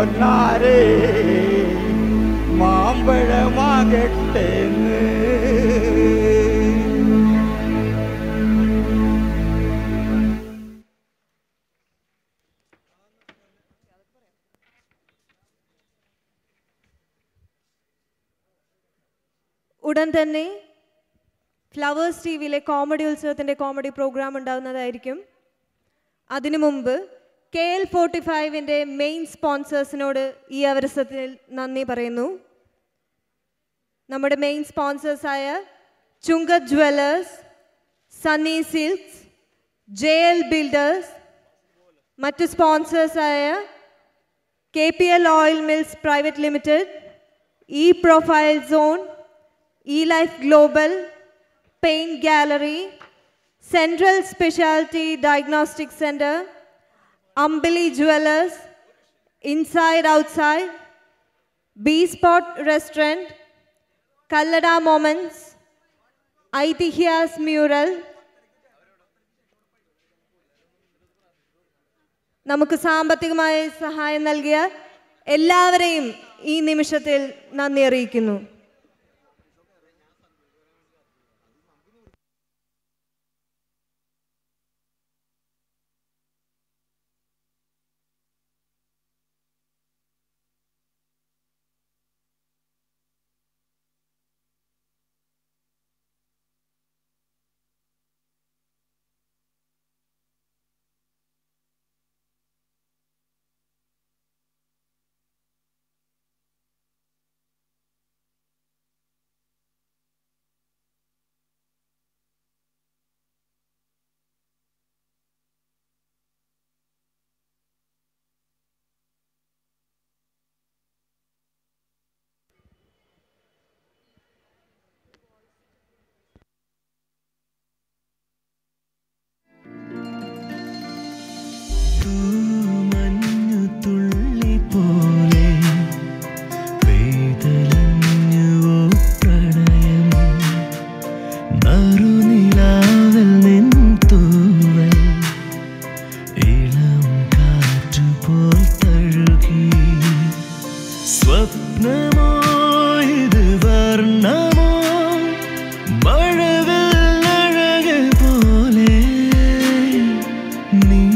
പൊന്നാരേ മാമ്പഴമാകട്ടെ ഉടൻ തന്നെ ഫ്ലവേഴ്സ് ടി വിയിലെ കോമഡി ഉത്സവത്തിൻ്റെ കോമഡി പ്രോഗ്രാം ഉണ്ടാകുന്നതായിരിക്കും അതിനു മുമ്പ് കെ എൽ ഫോർട്ടി ഫൈവിൻ്റെ മെയിൻ സ്പോൺസേഴ്സിനോട് ഈ അവസരത്തിൽ നന്ദി പറയുന്നു നമ്മുടെ മെയിൻ സ്പോൺസേഴ്സായ Chungath jewellers Sunny silks J L builders മറ്റ് സ്പോൺസേഴ്സായ K P L oil mills private limited E profile zone E life global pain gallery central speciality diagnostic centre Ambili jewellers inside outside B spot restaurant Kallada moments Aithihyas mural നമുക്ക് സാമ്പത്തികമായ സഹായം നൽകിയ എല്ലാവരെയും ഈ നിമിഷത്തിൽ നന്ദി അറിയിക്കുന്നു മഞ്ഞുതുള്ളി പോലെ പെയ്തലിഞ്ഞുവോ പ്രണയം നറുനിലാവിൽ നിൻ തൂവൽ ഇളം കാറ്റുപോൽ തഴുകി സ്വപ്നമോ ഇത് വർണ്ണമോ മഴവിൽ അഴക് പോലെ നീ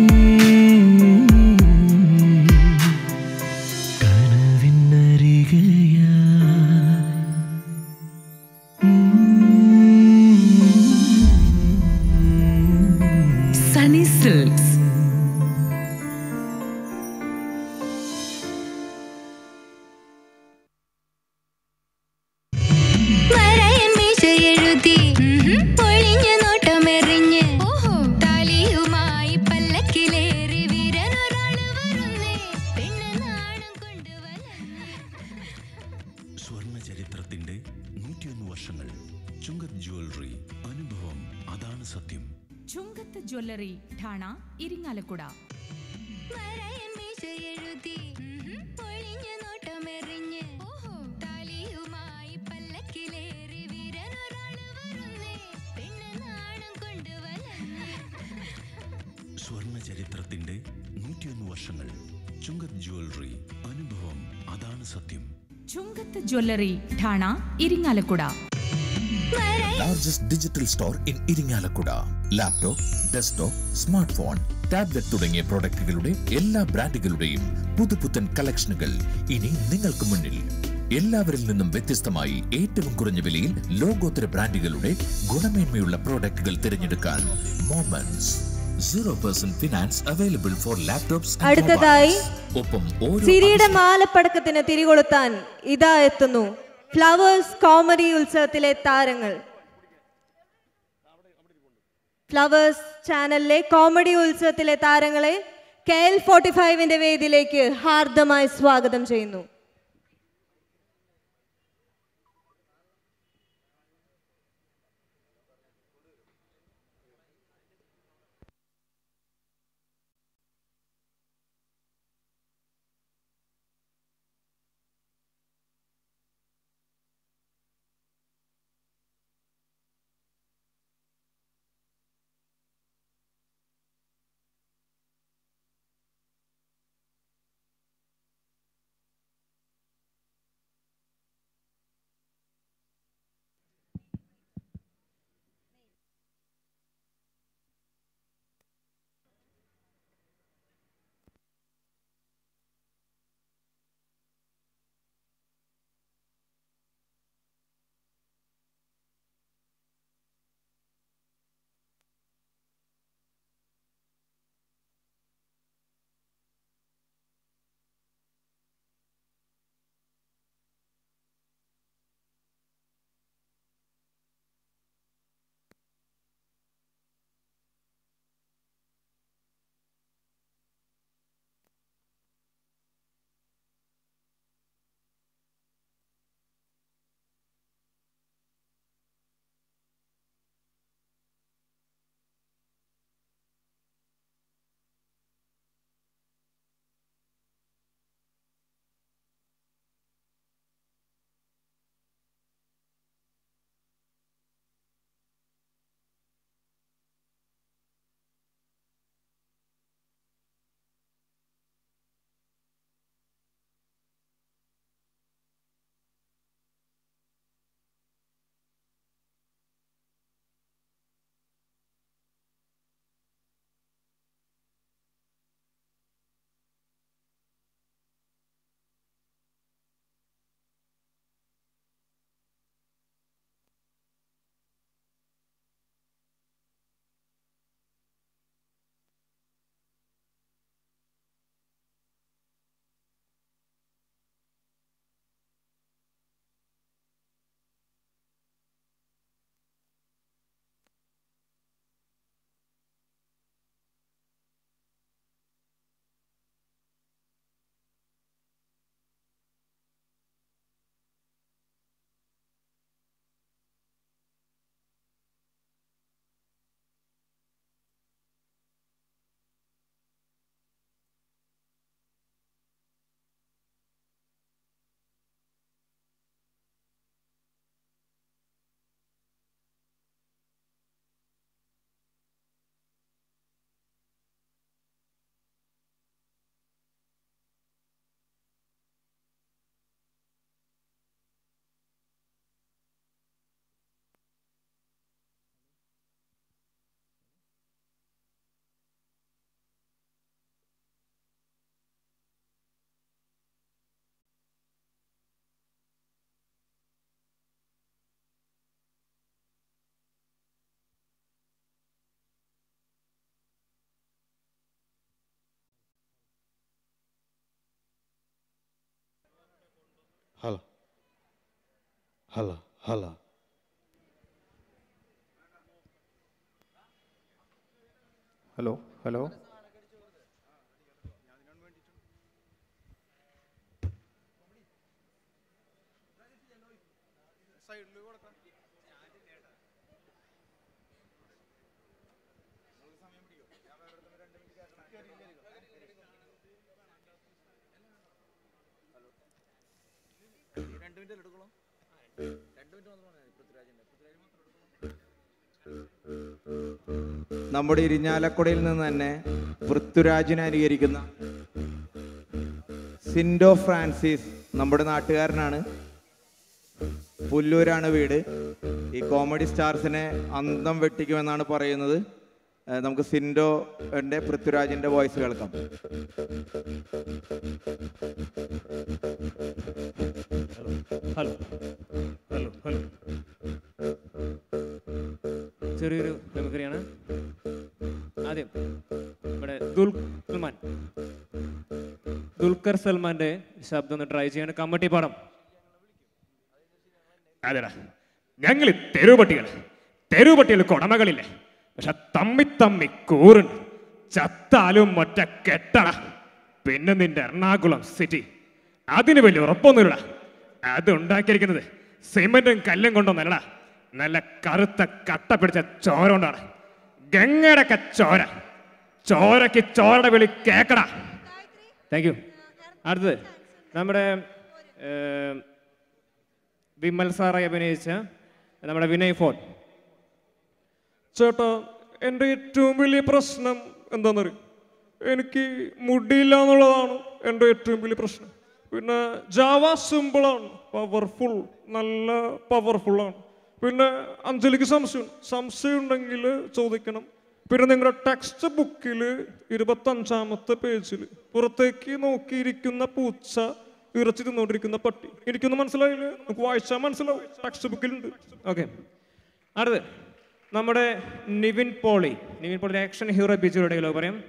കനവിന്നരികയായി സണി സിൽക്സ് മറയമീശയെഴുതി ഒഴിഞ്ഞ നോട്ടമെറിഞ്ഞ് താലിയുമായി പല്ലക്കിലേറി വീരനൊരാള് വരുന്നേ പെണ്ണ് നാണം കൊണ്ടുവന്ന സ്വർണ്ണ ചരിത്രത്തിന്റെ നൂറ്റിയൊന്ന് വർഷങ്ങൾ ചുങ്കത് ജ്വല്ലറി അനുഭവം അതാണ് സത്യം ചുങ്കത്ത് ജ്വല്ലറി ഠാണ ഇരിങ്ങാലക്കുട മറയമീശയെഴുതി ഒഴിഞ്ഞ നോട്ടമെറിഞ്ഞ് താലിയുമായി പല്ലക്കിലേറി വീരനൊരാള് വരുന്നേ പെണ്ണ് നാണം കൊണ്ടുവന്ന സ്വർണ്ണ ചരിത്രത്തിന്റെ നൂറ്റിയൊന്ന് വർഷങ്ങൾ ചുങ്കത് ജ്വല്ലറി അനുഭവം അതാണ് സത്യം Chungath jewellery Thana Irinjalakuda largest digital store in Irinjalakuda laptop desktop smart phone tablet തുടങ്ങിയ പ്രോഡക്റ്റുകളുടെ എല്ലാ ബ്രാൻഡുകളുടെയും പുതുപുത്തൻ കളക്ഷനുകൾ ഇനി നിങ്ങൾക്ക് മുന്നിൽ എല്ലാവരിൽ നിന്നും വ്യത്യസ്തമായി ഏറ്റവും കുറഞ്ഞ വിലയിൽ ലോകോത്തര ബ്രാൻഡുകളുടെ ഗുണമേന്മയുള്ള പ്രോഡക്റ്റുകൾ തിരഞ്ഞെടുക്കാൻ moments zero percent finance available for laptops അടുത്തതായി ഒപ്പം ഓരോ സിരിയുടെ മാലപ്പടക്കത്തിന് തിരികൊളുത്താൻ ഇതാ എത്തുന്നു ഫ്ലവേഴ്സ് കോമഡി ഉത്സവത്തിലെ താരങ്ങൾ ഫ്ലവേഴ്സ് ചാനലിലെ കോമഡി ഉത്സവത്തിലെ താരങ്ങളെ കെ എൽ ഫോർട്ടി ഫൈവിന്റെ വേദിയിലേക്ക് ഹാർദമായി സ്വാഗതം ചെയ്യുന്നു hello hello hello hello hello നമ്മുടെ ഇരിഞ്ഞാലക്കുടയിൽ നിന്ന് തന്നെ പൃഥ്വിരാജിനെ അനുകരിക്കുന്ന സിൻഡോ ഫ്രാൻസിസ് നമ്മുടെ നാട്ടുകാരനാണ് പുല്ലൂരാണ് വീട് ഈ കോമഡി സ്റ്റാർസിനെ അന്തം വെട്ടിക്കുമെന്നാണ് പറയുന്നത് ഏഹ് നമുക്ക് സിൻഡോന്റെ പൃഥ്വിരാജിന്റെ വോയിസ് കേൾക്കാം ഹലോ ഹലോ ഹലോ ചെറിയൊരു മെമിക്രിയാണ് ആദ്യം ഇവിടെ ദുൽസൽമാൻ ദുൽഖർ സൽമാന്റെ ശബ്ദം ഒന്ന് ട്രൈ ചെയ്യാൻ കമ്മട്ടി പാടം അതെടാ ഞങ്ങൾ തെരുവുപട്ടികൾ തെരുവുപട്ടികൾക്ക് ഉടമകളില്ലേ പക്ഷെ തമ്മി തമ്മി കൂറുണ്ട് ചത്താലും ഒറ്റ കെട്ടട പിന്നെ നിന്റെ എറണാകുളം സിറ്റി അതിന് വലിയ ഉറപ്പൊന്നുമില്ല അത് ഉണ്ടാക്കിയിരിക്കുന്നത് സിമെന്റും കല്ലും കൊണ്ടൊന്നല്ലടാ നല്ല കറുത്ത കട്ട പിടിച്ച ചോര കൊണ്ടാണ് ഗംഗയുടെ ഒക്കെ ചോര ചോരക്ക് ചോരയുടെ വിളി കേക്കടാ താങ്ക് യു അടുത്തത് നമ്മുടെ ഏർ, വിമൽ സാറായി അഭിനയിച്ച നമ്മുടെ വിനയ് ഫോൺ ചേട്ടാ എൻ്റെ ഏറ്റവും വലിയ പ്രശ്നം എന്താണെന്നറിയും എനിക്ക് മുടിയില്ല എന്നുള്ളതാണ് എൻ്റെ ഏറ്റവും വലിയ പ്രശ്നം പിന്നെ ജാവ സിമ്പിളാണ് പവർഫുൾ നല്ല പവർഫുള്ളാണ് പിന്നെ അഞ്ജലിക്ക് സംശയം സംശയം ഉണ്ടെങ്കിൽ ചോദിക്കണം പിന്നെ നിങ്ങളുടെ ടെക്സ്റ്റ് ബുക്കിൽ ഇരുപത്തഞ്ചാമത്തെ പേജിൽ പുറത്തേക്ക് നോക്കിയിരിക്കുന്ന പൂച്ച ഇറച്ചി തിന്നുകൊണ്ടിരിക്കുന്ന പട്ടി എനിക്കൊന്നും മനസ്സിലായില്ല നമുക്ക് വായിച്ചാൽ മനസ്സിലാവും ടെക്സ്റ്റ് ബുക്കിലുണ്ട് ഓക്കെ അടുത്ത് നമ്മുടെ നിവിൻ പോളി നിവിൻ പോളി ആക്ഷൻ ഹീറോ ബിജുയുടെ ഡയലോഗ് പറയാം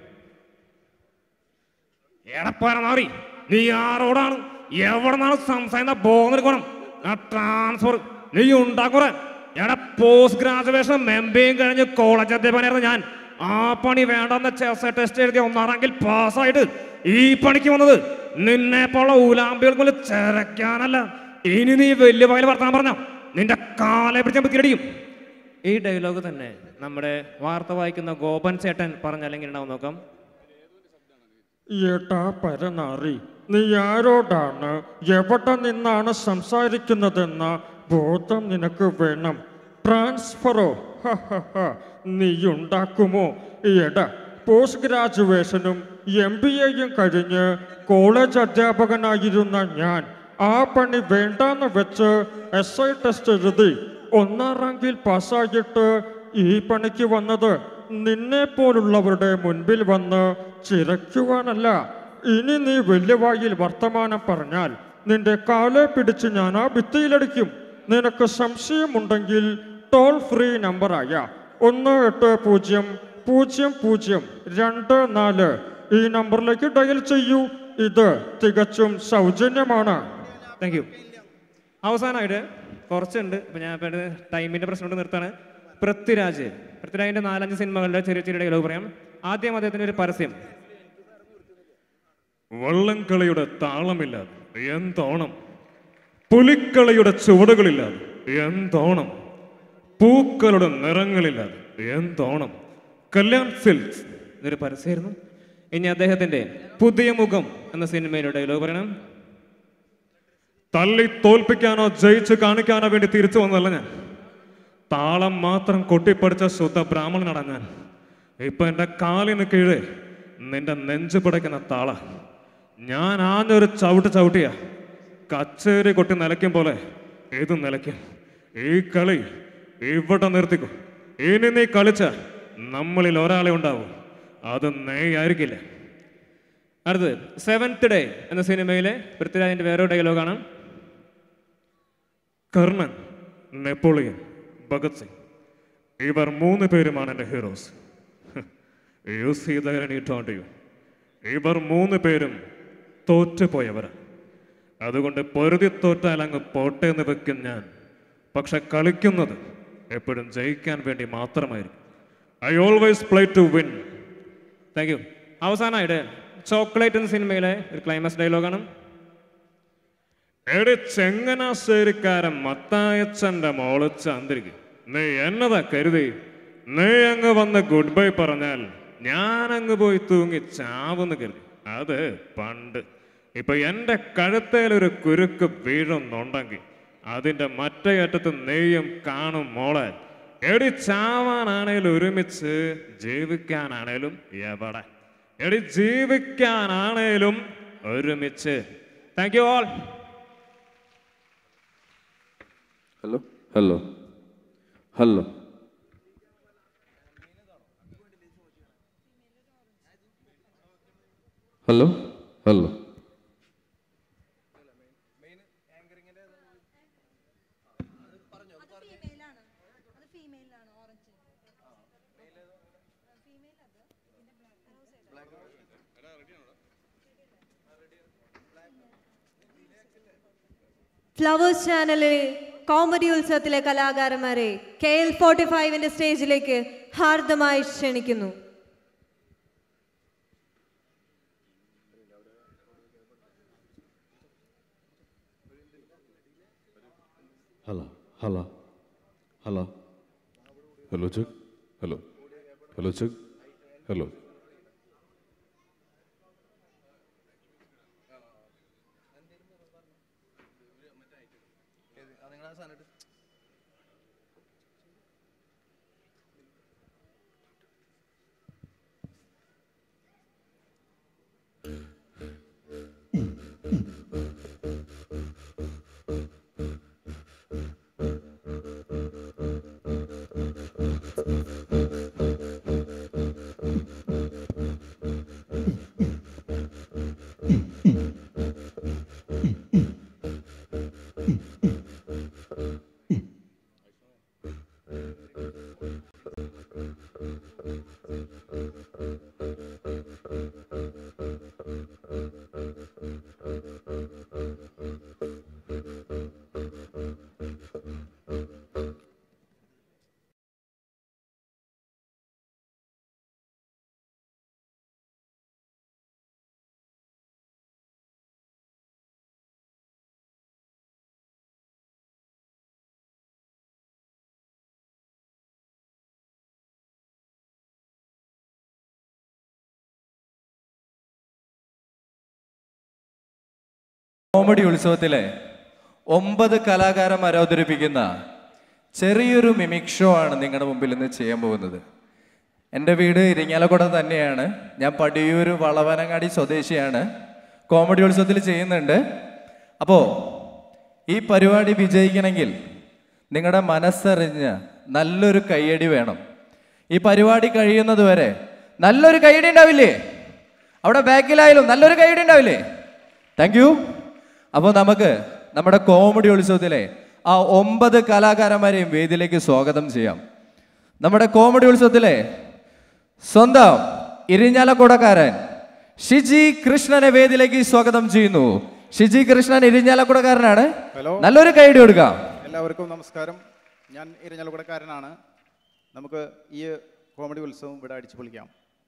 എടപ്പാറ മാറി നീ ആരോടാണ് എവിടെ നിന്നാണ് സംസാരിക്കുന്ന ബോധം ആ ട്രാൻസ്ഫർ നീ ഉണ്ടാക്കുറ എടാ പോസ്റ്റ് ഗ്രാജുവേഷൻ മെമ്പേയും കഴിഞ്ഞ് കോളേജ് അധ്യാപകനായിരുന്നു ഞാൻ ആ പണി വേണ്ടെന്ന് ചെസ് ടെസ്റ്റ് എഴുതി ഒന്നാം റാങ്കിൽ പാസ്സായിട്ട് ഈ പണിക്ക് വന്നത് നിന്നെ പോലുള്ള ഊലാമ്പികൾക്ക് മുന്നിൽ ചിരക്കാനല്ല ഇനി നീ വലിയ വയൽ വർത്താനം പറഞ്ഞോ നിന്റെ കാലെ പിടിച്ചാൽ ബുദ്ധിയടിക്കും ഈ ഡയലോഗ് തന്നെ നമ്മുടെ വാർത്ത വായിക്കുന്ന ഗോപൻ ചേട്ടൻ പറഞ്ഞല്ലെങ്കിൽ ഉണ്ടാവും നോക്കാം ഏട്ടാ പരനാറി നീ ആരോടാണ് എവിടെ നിന്നാണ് സംസാരിക്കുന്നതെന്ന ബോധം നിനക്ക് വേണം ട്രാൻസ്ഫറോ ഹ, ഹ, ഹ. നീ ഉണ്ടാക്കുമോ എടാ പോസ്റ്റ് ഗ്രാജുവേഷനും എം ബി എയും കഴിഞ്ഞ് കോളേജ് അധ്യാപകനായിരുന്ന ഞാൻ ആ പണി വേണ്ടാന്ന് വെച്ച് എസ് ഐ ടെസ്റ്റ് എഴുതി ഒന്നാം റാങ്കിൽ പാസ്സായിട്ട് ഈ പണിക്ക് വന്നത് നിന്നെ പോലുള്ളവരുടെ മുൻപിൽ വന്ന് ചിരയ്ക്കുവാനല്ല ഇനി നീ വലിയ വായിൽ വർത്തമാനം പറഞ്ഞാൽ നിന്റെ കാലെ പിടിച്ച് ഞാൻ ആ ഭിത്തിയിലടിക്കും നിനക്ക് സംശയമുണ്ടെങ്കിൽ ടോൾ ഫ്രീ നമ്പറായ ഒന്ന് എട്ട് പൂജ്യം പൂജ്യം പൂജ്യം രണ്ട് നാല് ഈ നമ്പറിലേക്ക് ഡയൽ ചെയ്യൂ ഇത് തികച്ചും സൗജന്യമാണ് താങ്ക് യു അവസാനമായിട്ട് കുറച്ചുണ്ട് ഇപ്പം ഞാൻ ഇപ്പം ടൈമിൻ്റെ പ്രശ്നം കൊണ്ട് നിർത്താണ് പൃഥ്വിരാജ് പൃഥ്വിരാജിൻ്റെ നാലഞ്ച് സിനിമകളുടെ ചെറിയ ചെറിയ ഡയലോഗ് പറയാം ആദ്യം അദ്ദേഹത്തിൻ്റെ ഒരു പരസ്യം വള്ളംകളിയുടെ താളമില്ലാതെ എന്തോണം പുലിക്കളിയുടെ ചുവടുകളില്ലാതെ എന്തോണം പൂക്കളുടെ നിറങ്ങളില്ലാതെ എന്തോണം കല്യാൺ സിൽക്സ് ഇതൊരു പരസ്യമായിരുന്നു ഇനി അദ്ദേഹത്തിന്റെ പുതിയ മുഖം എന്ന സിനിമയുടെ ഡയലോഗ് പറയണം തള്ളി തോൽപ്പിക്കാനോ ജയിച്ച് കാണിക്കാനോ വേണ്ടി തിരിച്ചു വന്നതല്ല ഞാൻ താളം മാത്രം കൊട്ടിപ്പടിച്ച ശുദ്ധ ബ്രാഹ്മണനാണ് ഞാൻ ഇപ്പൊ എൻ്റെ കാലിന് കീഴെ നിന്റെ നെഞ്ചു പിടയ്ക്കുന്ന താള ഞാൻ ആഞ്ഞൊരു ചവിട്ട് ചവിട്ടിയ കച്ചേരി കൊട്ടി നിലയ്ക്കും പോലെ ഇത് നിലയ്ക്കും ഈ കളി ഇവിടെ നിർത്തിക്കും ഇനി നീ കളിച്ച നമ്മളിൽ ഒരാളെ ഉണ്ടാവും അത് നെയ്യായിരിക്കില്ല അടുത്തത് സെവൻത്ത് ഡേ എന്ന സിനിമയിലെ പൃഥ്വിരാജിന്റെ വേറെ ഡയലോഗാണ് കർണൻ നെപ്പോളിയൻ ഭഗത് സിംഗ് ഇവർ മൂന്ന് പേരുമാണ് എൻ്റെ ഹീറോസ് യു സീ ദയു ഇവർ മൂന്ന് പേരും തോറ്റുപോയവരാണ് അതുകൊണ്ട് പൊരുതി തോറ്റാൽ അങ്ങ് പോട്ടെ എന്ന് വെക്കും ഞാൻ പക്ഷെ കളിക്കുന്നത് എപ്പോഴും ജയിക്കാൻ വേണ്ടി മാത്രമായിരിക്കും I always play to win thank you അവസാനമായിട്ട് ചോക്ലേറ്റ് എന്ന സിനിമയിലെ ഒരു ക്ലൈമാക്സ് ഡയലോഗാണ് എടി ചെങ്ങനാശ്ശേരിക്കാരൻ മത്തായച്ചന്റെ മോള് ചന്ദ്രിക നീ എന്നതാ കരുതി നീ അങ്ങ് വന്ന് ഗുഡ് ബൈ പറഞ്ഞാൽ ഞാൻ അങ്ങ് പോയി തൂങ്ങി ചാവുന്ന് കരുതി അത് പണ്ട് ഇപ്പൊ എന്റെ കഴുത്തേലൊരു കുരുക്ക് വീഴുന്നുണ്ടെങ്കിൽ അതിന്റെ മറ്റേ അറ്റത്ത് നെയ്യും കാണും മോളെ എടി ചാവാനാണേലും ഒരുമിച്ച് ജീവിക്കാനാണേലും എവിടെ എടി ജീവിക്കാനാണേലും ഒരുമിച്ച് thank you all hello hello hello hello hello Flowers ചാനലിലെ കോമഡി ഉത്സവത്തിലെ കലാകാരന്മാരെ കെ എൽ ഫോർട്ടി ഫൈവിന്റെ സ്റ്റേജിലേക്ക് ഹാർദമായി ക്ഷണിക്കുന്നു hello hello hello hello check hello hello check hello comedy ഉത്സവത്തിലെ ഒമ്പത് കലാകാരന്മാർ അവതരിപ്പിക്കുന്ന ചെറിയൊരു മിമിക് ഷോ ആണ് നിങ്ങളുടെ മുമ്പിൽ ഇന്ന് ചെയ്യാൻ പോകുന്നത് എൻ്റെ വീട് ഇരിങ്ങാലക്കുട തന്നെയാണ് ഞാൻ പടിയൂർ വളവനങ്ങാടി സ്വദേശിയാണ് കോമഡി ഉത്സവത്തിൽ ചെയ്യുന്നുണ്ട് അപ്പോൾ ഈ പരിപാടി വിജയിക്കണമെങ്കിൽ നിങ്ങളുടെ മനസ്സറിഞ്ഞ് നല്ലൊരു കയ്യടി വേണം ഈ പരിപാടി കഴിയുന്നത് വരെ നല്ലൊരു കയ്യടി ഉണ്ടാവില്ലേ അവിടെ ബാക്കിലായാലും നല്ലൊരു കയ്യടി ഉണ്ടാവില്ലേ താങ്ക് യു അപ്പോൾ നമുക്ക് നമ്മുടെ കോമഡി ഉത്സവത്തിലെ ആ ഒമ്പത് കലാകാരന്മാരെയും വേദിയിലേക്ക് സ്വാഗതം ചെയ്യാം നമ്മുടെ കോമഡി ഉത്സവത്തിലെ സ്വന്തം ഇരിഞ്ഞാലക്കുടക്കാരൻ ഷിജി കൃഷ്ണനെ വേദിയിലേക്ക് സ്വാഗതം ചെയ്യുന്നു ഷിജി കൃഷ്ണൻ ഇരിഞ്ഞാലക്കുടക്കാരനാണ് ഹലോ. നല്ലൊരു കൈഡി കൊടുക്കാം എല്ലാവർക്കും നമസ്കാരം ഞാൻ ഇരഞ്ഞാലക്കുടക്കാരനാണ് നമുക്ക് ഈ കോമഡി ഉത്സവം ഇവിടെ അടിച്ചു പൊളിക്കാം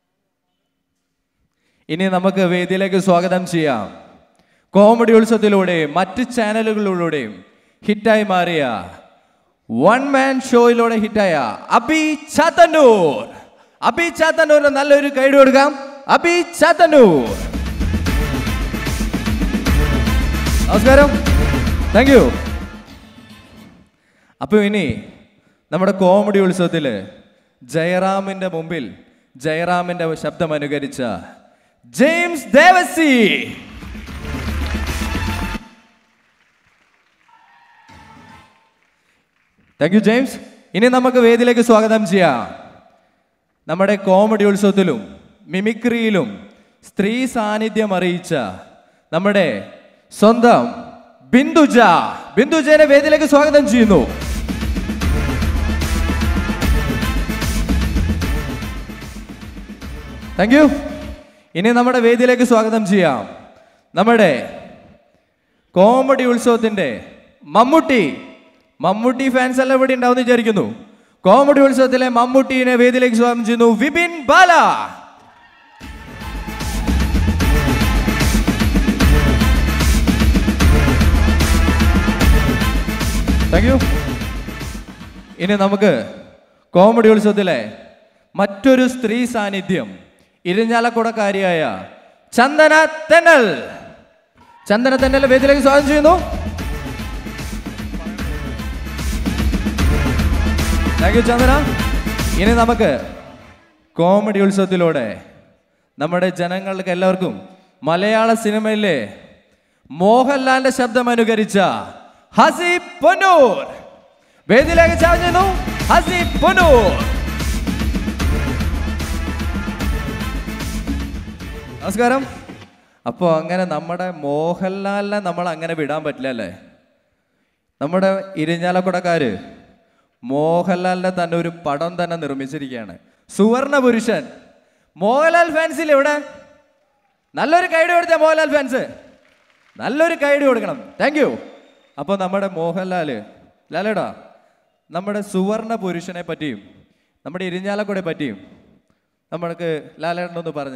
ഇനി നമുക്ക് വേദിയിലേക്ക് സ്വാഗതം ചെയ്യാം കോമഡി ഉത്സവത്തിലൂടെയും മറ്റ് ചാനലുകളിലൂടെയും ഹിറ്റായി മാറിയ വൺ മാൻ ഷോയിലൂടെ ഹിറ്റായ അബി ചാത്തന്നൂർ അബി ചാത്തന്നൂരിന് നല്ലൊരു കൈഡ് കൊടുക്കാം അബി ചാത്തന്നൂർ നമസ്കാരം താങ്ക് യു അപ്പോൾ ഇനി നമ്മുടെ കോമഡി ഉത്സവത്തിൽ ജയറാമിൻ്റെ മുമ്പിൽ ജയറാമിൻ്റെ ശബ്ദം അനുകരിച്ച James Devassy thank you James ഇനി നമുക്ക് വേദിയിലേക്ക് സ്വാഗതം ചെയ്യാം നമ്മുടെ കോമഡി ഉത്സവത്തിലും മിമിക്രിയിലും സ്ത്രീ സാന്നിധ്യം അറിയിച്ച നമ്മുടെ സ്വന്തം ബിന്ദുജ ബിന്ദുജനെ വേദിയിലേക്ക് സ്വാഗതം ചെയ്യുന്നു താങ്ക് യു ഇനി നമ്മുടെ വേദിയിലേക്ക് സ്വാഗതം ചെയ്യാം നമ്മുടെ കോമഡി ഉത്സവത്തിന്റെ മമ്മൂട്ടി മമ്മൂട്ടി ഫാൻസ് എല്ലാം ഇവിടെ ഉണ്ടാവും വിചാരിക്കുന്നു കോമഡി ഉത്സവത്തിലെ മമ്മൂട്ടിനെ വേദിയിലേക്ക് സ്വാഗതം ചെയ്യുന്നു വിപിൻ ബാല താങ്ക് യു ഇനി നമുക്ക് കോമഡി ഉത്സവത്തിലെ മറ്റൊരു സ്ത്രീ സാന്നിധ്യം ഇരിഞ്ഞാലക്കുടക്കാരിയായ ചന്ദന തെന്നൽ ചന്ദന തെന്നൽ വേദിയിലേക്ക് സ്വാഗതം ചെയ്യുന്നു താങ്ക് യു ചന്ദന ഇനി നമുക്ക് കോമഡി ഉത്സവത്തിലൂടെ നമ്മുടെ ജനങ്ങൾക്ക് എല്ലാവർക്കും മലയാള സിനിമയിലെ മോഹൻലാലിന്റെ ശബ്ദം അനുകരിച്ച ഹസീബ് പൊന്നൂർ വേദിയിലേക്ക് ചാഞ്ഞു ഹസീബ് പൊന്നൂർ നമസ്കാരം അപ്പോൾ അങ്ങനെ നമ്മുടെ മോഹൻലാലിനെ നമ്മൾ അങ്ങനെ വിടാൻ പറ്റില്ല അല്ലേ നമ്മുടെ ഇരിഞ്ഞാലക്കുടക്കാര് മോഹൻലാലിന്റെ തന്നെ ഒരു പടം തന്നെ നിർമ്മിച്ചിരിക്കുകയാണ് സുവർണ പുരുഷൻ മോഹൻലാൽ ഫാൻസിൽ എവിടെ നല്ലൊരു കൈഡി കൊടുത്ത മോഹൻലാൽ ഫാൻസ് നല്ലൊരു കൈഡി കൊടുക്കണം താങ്ക് യു അപ്പോൾ നമ്മുടെ മോഹൻലാല് ലാലേടാ നമ്മുടെ സുവർണ പുരുഷനെ പറ്റിയും നമ്മുടെ ഇരിഞ്ഞാലക്കുടയെ പറ്റിയും നമ്മൾക്ക് ലാലേട്ടനൊന്ന് പറഞ്ഞ്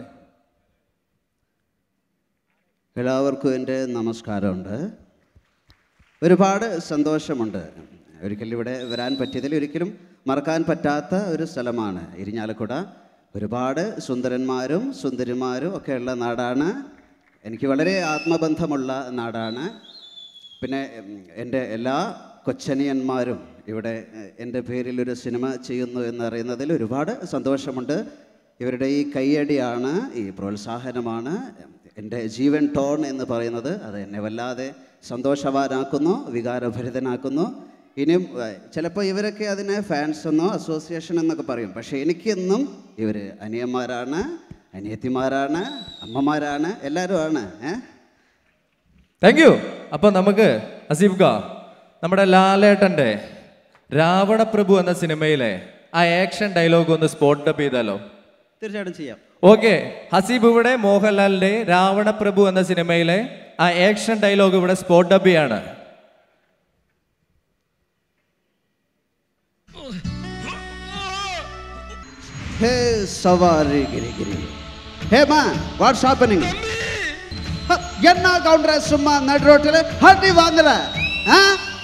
എല്ലാവർക്കും എൻ്റെ നമസ്കാരമുണ്ട് ഒരുപാട് സന്തോഷമുണ്ട് ഒരിക്കലും ഇവിടെ വരാൻ പറ്റിയതിൽ ഒരിക്കലും മറക്കാൻ പറ്റാത്ത ഒരു സ്ഥലമാണ് ഇരിഞ്ഞാലക്കുട ഒരുപാട് സുന്ദരന്മാരും സുന്ദരിമാരും ഒക്കെ ഉള്ള നാടാണ് എനിക്ക് വളരെ ആത്മബന്ധമുള്ള നാടാണ് പിന്നെ ഉം, എൻ്റെ എല്ലാ കൊച്ചനിയന്മാരും ഇവിടെ എഹ്, എൻ്റെ പേരിൽ ഒരു സിനിമ ചെയ്യുന്നു എന്നറിയുന്നതിൽ ഒരുപാട് സന്തോഷമുണ്ട് ഇവരുടെ ഈ കയ്യടിയാണ് ഈ പ്രോത്സാഹനമാണ് എൻ്റെ ജീവൻ ടോൺ എന്ന് പറയുന്നത് അത് എന്നെ വല്ലാതെ സന്തോഷവാനാക്കുന്നു വികാരഭരിതനാക്കുന്നു ഇനിയും ചിലപ്പോൾ ഇവരൊക്കെ അതിനെ ഫാൻസ് എന്നോ അസോസിയേഷൻ എന്നൊക്കെ പറയും പക്ഷേ എനിക്കെന്നും ഇവർ അനിയന്മാരാണ് അനിയത്തിമാരാണ് അമ്മമാരാണ് എല്ലാവരും ആണ് ഏഹ് താങ്ക് യു അപ്പൊ നമുക്ക് അസീഫ് ഖാ നമ്മുടെ ലാലേട്ടന്റെ രാവണപ്രഭു എന്ന സിനിമയിലെ ആ ആക്ഷൻ ഡയലോഗ് ഒന്ന് സ്പോട്ട് ഡബ് ചെയ്താലോ തീർച്ചയായിട്ടും ചെയ്യാം ഓക്കെ ഹസീബ് ഇവിടെ മോഹൻലാലിന്റെ രാവണപ്രഭു എന്ന സിനിമയിലെ ആ ആക്ഷൻ ഡയലോഗ് ഇവിടെ സ്പോട്ട് ഡബ് ചെയ്യാണ് ഹേ സവാരി ഗിരിഗിരി ഹേ മാൻ വാട്ട്സ് ഹാപ്പനിങ് என்ன கவுண்டர சும்மா நடு ரோட்டில் ஹட்டி வாங்குற ஆ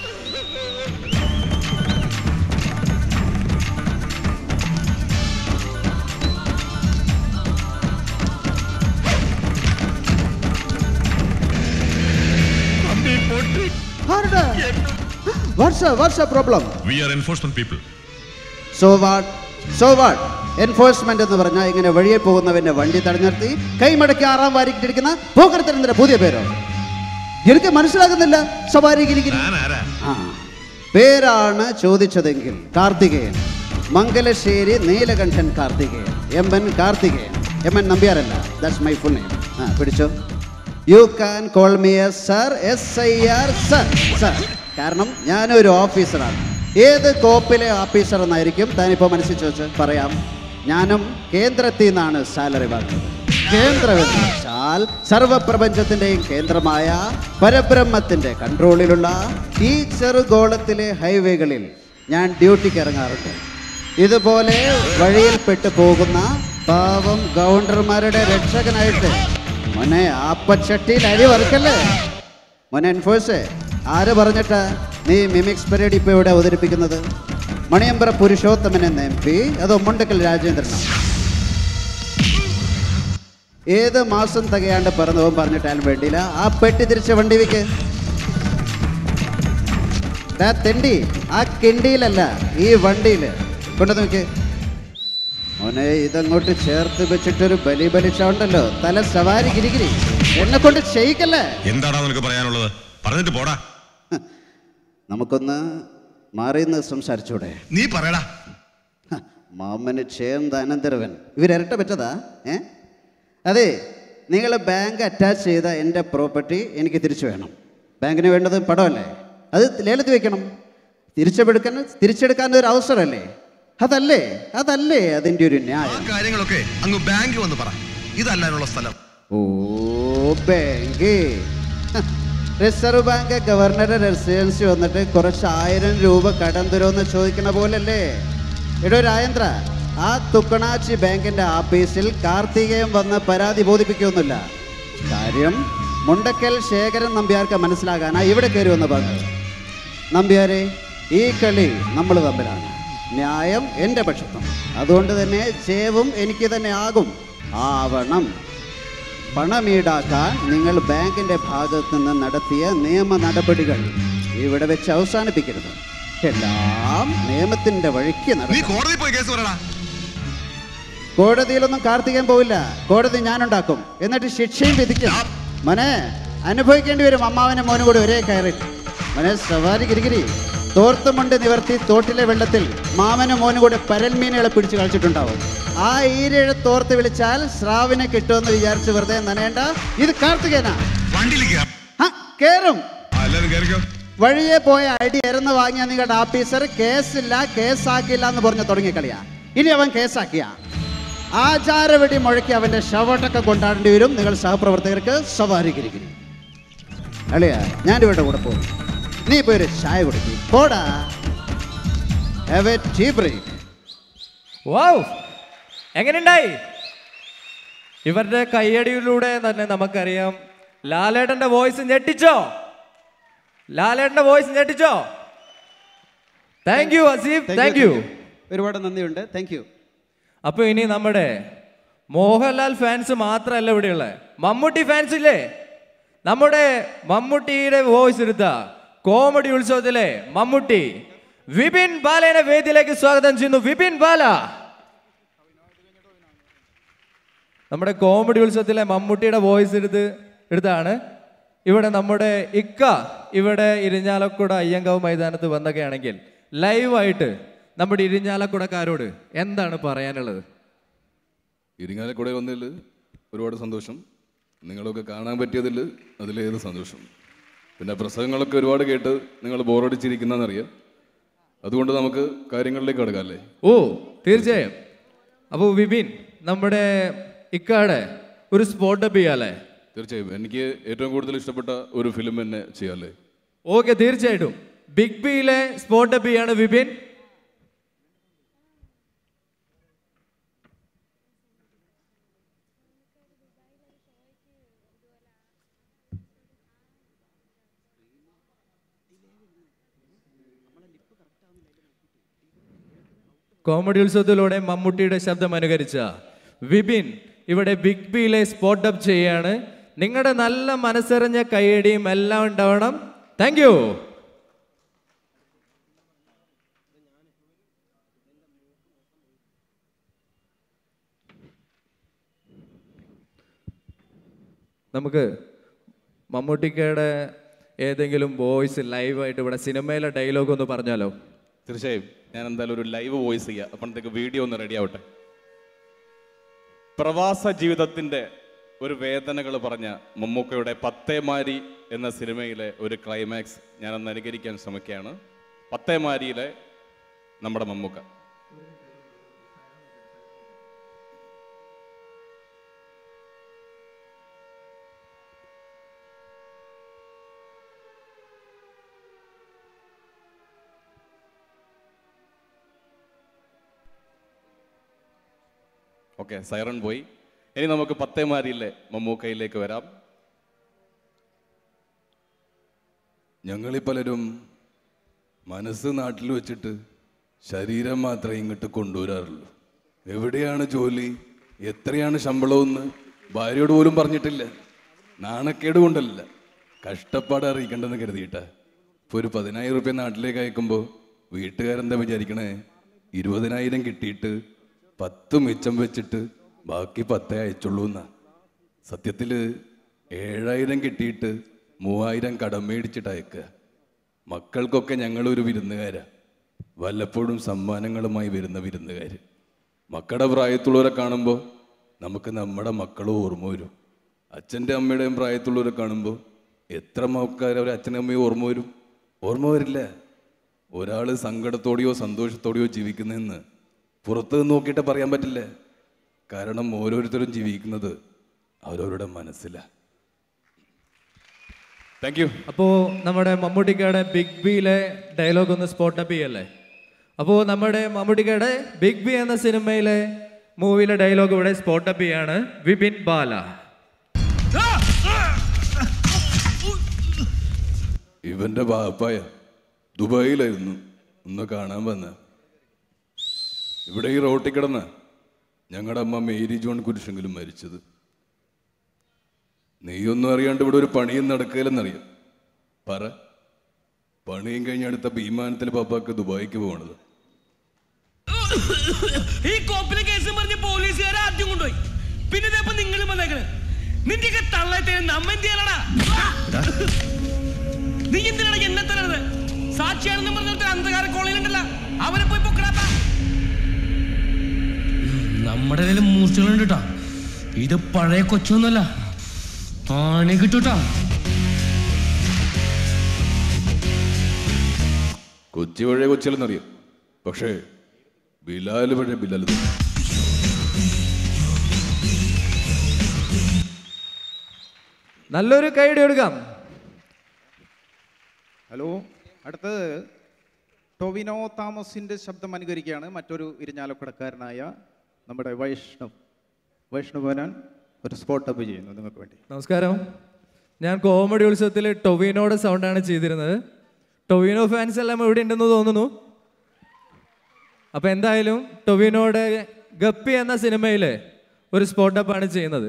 What's a, what's a problem? We are enforcement people. So what so what enforcement എന്ന് പറഞ്ഞാൽ ഇങ്ങനെ വഴിയെ പോകുന്നവന്റെ വണ്ടി തടഞ്ഞു നിർത്തി കൈമടക്കി ആറാം വാരിക്കിട്ടിരിക്കുന്ന പോക്കരത്തിനെന്തിന്റെ പുതിയ പേരോ എനിക്ക് മനസ്സിലാകുന്നില്ല സവാരി ഗിരിഗിരി ആ പേരാണ് ചോദിച്ചതെങ്കിൽ Karthikeyan Mangalassery Neelakandan Karthikeyan M N Karthikeyan M N നമ്പ്യാരല്ല ദാറ്റ്സ് മൈ ഫുൾ നെയിം ആ പിടിച്ചോ you can call me S sir S I R sir sir കാരണം ഞാനൊരു ഓഫീസറാണ് ഏത് കോപ്പിലെ ഓഫീസർ എന്നായിരിക്കും താനിപ്പോൾ മനസ്സിൽ ചോദിച്ച് പറയാം ഞാനും കേന്ദ്രത്തിൽ നിന്നാണ് സാലറി വാങ്ങുന്നത് കേന്ദ്രം എന്ന് വെച്ചാൽ സർവപ്രപഞ്ചത്തിൻ്റെയും കേന്ദ്രമായ പരബ്രഹ്മത്തിൻ്റെ കൺട്രോളിലുള്ള ഈ ചെറുഗോളത്തിലെ ഹൈവേകളിൽ ഞാൻ ഡ്യൂട്ടിക്ക് ഇറങ്ങാറുണ്ട് ഇതുപോലെ വഴിയിൽപ്പെട്ടു പോകുന്ന പാവം ഗൗണ്ടർമാരുടെ രക്ഷകനായിട്ട് മോനെ ആപ്പച്ചട്ടിയിൽ അരി വറുക്കല്ലേ മോനെ എൻഫോഴ്സ് ആര് പറഞ്ഞിട്ടാ നീ മിമിക്സ് പരേഡ് ഇപ്പോൾ ഇവിടെ അവതരിപ്പിക്കുന്നത് മണിയമ്പറ പുരുഷോത്തമൻ എന്ന എം പി അതോ മുണ്ടക്കൽ രാജേന്ദ്രനോ ഏത് മാസം തികയാണ്ട് പിറന്നവും പറഞ്ഞിട്ടാലും വേണ്ടിയില്ല ആ പെട്ടി തിരിച്ച വണ്ടി വിക്ക് ദാ തെണ്ടി ആ കിണ്ടിയിലല്ല ഈ വണ്ടിയിൽ കൊണ്ടു നോക്ക് മോനെ ഇതങ്ങോട്ട് ചേർത്ത് വെച്ചിട്ടൊരു ബലി ബലിച്ചുണ്ടല്ലോ തല സവാരി ഗിരിഗിരി എന്നെ കൊണ്ട് ചെയ്യിക്കല്ലേ എന്താടാ നിനക്ക് പറയാനുള്ളത് പറഞ്ഞിട്ട് പോടാ നമുക്കൊന്ന് മാറി നിന്ന് സംസാരിച്ചൂടെ നീ പറയടാ ഹ, മാമന് ചേർന്ന അനന്തരവൻ ഇവരിരട്ട പറ്റതാ ഏ അതെ നിങ്ങൾ ബാങ്ക് അറ്റാച്ച് ചെയ്ത എൻ്റെ പ്രോപ്പർട്ടി എനിക്ക് തിരിച്ചു വേണം ബാങ്കിന് വേണ്ടത് പടമല്ലേ അത് ലേലത്തിൽ വെക്കണം തിരിച്ചെടുക്കാൻ തിരിച്ചെടുക്കാൻ ഒരു അവസരമല്ലേ അതല്ലേ അതല്ലേ അതിൻ്റെ ഒരു ന്യായം കാര്യങ്ങളൊക്കെ അങ്ങ് ബാങ്കിൽ വന്ന് പറ ഇതല്ലാനുള്ള സ്ഥലം ഓ ബാങ്ക് ഹ, റിസർവ് ബാങ്ക് ഗവർണറുടെ റെസിഡൻസി വന്നിട്ട് കുറച്ച് ആയിരം രൂപ കടം തരുമെന്ന് ചോദിക്കുന്ന പോലല്ലേ എടോ രാജേന്ദ്ര ആ തുക്കണാച്ചി ബാങ്കിന്റെ ആഫീസിൽ കാർത്തികേയൻ വന്ന് പരാതി ബോധിപ്പിക്കുകയൊന്നുമില്ല കാര്യം മുണ്ടക്കൽ ശേഖരൻ നമ്പ്യാർക്ക് മനസ്സിലാകാനാ ഇവിടെ കയറി വന്ന് പറഞ്ഞത് നമ്പ്യാരെ ഈ കളി നമ്മൾ തമ്മിലാണ് ന്യായം എൻ്റെ പക്ഷത്തും അതുകൊണ്ട് തന്നെ ജയവും എനിക്ക് തന്നെ ആകും ആവണം പണമീടാക്കാൻ നിങ്ങൾ ബാങ്കിന്റെ ഭാഗത്തു നിന്ന് നടത്തിയ നിയമ നടപടികൾ ഇവിടെ വെച്ച് അവസാനിപ്പിക്കരുത് എല്ലാം നിയമത്തിന്റെ വഴിക്ക് നീ നടക്കും കോടതി പോയി കേസ് പറയടാ കോടതിയിലൊന്നും കാർത്തികൻ പോവില്ല കോടതി ഞാനുണ്ടാക്കും എന്നിട്ട് ശിക്ഷയും വിധിക്കും മനെ അനുഭവിക്കേണ്ടി വരും അമ്മാവനും മോനും കൂടി ഒരേ കയറി മനെ സവാരി ഗിരിഗിരി തോർത്തുമുണ്ട് നിവർത്തി തോട്ടിലെ വെള്ളത്തിൽ മാമനും മോനും കൂടെ പരൽമീനുകളെ പിടിച്ച് കളിച്ചിട്ടുണ്ടാവും ആ ഈരഴ തോർത്ത് വിളിച്ചാൽ സ്രാവിനെ കിട്ടുമെന്ന് വിചാരിച്ച് വെറുതെ നനയേണ്ട ഇത് കാർത്തികേനാ വണ്ടിയിൽ ആ, കേറും എല്ലാവരും കയറിക്കോ വഴിയെ പോയ അടി എരന്ന് വാങ്ങിയ നിങ്ങളുടെ ഓഫീസർ കേസില്ല കേസാക്കില്ല എന്ന് പറഞ്ഞ് തുടങ്ങിയ കളിയാ ഇനി അവൻ കേസാക്കിയ ആചാരവെടി മുഴക്കി അവന്റെ ശവട്ടൊക്കെ കൊണ്ടാടേണ്ടി വരും നിങ്ങൾ സഹപ്രവർത്തകർക്ക് സവാരിക്കിരിക്കും അളിയാ ഞാനിവിടെ കൂടെ പോകും നീ പോയി ഒരു ചായ കുടിക്കും പോടാ Have a tea break. വാവ് എങ്ങനെയുണ്ടായി ഇവരുടെ കയ്യടിയിലൂടെ തന്നെ നമുക്കറിയാം ലാലേട്ടന്റെ വോയിസ് ഞെട്ടിച്ചോ ലാലേട്ടന്റെ വോയിസ് ഞെട്ടിച്ചോ thank you Asif thank you ഒരുപാട് നന്ദിയുണ്ട് താങ്ക് യു അപ്പൊ ഇനി നമ്മുടെ മോഹൻലാൽ ഫാൻസ് മാത്രമല്ല ഇവിടെയുള്ളത് മമ്മൂട്ടി ഫാൻസ് ഇല്ലേ നമ്മുടെ മമ്മൂട്ടിയുടെ വോയിസ് എടുത്ത കോമഡി ഉത്സവത്തിലെ മമ്മൂട്ടി വിപിൻ ബാലനെ വേദിയിലേക്ക് സ്വാഗതം ചെയ്യുന്നു വിപിൻ ബാല നമ്മുടെ കോമഡി ഉത്സവത്തിലെ മമ്മൂട്ടിയുടെ വോയിസ് എടുത്ത് എടുത്താണ് ഇവിടെ നമ്മുടെ ഇക്ക ഇവിടെ ഇരിഞ്ഞാലക്കുട അയ്യങ്കാവ് മൈതാനത്ത് വന്നൊക്കെയാണെങ്കിൽ ലൈവായിട്ട് നമ്മുടെ ഇരിഞ്ഞാലക്കുടക്കാരോട് എന്താണ് പറയാനുള്ളത് ഇരിങ്ങാലക്കുട വന്നതിൽ ഒരുപാട് സന്തോഷം നിങ്ങളൊക്കെ കാണാൻ പറ്റിയതിൽ അതിലേത് സന്തോഷം പിന്നെ പ്രസംഗങ്ങളൊക്കെ ഒരുപാട് കേട്ട് നിങ്ങൾ ബോറടിച്ചിരിക്കുന്നതെന്നറിയാം അതുകൊണ്ട് നമുക്ക് കാര്യങ്ങളിലേക്ക് കടക്കാം അല്ലേ ഓ തീർച്ചയായും അപ്പോൾ വിപിൻ നമ്മുടെ ഇക്കാടെ ഒരു സ്പോട്ട് അപ്പ് ചെയ്യാല്ലേ തീർച്ചയായും എനിക്ക് ഏറ്റവും കൂടുതൽ ഇഷ്ടപ്പെട്ട ഒരു ഫിലിം തന്നെ ചെയ്യാല്ലേ ഓക്കെ തീർച്ചയായിട്ടും ബിഗ് ബിയിലെ സ്പോട്ട് അപ്പ് ചെയ്യാണ് വിപിൻ കോമഡി ഉത്സവത്തിലൂടെ മമ്മൂട്ടിയുടെ ശബ്ദം അനുകരിച്ച വിപിൻ ഇവിടെ ബിഗ് ബിയിലെ സ്പോട്ട് അപ്പ് ചെയ്യാണ് നിങ്ങളുടെ നല്ല മനസ്സറിഞ്ഞ കൈയടിയും എല്ലാം ഉണ്ടാവണം താങ്ക് യു നമുക്ക് മമ്മൂട്ടിക്കയുടെ ഏതെങ്കിലും വോയിസ് ലൈവായിട്ട് ഇവിടെ സിനിമയിലെ ഡയലോഗ് ഒന്ന് പറഞ്ഞാലോ തീർച്ചയായും ഞാൻ എന്തായാലും ഒരു ലൈവ് വോയിസ് ചെയ്യാം അപ്പോഴത്തേക്ക് വീഡിയോ ഒന്ന് റെഡി ആവട്ടെ പ്രവാസ ജീവിതത്തിന്റെ ഒരു വേദനകൾ പറഞ്ഞ മമ്മൂക്കയുടെ പത്തേമാരി എന്ന സിനിമയിലെ ഒരു ക്ലൈമാക്സ് ഞാനൊന്ന് അനുകരിക്കാൻ ശ്രമിക്കുകയാണ് പത്തേമാരിയിലെ നമ്മുടെ മമ്മൂക്ക ഓക്കെ സൈറൺ പോയി ഇനി നമുക്ക് പത്തേമാരിയിലെ മമ്മൂക്കയിലേക്ക് വരാം ഞങ്ങളീ പലരും മനസ്സ് നാട്ടിൽ വെച്ചിട്ട് ശരീരം മാത്രമേ ഇങ്ങോട്ട് കൊണ്ടുവരാറുള്ളൂ എവിടെയാണ് ജോലി എത്രയാണ് ശമ്പളമെന്ന് ഭാര്യയോട് പോലും പറഞ്ഞിട്ടില്ല നാണക്കേട് കൊണ്ടല്ല കഷ്ടപ്പാട് അറിയിക്കണ്ടെന്ന് കരുതിയിട്ടാ ഇപ്പോൾ ഒരു പതിനായിരം റുപ്യ നാട്ടിലേക്ക് അയക്കുമ്പോൾ വീട്ടുകാരെന്താ വിചാരിക്കണേ ഇരുപതിനായിരം കിട്ടിയിട്ട് പത്ത് മിച്ചം വെച്ചിട്ട് ബാക്കി പത്തേ അയച്ചുള്ളൂ എന്നാ സത്യത്തിൽ ഏഴായിരം കിട്ടിയിട്ട് മൂവായിരം കടം മേടിച്ചിട്ട് അയക്കുക മക്കൾക്കൊക്കെ ഞങ്ങളൊരു വിരുന്നുകാരാ വല്ലപ്പോഴും സമ്മാനങ്ങളുമായി വരുന്ന വിരുന്നുകാർ മക്കളുടെ പ്രായത്തുള്ളവരെ കാണുമ്പോൾ നമുക്ക് നമ്മുടെ മക്കളും ഓർമ്മ വരും അച്ഛൻ്റെ അമ്മയുടെയും പ്രായത്തുള്ളവരെ കാണുമ്പോൾ എത്ര മക്കൾ ഒരു അച്ഛനും അമ്മയും ഓർമ്മ വരും ഓർമ്മ വരില്ല ഒരാൾ സങ്കടത്തോടെയോ സന്തോഷത്തോടെയോ ജീവിക്കുന്നതെന്ന് പുറത്ത് നിന്ന് നോക്കിയിട്ട് പറയാൻ പറ്റില്ല കാരണം ഓരോരുത്തരും ജീവിക്കുന്നത് അവരവരുടെ മനസ്സിലാണ് താങ്ക് യു അപ്പോൾ നമ്മുടെ മമ്മൂട്ടിക്കയുടെ ബിഗ് ബിയിലെ ഡയലോഗ് ഒന്ന് സ്പോട്ട് അപ്പ് ചെയ്യല്ലേ അപ്പോൾ നമ്മുടെ മമ്മൂട്ടിക്കയുടെ ബിഗ് ബി എന്ന സിനിമയിലെ മൂവിയിലെ ഡയലോഗ് ഇവിടെ സ്പോട്ട് അപ്പ് ചെയ്യാണ് വിപിൻ ബാല ഇവന്റെ ബാപ്പായ ദുബായിലായിരുന്നു ഒന്ന് കാണാൻ വന്ന ഇവിടെ ഈ റോട്ടിൽ കിടന്ന ഞങ്ങളുടെ അമ്മ മേരി ജോൺ കുരിശെങ്കിലും മരിച്ചത് നീയൊന്നും അറിയാണ്ട് ഇവിടെ ഒരു പണിയും നടക്കില്ലെന്നറിയാം പറ പണിയും കഴിഞ്ഞ് അടുത്ത വിമാനത്തിൽ പപ്പാക്ക് ദുബായിക്ക് പോകണത് ഈ കോപ്പിലെ കേസ് പറഞ്ഞ് പോലീസുകാരെ ആദ്യം കൊണ്ടുപോയി പിന്നെ ഇതേപ്പോ നിങ്ങൾ വന്നേക്കണ് നിന്റെയൊക്കെ തള്ളത്തെ നമ്മ എന്ത് ചെയ്യലടാ നീ എന്തിനാണ് എന്നെ തരണത് സാക്ഷിയാണെന്ന് പറഞ്ഞിട്ട് അന്ധകാര കോളേജിലുണ്ടല്ലോ അവനെ പോയി പൊക്കടാപ്പാ നമ്മുടെ കയ്യിൽ മൂർച്ചകളുണ്ട് കേട്ടോ ഇത് പഴയ കൊച്ചൊന്നുമല്ല ആണി കിട്ടൂട്ടാ കൊച്ചി പഴയ കൊച്ചിയിലെന്നറിയാം പക്ഷേ ബിലാല് പഴയ ബിലാല് തന്നെ നല്ലൊരു കൈഡി കൊടുക്കാം ഹലോ അടുത്തത് ടൊവിനോ താമസിൻ്റെ ശബ്ദം അനുകരിക്കുകയാണ് മറ്റൊരു ഇരിഞ്ഞാലക്കുടക്കാരനായ നമ്മുടെ വൈഷ്ണവ് വൈഷ്ണവ് വരാൻ ഒരു സ്പോട്ട് അപ്പ് ചെയ്യുന്നു നിങ്ങൾക്ക് വേണ്ടി നമസ്കാരം ഞാൻ കോമഡി ഉത്സവത്തിൽ ടൊവിനോയുടെ സൗണ്ടാണ് ചെയ്തിരുന്നത് ടൊവിനോ ഫാൻസ് എല്ലാം ഇവിടെ ഉണ്ടെന്ന് തോന്നുന്നു അപ്പോൾ എന്തായാലും ടൊവിനോയുടെ ഗപ്പി എന്ന സിനിമയിൽ ഒരു സ്പോട്ടപ്പാണ് ചെയ്യുന്നത്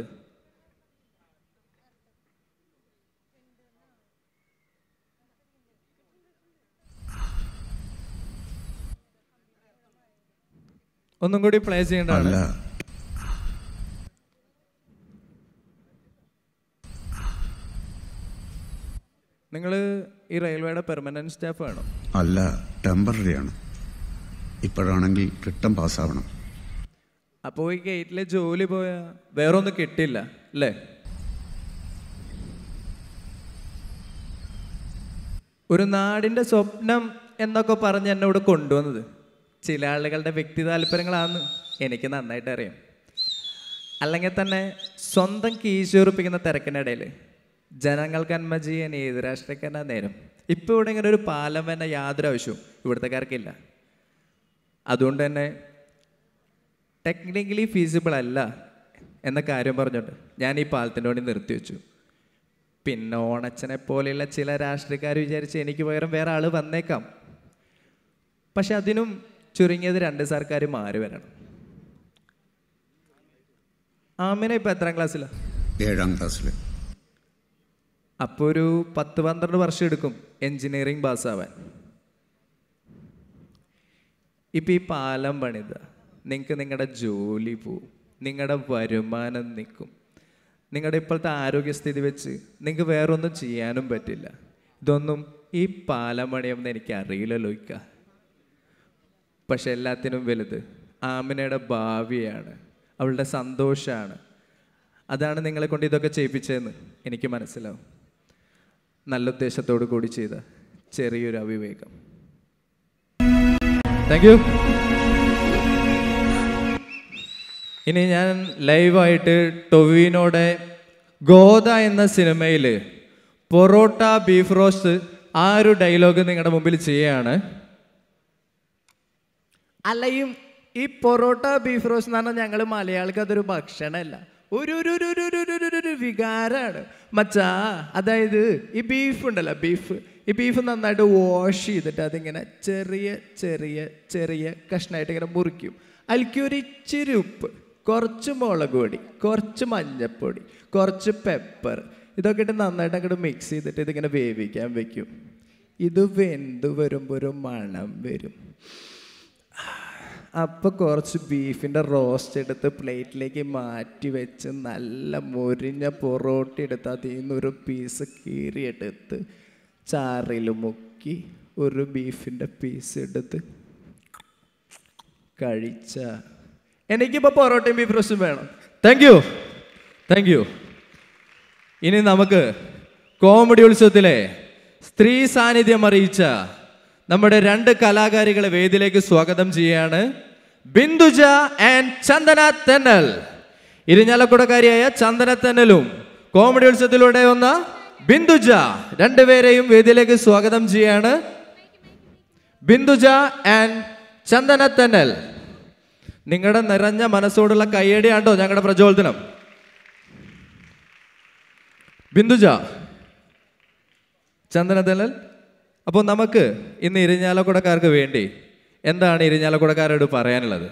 ഒന്നും കൂടി പ്ലേ ചെയ്യേണ്ടതാണ് അല്ല നിങ്ങൾ ഈ റെയിൽവേയുടെ പെർമനന്റ് സ്റ്റാഫ് ആണോ അല്ല ടെമ്പററി ആണ് ഇപ്പോഴാണെങ്കിൽ റിട്ടേൺ പാസ്സാവണം അപ്പോൾ ഈ ഗേറ്റിലെ ജോലി പോയാൽ വേറെ ഒന്നും കിട്ടില്ല അല്ലേ ഒരു നാടിൻ്റെ സ്വപ്നം എന്നൊക്കെ പറഞ്ഞ് എന്നെ ഇവിടെ കൊണ്ടുവന്നത് ചില ആളുകളുടെ വ്യക്തി താല്പര്യങ്ങളാണെന്ന് എനിക്ക് നന്നായിട്ട് അറിയാം അല്ലെങ്കിൽ തന്നെ സ്വന്തം കീശുറപ്പിക്കുന്ന തിരക്കിനിടയിൽ ജനങ്ങൾക്ക് നന്മ ചെയ്യാൻ ഏത് രാഷ്ട്രീയക്കാരനാ നേരം ഇപ്പോൾ ഇവിടെ ഇങ്ങനെ ഒരു പാലം തന്നെ യാതൊരു ആവശ്യവും ഇവിടുത്തെക്കാർക്കില്ല അതുകൊണ്ട് തന്നെ ടെക്നിക്കലി ഫീസിബിൾ അല്ല എന്ന കാര്യം പറഞ്ഞിട്ട് ഞാൻ ഈ പാലത്തിൻ്റെ വേണ്ടി നിർത്തിവെച്ചു പിന്നെ ഓണച്ചനെ പോലെയുള്ള ചില രാഷ്ട്രീയക്കാർ വിചാരിച്ച് എനിക്ക് പകരം വേറെ ആൾ വന്നേക്കാം പക്ഷെ അതിനും ചുരുങ്ങിയത് രണ്ട് സർക്കാർ മാറി വരണം ആമിന ഇപ്പം എത്രാം ക്ലാസ്സിലാണ് ഏഴാം ക്ലാസ്സിൽ അപ്പോൾ ഒരു പത്ത് പന്ത്രണ്ട് വർഷം എടുക്കും എൻജിനീയറിംഗ് പാസ്സാവാൻ ഇപ്പം ഈ പാലം പണിത നിങ്ങൾക്ക് നിങ്ങളുടെ ജോലി പോവും നിങ്ങളുടെ വരുമാനം നിൽക്കും നിങ്ങളുടെ ഇപ്പോഴത്തെ ആരോഗ്യസ്ഥിതി വെച്ച് നിങ്ങൾക്ക് വേറൊന്നും ചെയ്യാനും പറ്റില്ല ഇതൊന്നും ഈ പാലം പണിയൊന്നും എനിക്ക് അറിയില്ലല്ലോ ഇക്ക പക്ഷെ എല്ലാത്തിനും വലുത് ആമിനയുടെ ഭാവിയാണ് അവളുടെ സന്തോഷമാണ് അതാണ് നിങ്ങളെ കൊണ്ട് ഇതൊക്കെ ചെയ്യിപ്പിച്ചതെന്ന് എനിക്ക് മനസ്സിലാവും നല്ല ഉദ്ദേശത്തോടു കൂടി ചെയ്ത ചെറിയൊരു അവിവേകം താങ്ക് യു ഇനി ഞാൻ ലൈവായിട്ട് ടൊവിനോടെ ഗോദ എന്ന സിനിമയിൽ പൊറോട്ട ബീഫ് റോസ്റ്റ് ആ ഒരു ഡയലോഗ് നിങ്ങളുടെ മുമ്പിൽ ചെയ്യാണ് അല്ലയും ഈ പൊറോട്ട ബീഫ് റോസ്റ്റ് എന്ന് പറഞ്ഞാൽ ഞങ്ങൾ മലയാളിക്ക് അതൊരു ഭക്ഷണമല്ല ഒരു ഒരു ഒരു ഒരു ഒരു ഒരു ഒരു ഒരു വികാരമാണ് മച്ചാ അതായത് ഈ ബീഫ് ഉണ്ടല്ലോ ബീഫ് ഈ ബീഫ് നന്നായിട്ട് വാഷ് ചെയ്തിട്ട് അതിങ്ങനെ ചെറിയ ചെറിയ ചെറിയ കഷ്ണമായിട്ട് ഇങ്ങനെ മുറിക്കും അതിലേക്ക് ഒരു ഇച്ചിരി ഉപ്പ് കുറച്ച് മുളക് പൊടി കുറച്ച് മഞ്ഞൾപ്പൊടി കുറച്ച് പെപ്പർ ഇതൊക്കെ ഇട്ട് നന്നായിട്ട് അങ്ങോട്ട് മിക്സ് ചെയ്തിട്ട് ഇതിങ്ങനെ വേവിക്കാൻ വെക്കും ഇത് വെന്ത് വരുമ്പോൾ ഒരു മണം വരും അപ്പോൾ കുറച്ച് ബീഫിൻ്റെ റോസ്റ്റ് എടുത്ത് പ്ലേറ്റിലേക്ക് മാറ്റി വെച്ച് നല്ല മുരിഞ്ഞ പൊറോട്ട എടുത്ത് അതിൽ നിന്നൊരു പീസ് കീറിയെടുത്ത് ചാറിൽ മുക്കി ഒരു ബീഫിൻ്റെ പീസ് എടുത്ത് കഴിച്ച എനിക്കിപ്പോൾ പൊറോട്ടയും ബീഫ് റോസ്റ്റും വേണം താങ്ക് യു താങ്ക് യു ഇനി നമുക്ക് കോമഡി ഉത്സവത്തിലെ സ്ത്രീ സാന്നിധ്യം അറിയിച്ച നമ്മുടെ രണ്ട് കലാകാരികളെ വേദിയിലേക്ക് സ്വാഗതം ചെയ്യാണ് ബിന്ദുജ ആൻഡ് ചന്ദന തെന്നൽ ഇരിഞ്ഞാലക്കുടക്കാരിയായ ചന്ദന തെന്നലും കോമഡി ഉത്സവത്തിലൂടെ വന്ന ബിന്ദുജ രണ്ടുപേരെയും വേദിയിലേക്ക് സ്വാഗതം ചെയ്യാണ് ബിന്ദുജ ആൻഡ് ചന്ദന തെന്നൽ നിങ്ങളുടെ നിറഞ്ഞ മനസ്സോടുള്ള കയ്യടിയാണ്ടോ ഞങ്ങളുടെ പ്രചോദനം ബിന്ദുജ ചന്ദന തെന്നൽ അപ്പോൾ നമുക്ക് ഇന്ന് ഇരിഞ്ഞാലക്കുടക്കാർക്ക് വേണ്ടി എന്താണ് ഇരിഞ്ഞാലക്കുടക്കാരോട് പറയാനുള്ളത്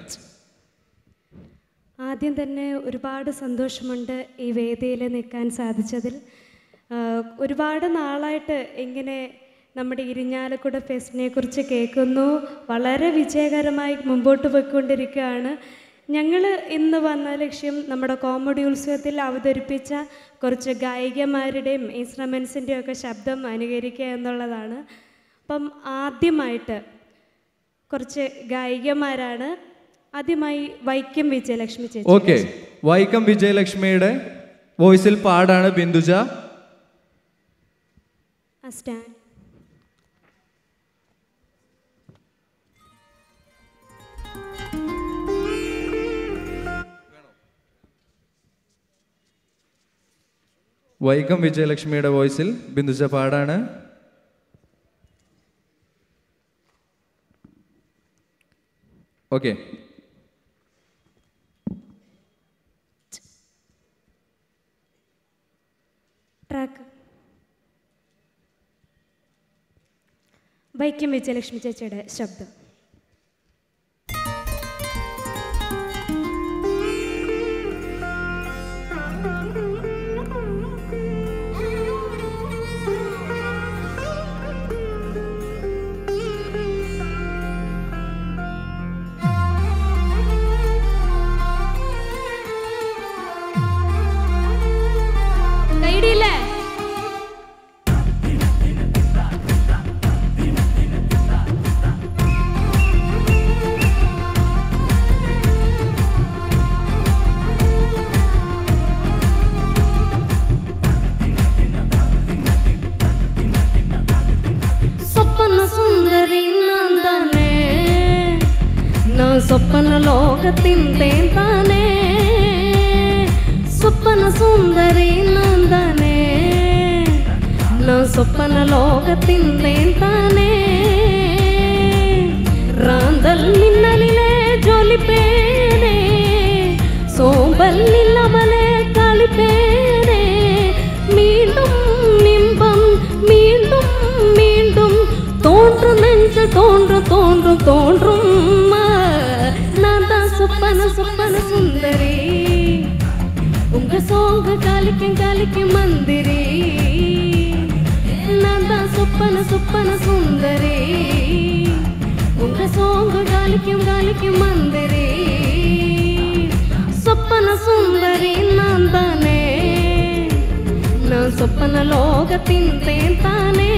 ആദ്യം തന്നെ ഒരുപാട് സന്തോഷമുണ്ട് ഈ വേദിയിൽ നിൽക്കാൻ സാധിച്ചതിൽ ആഹ് ഒരുപാട് നാളായിട്ട് ഇങ്ങനെ നമ്മുടെ ഇരിഞ്ഞാലക്കുട ഫെസ്റ്റിനെ കുറിച്ച് കേൾക്കുന്നു വളരെ വിജയകരമായി മുമ്പോട്ട് പോയിക്കൊണ്ടിരിക്കുകയാണ് ഞങ്ങൾ ഇന്ന് വന്ന ലക്ഷ്യം നമ്മുടെ കോമഡി ഉത്സവത്തിൽ അവതരിപ്പിച്ച കുറച്ച് ഗായികമാരുടെയും ഇൻസ്ട്രുമെൻസിൻ്റെയും ഒക്കെ ശബ്ദം അനുകരിക്കുക എന്നുള്ളതാണ് അപ്പം ആദ്യമായിട്ട് കുറച്ച് ഗായികമാരാണ് ആദ്യമായി വൈക്കം വിജയലക്ഷ്മി ചേച്ചി ഓക്കെ വൈക്കം വിജയലക്ഷ്മിയുടെ വോയിസിൽ പാടാണ് ബിന്ദുജ ആ സ്റ്റാൻഡ് വൈക്കം വിജയലക്ഷ്മിയുടെ വോയിസിൽ ബിന്ദുജ പാടാണ് ഓക്കെ ട്രാക്ക് വൈക്കം വിജയലക്ഷ്മി ചേച്ചിയുടെ ശബ്ദം കൈഡിയില്ലേ ಸ್ವಪ್ನ ಸುಂದರಿ ನಂದನೆ ನಾ ಸ್ವಪ್ನ ಲೋಕತ್ತಿಂತೇನ್ ತಾನೇ ಸ್ವಪ್ನ ಸುಂದರಿ ನಂದನೆ ನಾ ಸ್ವಪ್ನ ಲೋಕತ್ತಿಂತೇನ್ ತಾನೇ റാന്തല്ലിന്നലിലെ ജോലിപ്പേനെ സോമ്പല്ലില്ലമലെ കളിപ്പേനെ மீண்டும் நிம்பம் மீண்டும் மீண்டும் தோன்றும் நெஞ்சு தோன்றும் தோன்றும் தோன்றும் நான் தான் சுப்பன சுப்பன சுந்தரி உங்க சோங்க காலிக்கும் காலிக்கும் மந்திரி நான் தான் சுப்பன சுப்பன சுந்தரி உங்க சோங்க காலிக்கும் காலிக்கும் மந்திரி சொப்பன சுந்தரி நான் தானே நான் சொப்பன லோகத்தின் தேன் தானே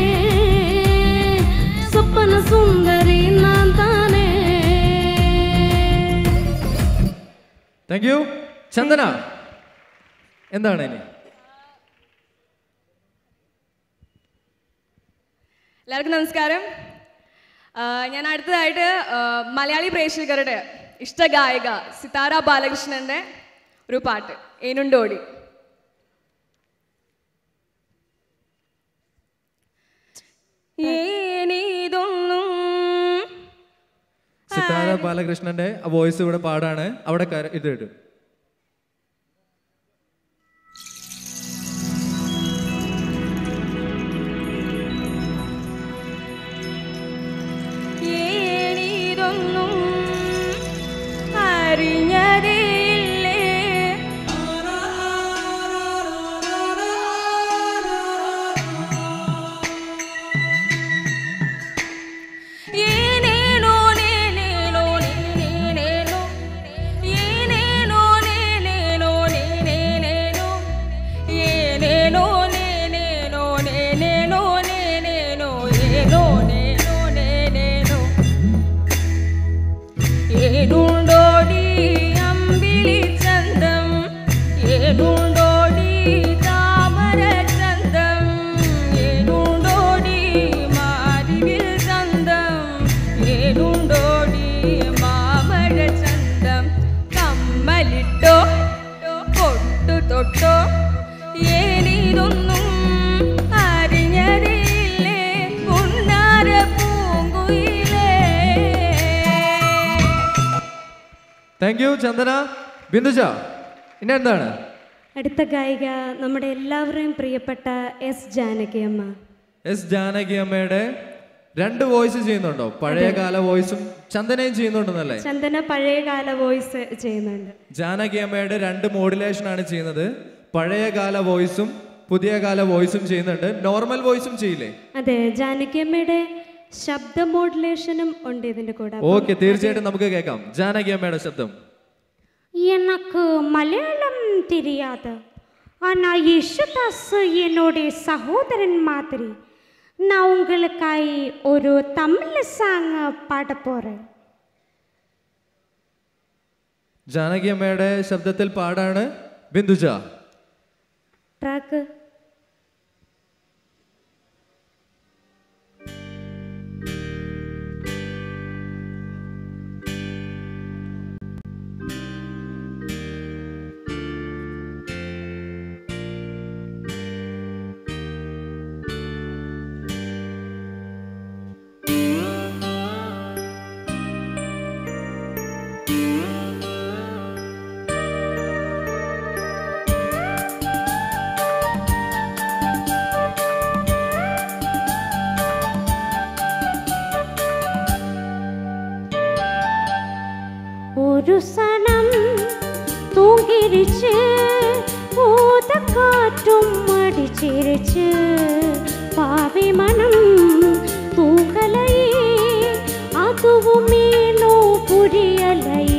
சொப்பன சுந்தரி நான் தானே താങ്ക് യു ചന്ദന എന്താണ് ഇനി എല്ലാവർക്കും നമസ്കാരം ആ, ഞാൻ അടുത്തതായിട്ട് ആ, മലയാളി പ്രേക്ഷകരുടെ ഇഷ്ടഗായിക സിതാര ബാലകൃഷ്ണന്റെ ഒരു പാട്ട് ഏനുണ്ടോടി ഏനീതൊന്നും സിതാര ബാലകൃഷ്ണന്റെ വോയിസ് ഇവിടെ പാടാണ് അവിടെ കര- ഇത് ഇടും ഏനീതൊന്നും അറിഞ്ഞതേയില്ലേ ಏನೇನೋ ನೇನೇನೋ ನೇನೇನೇನೋ ಏನೇನೋ ನೇನೇನೋ ನೇನೇನೇನೋ ಏನೇನೋ ನೇನೇನೋ ನೇನೇನೋ ನೇನೇನೋ ಏನೋ ನೇನೋ ನೇನೇನೋ ಏನುಂಡೋಡಿ താങ്ക് യു ചന്ദന ബിന്ദുജ ഇനി എന്താണ് അടുത്ത ഗായിക നമ്മുടെ എല്ലാവരുടെയും പ്രിയപ്പെട്ട എസ് ജാനകി അമ്മ എസ് ജാനകി അമ്മയുടെ രണ്ട് വോയിസ് ചെയ്യുന്നുണ്ടോ പഴയകാല വോയിസും ചന്ദനയും ചെയ്യുന്നുണ്ടെന്നല്ലേ ചന്ദന പഴയകാല വോയിസ് ചെയ്യുന്നുണ്ട് ജാനകി അമ്മയുടെ രണ്ട് മോഡുലേഷൻ ആണ് ചെയ്യുന്നത് പഴയകാല വോയിസും പുതിയ കാല വോയിസും ചെയ്യുന്നുണ്ട് നോർമൽ വോയിസും ചെയ്യില്ലേ അതെ ജാനകി അമ്മയുടെ ശബ്ദ മോഡുലേഷനും ഉണ്ട് ഇതിന്റെ കൂടെ അപ്പം ഓക്കെ തീർച്ചയായിട്ടും നമുക്ക് കേൾക്കാം ജാനകി അമ്മയുടെ ശബ്ദം எனக்கு மலையாளம் தெரியாது ஆனா யேசுதாஸ் என்னுடைய சகோதரன் மாதிரி நான் உங்களுக்காய் ஒரு தமிழ் சாங் பாட போறேன் ജാനകി അമ്മയുടെ ശബ്ദത്തിൽ പാടാണ് ബിന്ദുജ ട്രാക്ക് ஒரு சனம் தூங்கிருச்சு ஊத காற்றும் அடிச்சிருச்சு பாவி மனம் தூங்கலையே அதுவும் ஏனோ புரியலையே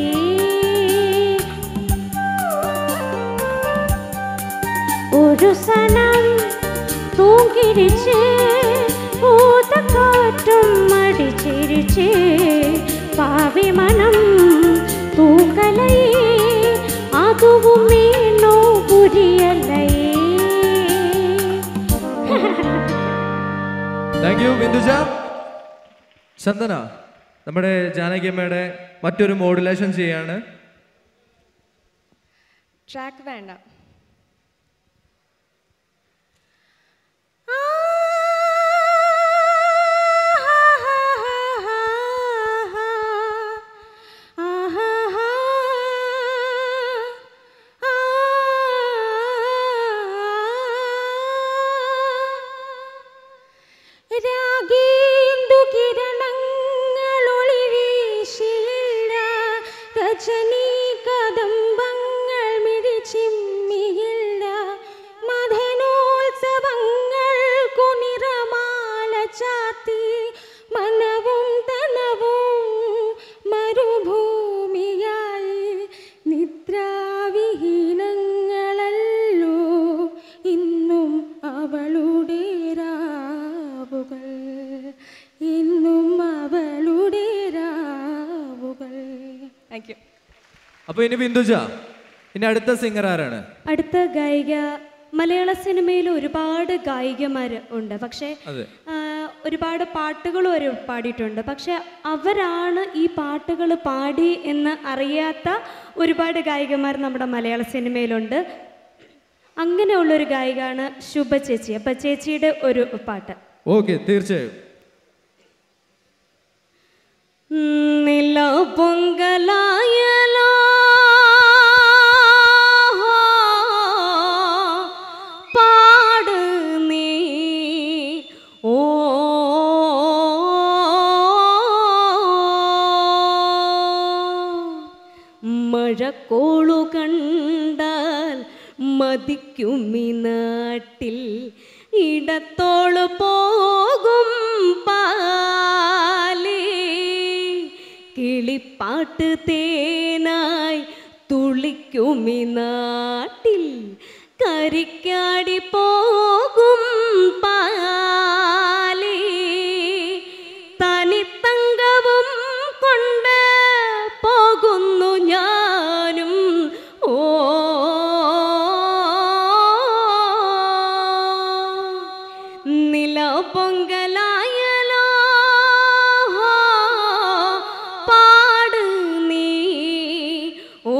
ஒரு சனம் தூங்கிருச்சு ஊத காற்றும் அடிச்சிருச்சு பாவி மனம் தூங்கலையே அதுவும் ஏனோ புரியலையே താങ്ക് യു ബിന്ദുജ ചന്ദന നമ്മുടെ ജാനകി അമ്മയുടെ മറ്റൊരു മോഡുലേഷൻ ചെയ്യാണ് ട്രാക്ക് വേണ്ട രാഗേന്ദു കിരണങ്ങളൊളി വീശിയില്ല രജനീ കദംബങ്ങൾ മിഴിച്ചിമ്മിയില്ല മഥനോത്സവങ്ങൾക്കു നിറമാല ചാത്തി മനവും തനവും മരുഭൂമിയായി നിദ്രാവിഹീനങ്ങളല്ലോ ഇന്നും അവളുടെ രാവുകൾ ഇന്നും അവളുടെ രാവുകൾ താങ്ക് യു അപ്പൊ ഇനി ബിന്ദുജ ഇനി അടുത്ത സിംഗർ ആരാണ് അടുത്ത ഗായിക മലയാള സിനിമയിൽ ഒരുപാട് ഗായികമാർ ഉണ്ട് പക്ഷേ അതെ ആ, ഒരുപാട് പാട്ടുകളും അവർ പാടിയിട്ടുണ്ട് പക്ഷെ അവരാണ് ഈ പാട്ടുകൾ പാടി എന്ന് അറിയാത്ത ഒരുപാട് ഗായികമാർ നമ്മുടെ മലയാള സിനിമയിലുണ്ട് അങ്ങനെയുള്ളൊരു ഗായികയാണ് ശുഭ ചേച്ചി അപ്പം ചേച്ചിയുടെ ഒരു പാട്ട് ഓക്കെ തീർച്ചയായും നില പൊങ്കലായലോ പാട് നീ ഓ മഴക്കോളു കണ്ടാൽ മതിക്കുമി നാട്ടിൽ ഇടത്തോളു പോകും പാലേ കിളിപ്പാട്ട് തേനായി തുളിക്കുമി നാട്ടിൽ കരിക്കാടി പോകും പാലേ തനിത്തങ്കവും കൊണ്ട് പോകുന്നു ഞാനും ഓ നില പൊങ്കലായലോ പാട് നീ ഓ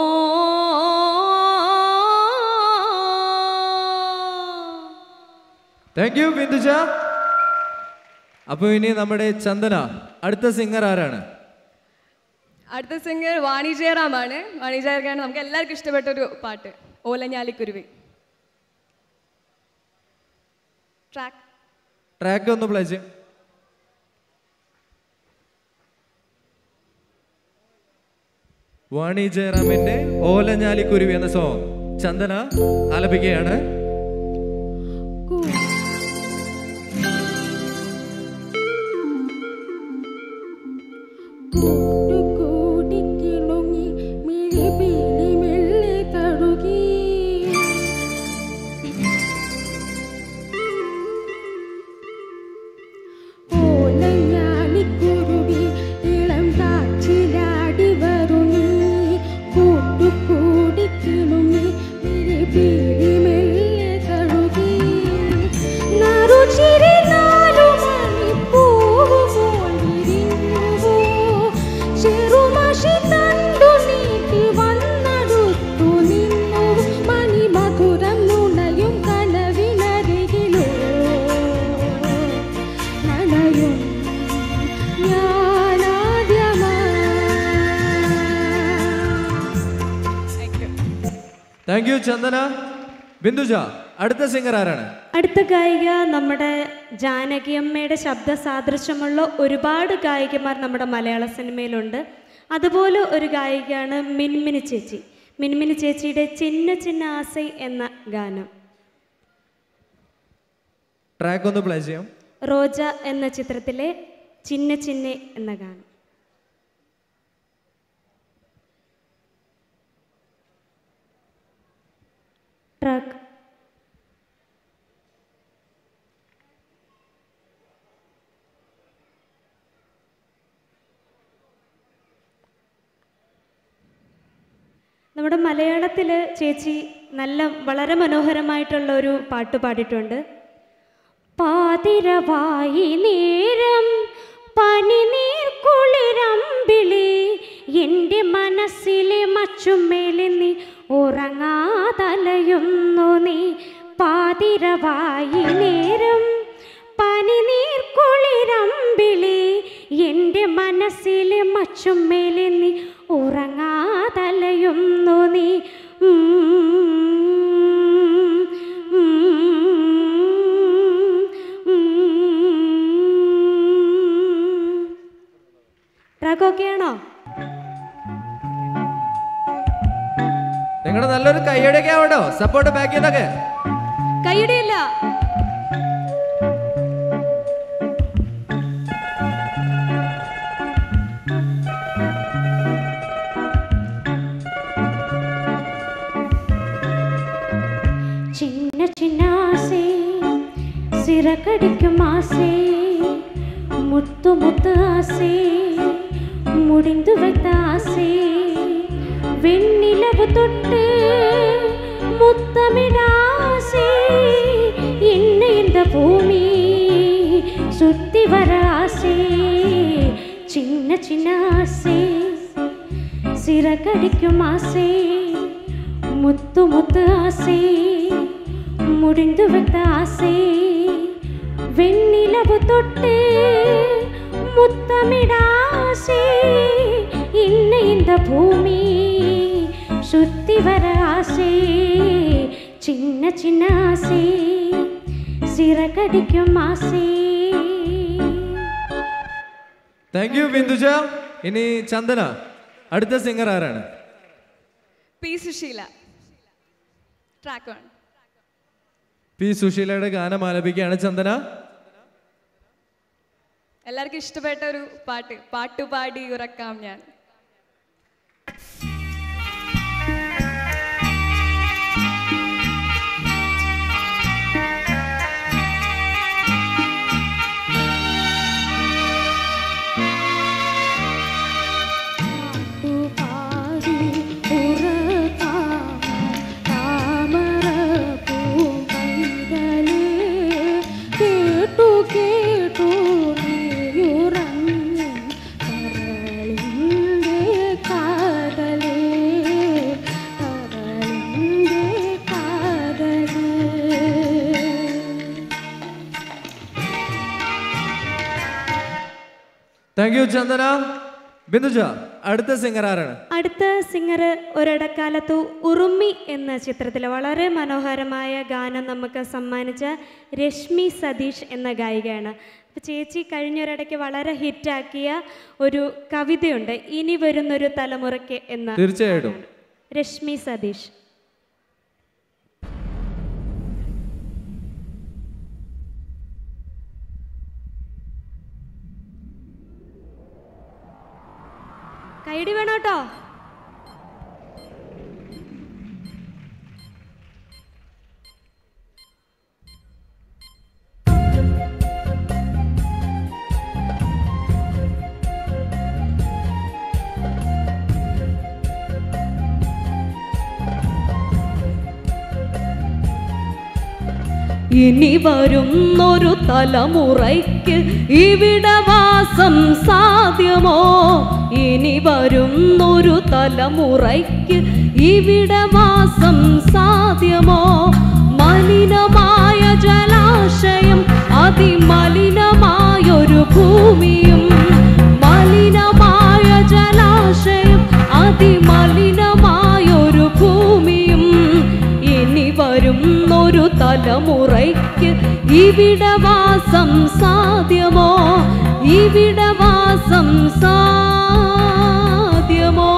താങ്ക് യു ബിന്ദുജ അപ്പൊ ഇനി നമ്മുടെ ചന്ദന അടുത്ത സിംഗർ ആരാണ് അടുത്ത സിംഗർ വാണി ജയറാമാണ് വാണി ജയറാമാണ് നമുക്ക് എല്ലാവർക്കും ഇഷ്ടപ്പെട്ട ഒരു പാട്ട് ഓലഞ്ഞാലിക്കുരുവി ട്രാക്ക് ട്രാക്ക് ഒന്ന് പ്ലേ ചെയ്യും വാണി ജയറാമിന്റെ ഓലഞ്ഞാലിക്കുരുവി എന്ന സോങ് ചന്ദന ആലപിക്കുകയാണ് കൂടിക്കിണുങ്ങി മിഴിപിളി മെല്ലെ തഴുകി ഓലഞ്ഞാലിക്കുരുവി ഇളം കാറ്റിലാടി വരുന്നീ കൂട്ടുകൂടിക്കിണുങ്ങി മിഴിപിളി മെല്ലെ തഴുകി നറുചിരി നാലു മണിപ്പൂവ് പോൽ വിരിഞ്ഞുവോ ചെറുമഷി തണ്ടു നീട്ടി വന്നടുത്തു നിന്നു മണിമധുരം നുണയും കനവിനരികിലോ നനയും താങ്ക് യു ചന്ദന ബിന്ദുജ അടുത്ത സിംഗർ ആരാണ് അടുത്ത ഗായിക നമ്മുടെ ജാനകിയമ്മയുടെ ശബ്ദ സാദൃശ്യമുള്ള ഒരുപാട് ഗായികമാർ നമ്മുടെ മലയാള സിനിമയിലുണ്ട് അതുപോലെ ഒരു ഗായികയാണ് മിൻമിനി ചേച്ചി മിൻമിനി ചേച്ചിയുടെ ചിന്ന ചിന്ന ആസൈ എന്ന ഗാനം ട്രാക്ക് ഒന്ന് പ്ലേ ചെയ്യാം റോജ എന്ന ചിത്രത്തിലെ ചിന്ന ചിന്ന എന്ന ഗാനം ട്രാക്ക് നമ്മുടെ മലയാളത്തിൽ ചേച്ചി നല്ല വളരെ മനോഹരമായിട്ടുള്ള ഒരു പാട്ട് പാടിയിട്ടുണ്ട് പാതിരവായി നേരം പനിനീർ കുളിരമ്പിളി എൻ്റെ മനസ്സിലെ മച്ചുമേലെ നീ ഉറങ്ങാതലയുന്നു നീ പാതിരവായി നേരം പനിനീർ കുളിരമ്പിളി എൻ്റെ മനസ്സിലെ മച്ചുമേലെ നീ ഉറങ്ങാതലയുന്നു നീ ഉം, ഉം, ട്രാക്ക് ഓക്കെ ആണോ നിങ്ങളുടെ നല്ലൊരു കൈയടിയൊക്കെ ആവട്ടോ സപ്പോർട്ട് ബാക്ക് ചെയ്തൊക്കെ കൈയിടിയില്ല சின்ன சின்ன ஆசை சிறகடிக்கும் ஆசை முத்து முத்து ஆசை முடிந்து வைத்த ஆசை வெண்ணிலவு தொட்டு முத்தமிட ஆசை என்ன இந்த பூமி சுத்தி வர ஆசை சின்ன சின்ன ஆசை சிறகடிக்கும் ஆசை முத்து முத்து ஆசை முடிந்து வைத்த ஆசை வெண்ணிலவு தொட்டு முத்தமிட ஆசை இன்ன இந்த பூமி சுத்தி வர ஆசை சின்ன சின்ன ஆசை சிறகடிக்கும் ஆசை താങ്ക് യു ബിന്ദുജ ഇനി ചന്ദന അടുത്ത സിംഗർ ആരാണ് P Susheela track one P സുശീലയുടെ ഗാനം ആലപിക്കുകയാണ് ചന്ദന എല്ലാവർക്കും ഇഷ്ടപ്പെട്ട ഒരു പാട്ട് പാട്ടുപാടി ഉറക്കാം ഞാൻ പാടി ഉറക്കാം താമര പൂങ്കൈതലേ കേട്ടു കേട്ടു നീയുറങ്ങും കരളിൻ്റെ കാതലേ കരളിൻ്റെ കാതലേ താങ്ക് യു ചന്ദന ബിന്ദുജ അടുത്ത സിംഗർ ആരാണ് അടുത്ത സിംഗർ ഒരിടക്കാലത്ത് ഉറുമി എന്ന ചിത്രത്തിൽ വളരെ മനോഹരമായ ഗാനം നമുക്ക് സമ്മാനിച്ച രശ്മി സതീഷ് എന്ന ഗായികയാണ് അപ്പോൾ ചേച്ചി കഴിഞ്ഞൊരിടയ്ക്ക് വളരെ ഹിറ്റാക്കിയ ഒരു കവിതയുണ്ട് ഇനി വരുന്നൊരു തലമുറയ്ക്ക് എന്ന തീർച്ചയായിട്ടും രശ്മി സതീഷ് കൈഡി വേണം കേട്ടോ ഇനി വരുന്നൊരു തലമുറയ്ക്ക് ഇവിടെ വാസം സാധ്യമോ ഇനി വരുന്നൊരു തലമുറയ്ക്ക് ഇവിടെ വാസം സാധ്യമോ മലിനമായ ജലാശയം അതിമലിനമായൊരു ഭൂമിയും മലിനമായ ജലാശയം അതിമലിനമായൊരു ഭൂമിയും ഇനി വരുന്നൊരു തലമുറയ്ക്ക് ഇവിടെ വാസം സാധ്യമോ ഇവിടെ വാസം സാധ്യമോ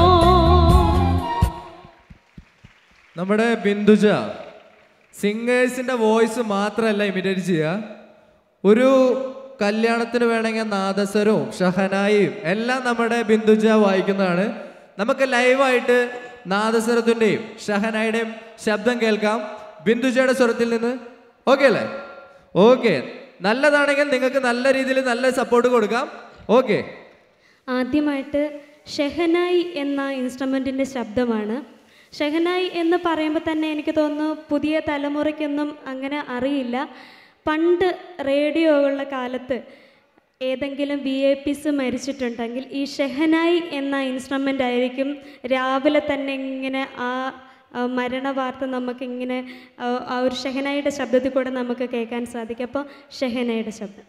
നമ്മുടെ ബിന്ദുജ സിംഗേഴ്സിന്റെ വോയിസ് മാത്രമല്ല ഇമിറ്റേറ്റ് ചെയ്യുക ഒരു കല്യാണത്തിന് വേണമെങ്കിൽ നാദസ്വരവും ഷഹനായും എല്ലാം നമ്മുടെ ബിന്ദുജ വായിക്കുന്നതാണ് നമുക്ക് ലൈവായിട്ട് നാദസ്വരത്തിൻ്റെയും ഷഹനായുടെയും ശബ്ദം കേൾക്കാം ബിന്ദുജയുടെ സ്വരത്തിൽ നിന്ന് ഓക്കെ അല്ലേ ഓക്കെ നല്ലതാണെങ്കിൽ നിങ്ങൾക്ക് നല്ല രീതിയിൽ നല്ല സപ്പോർട്ട് കൊടുക്കാം ഓക്കെ ആദ്യമായിട്ട് ഷെഹനായി എന്ന ഇൻസ്ട്രുമെൻറ്റിൻ്റെ ശബ്ദമാണ് ഷെഹനായി എന്ന് പറയുമ്പോൾ തന്നെ എനിക്ക് തോന്നുന്നു പുതിയ തലമുറയ്ക്കൊന്നും അങ്ങനെ അറിയില്ല പണ്ട് റേഡിയോകളുടെ കാലത്ത് ഏതെങ്കിലും വി ഐ പിസ് മരിച്ചിട്ടുണ്ടെങ്കിൽ ഈ ഷെഹനായി എന്ന ഇൻസ്ട്രുമെൻ്റ് ആയിരിക്കും രാവിലെ തന്നെ ഇങ്ങനെ ആ ആ മരണ വാർത്ത നമുക്കിങ്ങനെ ആ ആ ഒരു ഷെഹനായിയുടെ ശബ്ദത്തിൽ കൂടെ നമുക്ക് കേൾക്കാൻ സാധിക്കും അപ്പോൾ ഷെഹനായിയുടെ ശബ്ദം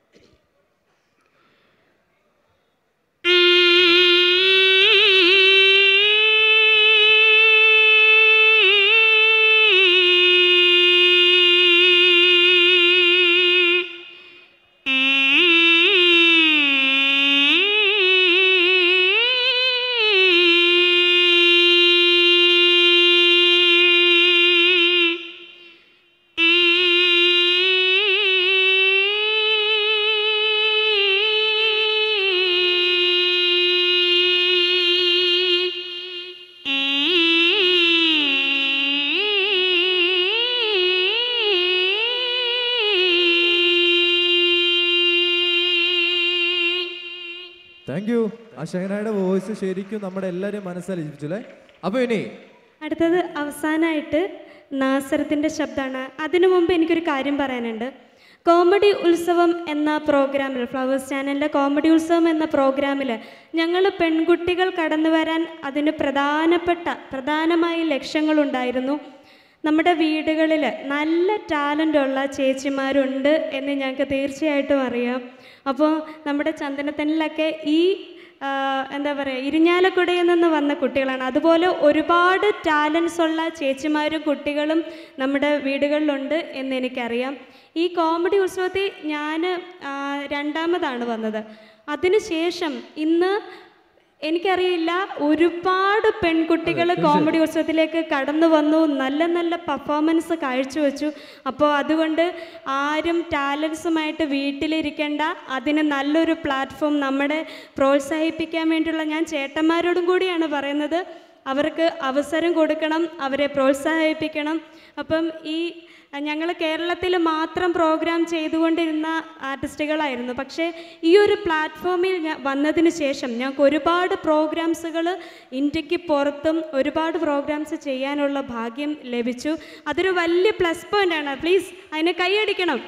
താങ്ക് യു ആ ഷഹനായുടെ വോയിസ് ശരിക്കും നമ്മുടെ എല്ലാവരെയും മനസ്സലിപ്പിച്ചു അല്ലേ അപ്പോൾ ഇനി അടുത്തത് അവസാനമായിട്ട് നാസരത്തിൻ്റെ ശബ്ദമാണ് അതിനു മുമ്പ് എനിക്കൊരു കാര്യം പറയാനുണ്ട് കോമഡി ഉത്സവം എന്ന പ്രോഗ്രാമിൽ ഫ്ലവേഴ്സ് ചാനലിൻ്റെ കോമഡി ഉത്സവം എന്ന പ്രോഗ്രാമിൽ ഞങ്ങൾ പെൺകുട്ടികൾ കടന്നു വരാൻ അതിന് പ്രധാനപ്പെട്ട പ്രധാനമായ ലക്ഷ്യങ്ങളുണ്ടായിരുന്നു നമ്മുടെ വീടുകളിൽ നല്ല ടാലൻ്റ് ഉള്ള ചേച്ചിമാരുണ്ട് എന്ന് ഞങ്ങൾക്ക് തീർച്ചയായിട്ടും അറിയാം അപ്പോൾ നമ്മുടെ ചന്ദനത്തനിലൊക്കെ ഈ ആ, എന്താ പറയുക ഇരിഞ്ഞാലക്കുടയിൽ നിന്ന് വന്ന കുട്ടികളാണ് അതുപോലെ ഒരുപാട് ടാലൻസ് ഉള്ള ചേച്ചിമാരും കുട്ടികളും നമ്മുടെ വീടുകളിലുണ്ട് എന്ന് എനിക്കറിയാം ഈ കോമഡി ഉത്സവത്തിൽ ഞാൻ രണ്ടാമതാണ് വന്നത് അതിനുശേഷം ഇന്ന് എനിക്കറിയില്ല ഒരുപാട് പെൺകുട്ടികൾ കോമഡി ഉത്സവത്തിലേക്ക് കടന്നു വന്നു നല്ല നല്ല പെർഫോമൻസ് കാഴ്ചവെച്ചു അപ്പോൾ അതുകൊണ്ട് ആരും ടാലൻസുമായിട്ട് വീട്ടിലിരിക്കേണ്ട അതിന് നല്ലൊരു പ്ലാറ്റ്ഫോം നമ്മുടെ പ്രോത്സാഹിപ്പിക്കാൻ വേണ്ടിയുള്ള ഞാൻ ചേട്ടന്മാരോടും കൂടിയാണ് പറയുന്നത് അവർക്ക് അവസരം കൊടുക്കണം അവരെ പ്രോത്സാഹിപ്പിക്കണം അപ്പം ഈ ഞങ്ങൾ കേരളത്തിൽ മാത്രം പ്രോഗ്രാം ചെയ്തുകൊണ്ടിരുന്ന ആർട്ടിസ്റ്റുകളായിരുന്നു പക്ഷേ ഈ ഒരു പ്ലാറ്റ്ഫോമിൽ ഞാൻ വന്നതിന് ശേഷം ഞങ്ങൾക്ക് ഒരുപാട് പ്രോഗ്രാംസുകൾ ഇന്ത്യക്ക് പുറത്തും ഒരുപാട് പ്രോഗ്രാംസ് ചെയ്യാനുള്ള ഭാഗ്യം ലഭിച്ചു അതൊരു വലിയ പ്ലസ് പോയിൻ്റാണ് പ്ലീസ് അതിനെ കൈയടിക്കണം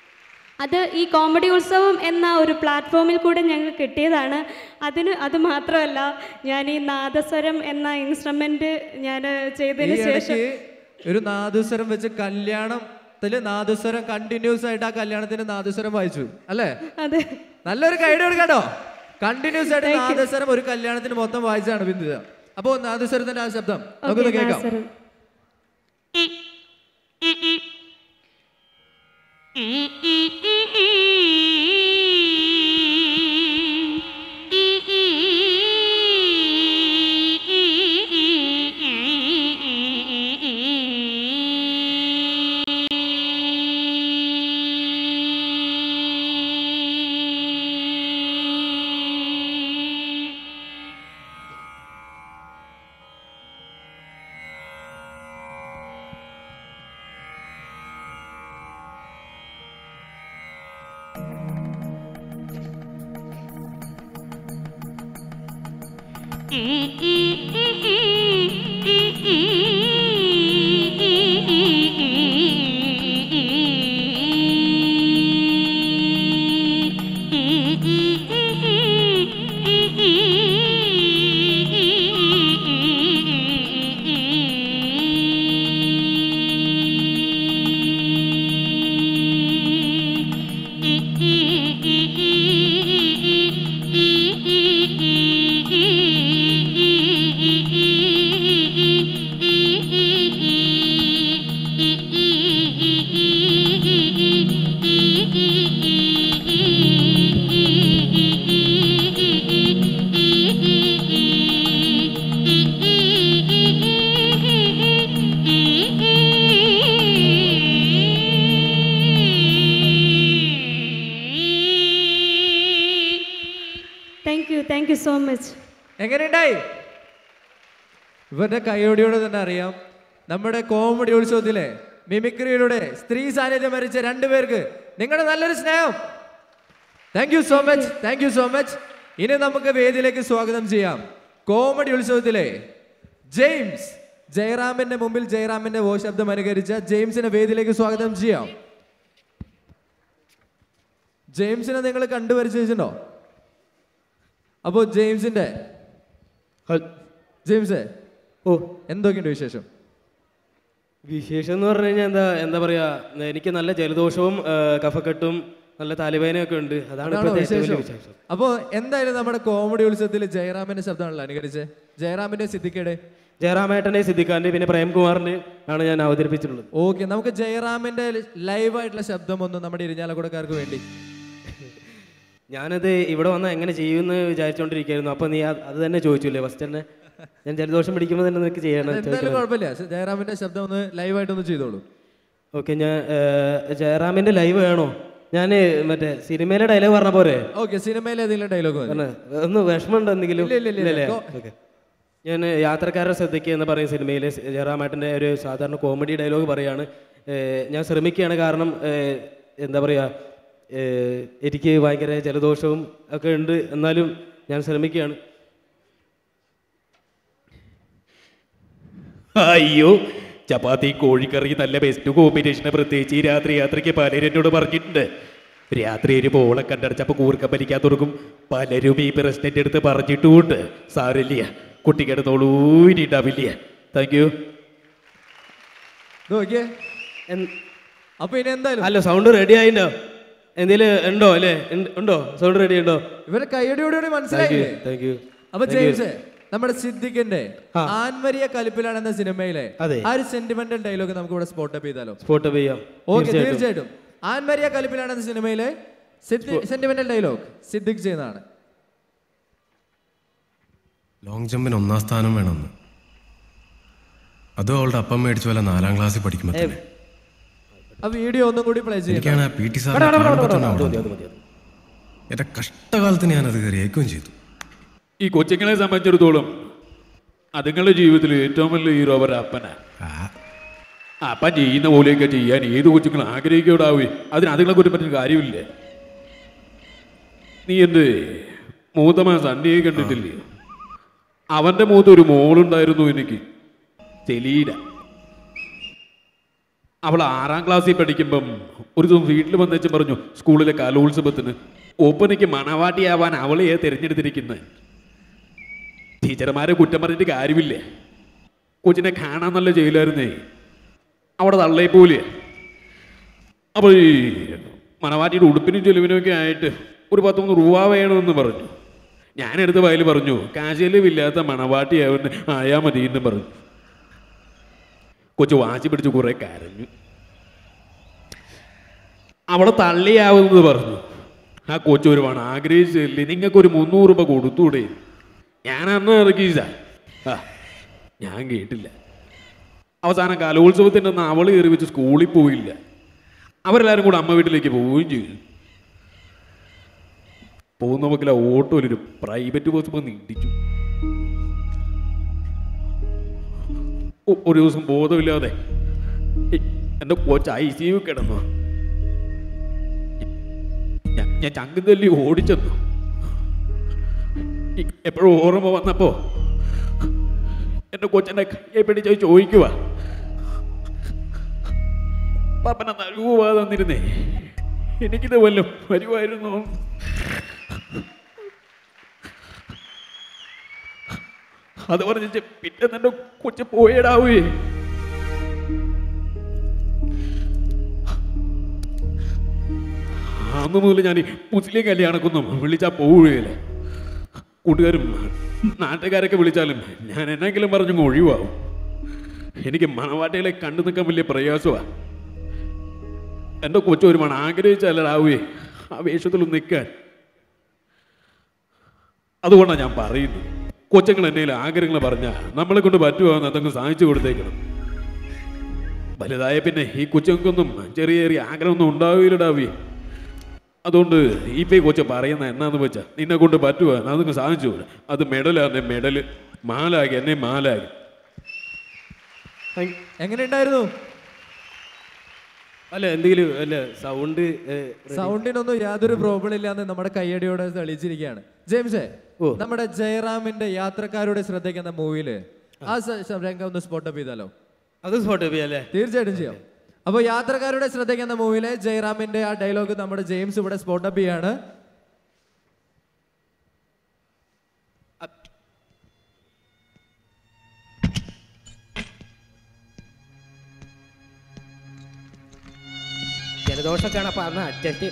അത് ഈ കോമഡി ഉത്സവം എന്ന ഒരു പ്ലാറ്റ്ഫോമിൽ കൂടെ ഞങ്ങൾക്ക് കിട്ടിയതാണ് അതിന് അത് മാത്രമല്ല ഞാൻ ഈ നാദസ്വരം എന്ന ഇൻസ്ട്രുമെൻ്റ് ഞാൻ ഈ ചെയ്തതിന് ശേഷം ഇടയ്ക്ക് ഒരു നാദസ്വരം വെച്ച് കല്യാണത്തില് നാദസ്വരം കണ്ടിന്യൂസ് ആയിട്ട് ആ കല്യാണത്തിന് നാദസ്വരം വായിച്ചു അല്ലേ അതെ നല്ലൊരു കൈഡ് കൊടുക്കാട്ടോ കണ്ടിന്യൂസ് ആയിട്ട് നാദസ്വരം ഒരു കല്യാണത്തിന് മൊത്തം വായിച്ചാണ് ബിന്ദുത അപ്പോ നാദസ്വരത്തിന്റെ ആ ശബ്ദം നമുക്കൊന്ന് കേൾക്കാം thank you thank you so much എങ്ങനെയുണ്ടായി ഇവരുടെ കൈയോടിയോട് തന്നെ അറിയാം നമ്മുടെ കോമഡി ഉത്സവത്തിലെ മിമിക്രിയിലൂടെ സ്ത്രീ സാന്നിധ്യം വരിച്ച രണ്ടുപേർക്ക് നിങ്ങളുടെ നല്ലൊരു സ്നേഹം thank you so much thank you so much ഇനി നമുക്ക് വേദിയിലേക്ക് സ്വാഗതം ചെയ്യാം കോമഡി ഉത്സവത്തിലെ ജെയിംസ് ജയറാമിന്റെ മുമ്പിൽ ജയറാമിന്റെ വോ ശബ്ദം അനുകരിച്ച ജെയിംസിനെ വേദിയിലേക്ക് സ്വാഗതം ചെയ്യാം ജെയിംസിനെ നിങ്ങൾ കണ്ടുപരിചയിച്ചിട്ടുണ്ടോ അപ്പോൾ ജെയിംസിന്റെ ജെയിംസ് ഓ എന്തൊക്കെയുണ്ട് വിശേഷം വിശേഷം എന്ന് പറഞ്ഞു കഴിഞ്ഞാൽ എന്താ എന്താ പറയാ എനിക്ക് നല്ല ജലദോഷവും ആ, കഫക്കെട്ടും നല്ല തലവേദനയും ഒക്കെ ഉണ്ട് അതാണ് അതാണോ ഇപ്പോഴത്തെ ഏറ്റവും വലിയ വിശേഷം വിശേഷം അപ്പോ എന്തായാലും നമ്മുടെ കോമഡി ഉത്സവത്തിൽ ജയറാമിന്റെ ശബ്ദമാണല്ലോ അനുകരിച്ച് ജയറാമിന്റെ സിദ്ദിഖയുടെ ജയറാമേട്ടനെ സിദ്ദിഖാന്റെ പിന്നെ പ്രേംകുമാറിന്റെ ആണ് ഞാൻ അവതരിപ്പിച്ചിട്ടുള്ളത് ഓക്കെ നമുക്ക് ജയറാമിന്റെ ലൈവ് ആയിട്ടുള്ള ശബ്ദം ഒന്ന് നമ്മുടെ ഇരിഞ്ഞാലക്കുടക്കാർക്ക് വേണ്ടി ഞാനത് ഇവിടെ വന്നാൽ എങ്ങനെ ചെയ്യുമെന്ന് വിചാരിച്ചുകൊണ്ടിരിക്കുകയായിരുന്നു അപ്പോൾ നീ അത് അത് തന്നെ ചോദിച്ചില്ലേ ഫസ്റ്റ് തന്നെ ഞാൻ ജലദോഷം പിടിക്കുമ്പോൾ തന്നെ നിനക്ക് ചെയ്യണം എന്തായാലും കുഴപ്പമില്ല ജയറാമിന്റെ ശബ്ദം ഒന്ന് ലൈവ് ആയിട്ടൊന്ന് ചെയ്തോളൂ ഓക്കെ ഞാൻ ഏ, ജയറാമിന്റെ ലൈവ് വേണോ ഞാൻ മറ്റേ സിനിമയിലെ ഡയലോഗ് പറഞ്ഞ പോരെ ഓക്കെ സിനിമയിലെ ഏതെങ്കിലും ഡയലോഗ് പറഞ്ഞോ? ഒന്ന് വിഷമമുണ്ടോ എന്തെങ്കിലും ഇല്ല, ഇല്ല, ഇല്ല. ഇല്ലല്ലേ? ഗോ- ഓക്കെ ഞാൻ യാത്രക്കാരെ ശ്രദ്ധിക്കുക എന്ന് പറയും സിനിമയിലെ ജയറാമേട്ടൻ്റെ ഒരു സാധാരണ കോമഡി ഡയലോഗ് പറയാണ് ഏഹ് ഞാൻ ശ്രമിക്കുകയാണ് കാരണം ഏഹ് എന്താ പറയുക ഏഹ് എനിക്ക് ഭയങ്കര ജലദോഷവും ഒക്കെ ഉണ്ട് എന്നാലും ഞാൻ ശ്രമിക്കുകയാണ് അയ്യോ ചപ്പാത്തി കോഴിക്കറി നല്ല ബെസ്റ്റ് കോമ്പിനേഷന് പ്രത്യേകിച്ച് ഈ രാത്രി യാത്രയ്ക്ക് പലരും എന്നോട് പറഞ്ഞിട്ടുണ്ട് രാത്രി ഒരു പോളെ കണ്ടടച്ചപ്പോൾ കൂർക്കം വലിക്കാൻ തുടങ്ങും പലരും ഈ പ്രശ്നത്തിൻ്റെ അടുത്ത് പറഞ്ഞിട്ടുമുണ്ട് സാരില്ല കുട്ടി കിടന്നോളൂ ഇനി ഉണ്ടാവില്ല താങ്ക് യു നോക്കിയേ അപ്പൊ ഇനി എന്തായാലും അല്ല സൗണ്ട് റെഡി ആയിട്ടോ എന്തെങ്കിലും ഉണ്ടോ അല്ലേ ഉണ്ട്- ഉണ്ടോ സൗണ്ട് റെഡി ഉണ്ടോ ഇവരെ കൈയടിയോടുകൂടി മനസ്സിലായില്ലേ താങ്ക് യു അപ്പൊ ജെയിംസ് നമ്മുടെ സിദ്ദിഖിന്റെ ആൻമരിയ കലിപ്പിലാണ് എന്ന സിനിമയിലെ അതെ. ആ ഒരു സെന്റിമെന്റൽ ഡയലോഗ് നമുക്ക് ഇവിടെ സ്പോട്ട് അപ്പ് ചെയ്താലോ സ്പോട്ട് അപ്പ് ചെയ്യാം ഓക്കെ തീർച്ചയായിട്ടും. തീർച്ചയായിട്ടും ആൻമരിയ കലിപ്പിലാണ് എന്ന സിനിമയിലെ സെന്റിമെന്റൽ ഡയലോഗ് സിദ്ദിഖ് ചെയ്യുന്നതാണ് ലോങ് ജമ്പിന് ഒന്നാം സ്ഥാനം വേണമെന്ന് അതും അവളുടെ അപ്പം മേടിച്ച പോലെ നാലാം ക്ലാസ്സിൽ പഠിക്കുമ്പോൾ തന്നെ ആ വീഡിയോ ഒന്നും കൂടി പ്ലേ എനിക്കാണ് ആ പി ടി സാറിനെ കാണുമ്പോൾ തന്നെ അവിടെ എന്റെ കഷ്ടകാലത്ത് ഞാനത് കയറിയേക്കുകയും ചെയ്തു ഈ കൊച്ചുങ്ങളെ സംബന്ധിച്ചിടത്തോളം അതുങ്ങളുടെ ജീവിതത്തിൽ ഏറ്റവും വലിയ ഹീറോ അവരുടെ അപ്പനാ അപ്പൻ ചെയ്യുന്ന പോലെയൊക്കെ ചെയ്യാൻ ഏത് കൊച്ചുങ്ങൾ ആഗ്രഹിക്കൂടാവേ അതിന് അതുങ്ങളെ കുറിച്ച് പറ്റുന്ന കാര്യമില്ലേ നീ എൻ്റെ മൂത്തമ്മ സണ്ണിയെ കണ്ടിട്ടില്ലേ അവൻ്റെ മൂത്ത് ഒരു മോളുണ്ടായിരുന്നു എനിക്ക് ചെലീന അവൾ ആറാം ക്ലാസ്സിൽ പഠിക്കുമ്പം ഒരു ദിവസം വീട്ടിൽ വന്നേച്ച് പറഞ്ഞു സ്കൂളിലെ കലോത്സവത്തിന് ഒപ്പനയ്ക്ക് മണവാട്ടിയാവാൻ അവളെയെ തിരഞ്ഞെടുത്തിരിക്കുന്നത് ടീച്ചർമാരെ കുറ്റം പറഞ്ഞിട്ട് കാര്യമില്ല കൊച്ചിനെ കാണാൻ നല്ല ചെയ്യില്ലായിരുന്നേ അവിടെ തള്ളയെ പോലെ അപ്പോൾ ഈ മണവാട്ടിയുടെ ഉടുപ്പിനും ചെലവിനും ഒക്കെ ആയിട്ട് ഒരു പത്ത് മൂന്ന് രൂപ വേണമെന്ന് പറഞ്ഞു ഞാനെടുത്ത് വയൽ പറഞ്ഞു കാശലിവില്ലാത്ത മണവാട്ടിയാവൻ ആയാ മതി എന്ന് പറഞ്ഞു കൊച്ചു വാശി പിടിച്ച് കുറെ കരഞ്ഞു അവളെ തള്ളിയാവുന്നത് പറഞ്ഞു ആ കൊച്ചു ഒരുപാട് ആഗ്രഹിച്ചില്ലേ നിങ്ങൾക്കൊരു മുന്നൂറ് രൂപ കൊടുത്തൂടെ ഞാൻ അന്ന് ഇറക്കിച്ച ആ ഞാൻ കേട്ടില്ല അവസാനം കലോത്സവത്തിൻ്റെ അന്ന് അവൾ കയറി വെച്ച് സ്കൂളിൽ പോയില്ല അവരെല്ലാവരും കൂടെ അമ്മ വീട്ടിലേക്ക് പോവുകയും ചെയ്തു പോകുന്ന നമുക്കില്ല ഓട്ടോയിലൊരു പ്രൈവറ്റ് ബസ് വന്ന് ഇടിച്ചു ഒ- ഒരു ദിവസം ബോധമില്ലാതെ എ- എൻ്റെ കൊച്ച് ഐ സി യു കിടന്നു ഞാൻ- ഞാൻ ചങ്കും തല്ലി ഓടിച്ചെന്നു ഇ- എപ്പോഴും ഓർമ്മ വന്നപ്പോ എൻ്റെ കൊച്ചെന്നെ കയ്യെ പിടിച്ച് ചോദിക്കുക പാപ്പന നൽകുവാ തന്നിരുന്നേ എനിക്കിത് വല്ലതും വരുമായിരുന്നു അത് പറഞ്ഞിട്ട് പിറ്റേന്ന് എൻ്റെ കൊച്ചു പോയിടാവേ അന്ന് മുതൽ ഞാൻ ഈ മുസ്ലിം കല്യാണക്കൊന്നും വിളിച്ചാൽ പോവുകയില്ല കൂട്ടുകാരും നാട്ടുകാരൊക്കെ വിളിച്ചാലും ഞാൻ എന്നെങ്കിലും പറഞ്ഞു ഒഴിവാകും എനിക്ക് മണവാട്ടികളെ കണ്ടു നിൽക്കാൻ വലിയ പ്രയാസമാണ് എൻ്റെ കൊച്ചു ഒരു മണം ആഗ്രഹിച്ചാലാവേ ആ വേഷത്തിൽ നിൽക്കാൻ അതുകൊണ്ടാണ് ഞാൻ പറയുന്നത് കൊച്ചങ്ങൾ എന്തെങ്കിലും ആഗ്രഹങ്ങൾ പറഞ്ഞാൽ നമ്മളെ കൊണ്ട് പറ്റുവാന്ന് അതങ്ങ് സാധിച്ചു കൊടുത്തേക്കണം വലുതായ പിന്നെ ഈ കൊച്ചുങ്ങൾക്കൊന്നും ചെറിയ ചെറിയ ആഗ്രഹമൊന്നും ഉണ്ടാവില്ലടാവേ അതുകൊണ്ട് ഇപ്പം ഈ കൊച്ചു പറയുന്ന എന്നാന്ന് വെച്ചാൽ നിന്നെ കൊണ്ട് പറ്റുക അതങ്ങ് സാധിച്ചു കൊടു. അത് മെഡലാണ് മെഡല് മാലാകി എന്നെ മാലാകി എങ്ങനെയുണ്ടായിരുന്നു അല്ല എന്തെങ്കിലും അല്ല സൗണ്ട് സൗണ്ടിനൊന്നും യാതൊരു പ്രോബ്ലം ഇല്ലാന്ന് നമ്മുടെ കയ്യടിയോടെ തെളിയിച്ചിരിക്കുകയാണ് ജെയിംസേ നമ്മുടെ ജയറാമിന്റെ യാത്രക്കാരുടെ ശ്രദ്ധിക്കുന്ന മൂവിയില് ആ സ- സ- രംഗം ഒന്ന് സ്പോട്ടപ്പ് ചെയ്താലോ അത് സ്പോട്ടപ്പ് ചെയ്യാല്ലേ തീർച്ചയായിട്ടും ചെയ്യാം അപ്പൊ യാത്രക്കാരുടെ ശ്രദ്ധിക്കുന്ന മൂവിയിലെ ജയറാമിന്റെ ആ ഡയലോഗ് നമ്മുടെ ജെയിംസ് ഇവിടെ സ്പോട്ടപ്പ് ചെയ്യാണ് ജലദോഷമൊക്കെയാണ് അപ്പൊ അന്ന് അഡ്ജസ്റ്റ്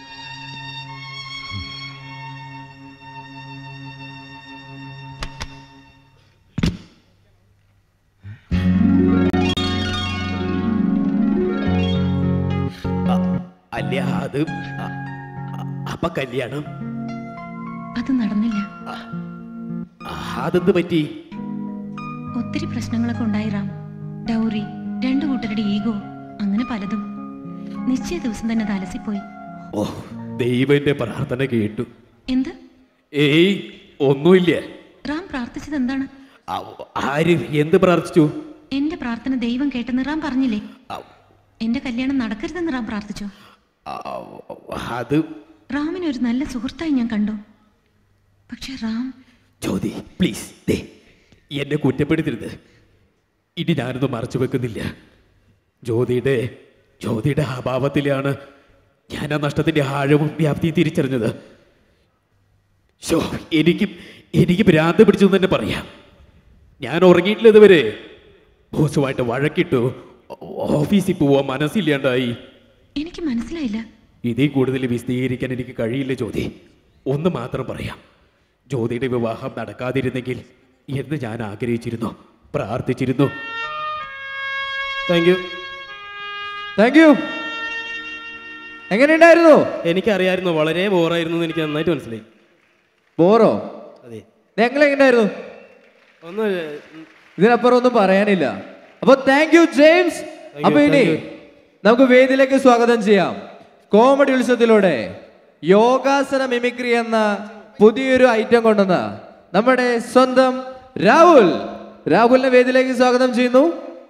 അല്ല അത് അ- അ- അപ്പൊ കല്യാണം അത് നടന്നില്ല അതെന്ത് പറ്റി ഒത്തിരി പ്രശ്നങ്ങളൊക്കെ ഉണ്ടായി റാം ഡൗറി രണ്ടു കൂട്ടരുടെ ഈഗോ അങ്ങനെ പലതും നിശ്ചയ ദിവസം തന്നെ അത് അലസിപ്പോയി ഓ ദൈവന്റെ പ്രാർത്ഥന കേട്ടു എന്ത് ഏയ് ഒന്നുമില്ല റാം പ്രാർത്ഥിച്ചത് എന്താണ് ആ- ആര് എന്ത് പ്രാർത്ഥിച്ചു എന്റെ പ്രാർത്ഥന ദൈവം കേട്ടെന്ന് റാം പറഞ്ഞില്ലേ എന്റെ കല്യാണം നടക്കരുതെന്ന് റാം പ്രാർത്ഥിച്ചോ അത് റാമിനെ ഒരു നല്ല സുഹൃത്തായി ഞാൻ കണ്ടു പക്ഷെ റാം ജ്യോതി പ്ലീസ് ദേ എന്നെ കുറ്റപ്പെടുത്തരുത് ഇനി ഞാനൊന്നും മറച്ചു വെക്കുന്നില്ല ജ്യോതിയുടെ ജ്യോതിയുടെ അഭാവത്തിലാണ് ഞാൻ ആ നഷ്ടത്തിന്റെ ആഴവും വ്യാപ്തിയും തിരിച്ചറിഞ്ഞത് ശോ എനിക്ക് എനിക്ക് ഭ്രാന്ത് പിടിച്ചു എന്ന് തന്നെ പറയാം ഞാൻ ഉറങ്ങിയിട്ടില്ല ഇതുവരെ ബോസുമായിട്ട് വഴക്കിട്ടു ഓഫീസിൽ പോവാൻ മനസ്സില്ലാണ്ടായി എനിക്ക് മനസ്സിലായില്ല ഇതിൽ കൂടുതൽ വിശദീകരിക്കാൻ എനിക്ക് കഴിയില്ല ജ്യോതി ഒന്ന് മാത്രം പറയാം ജ്യോതിയുടെ വിവാഹം നടക്കാതിരുന്നെങ്കിൽ എന്ന് ഞാൻ ആഗ്രഹിച്ചിരുന്നു പ്രാർത്ഥിച്ചിരുന്നു താങ്ക് യു താങ്ക് യു എങ്ങനെയുണ്ടായിരുന്നു എനിക്കറിയായിരുന്നു വളരെ ബോറായിരുന്നു എന്ന് എനിക്ക് നന്നായിട്ട് മനസ്സിലായി ബോറോ അതെ ഞങ്ങൾ എങ്ങനെയായിരുന്നു ഒന്ന് ഇതിനപ്പുറം ഒന്നും പറയാനില്ല അപ്പൊ താങ്ക് യു ജെയിംസ് you, അപ്പൊ ഇനി thank you. നമുക്ക് വേദിയിലേക്ക് സ്വാഗതം ചെയ്യാം കോമഡി ഉത്സവത്തിലൂടെ യോഗാസന മിമിക്രി എന്ന പുതിയൊരു ഐറ്റം കൊണ്ടുവന്ന നമ്മുടെ സ്വന്തം രാഹുൽ രാഹുലിനെ വേദിയിലേക്ക് സ്വാഗതം ചെയ്യുന്നു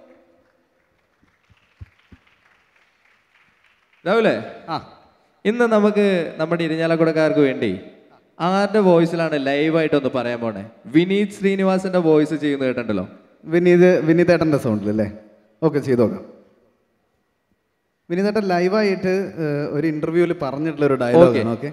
രാഹുലേ ആ ഇന്ന് നമുക്ക് നമ്മുടെ ഇരിഞ്ഞാലക്കുടക്കാർക്ക് വേണ്ടി ആരുടെ വോയിസിലാണ് ലൈവായിട്ടൊന്ന് പറയാൻ പോണേ വിനീത് ശ്രീനിവാസന്റെ വോയിസ് ചെയ്യുന്നത് കേട്ടിട്ടുണ്ടല്ലോ വിനീത് വിനീതേട്ടൻ്റെ സൗണ്ടിലല്ലേ ഓക്കെ ചെയ്തു നോക്കാം വിനീതേട്ടൻ ലൈവായിട്ട് ഏഹ്, ഒരു ഇന്റർവ്യൂവിൽ പറഞ്ഞിട്ടുള്ള ഒരു ഡയലോഗാണ് ഓക്കെ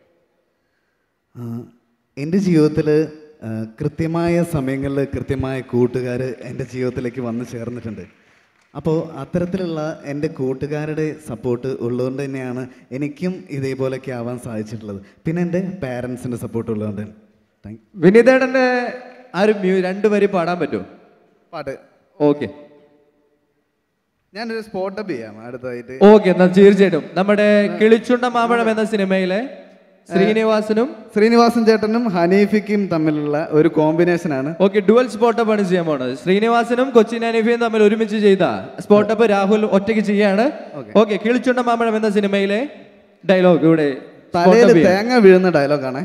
എൻ്റെ ജീവിതത്തിൽ കൃത്യമായ സമയങ്ങളിൽ കൃത്യമായ കൂട്ടുകാർ എൻ്റെ ജീവിതത്തിലേക്ക് വന്ന് ചേർന്നിട്ടുണ്ട് അപ്പോൾ അത്തരത്തിലുള്ള എൻ്റെ കൂട്ടുകാരുടെ സപ്പോർട്ട് ഉള്ളതുകൊണ്ട് തന്നെയാണ് എനിക്കും ഇതേപോലെയൊക്കെ ആവാൻ സാധിച്ചിട്ടുള്ളത് പിന്നെ എൻ്റെ പാരൻസിൻ്റെ സപ്പോർട്ട് ഉള്ളതുകൊണ്ട് വിനീതേടന്റെ ആ ഒരു മ്യൂ രണ്ട് വരി പാടാൻ പറ്റുമോ പാട്ട് ഓക്കെ ഞാനൊരു സ്പോട്ട് അപ്പ് ചെയ്യാം അടുത്തതായിട്ട് ഓക്കെ എന്നാൽ തീർച്ചയായിട്ടും നമ്മുടെ കിളിച്ചുണ്ട മാമ്പഴം എന്ന സിനിമയിലെ ശ്രീനിവാസനും ശ്രീനിവാസൻ ചേട്ടനും ഹനീഫിക്കും തമ്മിലുള്ള ഒരു കോമ്പിനേഷൻ ആണ് ഓക്കെ ഡുവൽ സ്പോട്ടപ്പ് ആണ് ചെയ്യാൻ പോണത് ശ്രീനിവാസനും കൊച്ചിൻ അനീഫയും തമ്മിൽ ഒരുമിച്ച് ചെയ്ത സ്പോട്ടപ്പ് രാഹുൽ ഒറ്റയ്ക്ക് ചെയ്യാണ് ഓക്കെ കിളിച്ചുണ്ട മാമ്പഴം എന്ന സിനിമയിലെ ഡയലോഗ് ഇവിടെ spot തലയിൽ up ചെയ്യാം. തേങ്ങ വീഴുന്ന ഡയലോഗാണ്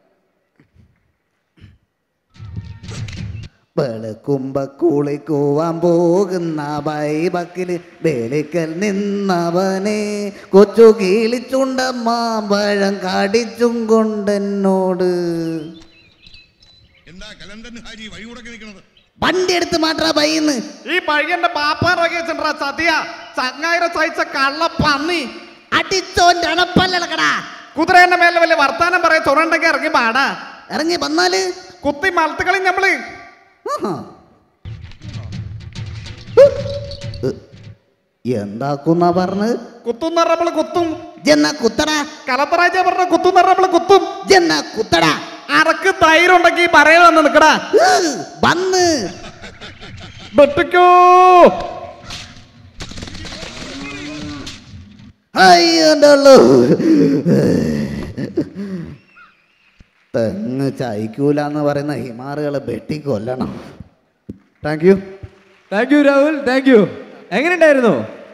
വെളുക്കുമ്പ കുളിക്കുവാൻ പോകുന്ന ബൈബക്കിൽ വേലിക്കൽ നിന്നവനെ കൊച്ചു കീളിച്ചുണ്ട മാമ്പഴം കടിച്ചും കൊണ്ടെന്നോട് വണ്ടി എടുത്ത് മാറ്റാ പയ്യന്ന് ഈ പയ്യന്റെ പാപ്പാറൊക്കെ ചെണ്ടാ സത്യ ചങ്ങായിര സഹിച്ച കള്ള പന്നി അടിച്ചോന്റെ അണപ്പല്ലടക്കടാ കുതിരേന്റെ മേലെ വലിയ വർത്താനം പറയാൻ ചൊറണ്ടെങ്കിൽ ഇറങ്ങി പാടാ ഇറങ്ങി വന്നാല് കുത്തി മലത്തുകളി നമ്മള് എന്താക്കുന്ന പറഞ്ഞ് കുത്തുന്ന നമ്മള് കുത്തും ജന്ന കുത്തടാ കലത്തറാജ പറഞ്ഞ കുത്തുന്ന നമ്മള് കുത്തും ജന്ന കുത്തടാ അറക്ക് തൈരുണ്ടെങ്കിൽ പറയാൻ വന്ന് നിക്കടാ വന്ന് വെട്ടിക്കോ അയ്യോണ്ടല്ലോ തെങ്ങ് ചായ്ക്കൂല എന്ന് പറയുന്ന ഹിമാറുകളെ വെട്ടി കൊല്ലണം thank you thank you Rahul thank you എങ്ങനെയുണ്ടായിരുന്നു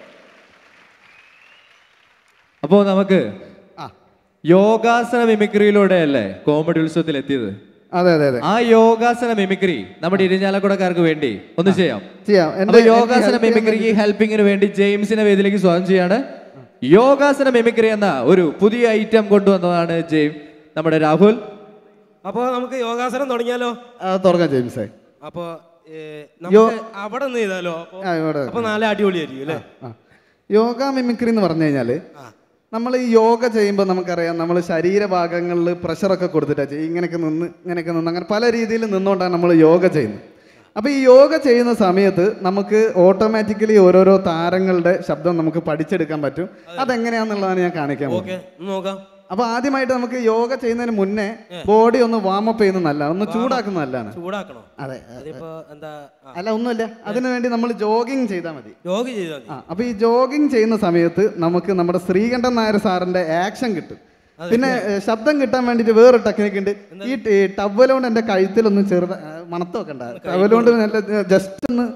അപ്പോ നമുക്ക് യോഗാസന മിമിക്രിയിലൂടെ അല്ലേ കോമഡി ഉത്സവത്തിൽ എത്തിയത് അതെ അതെ അതെ ആ യോഗാസന മിമിക്രി നമ്മുടെ ഇരിഞ്ഞാലക്കുടക്കാർക്ക് വേണ്ടി ഒന്ന് ചെയ്യാം ചെയ്യാം അപ്പൊ എന്റെ യോഗാസന എനിക്ക് help ചെയ്യാൻ മിമിക്രിക്ക് ഹെൽപ്പിങ്ങിന് വേണ്ടി ജെയിംസിനെ വേദിയിലേക്ക് സ്വാഗതം ചെയ്യാണ് യോഗാസന മിമിക്രി എന്ന ഒരു പുതിയ ഐറ്റം കൊണ്ടുവന്നതാണ് ജെയിം നമ്മുടെ രാഹുൽ അപ്പോൾ നമുക്ക് യോഗാസനം തുടങ്ങിയാലോ ആ, തുടങ്ങാം ജെയിംസേ അപ്പോൾ യോ- നമുക്ക് അവിടെ നിന്ന് ചെയ്താലോ അപ്പോൾ ആ, ഇവിടെ. അപ്പോൾ നല്ല അടിപൊളിയായിരിക്കും അല്ലേ ആ. യോഗ മിമിക്രി എന്ന് പറഞ്ഞു കഴിഞ്ഞാൽ നമ്മൾ ഈ യോഗ ചെയ്യുമ്പോൾ നമുക്കറിയാം നമ്മൾ ശരീരഭാഗങ്ങളിൽ പ്രഷറൊക്കെ കൊടുത്തിട്ടാണ് ചെയ്യും ഇങ്ങനെയൊക്കെ നിന്ന് ഇങ്ങനെയൊക്കെ നിന്ന് അങ്ങനെ പല രീതിയിൽ നിന്നുകൊണ്ടാണ് നമ്മൾ യോഗ ചെയ്യുന്നത് അപ്പോൾ ഈ യോഗ ചെയ്യുന്ന സമയത്ത് നമുക്ക് ഓട്ടോമാറ്റിക്കലി ഓരോരോ താരങ്ങളുടെ ശബ്ദം നമുക്ക് പഠിച്ചെടുക്കാൻ പറ്റും അതെങ്ങനെയാണെന്നുള്ളതാണ് ഞാൻ കാണിക്കാൻ പോകുന്നത് ഓക്കെ നോക്കാം അപ്പോൾ ആദ്യമായിട്ട് നമുക്ക് യോഗ ചെയ്യുന്നതിന് മുന്നേ ബോഡി ഒന്ന് വാമപ്പ് ചെയ്യുന്നത് നല്ലതാണ് ഒന്ന് ചൂടാക്കുന്നത് നല്ലതാണ് ചൂടാക്കണോ അതെ അതിപ്പോ എന്താ ആ, അല്ല ഒന്നുമില്ല അതിനു വേണ്ടി നമ്മൾ ജോഗിങ് ചെയ്താൽ മതി യോഗ ചെയ്താൽ മതി ആ അപ്പൊ ഈ ജോഗിങ് ചെയ്യുന്ന സമയത്ത് നമുക്ക് നമ്മുടെ ശ്രീകണ്ഠൻ നായർ സാറിന്റെ ആക്ഷൻ കിട്ടും പിന്നെ ഏഹ്, ശബ്ദം കിട്ടാൻ വേണ്ടിയിട്ട് വേറൊരു ടെക്നിക്ക് ഉണ്ട് ഈ ടി- ടവലുകൊണ്ട് എൻ്റെ കഴുത്തിലൊന്ന് ചെറുത ഏഹ്, മണത്ത് വെക്കണ്ട ടവലുകൊണ്ട് നല്ല ജസ്റ്റ് ഒന്ന്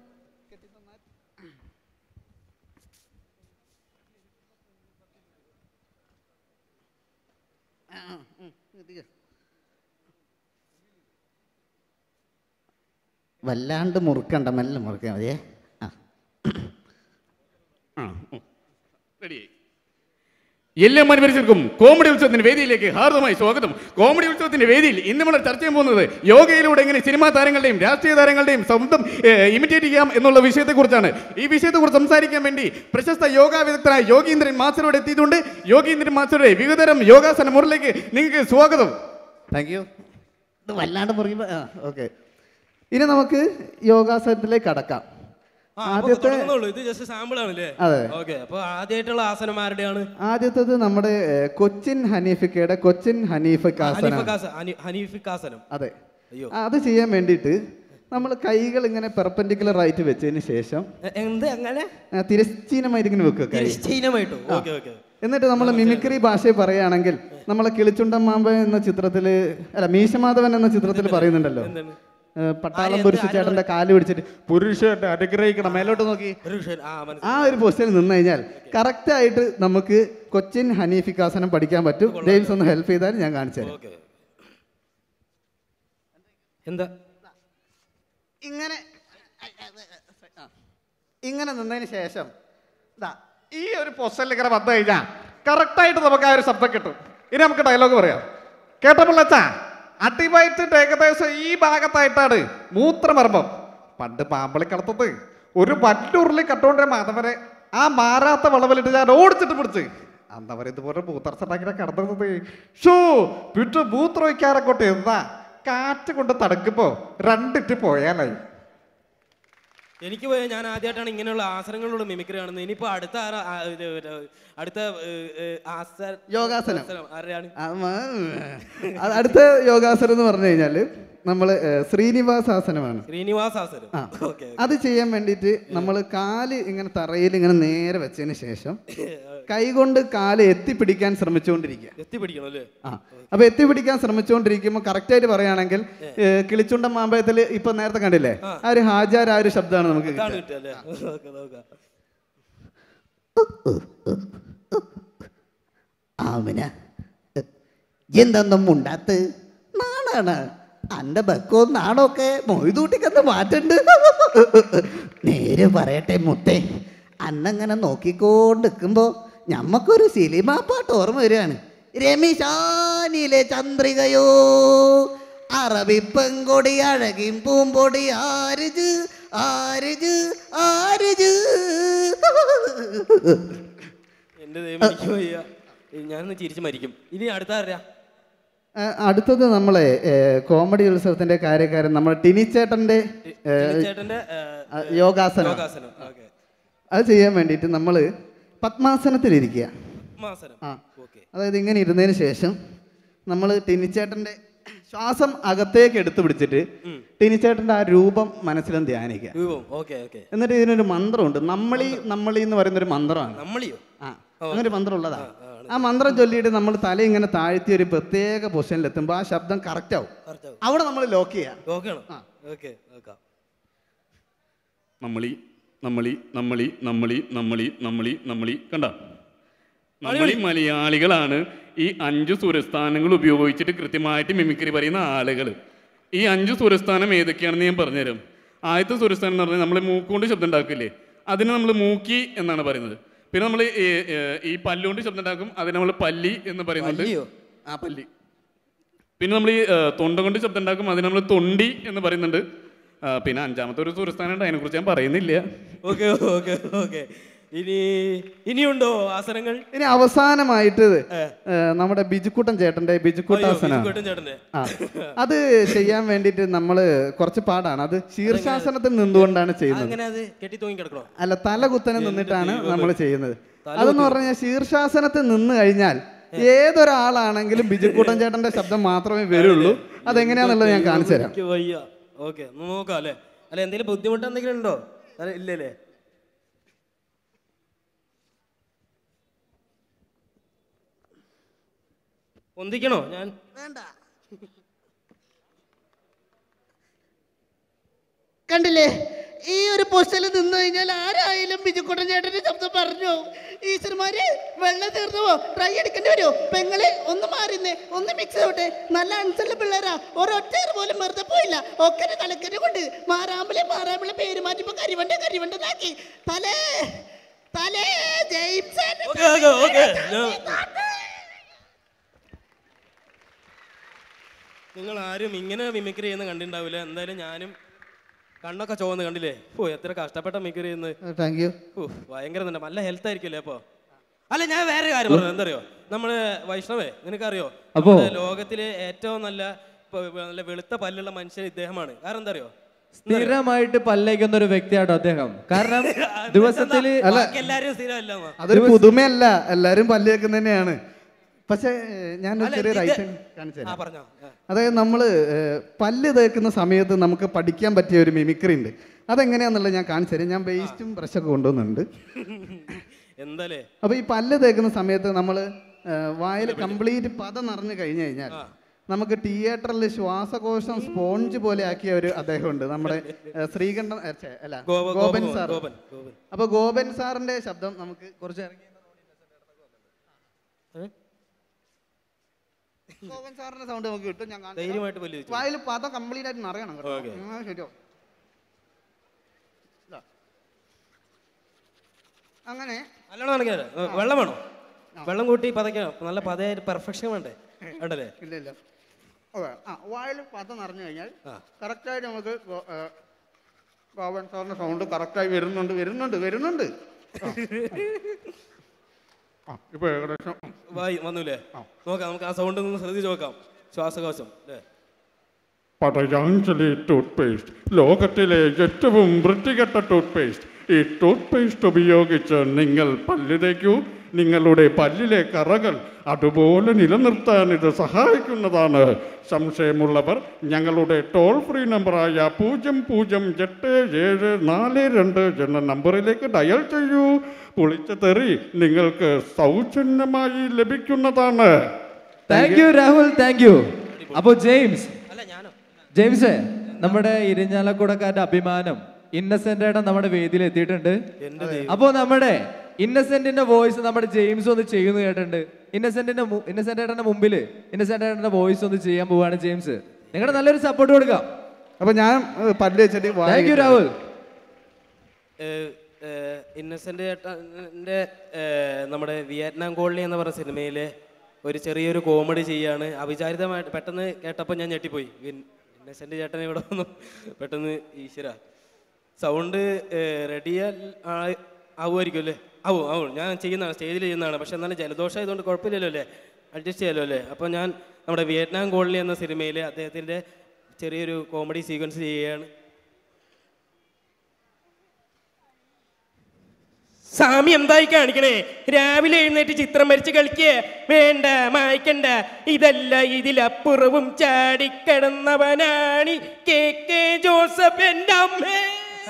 വല്ലാണ്ട് മുറുക്കണ്ട മെല്ലെ മുറുക്കാൻ മതിയേ എല്ലാ മനുഷ്യർക്കും കോമഡി ഉത്സവത്തിന്റെ വേദിയിലേക്ക് ഹാർദമായി സ്വാഗതം കോമഡി ഉത്സവത്തിന്റെ വേദിയിൽ ഇന്ന് നമ്മൾ ചർച്ച ചെയ്യാൻ പോകുന്നത് യോഗയിലൂടെ എങ്ങനെ സിനിമാ താരങ്ങളുടെയും രാഷ്ട്രീയ താരങ്ങളുടെയും സ്വന്തം ഇമിറ്റേറ്റ് ചെയ്യാം എന്നുള്ള വിഷയത്തെക്കുറിച്ചാണ് ഈ വിഷയത്തെക്കുറിച്ച് സംസാരിക്കാൻ വേണ്ടി പ്രശസ്ത യോഗ വിദഗ്ധനായ യോഗീന്ദ്രൻ മാസ്റ്ററോട് എത്തിയിട്ടുണ്ട് യോഗീന്ദ്രൻ മാസ്റ്ററുടെ വിവിധതരം യോഗാസന മുറിലേക്ക് നിങ്ങൾക്ക് സ്വാഗതം താങ്ക് യു ഇത് വല്ലാണ്ട് മുറിയുമ്പോൾ ആ ഓക്കെ ഇനി നമുക്ക് യോഗാസനത്തിലേക്ക് കടക്കാം ആ, അപ്പൊ ആദ്യത്തെ തുടങ്ങുന്നുള്ളൂ. ഇത് ജസ്റ്റ് സാമ്പിൾ ആണല്ലേ അതെ. ഓക്കെ അപ്പൊ ആദ്യമായിട്ടുള്ള ആസനം ആരുടെയാണ് ആദ്യത്തേത് നമ്മുടെ ഏഹ്, കൊച്ചിൻ ഹനീഫിക്കയുടെ കൊച്ചിൻ ഹനീഫക്കാസന ഹനീഫക്കാസ- ഹനി- ഹനീഫിക്കാസനം അതെ അയ്യോ ആ, അത് ചെയ്യാൻ വേണ്ടിയിട്ട് നമ്മൾ കൈകൾ ഇങ്ങനെ പെർപെൻഡിക്കുലർ ആയിട്ട് വെച്ചതിന് ശേഷം എ- എന്ത് അങ്ങനെ ആ, തിരശ്ചീനമായിട്ട് ഇങ്ങനെ വെക്കുക കൈ തിരശ്ചീനമായിട്ടോ ആ. ഓക്കെ ഓക്കെ എന്നിട്ട് നമ്മൾ മിമിക്രി ഭാഷയിൽ പറയുകയാണെങ്കിൽ നമ്മളെ കിളിച്ചുണ്ടൻ മാമ്പ എന്ന ചിത്രത്തിൽ അല്ല മീശമാധവൻ എന്ന ചിത്രത്തിൽ പറയുന്നുണ്ടല്ലോ എന്താണ്? ഏ, പട്ടാളം ആര് പുരുഷ എന്ത് ചേട്ടന്റെ കാല് പിടിച്ചിട്ട് പുരുഷന്റെ അനുഗ്രഹിക്കണം മേലോട്ട് നോക്കി പുരുഷൻ ആ മനസ്സിലായി. ആ ഒരു പൊസിഷനിൽ നിന്ന് കഴിഞ്ഞാൽ കറക്റ്റ് ആയിട്ട് നമുക്ക് കൊച്ചിൻ ഹനീഫിക്കാസനം പഠിക്കാൻ പറ്റും ജെയിംസ് ഒന്ന് ഹെൽപ്പ് ചെയ്താൽ ഞാൻ കാണിച്ചു തരാം ഓക്കെ എന്താ ഇങ്ങനെ ഇങ്ങനെ നിന്നതിന് ശേഷം ദാ, ഈ ഒരു പൊസലിൽ ഇങ്ങനെ വന്നു കഴിഞ്ഞാൽ കറക്റ്റായിട്ട് നമുക്ക് ആ ഒരു ശബ്ദം കിട്ടും ഇനി നമുക്ക് ഡയലോഗ് പറയാം കേട്ടപ്പോൾ അച്ഛാ അടിവയറ്റിന്റെ ഏകദേശം ഈ ഭാഗത്തായിട്ടാണ് മൂത്രമർമ്മം പണ്ട് പാമ്പളിക്കളത്തത് ഒരു വല്ലുരുളി കട്ടോണ്ടിര മാധവനെ ആ മാറാത്ത വളവിലിട്ട് ഞാൻ ഓടിച്ചിട്ട് പിടിച്ച് അന്നവർ ഇതുപോലെ മൂത്രച്ചണ്ടാക്കിനെ കടന്നത് ഷോ വിട്ട് മൂത്രം വയ്ക്കാറങ്ങോട്ട് എന്നാ കാറ്റ് കൊണ്ട് തടുക്കുമ്പോ രണ്ടിട്ട് പോയാലായി എനിക്ക് പോയ ഞാൻ ആദ്യമായിട്ടാണ് ഇങ്ങനെയുള്ള ആസനങ്ങളിലൂടെ മിമിക്രി കാണുന്നത് ഇനിയിപ്പോ അടുത്ത ആരാ ആ, ഇത് ഇത് അടുത്ത ഏ, ഏ, ആസ- യോഗാസനം. ആസനം ആരാണ് ആ, മ- അത് അടുത്ത യോഗാസനം എന്ന് പറഞ്ഞു കഴിഞ്ഞാൽ നമ്മൾ ശ്രീനിവാസാസനമാണ് ശ്രീനിവാസാസനം ആ ഓക്കെ അത് ചെയ്യാൻ വേണ്ടിയിട്ട് നമ്മൾ കാല് ഇങ്ങനെ തറയിൽ ഇങ്ങനെ നേരെ വെച്ചതിന് ശേഷം കൈകൊണ്ട് കാല് എത്തിപ്പിടിക്കാൻ ശ്രമിച്ചുകൊണ്ടിരിക്കുക എത്തിപ്പിടിക്കണം അല്ലേ ആ അപ്പൊ എത്തിപ്പിടിക്കാൻ ശ്രമിച്ചുകൊണ്ടിരിക്കുമ്പോൾ കറക്റ്റായിട്ട് പറയുകയാണെങ്കിൽ ഏഹ്, കിളിച്ചുണ്ടൻ മാമ്പഴത്തിൽ ഇപ്പൊ നേരത്തെ കണ്ടില്ലേ ആ ഒരു ഹാജാർ ആ ഒരു ശബ്ദമാണ് നമുക്ക് അതാണ് കിട്ടുക കിട്ടുക അല്ലേ നോക്കാം നോക്കാം ആമിന എന്തൊന്നും മുണ്ടാത്ത് നാണാണ് അന്റെ ബക്കവും നാണൊക്കെ മൊയ്തൂട്ടിക്കന്ന് മാറ്റുണ്ട് നേരെ പറയട്ടെ മുത്തേ അന്നങ്ങനെ നോക്കിക്കൊണ്ട് നിൽക്കുമ്പോ ഞമ്മക്കൊരു സിനിമാ പാട്ട് ഓർമ്മ വരികയാണ് രമിശാനിലെ ചന്ദ്രികയോ അറബിപ്പെങ്കൊടി അഴകിൻ പൂമ്പൊടി ആരിജ് ആരിജ് ആരിജ് എന്റെ ദൈവം എനിക്ക് വയ്യ ഞാനൊന്ന് ചിരിച്ച് മരിക്കും ഇനി അടുത്ത ആരാ ആ, അടുത്തത് നമ്മളെ ഏഹ്, കോമഡി ഉത്സവത്തിന്റെ കാര്യക്കാരൻ നമ്മുടെ ടിനിച്ചേട്ടന്റെ ഏഹ്, ടിനിച്ചേട്ടന്റെ, ആ, യോഗാസനം യോഗാസനം ഓക്കെ അത് ചെയ്യാൻ വേണ്ടിയിട്ട് നമ്മൾ പത്മാസനത്തിലിരിക്കുക മാസനം ആ ഓക്കെ അതായത് ഇങ്ങനെ ഇരുന്നതിന് ശേഷം നമ്മൾ ടിനിച്ചേട്ടന്റെ ശ്വാസം അകത്തേക്ക് എടുത്തു പിടിച്ചിട്ട് ടിനിച്ചേട്ടന്റെ ആ രൂപം മനസ്സിലും ധ്യാനിക്കുക രൂപം ഓക്കെ ഓക്കെ എന്നിട്ട് ഇതിനൊരു മന്ത്രമുണ്ട് നമ്മളി നമ്മളി എന്ന് പറയുന്ന ഒരു മന്ത്രമാണ് നമ്മളിയോ ആ അങ്ങനെ ഒരു മന്ത്രം ഉള്ളതാ ആ മന്ത്രം ചൊല്ലിയിട്ട് നമ്മൾ തല ഇങ്ങനെ താഴ്ത്തി ഒരു പ്രത്യേക പൊസിഷനിൽ എത്തുമ്പോൾ ആ ശബ്ദം കറക്റ്റ് ആവും അവിടെ നമ്മൾ ലോക്ക് ചെയ്യാം ഓക്കെയാണോ ഓക്കെ നോക്കാം നമ്മളി നമ്മളി നമ്മളി നമ്മളി നമ്മളി നമ്മളി നമ്മളി കണ്ട നമ്മളി മലയാളികളാണ് ഈ അഞ്ച് സുരസ്ഥാനങ്ങൾ ഉപയോഗിച്ചിട്ട് കൃത്യമായിട്ട് മിമിക്രി പറയുന്ന ആളുകൾ ഈ അഞ്ച് സുരസ്ഥാനം ഏതൊക്കെയാണെന്ന് ഞാൻ പറഞ്ഞുതരാം ആദ്യത്തെ സുരസ്ഥാനം എന്ന് പറഞ്ഞാൽ നമ്മൾ മൂക്കുകൊണ്ട് ശബ്ദം ഉണ്ടാക്കില്ലേ അതിന് നമ്മൾ മൂക്കി എന്നാണ് പറയുന്നത് പിന്നെ നമ്മൾ ഈ പല്ലുകൊണ്ട് ശബ്ദം ഉണ്ടാക്കും അതിന് നമ്മൾ പല്ലി എന്ന് പറയുന്നുണ്ട് പല്ലിയോ? ആ പല്ലി പിന്നെ നമ്മൾ ഈ ഏഹ്, തൊണ്ട കൊണ്ട് ശബ്ദം ഉണ്ടാക്കും അതിന് നമ്മൾ തൊണ്ടി എന്ന് പറയുന്നുണ്ട് ആ, പിന്നെ അഞ്ചാമത്തെ ഒരു സുരസ്ഥാനം ഉണ്ട് അതിനെക്കുറിച്ച് ഞാൻ പറയുന്നില്ല ഓക്കെ ഓക്കെ ഓക്കെ ഇനി ഇനിയുണ്ടോ ആസനങ്ങൾ ഇനി അവസാനമായിട്ട് ഏഹ്, നമ്മുടെ ബിജുക്കുട്ടൻ ചേട്ടന്റെ ബിജുക്കുട്ടാസന ബിജുക്കുട്ടൻ ചേട്ടന്റെ. ആ അത് ചെയ്യാൻ വേണ്ടിയിട്ട് നമ്മൾ കുറച്ച് പാടാണ് അത് ശീർഷാസനത്തിൽ നിന്നുകൊണ്ടാണ് ചെയ്യുന്നത് അങ്ങനെ അത് കെട്ടി തൂങ്ങി കിടക്കണോ അല്ല തല കുത്തനെ നിന്നിട്ടാണ് ദൈവമേ. നമ്മൾ ചെയ്യുന്നത് തല അതെന്ന് കുത്തി- പറഞ്ഞാൽ ശീർഷാസനത്തിൽ നിന്ന് കഴിഞ്ഞാൽ ഏതൊരാളാണെങ്കിലും ബിജുക്കുട്ടൻ ചേട്ടന്റെ ശബ്ദം മാത്രമേ വരുള്ളൂ അതെങ്ങനെയാന്നുള്ളത് ഞാൻ കാണിച്ചു തരാം എനിക്ക് വയ്യ ഓക്കെ നോക്കാം അല്ലേ അല്ല എന്തെങ്കിലും ബുദ്ധിമുട്ട് എന്തെങ്കിലും ഉണ്ടോ അല്ല ഇല്ലല്ലേ പൊന്തിക്കണോ ഞാൻ കണ്ടില്ലേ ഈ ഒരു പൊസിഷനിൽ നിന്ന് കഴിഞ്ഞാൽ ആരായാലും ബിജുക്കുട്ടൻ ചേട്ടന്റെ ശബ്ദം പറഞ്ഞു ഈശ്വരന്മാര് വെള്ളം തീർന്നുവോ ട്രൈ എടുക്കേണ്ടി വരുമോ പെങ്ങളെ ഒന്ന് മാറിന്നേ ഒന്ന് മിക്സ് ആവട്ടെ നല്ല അൻസല്ല പിള്ളേരാ ഒരൊറ്റ ഏറ് പോലും വെറുതെ പോയില്ല ഒക്കെ തലക്കരി കൊണ്ട് മാറാമ്പളെ മാറാമ്പളെ പേര് മാറ്റിപ്പോ കരിവണ്ട കരിവണ്ടെന്നാക്കി തലേ തലേ ജെയിംസൺ ഓക്കെ ഓക്കെ ഓക്കെ നിങ്ങൾ ആരും ഇങ്ങനെ മിമിക്രി ചെയ്യുന്ന കണ്ടിട്ടുണ്ടാവില്ല എന്തായാലും ഞാനും കണ്ണൊക്കെ ചുവന്ന് കണ്ടില്ലേ ഓ എത്ര കഷ്ടപ്പെട്ട മിമിക്രി ചെയ്യുന്നത് താങ്ക് യു ഓ ഭയങ്കര തന്നെ നല്ല ഹെൽത്ത് ആയിരിക്കുമല്ലേ അപ്പൊ അല്ല ഞാൻ വേറെ കാര്യം പറഞ്ഞു എന്തറിയോ നമ്മള് വൈഷ്ണവേ നിനക്കറിയോ അപ്പോ- നമ്മുടെ ലോകത്തിലെ ഏറ്റവും നല്ല ഇപ്പൊ നല്ല വെളുത്ത പല്ലുള്ള മനുഷ്യൻ ഇദ്ദേഹമാണ് കാരണം എന്താ അറിയോ സ്ഥിരമായിട്ട് പല്ലേക്കുന്ന ഒരു വ്യക്തിയാട്ടോ അദ്ദേഹം കാരണം ദിവസത്തില് എല്ലാരും സ്ഥിരമല്ല അതൊരു പുതുമയല്ല എല്ലാരും പല്ല് വെക്കുന്ന തന്നെയാണ് പക്ഷേ ഞാൻ അല്ല, ചെറിയൊരു ഇത്- ഐറ്റം കാണിച്ചു ആ തരാം പറഞ്ഞോ ആ. അതായത് നമ്മൾ പല്ല് തേക്കുന്ന സമയത്ത് നമുക്ക് പഠിക്കാൻ പറ്റിയ ഒരു മിമിക്രി ഉണ്ട് അതെങ്ങനെയാന്നുള്ളത് ഞാൻ കാണിച്ചു തരാം ഞാൻ വേസ്റ്റും ബ്രഷൊക്കെ കൊണ്ടുവന്നുണ്ട് എന്താലേ അപ്പോൾ ഈ പല്ല് തേക്കുന്ന സമയത്ത് നമ്മൾ വായിൽ കംപ്ലീറ്റ് പത നിറഞ്ഞു കഴിഞ്ഞു കഴിഞ്ഞാൽ നമുക്ക് തിയേറ്ററിൽ ശ്വാസകോശം സ്പോഞ്ച് പോലെ ആക്കിയ ഒരു അദ്ദേഹമുണ്ട് നമ്മുടെ ഏ, ശ്രീകണ്ഠൻ ഏ, ഛെ, അല്ല ഗോപ- ഗോപൻ ഗോപൻ, സാർ ഗോപൻ, ഗോപൻ. അപ്പോൾ ഗോപൻ സാറിന്റെ ശബ്ദം നമുക്ക് കുറച്ച് ഇറങ്ങി ഗോപൻ സാറിന്റെ സൗണ്ട് നമുക്ക് കിട്ടും ഞാൻ കാണിച്ചു തരാം. ധൈര്യമായിട്ട് പല്ല് തേച്ചു. വായിൽ പദം കംപ്ലീറ്റ് ആയിട്ട് നിറയണം കേട്ടോ. ഓക്കേ. ആ, ശരിയോ ഇതാ. അങ്ങനെ നല്ലോണം നനയ്ക്കാതെ. ഏ, വെള്ളം വേണോ വെള്ളം കൂട്ടി പതയ്ക്കണം നല്ല പതയായിട്ട് പെർഫെക്ഷൻ വേണ്ടേ വേണ്ടല്ലേ ഇല്ല ഇല്ല ഓക്കെ ആ വായിൽ പദം നിറഞ്ഞു കഴിഞ്ഞാൽ കറക്റ്റായിട്ട് നമുക്ക് ഗോ- ഏ, ഗോപൻ സാറിന്റെ സൗണ്ട് കറക്റ്റായി വരുന്നുണ്ട് വരുന്നുണ്ട് വരുന്നുണ്ട് ആ ഇപ്പൊ ഏകദേശം വായി വന്നൂലേ നോക്കാം നമുക്ക് ആ സൗണ്ട് ഒന്ന് ശ്രദ്ധിച്ച് നോക്കാം ശ്വാസകോശം അല്ലേ പതഞ്ജലി ടൂത്ത് പേസ്റ്റ് ലോകത്തിലെ ഏറ്റവും വൃത്തികെട്ട ടൂത്ത് പേസ്റ്റ് ഈ ടൂത്ത് പേസ്റ്റ് ഉപയോഗിച്ച് നിങ്ങൾ പല്ല് തേക്കൂ നിങ്ങളുടെ പല്ലിലെ കറകൾ അതുപോലെ നിലനിർത്താൻ ഇത് സഹായിക്കുന്നതാണ് സംശയമുള്ളവർ ഞങ്ങളുടെ ടോൾ ഫ്രീ നമ്പറായ പൂജ്യം പൂജ്യം എട്ട് ഏഴ് നാല് രണ്ട് എന്ന നമ്പറിലേക്ക് ഡയൽ ചെയ്യൂ പുളിച്ച തെറി നിങ്ങൾക്ക് സൗജന്യമായി ലഭിക്കുന്നതാണ് thank you Rahul thank you അപ്പോ ജെയിംസ് ജെയിംസ് നമ്മുടെ ഇരിഞ്ഞാലക്കുടക്കാരുടെ അഭിമാനം ഇന്നസെന്റ് ഏട്ടൻ നമ്മുടെ വേദിയിൽ എത്തിയിട്ടുണ്ട് അപ്പോ നമ്മുടെ ഇന്നസെന്റിന്റെ വോയിസ് നമ്മുടെ ജെയിംസ് ഒന്ന് ചെയ്യുന്നു കേട്ടിട്ടുണ്ട് ഇന്നസെന്റിന്റെ മു- ഇന്നസെന്റ് ഏട്ടന്റെ മുമ്പിൽ ഇന്നസെന്റ് ഏട്ടന്റെ വോയിസ് ഒന്ന് ചെയ്യാൻ പോവാണ് ജെയിംസ് നിങ്ങളുടെ നല്ലൊരു സപ്പോർട്ട് കൊടുക്കാം അപ്പൊ ഞാൻ ഏഹ്, പല്ല് വെച്ചിട്ട് വായ താങ്ക് യു കെട്ടി- രാഹുൽ ഇന്നസെന്റ് ചേട്ടൻ്റെ നമ്മുടെ വിയറ്റ്നാം കോളനി എന്ന് പറഞ്ഞ സിനിമയിലെ ഒരു ചെറിയൊരു കോമഡി ചെയ്യാണ് അവിചാരിതമായിട്ട് പെട്ടെന്ന് കേട്ടപ്പോൾ ഞാൻ ഞെട്ടിപ്പോയി വിൻ- ഇന്നസെന്റ് ചേട്ടൻ ഇവിടെ വന്നു പെട്ടെന്ന് ഈശ്വര സൗണ്ട് റെഡി ആവുമായിരിക്കും അല്ലേ ആവും ആവും ഞാൻ ചെയ്യുന്നതാണ് സ്റ്റേജിൽ ചെയ്യുന്നതാണ് പക്ഷെ എന്നാലും ജലദോഷം ആയതുകൊണ്ട് കുഴപ്പമില്ലല്ലോ അല്ലേ അഡ്ജസ്റ്റ് ചെയ്യാലോ അല്ലേ അപ്പോൾ ഞാൻ നമ്മുടെ വിയറ്റ്നാം കോളനി എന്ന സിനിമയിൽ അദ്ദേഹത്തിൻ്റെ ചെറിയൊരു കോമഡി സീക്വൻസ് ചെയ്യുകയാണ് സ്വാമി എന്തായി കാണിക്കണേ രാവിലെ എഴുന്നേറ്റ് ചിത്രം വരച്ച് കളിക്കേ വേണ്ട മായ്ക്കണ്ട ഇതല്ല ഇതിലപ്പുറവും ചാടിക്കിടന്നവനാണ് കെ കെ ജോസഫ് എൻ്റെ അമ്മേ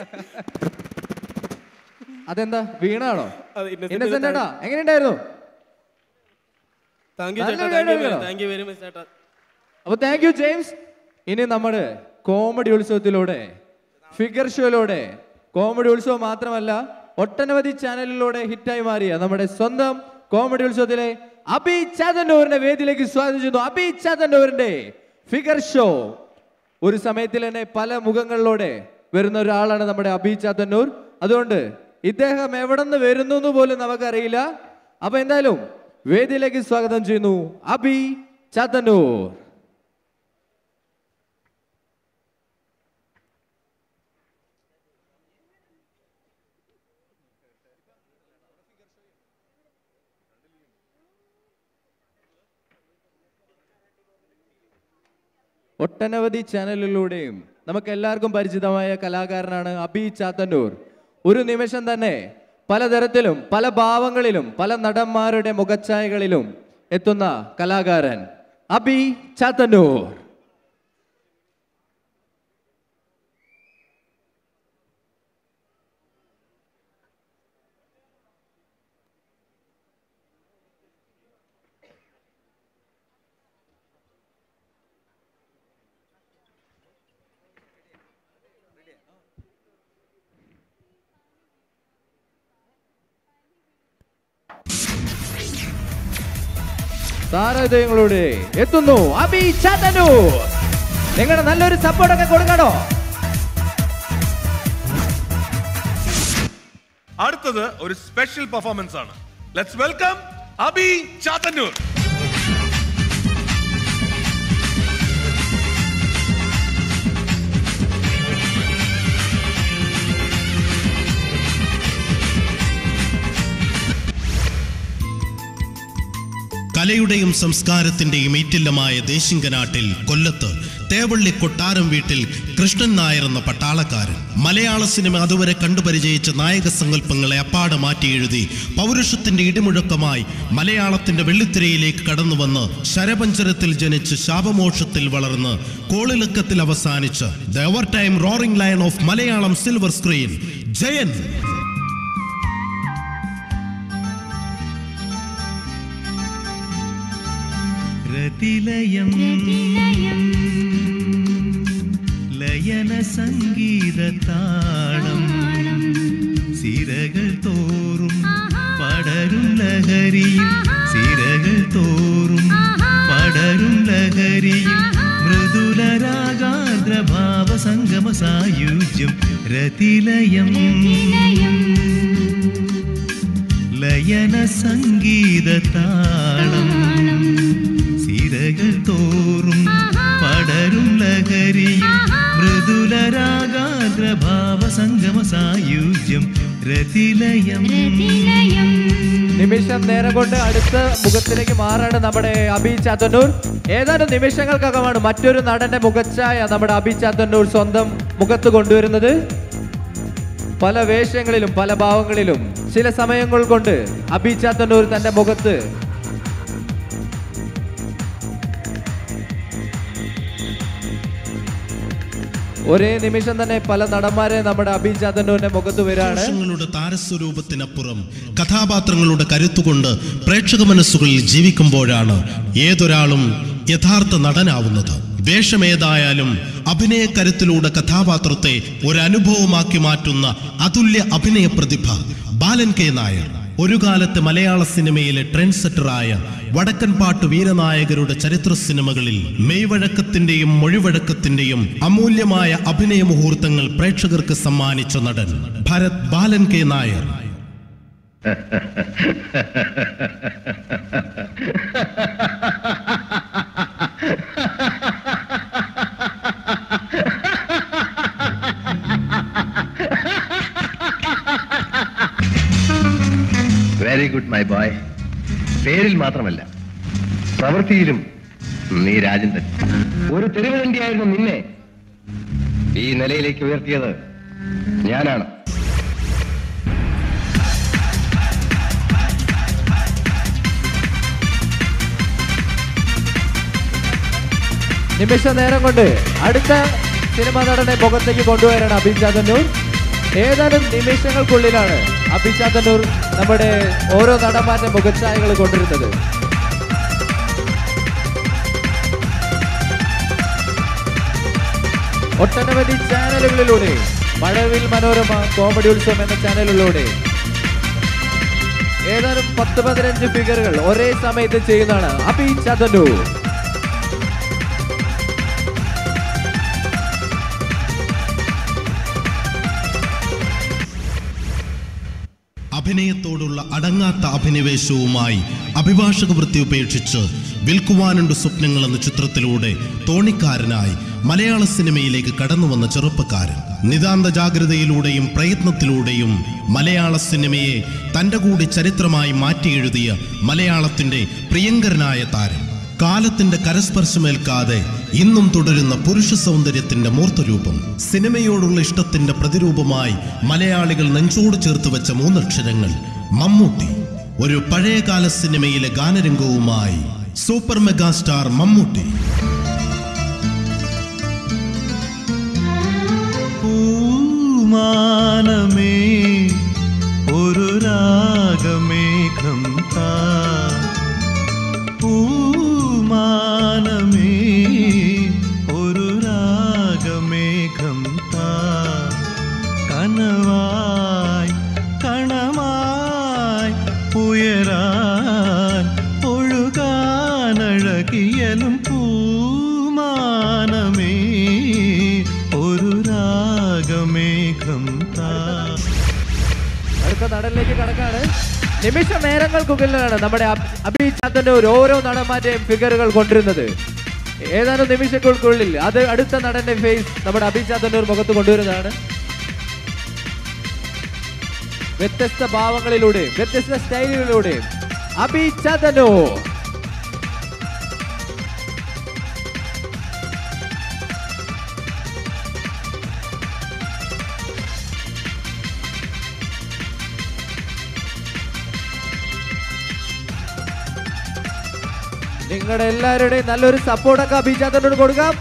അതെന്താ വീണാണോ അത് innocent ഇന്നസെന്റ് ഒരു ഏട്ടാ എങ്ങനെയുണ്ടായിരുന്നു താങ്ക് യു നല്ല ചേട്ടാ താങ്ക് യു കേട്ടോ. താങ്ക് യു വെരി മച്ച് ചേട്ടാ അപ്പൊ താങ്ക് യു ജെയിംസ് ഇനി നമ്മുടെ കോമഡി ഉത്സവത്തിലൂടെ ഫിഗർ ഷോയിലൂടെ കോമഡി ഉത്സവം മാത്രമല്ല ഒട്ടനവധി ചാനലിലൂടെ ഹിറ്റായി മാറിയ നമ്മുടെ സ്വന്തം കോമഡി ഉത്സവത്തിലെ അബി ചാതന്നൂരിന്റെ വേദിയിലേക്ക് സ്വാഗതം ചെയ്യുന്നു അബി ചാതന്നൂരിന്റെ ഫിഗർ ഷോ ഒരു സമയത്തിൽ തന്നെ പല മുഖങ്ങളിലൂടെ വരുന്ന ഒരാളാണ് നമ്മുടെ അബി ചാത്തന്നൂർ അതുകൊണ്ട് ഇദ്ദേഹം എവിടെ നിന്ന് വരുന്നു എന്ന് പോലും നമുക്കറിയില്ല അപ്പൊ എന്തായാലും വേദിയിലേക്ക് സ്വാഗതം ചെയ്യുന്നു അബി ചാത്തന്നൂർ ഒട്ടനവധി ചാനലിലൂടെയും നമുക്ക് എല്ലാവർക്കും പരിചിതമായ കലാകാരനാണ് അബി ചാത്തന്നൂർ ഒരു നിമിഷം തന്നെ പലതരത്തിലും പല ഭാവങ്ങളിലും പല നടന്മാരുടെ മുഖച്ഛായകളിലും എത്തുന്ന കലാകാരൻ അബി ചാത്തന്നൂർ താരദയങ്ങളോടെ എത്തുന്നു അബി ചാത്തന്നൂർ നിങ്ങളുടെ നല്ലൊരു സപ്പോർട്ടൊക്കെ കൊടുക്കണോ അടുത്തത് ഒരു സ്പെഷ്യൽ പെർഫോമൻസ് ആണ് ലെറ്റ്സ് വെൽക്കം അബി ചാത്തന്നൂർ കലയുടെയും സംസ്കാരത്തിന്റെയും ഏറ്റില്ലമായ ദേശിങ്കനാട്ടിൽ കൊല്ലത്ത് തേവള്ളി കൊട്ടാരം വീട്ടിൽ കൃഷ്ണൻ നായർ എന്ന പട്ടാളക്കാരൻ മലയാള സിനിമ അതുവരെ കണ്ടുപരിചയിച്ച നായക സങ്കല്പങ്ങളെ അപ്പാടെ മാറ്റി എഴുതി പൗരുഷത്തിന്റെ ഇടിമുഴക്കമായി മലയാളത്തിന്റെ വെള്ളിത്തിരയിലേക്ക് കടന്നുവന്ന് ശരപഞ്ചരത്തിൽ ജനിച്ച് ശാപമോക്ഷത്തിൽ വളർന്ന് കോളിളക്കത്തിൽ അവസാനിച്ച് the ever time roaring lion of Malayalam silver screen Jayan രതിലയം ലയന സംഗീത താളം സിരകൾ തോറും പടരും ലഹരിയും സിരകൾ തോറും പടരും ലഹരിയും മൃദുലരാഗാർദ്ര ഭാവ സംഗമ സായുജ്യം രതിലയം ലയന സംഗീത താളം സിരകൾ തോറും പടരും ലഹരിയും മൃദുലരാഗാദ്ര ഭാവ സംഗമ സായുജ്യം രതിലയം നിമിഷം നേരം കൊണ്ട് അടുത്ത മുഖത്തിലേക്ക് മാറാണ് നമ്മുടെ അബി ചാത്തന്നൂർ ഏതാനും നിമിഷങ്ങൾക്കകമാണ് മറ്റൊരു നടന്റെ മുഖച്ഛായ നമ്മുടെ അബി ചാത്തന്നൂർ സ്വന്തം മുഖത്ത് കൊണ്ടുവരുന്നത് പല വേഷങ്ങളിലും പല ഭാവങ്ങളിലും ചില സമയങ്ങൾ കൊണ്ട് അബി ചാത്തന്നൂർ തന്റെ മുഖത്ത് ഒരേ നിമിഷം തന്നെ പല നടന്മാരെ നമ്മുടെ അബി ചാത്തന്നൂരിന്റെ മുഖത്ത് വരികയാണ് വേഷങ്ങളുടെ താരസ്വരൂപത്തിനപ്പുറം കഥാപാത്രങ്ങളുടെ കരുത്തുകൊണ്ട് പ്രേക്ഷക മനസ്സുകളിൽ ജീവിക്കുമ്പോഴാണ് ഏതൊരാളും യഥാർത്ഥ നടനാവുന്നത് വേഷമേതായാലും അഭിനയ കരുത്തിലൂടെ കഥാപാത്രത്തെ ഒരു അനുഭവമാക്കി മാറ്റുന്ന അതുല്യ അഭിനയ പ്രതിഭ ബാലൻ കെ നായർ ഒരു കാലത്ത് മലയാള സിനിമയിലെ ട്രെൻഡ് സെറ്ററായ വടക്കൻ പാട്ട് വീരനായകരുടെ ചരിത്ര സിനിമകളിൽ മെയ്വഴക്കത്തിന്റെയും മൊഴിവഴക്കത്തിന്റെയും അമൂല്യമായ അഭിനയ മുഹൂർത്തങ്ങൾ പ്രേക്ഷകർക്ക് സമ്മാനിച്ച നടൻ Bharath Balan K Nair very good my boy പേരിൽ മാത്രമല്ല പ്രവൃത്തിയിലും നീ രാജൻ തന്നെ ഒരു തെരുവുതണ്ടിയായിരുന്നു നിന്നെ ഈ നിലയിലേക്ക് ഉയർത്തിയത് ഞാനാണ് നിമിഷ നേരം കൊണ്ട് അടുത്ത സിനിമ നടനെ മുഖത്തേക്ക് കൊണ്ടുവരാണ് അബി ചാത്തന്നൂർ ഏതാനും നിമിഷങ്ങൾക്കുള്ളിലാണ് അബി ചാത്തന്നൂർ നമ്മുടെ ഓരോ നടന്മാരുടെ മുഖച്ഛായകൾ കൊണ്ടുവരുന്നത് ഒട്ടനവധി ചാനലുകളിലൂടെ മഴവിൽ മനോരമ കോമഡി ഉത്സവം എന്ന ചാനലിലൂടെ ഏതാനും പത്ത് പതിനഞ്ച് ഫിഗറുകൾ ഒരേ സമയത്ത് ചെയ്യുന്നതാണ് അബി ചാത്തന്നൂർ അഭിനയത്തോടുള്ള അടങ്ങാത്ത അഭിനിവേശവുമായി അഭിഭാഷക വൃത്തി ഉപേക്ഷിച്ച് വിൽക്കുവാനുണ്ട് സ്വപ്നങ്ങൾ എന്ന ചിത്രത്തിലൂടെ തോണിക്കാരനായി മലയാള സിനിമയിലേക്ക് കടന്നു വന്ന ചെറുപ്പക്കാരൻ നിതാന്ത ജാഗ്രതയിലൂടെയും പ്രയത്നത്തിലൂടെയും മലയാള സിനിമയെ തന്റെ കൂടി ചരിത്രമായി മാറ്റിയെഴുതിയ മലയാളത്തിന്റെ പ്രിയങ്കരനായ താരം കാലത്തിന്റെ കരസ്പർശമേൽക്കാതെ ഇന്നും തുടരുന്ന പുരുഷ സൗന്ദര്യത്തിന്റെ മൂർത്തരൂപം സിനിമയോടുള്ള ഇഷ്ടത്തിന്റെ പ്രതിരൂപമായി മലയാളികൾ നെഞ്ചോട് ചേർത്ത് വെച്ച മൂന്നക്ഷരങ്ങൾ മമ്മൂട്ടി ഒരു പഴയകാല സിനിമയിലെ ഗാനരംഗവുമായി സൂപ്പർ മെഗാസ്റ്റാർ മമ്മൂട്ടി പൂമാനമേ ഒരു രാഗമേഘം താ പൂമാനമേ ഒരു രാഗമേഘം താ കനവായി കണമായി ഉയരാൻ ഒഴുകാനഴകിയലും പൂമാനമേ ഒരു രാഗമേഘം താ അടുത്ത നടനിലേക്ക് കടക്കാണ് നിമിഷ നേരങ്ങൾക്കുള്ളിലാണ് നമ്മുടെ അബ്- അബി ചാത്തന്റെ ഓരോ നടന്മാരുടെയും ഫിഗറുകൾ കൊണ്ടുവരുന്നത് ഏതാനും നിമിഷങ്ങൾക്കുള്ളിൽ അത് അടുത്ത നടന്റെ ഫേസ് നമ്മുടെ അബി ചാത്തന്നൂർ മുഖത്ത് കൊണ്ടുവരുന്നതാണ് വ്യത്യസ്ത ഭാവങ്ങളിലൂടെയും വ്യത്യസ്ത സ്റ്റൈലുകളിലൂടെയും അബി ചാത്തന്നൂർ നിങ്ങളുടെ എല്ലാവരുടെയും നല്ലൊരു സപ്പോർട്ടൊക്കെ അബി ചാത്തന്നൂർ കൊടുക്കാം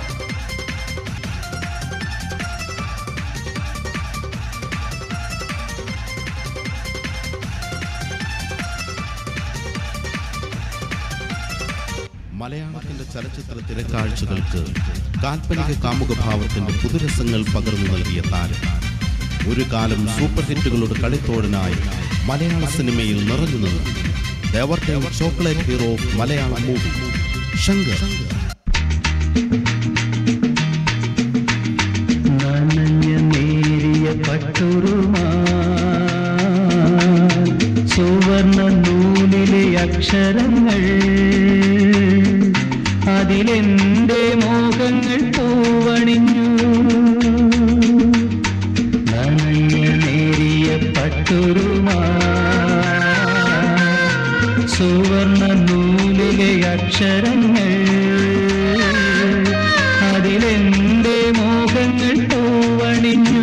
മലയാളത്തിന്റെ ചലച്ചിത്ര തിരക്കാഴ്ചകൾക്ക് കാൽപ്പനിക കാമുകഭാവത്തിന്റെ പുതുരസങ്ങൾ പകർന്നു നൽകിയ താരം ഒരു കാലം സൂപ്പർ ഹിറ്റുകളുടെ കളിത്തോടനായി മലയാള സിനിമയിൽ നിറഞ്ഞു നിന്നു ever time chocolate hero of Malayala movie Shankar നനഞ്ഞ നേരിയ പട്ടുറുമാ സുവർണ നൂലിലെ അക്ഷരങ്ങൾ അതിലെന്റെ മോഹങ്ങൾ പൂവണിഞ്ഞു നനഞ്ഞ നേരിയ പട്ടുറുമാ സുവർണ നൂലിലെ അക്ഷരങ്ങൾ അതിലെന്റെ മോഹങ്ങൾ പൂവണിഞ്ഞു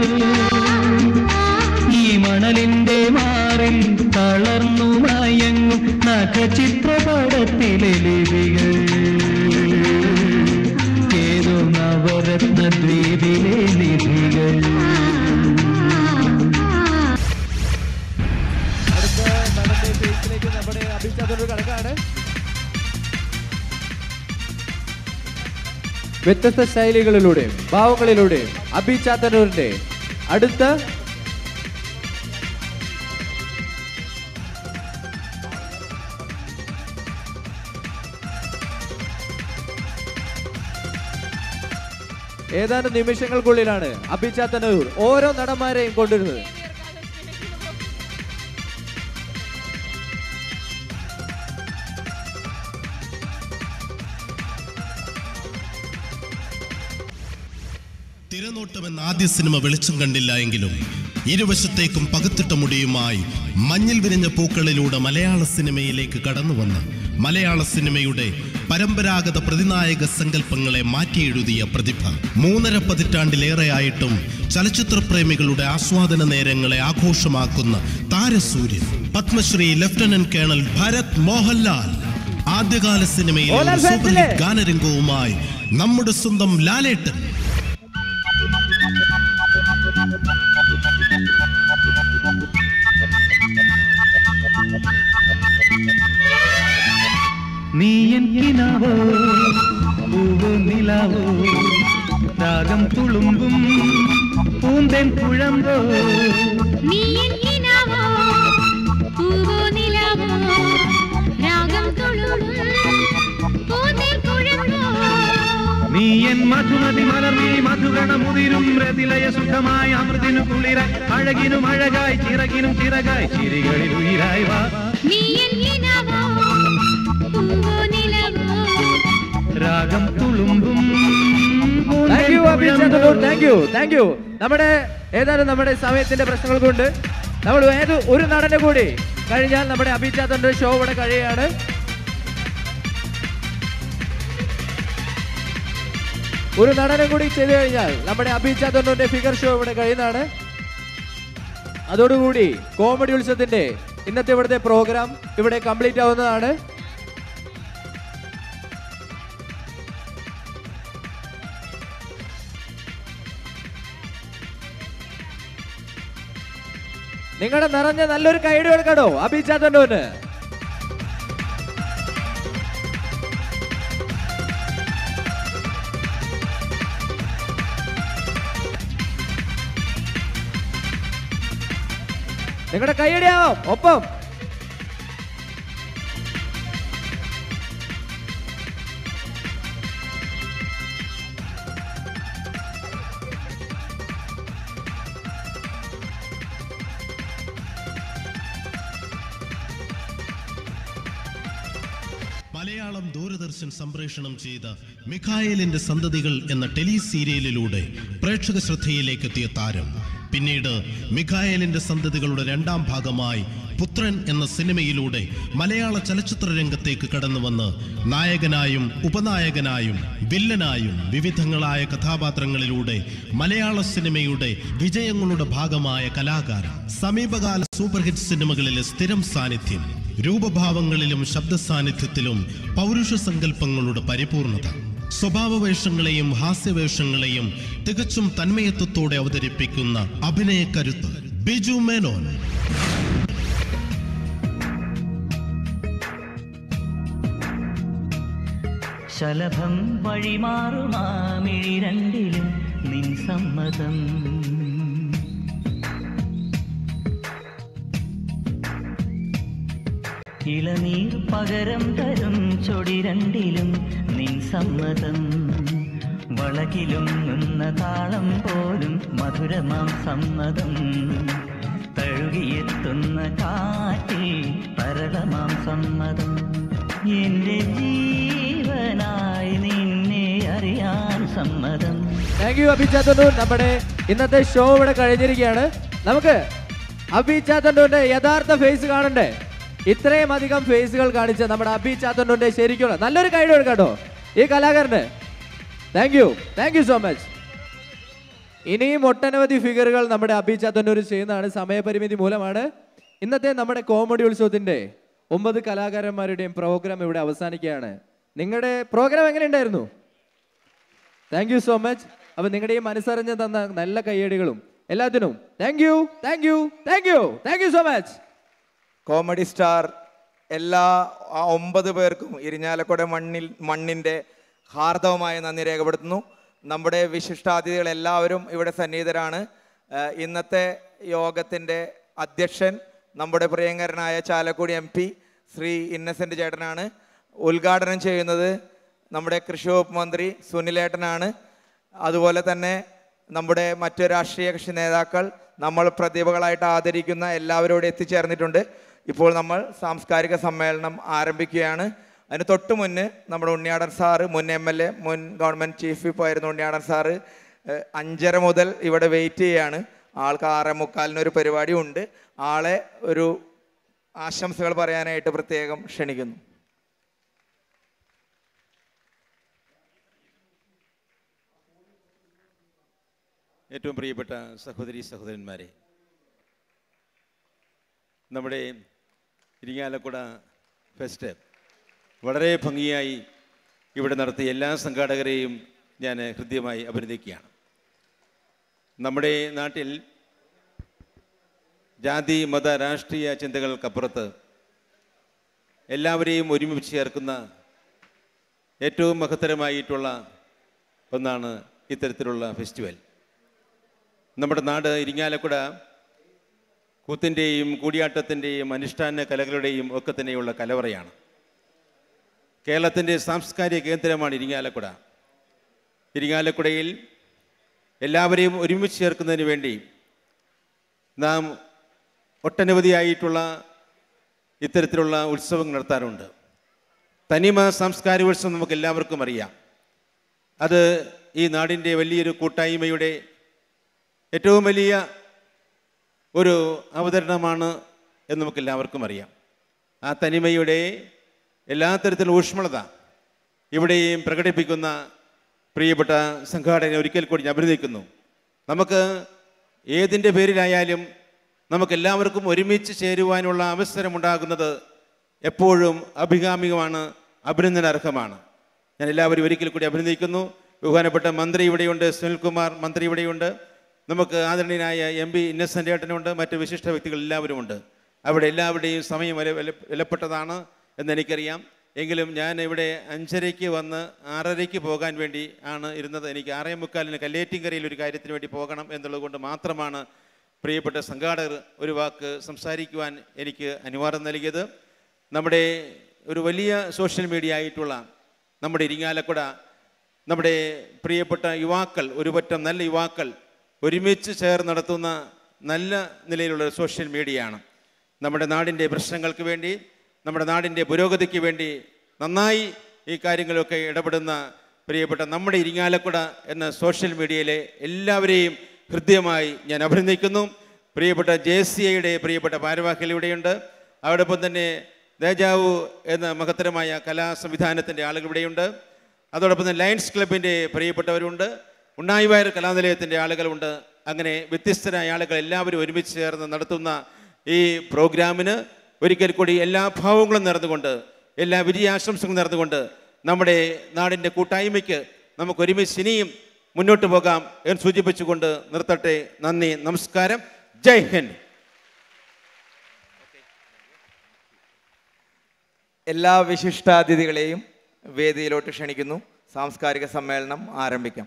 ഈ മണലിന്റെ മാറിൽ തളർന്നു മയങ്ങും നഖചിത്രപടത്തിലെ ലിപികൾ ഏതോ നവരത്ന ദ്വീപിലെ നിധികൾ അടുത്ത നടന്റെ ഫേസിലേക്ക് നമ്മുടെ അഭിചാതൊരു കടക്കാണ് വ്യത്യസ്ത ശൈലികളിലൂടെയും ഭാവങ്ങളിലൂടെയും അഭിചാത്തനൂരിന്റെ അടുത്ത ഏതാനും നിമിഷങ്ങൾക്കുള്ളിലാണ് അഭിചാത്തനൂർ ഓരോ നടന്മാരെയും കൊണ്ടുവരുന്നത് തിരനോട്ടം എന്ന ആദ്യ സിനിമ വെളിച്ചം കണ്ടില്ല എങ്കിലും ഇരുവശത്തേക്കും പകുത്തിട്ട മുടിയുമായി മഞ്ഞിൽ വിരിഞ്ഞ പൂക്കളിലൂടെ മലയാള സിനിമയിലേക്ക് കടന്നു വന്ന മലയാള സിനിമയുടെ പരമ്പരാഗത പ്രതിനായക സങ്കല്പങ്ങളെ മാറ്റിയെഴുതിയ പ്രതിഭ മൂന്നര പതിറ്റാണ്ടിലേറെയായിട്ടും ചലച്ചിത്ര പ്രേമികളുടെ ആസ്വാദന നേരങ്ങളെ ആഘോഷമാക്കുന്ന താരസൂര്യൻ പത്മശ്രീ ലഫ്റ്റനന്റ് കേണൽ ഭരത് മോഹൻലാൽ ആദ്യകാല സിനിമയിലെ ഒരു മോഹൻലാൽ സൂപ്പർ ഫാൻസിലെ. ഹിറ്റ് ഗാനരംഗവുമായി നമ്മുടെ സ്വന്തം ലാലേട്ടൻ നീയൻ കിനാവോ പൂവോ നിലാവോ രാഗം തുളുമ്പും പൂന്തേൻ കുഴമ്പോ നീയൻ കിനാവോ പൂവോ നിലാവോ രാഗം തുളുമ്പും പൂന്തേൻ കുഴമ്പോ നീയൻ മധുമതി മലർന്നീ മധുഗണമുതിരും രതിലയ സുഖമായി അമൃതിനു കുളിരായി അഴകിനും അഴകായി ചിറകിനും ചിറകായി ചിരികളിൽ ഉയിരായി വാ നീയൻ കിനാവോ പൂവോ നിലാവോ രാഗം തുളുമ്പും thank you Abhichathanur thank you thank you നമ്മുടെ ഏതാനും നമ്മുടെ സമയത്തിന്റെ പ്രശ്നങ്ങൾ കൊണ്ട് നമ്മൾ ഏത് ഒരു നടനെ കൂടി കഴിഞ്ഞാൽ നമ്മുടെ അഭിചാത്തന്റെ ഷോ ഇവിടെ കഴിയാണ് ഒരു നടനം കൂടി ചെയ്തു കഴിഞ്ഞാൽ നമ്മുടെ അഭിചാത്തന്റെ ഫിഗർ ഷോ ഇവിടെ കഴിയുന്നതാണ് അതോടുകൂടി കോമഡി ഉത്സവത്തിന്റെ ഇന്നത്തെ ഇവിടുത്തെ പ്രോഗ്രാം ഇവിടെ കംപ്ലീറ്റ് ആവുന്നതാണ് നിങ്ങളുടെ നിറഞ്ഞ നല്ലൊരു കൈഡ് കൊടുക്കണോ അഭിചാത്തന്നൂന് നിങ്ങളുടെ കൈയടിയാവും ഒപ്പം മലയാളം ദൂരദർശൻ സംപ്രേഷണം ചെയ്ത മിഖായലിന്റെ സന്തതികൾ എന്ന ടെലി സീരിയലിലൂടെ പ്രേക്ഷക ശ്രദ്ധയിലേക്ക് എത്തിയ താരം പിന്നീട് മിഖായലിന്റെ സന്തതികളുടെ രണ്ടാം ഭാഗമായി പുത്രൻ എന്ന സിനിമയിലൂടെ മലയാള ചലച്ചിത്ര രംഗത്തേക്ക് കടന്നു വന്ന് നായകനായും ഉപനായകനായും വില്ലനായും വിവിധങ്ങളായ കഥാപാത്രങ്ങളിലൂടെ മലയാള സിനിമയുടെ വിജയങ്ങളുടെ ഭാഗമായ കലാകാരൻ സമീപകാല സൂപ്പർ ഹിറ്റ് സിനിമകളിലെ സ്ഥിരം സാന്നിധ്യം രൂപഭാവങ്ങളിലും ശബ്ദ സാന്നിധ്യത്തിലും പൗരുഷ സങ്കല്പങ്ങളുടെ പരിപൂർണത സ്വഭാവവേഷങ്ങളെയും ഹാസ്യവേഷങ്ങളെയും തികച്ചും തന്മയത്വത്തോടെ അവതരിപ്പിക്കുന്ന അഭിനയക്കരുത്ത് ബിജു മേനോൻ ശലഭം വഴിമാറുമാമിഴി രണ്ടിലും നിൻ സമ്മതം ഇളനീർ പകരം തരും ചൊടി രണ്ടിലും നിൻ സമ്മതം വളകിലും നിന്ന താളം പോലും മധുരമാം സമ്മതം തഴുകിയെത്തുന്ന കാറ്റിൽ പരളമാം സമ്മതം എന്റെ ജീവനായി നിന്നെ അറിയാൻ സമ്മതം താങ്ക് യു അഭിചാത്തന്നൂർ നമ്മുടെ ഇന്നത്തെ ഷോ ഇവിടെ കഴിഞ്ഞിരിക്കുകയാണ് നമുക്ക് അഭിചാത്തന്നൂരിന്റെ യഥാർത്ഥ ഫേസ് കാണണ്ടേ ഇത്രയും അധികം ഫേസുകൾ കാണിച്ച നമ്മുടെ അബി ചാത്തന്നൂരിന്റെ ശരിക്കുള്ള നല്ലൊരു കൈഡ് എടുക്കാട്ടോ ഈ കലാകാരന് thank you thank you so much ഇനിയും ഒട്ടനവധി ഫിഗറുകൾ നമ്മുടെ അബി ചാത്തന്നൂർ ചെയ്യുന്നതാണ് സമയപരിമിതി മൂലമാണ് ഇന്നത്തെ നമ്മുടെ കോമഡി ഉത്സവത്തിന്റെ ഒമ്പത് കലാകാരന്മാരുടെയും പ്രോഗ്രാം ഇവിടെ അവസാനിക്കുകയാണ് നിങ്ങളുടെ പ്രോഗ്രാം എങ്ങനെ ഉണ്ടായിരുന്നു താങ്ക് യു സോ മച്ച് അപ്പൊ നിങ്ങളുടെ ഈ മനസ്സറിഞ്ഞ് തന്ന നല്ല കയ്യടികളും എല്ലാത്തിനും thank you thank you thank you thank you so much comedy star എല്ലാ ആ ഒമ്പത് പേർക്കും ഇരിഞ്ഞാലക്കുട മണ്ണിൽ മണ്ണിൻ്റെ ഹാർദവമായ നന്ദി രേഖപ്പെടുത്തുന്നു നമ്മുടെ വിശിഷ്ടാതിഥികൾ എല്ലാവരും ഇവിടെ സന്നിഹിതരാണ് ഏഹ് ഇന്നത്തെ യോഗത്തിൻ്റെ അധ്യക്ഷൻ നമ്മുടെ പ്രിയങ്കരനായ Chalakudy M P Shri Innocent ചേട്ടനാണ് ഉദ്ഘാടനം ചെയ്യുന്നത് നമ്മുടെ കൃഷി വകുപ്പ് മന്ത്രി സുനിലേട്ടനാണ് അതുപോലെ തന്നെ നമ്മുടെ മറ്റു രാഷ്ട്രീയ കക്ഷി നേതാക്കൾ നമ്മൾ പ്രതിഭകളായിട്ട് ആദരിക്കുന്ന എല്ലാവരും ഇവിടെ എത്തിച്ചേർന്നിട്ടുണ്ട് ഇപ്പോൾ നമ്മൾ സാംസ്കാരിക സമ്മേളനം ആരംഭിക്കുകയാണ് അതിന് തൊട്ട് മുന്ന് നമ്മുടെ ഉണ്ണിയാടൻ സാറ് മുൻ എം എൽ എ മുൻ ഗവൺമെൻറ് ചീഫ് വിപ്പ് ആയിരുന്ന ഉണ്ണിയാടൻ സാറ് ഏഹ്, അഞ്ചര മുതൽ ഇവിടെ വെയിറ്റ് ചെയ്യാണ് ആൾക്ക് ആറേ മുക്കാലിന് ഒരു പരിപാടി ഉണ്ട് ആളെ ഒരു ആശംസകൾ പറയാനായിട്ട് പ്രത്യേകം ക്ഷണിക്കുന്നു ഏറ്റവും പ്രിയപ്പെട്ട സഹോദരി സഹോദരന്മാരെ നമ്മുടെ ഇരിങ്ങാലക്കുട ഫെസ്റ്റ് വളരെ ഭംഗിയായി ഇവിടെ നടത്തിയ എല്ലാ സംഘാടകരെയും ഞാൻ ഹൃദ്യമായി അഭിനന്ദിക്കുകയാണ് നമ്മുടെ നാട്ടിൽ ജാതി മത രാഷ്ട്രീയ ചിന്തകൾക്കപ്പുറത്ത് എല്ലാവരെയും ഒരുമിച്ച് ചേർക്കുന്ന ഏറ്റവും മഹത്തരമായിട്ടുള്ള ഒന്നാണ് ഇത്തരത്തിലുള്ള ഫെസ്റ്റിവൽ നമ്മുടെ നാട് ഇരിങ്ങാലക്കുട കൂത്തിൻ്റെയും കൂടിയാട്ടത്തിൻ്റെയും അനുഷ്ഠാന കലകളുടെയും ഒക്കെ തന്നെയുള്ള കലവറയാണ് കേരളത്തിൻ്റെ സാംസ്കാരിക കേന്ദ്രമാണ് ഇരിങ്ങാലക്കുട ഇരിങ്ങാലക്കുടയിൽ എല്ലാവരെയും ഒരുമിച്ച് ചേർക്കുന്നതിന് വേണ്ടി നാം ഒട്ടനവധിയായിട്ടുള്ള ഇത്തരത്തിലുള്ള ഉത്സവങ്ങൾ നടത്താറുണ്ട് തനിമ സാംസ്കാരികോത്സവം നമുക്ക് എല്ലാവർക്കും അറിയാം അത് ഈ നാടിൻ്റെ വലിയൊരു കൂട്ടായ്മയുടെ ഏറ്റവും വലിയ ഒരു അവതരണമാണ് എന്ന് നമുക്ക് എല്ലാവർക്കും അറിയാം ആ തനിമയുടെ എല്ലാ തരത്തിലുള്ള ഊഷ്മളത ഇവിടെയും പ്രകടിപ്പിക്കുന്ന പ്രിയപ്പെട്ട സംഘാടകനെ ഒരിക്കൽ കൂടി ഞാൻ അഭിനന്ദിക്കുന്നു നമുക്ക് ഏതിൻ്റെ പേരിലായാലും നമുക്കെല്ലാവർക്കും ഒരുമിച്ച് ചേരുവാനുള്ള അവസരമുണ്ടാകുന്നത് എപ്പോഴും അഭികാമികമാണ് അഭിനന്ദനാർഹമാണ് ഞാൻ എല്ലാവരും ഒരിക്കൽ കൂടി അഭിനന്ദിക്കുന്നു ബഹുമാനപ്പെട്ട മന്ത്രി ഇവിടെയുണ്ട് സുനിൽകുമാർ മന്ത്രി ഇവിടെയുണ്ട് നമുക്ക് ആദരണീയനായ എം പി ഇന്നസെൻ്റ് ഏട്ടനുണ്ട് മറ്റ് വിശിഷ്ട വ്യക്തികൾ എല്ലാവരും ഉണ്ട് അവിടെ എല്ലാവരുടെയും സമയം വില വില വിലപ്പെട്ടതാണ് എന്ന് എനിക്കറിയാം എങ്കിലും ഞാൻ ഇവിടെ അഞ്ചരയ്ക്ക് വന്ന് ആറരയ്ക്ക് പോകാൻ വേണ്ടി ആണ് ഇരുന്നത് എനിക്ക് ആറേ മുക്കാലിന് കല്ലേറ്റിങ്കരയിൽ ഒരു കാര്യത്തിന് വേണ്ടി പോകണം എന്നുള്ളത് കൊണ്ട് മാത്രമാണ് പ്രിയപ്പെട്ട സംഘാടകർ ഒരു വാക്ക് സംസാരിക്കുവാൻ എനിക്ക് അനുവാദം നൽകിയത് നമ്മുടെ ഒരു വലിയ സോഷ്യൽ മീഡിയ ആയിട്ടുള്ള നമ്മുടെ ഇരിങ്ങാലക്കുട നമ്മുടെ പ്രിയപ്പെട്ട യുവാക്കൾ ഒരു പറ്റം നല്ല യുവാക്കൾ ഒരുമിച്ച് ചേർന്ന് നടത്തുന്ന നല്ല നിലയിലുള്ള ഒരു സോഷ്യൽ മീഡിയയാണ് നമ്മുടെ നാടിൻ്റെ പ്രശ്നങ്ങൾക്ക് വേണ്ടി നമ്മുടെ നാടിൻ്റെ പുരോഗതിക്ക് വേണ്ടി നന്നായി ഈ കാര്യങ്ങളൊക്കെ ഇടപെടുന്ന പ്രിയപ്പെട്ട നമ്മുടെ ഇരിങ്ങാലക്കുട എന്ന സോഷ്യൽ മീഡിയയിലെ എല്ലാവരെയും ഹൃദ്യമായി ഞാൻ അഭിനന്ദിക്കുന്നു പ്രിയപ്പെട്ട ജെ സി ഐയുടെ പ്രിയപ്പെട്ട ഭാരവാഹികൾ ഇവിടെയുണ്ട് അതോടൊപ്പം തന്നെ ദേജാവു എന്ന മഹത്തരമായ കലാ സംവിധാനത്തിൻ്റെ ആളുകൾ ഇവിടെയുണ്ട് അതോടൊപ്പം തന്നെ ലയൺസ് ക്ലബിൻ്റെ പ്രിയപ്പെട്ടവരുണ്ട് ഉണ്ണായി വയർ കലാനിലയത്തിൻ്റെ ആളുകളുണ്ട് അങ്ങനെ വ്യത്യസ്തരായ ആളുകൾ എല്ലാവരും ഒരുമിച്ച് ചേർന്ന് നടത്തുന്ന ഈ പ്രോഗ്രാമിന് ഒരിക്കൽ കൂടി എല്ലാ ഭാവങ്ങളും നേർന്നുകൊണ്ട് എല്ലാ വിജയാശംസകളും നേർന്നുകൊണ്ട് നമ്മുടെ നാടിൻ്റെ കൂട്ടായ്മയ്ക്ക് നമുക്ക് ഒരുമിച്ച് ഇനിയും മുന്നോട്ട് പോകാം എന്ന് സൂചിപ്പിച്ചുകൊണ്ട് നിർത്തട്ടെ നന്ദി നമസ്കാരം ജയ് ഹിന്ദ് എല്ലാ വിശിഷ്ടാതിഥികളെയും വേദിയിലോട്ട് ക്ഷണിക്കുന്നു സാംസ്കാരിക സമ്മേളനം ആരംഭിക്കാം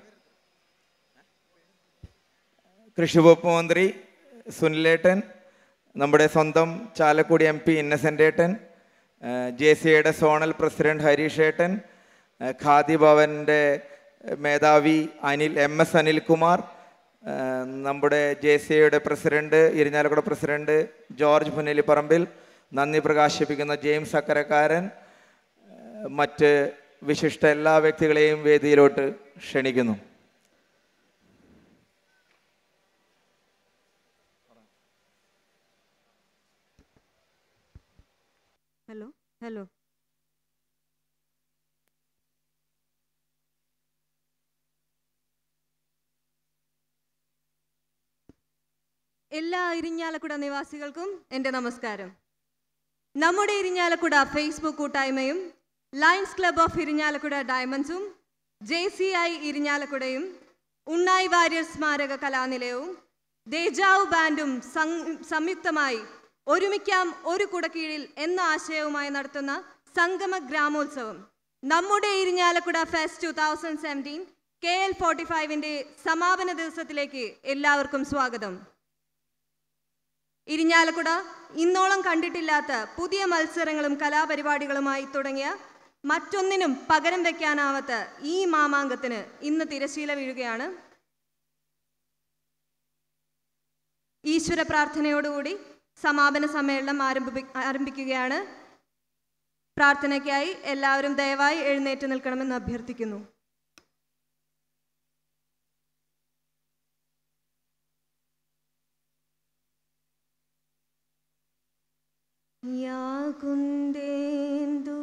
കൃഷി വകുപ്പ് മന്ത്രി സുനിലേട്ടൻ നമ്മുടെ സ്വന്തം ചാലക്കുടി എം പി ഇന്നസെൻ്റ് ഏട്ടൻ ജെ സി ഐയുടെ സോണൽ പ്രസിഡന്റ് ഹരീഷ് ഏട്ടൻ ഏഹ് ഖാദി ഭവൻ്റെ മേധാവി അനിൽ എം എസ് അനിൽകുമാർ ഏഹ് നമ്മുടെ ജെ സി ഐയുടെ president Irinjalakuda president George Punnaliparambil നന്ദി പ്രകാശിപ്പിക്കുന്ന ജെയിംസ് അക്കരക്കാരൻ ഏഹ് മറ്റ് വിശിഷ്ട എല്ലാ വ്യക്തികളെയും വേദിയിലോട്ട് ക്ഷണിക്കുന്നു ഹലോ ഹലോ എല്ലാ ഇരിഞ്ഞാലക്കുട നിവാസികൾക്കും എൻ്റെ നമസ്കാരം നമ്മുടെ ഇരിഞ്ഞാലക്കുട ഫേസ്ബുക്ക് കൂട്ടായ്മയും ലയൺസ് ക്ലബ് ഓഫ് ഇരിഞ്ഞാലക്കുട ഡയമണ്ട്സും ജെ സി ഐ ഇരിഞ്ഞാലക്കുടയും ഉണ്ണായി വാര്യർ സ്മാരക കലാനിലയവും ദേജാവ് ബാൻഡും സം- സംയുക്തമായി ഒരുമിക്കാം ഒരു കുടക്കീഴിൽ എന്ന ആശയവുമായി നടത്തുന്ന സംഗമ ഗ്രാമോത്സവം നമ്മുടെ Irinjalakuda fest two thousand seventeen K L forty ഫൈവിൻ്റെ സമാപന ദിവസത്തിലേക്ക് എല്ലാവർക്കും സ്വാഗതം ഇരിഞ്ഞാലക്കുട ഇന്നോളം കണ്ടിട്ടില്ലാത്ത പുതിയ മത്സരങ്ങളും കലാപരിപാടികളുമായി തുടങ്ങിയ മറ്റൊന്നിനും പകരം വെക്കാനാവാത്ത ഈ മാമാങ്കത്തിന് ഇന്ന് തിരശീല വീഴുകയാണ് ഈശ്വര പ്രാർത്ഥനയോടുകൂടി സമാപന സമ്മേളനം ആരംഭി ആരംഭിക്കുകയാണ് പ്രാർത്ഥനയ്ക്കായി എല്ലാവരും ദയവായി എഴുന്നേറ്റ് നിൽക്കണമെന്ന് അഭ്യർത്ഥിക്കുന്നു या कुन्देन्दु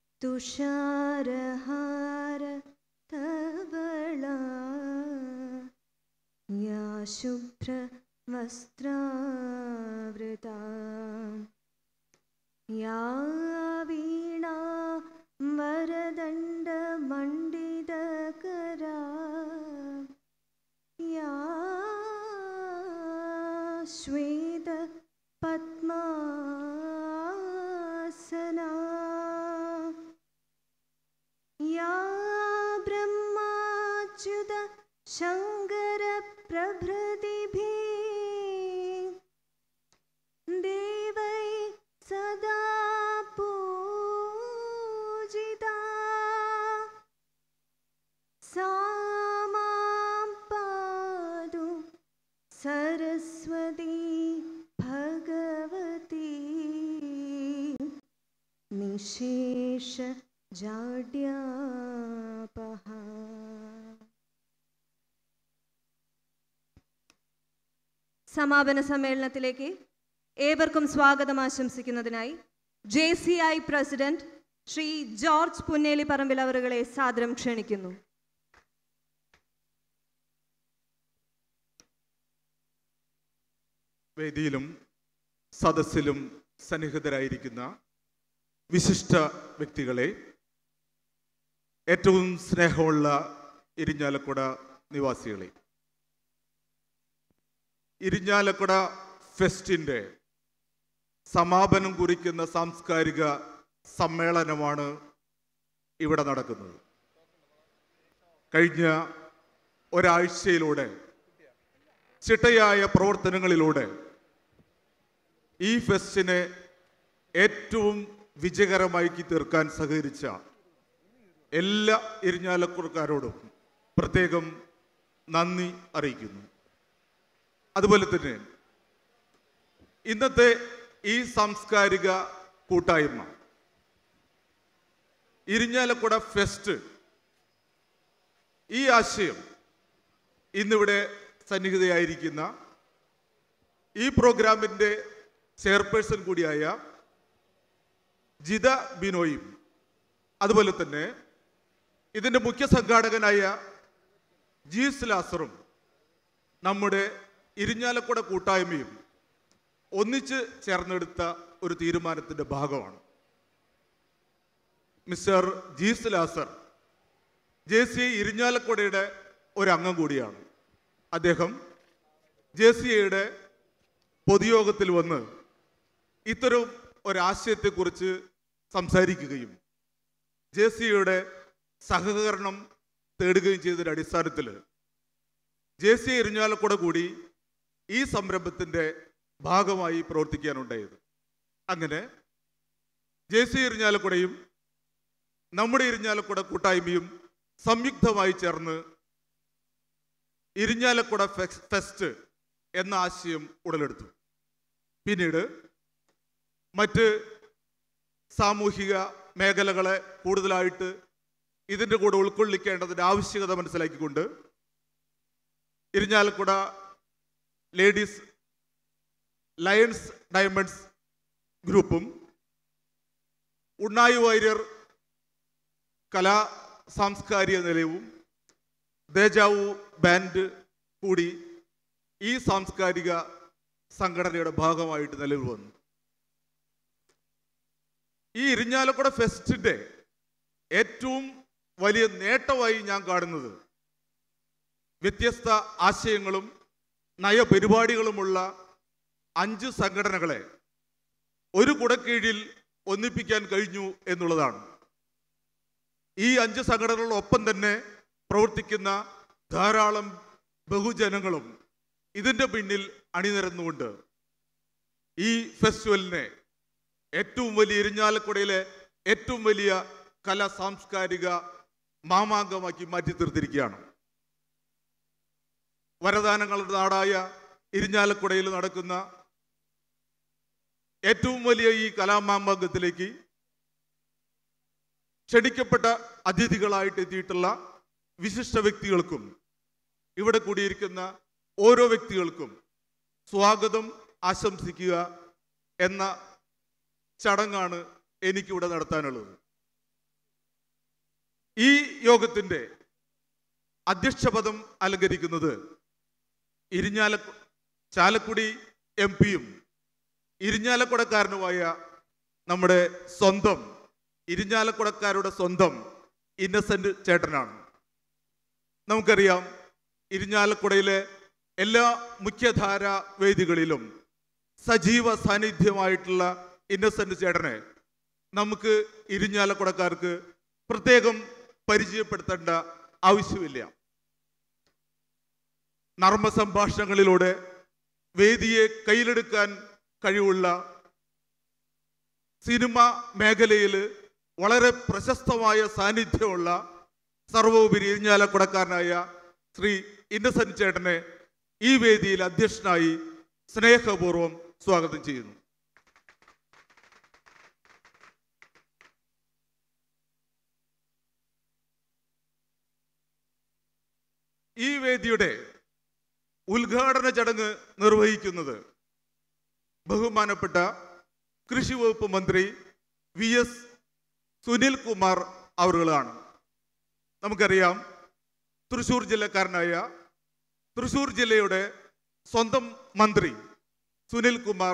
तुषारहार धवला या शुभ्रवस्त्रावृता या वीणा वरदण्डमण्डितकरा या श्वेत पद्मासना या ब्रह्माच्युत शङ्करप्रभृतिभिः देवै सदा पूजिता सा मां पातु सरस्वती भगवती निशेष जाड्यापहा സമാപന സമ്മേളനത്തിലേക്ക് ഏവർക്കും സ്വാഗതം ആശംസിക്കുന്നതിനായി J C I president Shri George Punneli Parambil അവറുകളെ സാദരം ക്ഷണിക്കുന്നു വേദിയിലും സദസ്സിലും സന്നിഹിതരായിരിക്കുന്ന വിശിഷ്ട വ്യക്തികളെ ഏറ്റവും സ്നേഹമുള്ള ഇരിഞ്ഞാലക്കുട നിവാസികളെ ഇരിഞ്ഞാലക്കുട ഫെസ്റ്റിൻ്റെ സമാപനം കുറിക്കുന്ന സാംസ്കാരിക സമ്മേളനമാണ് ഇവിടെ നടക്കുന്നത് കഴിഞ്ഞ ഒരാഴ്ചയിലൂടെ ചിട്ടയായ പ്രവർത്തനങ്ങളിലൂടെ ഈ ഫെസ്റ്റിനെ ഏറ്റവും വിജയകരമാക്കി തീർക്കാൻ സഹകരിച്ച എല്ലാ ഇരിഞ്ഞാലക്കുടക്കാരോടും പ്രത്യേകം നന്ദി അറിയിക്കുന്നു അതുപോലെ തന്നെ ഇന്നത്തെ ഈ സാംസ്കാരിക കൂട്ടായ്മ ഇരിഞ്ഞാലക്കുട ഫെസ്റ്റ് ഈ ആശയം ഇന്നിവിടെ സന്നിഹിതയായിരിക്കുന്ന ഈ പ്രോഗ്രാമിൻ്റെ ചെയർപേഴ്സൺ കൂടിയായ ജിത ബിനോയും അതുപോലെ തന്നെ ഇതിൻ്റെ മുഖ്യ സംഘാടകനായ ജീസ് ലാസറും നമ്മുടെ ഇരിഞ്ഞാലക്കുട കൂട്ടായ്മയും ഒന്നിച്ച് ചേർന്നെടുത്ത ഒരു തീരുമാനത്തിൻ്റെ ഭാഗമാണ് mister Jees Lazar J C ഇരിഞ്ഞാലക്കുടയുടെ ഒരു അംഗം കൂടിയാണ് അദ്ദേഹം ജെ സി എയുടെ പൊതുയോഗത്തിൽ വന്ന് ഇത്തരം ഒരാശയത്തെക്കുറിച്ച് സംസാരിക്കുകയും ജെ സി എയുടെ സഹകരണം തേടുകയും ചെയ്തതിൻ്റെ അടിസ്ഥാനത്തിൽ ജെ സി ഇരിഞ്ഞാലക്കുട കൂടി ഈ സംരംഭത്തിൻ്റെ ഭാഗമായി പ്രവർത്തിക്കാനുണ്ടായത് അങ്ങനെ ജെ സി ഇരിഞ്ഞാലക്കുടയും നമ്മുടെ ഇരിഞ്ഞാലക്കുട കൂട്ടായ്മയും സംയുക്തമായി ചേർന്ന് ഇരിഞ്ഞാലക്കുട ഫെസ്- ഫെസ്റ്റ് എന്ന ആശയം ഉടലെടുത്തു പിന്നീട് മറ്റ് സാമൂഹിക മേഖലകളെ കൂടുതലായിട്ട് ഇതിൻ്റെ കൂടെ ഉൾക്കൊള്ളിക്കേണ്ടതിൻ്റെ ആവശ്യകത മനസ്സിലാക്കിക്കൊണ്ട് ഇരിഞ്ഞാലക്കുട ലേഡീസ് ലയൺസ് ഡയമണ്ട്സ് ഗ്രൂപ്പും ഉണ്ണായി വാര്യർ കലാ സാംസ്കാരിക നിലയവും ദേജാവു ബാൻഡ് കൂടി ഈ സാംസ്കാരിക സംഘടനയുടെ ഭാഗമായിട്ട് നിലവിൽ വന്നു ഈ ഇരിഞ്ഞാലക്കുട ഫെസ്റ്റിന്റെ ഏറ്റവും വലിയ നേട്ടമായി ഞാൻ കാണുന്നത് വ്യത്യസ്ത ആശയങ്ങളും നയപരിപാടികളുമുള്ള അഞ്ച് സംഘടനകളെ ഒരു കുടക്കീഴിൽ ഒന്നിപ്പിക്കാൻ കഴിഞ്ഞു എന്നുള്ളതാണ് ഈ അഞ്ച് സംഘടനകളോടൊപ്പം തന്നെ പ്രവർത്തിക്കുന്ന ധാരാളം ബഹുജനങ്ങളും ഇതിൻ്റെ പിന്നിൽ അണിനിരന്നുകൊണ്ട് ഈ ഫെസ്റ്റിവലിനെ ഏറ്റവും വലിയ ഇരിഞ്ഞാലക്കുടയിലെ ഏറ്റവും വലിയ കലാ സാംസ്കാരിക മാമാങ്കമാക്കി മാറ്റി തീർത്തിരിക്കുകയാണ് വരദാനങ്ങളുടെ നാടായ ഇരിഞ്ഞാലക്കുടയിൽ നടക്കുന്ന ഏറ്റവും വലിയ ഈ കലാമാമാങ്കത്തിലേക്ക് ക്ഷണിക്കപ്പെട്ട അതിഥികളായിട്ട് എത്തിയിട്ടുള്ള വിശിഷ്ട വ്യക്തികൾക്കും ഇവിടെ കൂടിയിരിക്കുന്ന ഓരോ വ്യക്തികൾക്കും സ്വാഗതം ആശംസിക്കുക എന്ന ചടങ്ങാണ് എനിക്കിവിടെ നടത്താനുള്ളത് ഈ യോഗത്തിൻ്റെ അധ്യക്ഷപദം അലങ്കരിക്കുന്നത് ഇരിഞ്ഞാല ചാലക്കുടി എം പിയും ഇരിഞ്ഞാലക്കുടക്കാരനുമായ നമ്മുടെ സ്വന്തം ഇരിഞ്ഞാലക്കുടക്കാരുടെ സ്വന്തം ഇന്നസെന്റ് ചേട്ടനാണ് നമുക്കറിയാം ഇരിഞ്ഞാലക്കുടയിലെ എല്ലാ മുഖ്യധാര വേദികളിലും സജീവ സാന്നിധ്യമായിട്ടുള്ള ഇന്നസെന്റ് ചേട്ടനെ നമുക്ക് ഇരിഞ്ഞാലക്കുടക്കാർക്ക് പ്രത്യേകം പരിചയപ്പെടുത്തേണ്ട ആവശ്യമില്ല നർമ്മ സംഭാഷണങ്ങളിലൂടെ വേദിയെ കയ്യിലെടുക്കാൻ കഴിവുള്ള സിനിമ മേഖലയിൽ വളരെ പ്രശസ്തമായ സാന്നിധ്യമുള്ള സർവോപരി ഇരിഞ്ഞാലക്കുടക്കാരനായ ശ്രീ ഇന്നസെന്റ് ചേട്ടനെ ഈ വേദിയിൽ അധ്യക്ഷനായി സ്നേഹപൂർവ്വം സ്വാഗതം ചെയ്യുന്നു ഈ വേദിയുടെ ഉദ്ഘാടന ചടങ്ങ് നിർവഹിക്കുന്നത് ബഹുമാനപ്പെട്ട കൃഷി വകുപ്പ് മന്ത്രി വി എസ് സുനിൽ കുമാർ അവറുകളാണ് നമുക്കറിയാം തൃശൂർ ജില്ലക്കാരനായ തൃശൂർ ജില്ലയുടെ സ്വന്തം മന്ത്രി സുനിൽ കുമാർ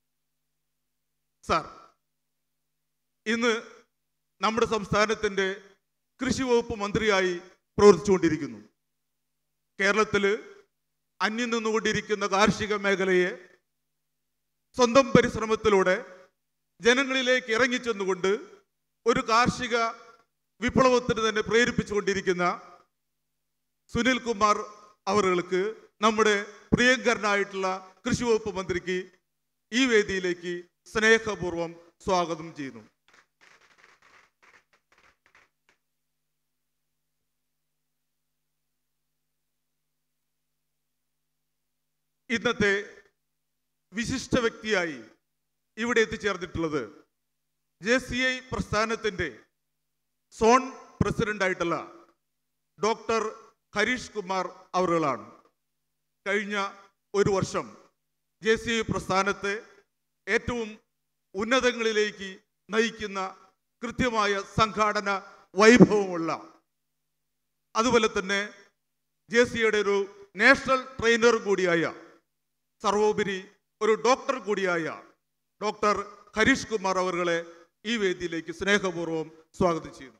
സാർ ഇന്ന് നമ്മുടെ സംസ്ഥാനത്തിൻ്റെ കൃഷി വകുപ്പ് മന്ത്രിയായി പ്രവർത്തിച്ചുകൊണ്ടിരിക്കുന്നു കേരളത്തിൽ അന്യം നിന്നുകൊണ്ടിരിക്കുന്ന കാർഷിക മേഖലയെ സ്വന്തം പരിശ്രമത്തിലൂടെ ജനങ്ങളിലേക്ക് ഇറങ്ങിച്ചെന്നുകൊണ്ട് ഒരു കാർഷിക വിപ്ലവത്തിന് തന്നെ പ്രേരിപ്പിച്ചുകൊണ്ടിരിക്കുന്ന സുനിൽ കുമാർ അവർക്ക് നമ്മുടെ പ്രിയങ്കരനായിട്ടുള്ള കൃഷി വകുപ്പ് മന്ത്രിക്ക് ഈ വേദിയിലേക്ക് സ്നേഹപൂർവ്വം സ്വാഗതം ചെയ്യുന്നു ഇന്നത്തെ വിശിഷ്ട വ്യക്തിയായി ഇവിടെ എത്തിച്ചേർന്നിട്ടുള്ളത് ജെ സി ഐ പ്രസ്ഥാനത്തിൻ്റെ സോൺ പ്രസിഡന്റായിട്ടുള്ള ഡോക്ടർ ഹരീഷ് കുമാർ അവറുകളാണ് കഴിഞ്ഞ ഒരു വർഷം ജെ സി ഐ പ്രസ്ഥാനത്തെ ഏറ്റവും ഉന്നതങ്ങളിലേക്ക് നയിക്കുന്ന കൃത്യമായ സംഘാടന വൈഭവമുള്ള അതുപോലെ തന്നെ ജെ സിയുടെ ഒരു നാഷണൽ ട്രെയിനർ കൂടിയായ സർവോപരി ഒരു ഡോക്ടർ കൂടിയായ ഡോക്ടർ ഹരീഷ് കുമാർ അവറുകളെ ഈ വേദിയിലേക്ക് സ്നേഹപൂർവ്വം സ്വാഗതം ചെയ്യുന്നു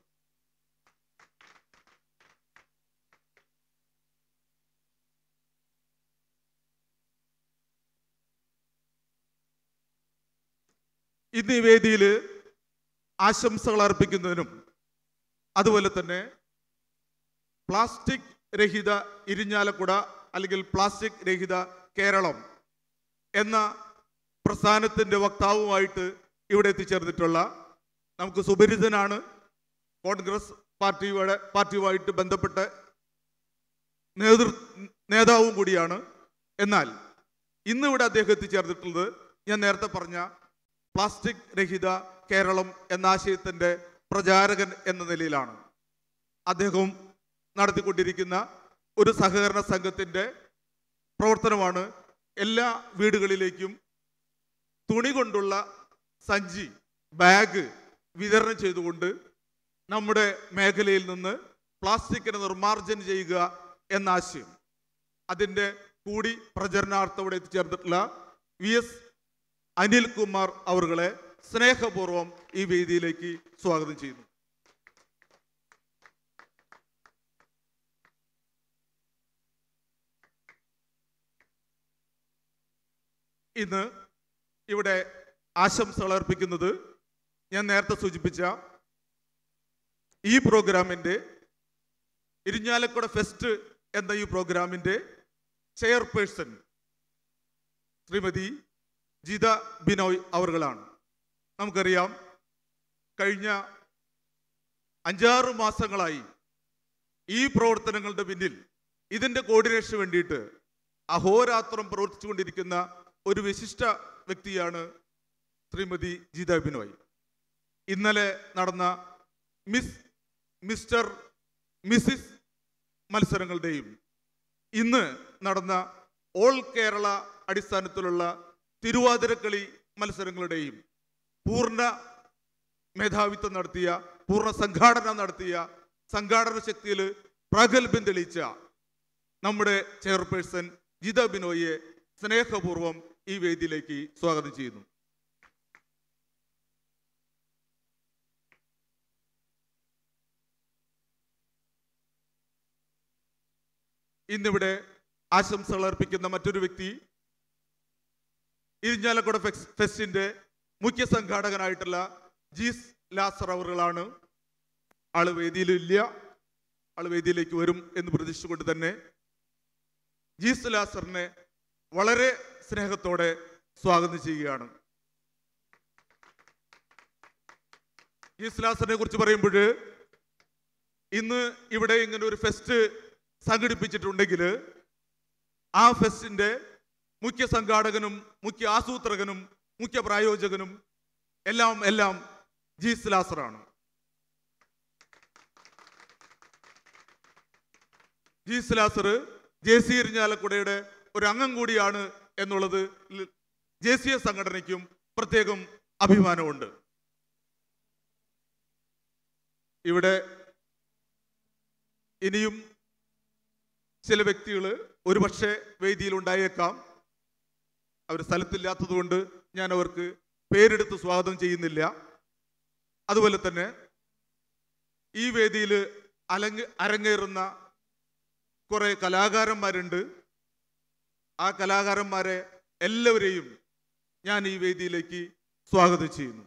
ഇന്ന് ഈ വേദിയിൽ ആശംസകൾ അർപ്പിക്കുന്നതിനും അതുപോലെ തന്നെ പ്ലാസ്റ്റിക് രഹിത ഇരിഞ്ഞാലക്കുട അല്ലെങ്കിൽ പ്ലാസ്റ്റിക് രഹിത കേരളം എന്ന പ്രസ്ഥാനത്തിൻ്റെ വക്താവുമായിട്ട് ഇവിടെ എത്തിച്ചേർന്നിട്ടുള്ള നമുക്ക് സുപരിചിതനാണ് കോൺഗ്രസ് പാർട്ടിയുടെ പാർട്ടിയുമായിട്ട് ബന്ധപ്പെട്ട നേതൃ നേതാവും കൂടിയാണ് എന്നാൽ ഇന്നിവിടെ അദ്ദേഹം എത്തിച്ചേർന്നിട്ടുള്ളത് ഞാൻ നേരത്തെ പറഞ്ഞ പ്ലാസ്റ്റിക് രഹിത കേരളം എന്ന ആശയത്തിൻ്റെ പ്രചാരകൻ എന്ന നിലയിലാണ് അദ്ദേഹം നടത്തിക്കൊണ്ടിരിക്കുന്ന ഒരു സഹകരണ സംഘത്തിൻ്റെ പ്രവർത്തനമാണ് എല്ലാ വീടുകളിലേക്കും തുണി കൊണ്ടുള്ള സഞ്ചി ബാഗ് വിതരണം ചെയ്തുകൊണ്ട് നമ്മുടെ മേഖലയിൽ നിന്ന് പ്ലാസ്റ്റിക്കിനെ നിർമ്മാർജ്ജനം ചെയ്യുക എന്ന ആശയം അതിൻ്റെ കൂടി പ്രചരണാർത്ഥം ഇവിടെ എത്തിച്ചേർന്നിട്ടുള്ള വി എസ് അനിൽകുമാർ അവറുകളെ സ്നേഹപൂർവ്വം ഈ വേദിയിലേക്ക് സ്വാഗതം ചെയ്യുന്നു ഇന്ന് ഇവിടെ ആശംസകൾ അർപ്പിക്കുന്നത് ഞാൻ നേരത്തെ സൂചിപ്പിച്ച ഈ പ്രോഗ്രാമിൻ്റെ ഇരിഞ്ഞാലക്കുട ഫെസ്റ്റ് എന്ന ഈ പ്രോഗ്രാമിൻ്റെ ചെയർപേഴ്സൺ ശ്രീമതി ജിത ബിനോയ് അവറുകളാണ് നമുക്കറിയാം കഴിഞ്ഞ അഞ്ചാറ് മാസങ്ങളായി ഈ പ്രവർത്തനങ്ങളുടെ പിന്നിൽ ഇതിൻ്റെ കോർഡിനേഷന് വേണ്ടിയിട്ട് അഹോരാത്രം പ്രവർത്തിച്ചുകൊണ്ടിരിക്കുന്ന ഒരു വിശിഷ്ട വ്യക്തിയാണ് ശ്രീമതി ഗീത ബിനോയ് ഇന്നലെ നടന്ന മിസ് മിസ്റ്റർ മിസിസ് മത്സരങ്ങളുടെയും ഇന്ന് നടന്ന ഓൾ കേരള അടിസ്ഥാനത്തിലുള്ള തിരുവാതിരക്കളി മത്സരങ്ങളുടെയും പൂർണ്ണ മേധാവിത്വം നടത്തിയ പൂർണ്ണ സംഘാടന നടത്തിയ സംഘാടന ശക്തിയിൽ പ്രഗത്ഭം തെളിയിച്ച നമ്മുടെ ചെയർപേഴ്സൺ ജിത ബിനോയെ സ്നേഹപൂർവ്വം ഈ വേദിയിലേക്ക് സ്വാഗതം ചെയ്യുന്നു ഇന്നിവിടെ ആശംസകൾ അർപ്പിക്കുന്ന മറ്റൊരു വ്യക്തി ഇരിഞ്ഞാലക്കുട ഫെക്സ് ഫെസ്റ്റിന്റെ മുഖ്യ സംഘാടകനായിട്ടുള്ള ജീസ് ലാസർ അവറുകളാണ് ആള് വേദിയിലില്ല ആള് വേദിയിലേക്ക് വരും എന്ന് പ്രതീക്ഷിച്ചുകൊണ്ട് തന്നെ ജീസ് ലാസറിനെ വളരെ സ്നേഹത്തോടെ സ്വാഗതം ചെയ്യുകയാണ് ജീസ് ലാസറിനെ കുറിച്ച് പറയുമ്പോൾ ഇന്ന് ഇവിടെ ഇങ്ങനെ ഒരു ഫെസ്റ്റ് സംഘടിപ്പിച്ചിട്ടുണ്ടെങ്കിൽ ആ ഫെസ്റ്റിന്റെ മുഖ്യ സംഘാടകനും മുഖ്യ ആസൂത്രകനും മുഖ്യ പ്രായോജകനും എല്ലാം എല്ലാം ജീസ് ലാസറാണ് ജീസ് ലാസർ ജെ സി ഇരിഞ്ഞാലക്കുടയുടെ ഒരു അംഗം കൂടിയാണ് എന്നുള്ളത് ജെ സി എസ് സംഘടനയ്ക്കും പ്രത്യേകം അഭിമാനമുണ്ട് ഇവിടെ ഇനിയും ചില വ്യക്തികൾ ഒരുപക്ഷെ വേദിയിൽ ഉണ്ടായേക്കാം അവർ സ്ഥലത്തില്ലാത്തതുകൊണ്ട് ഞാൻ അവർക്ക് പേരെടുത്ത് സ്വാഗതം ചെയ്യുന്നില്ല അതുപോലെ തന്നെ ഈ വേദിയിൽ അലങ്ങ് അരങ്ങേറുന്ന കുറെ കലാകാരന്മാരുണ്ട് ആ കലാകാരന്മാരെ എല്ലാവരെയും ഞാൻ ഈ വേദിയിലേക്ക് സ്വാഗതം ചെയ്യുന്നു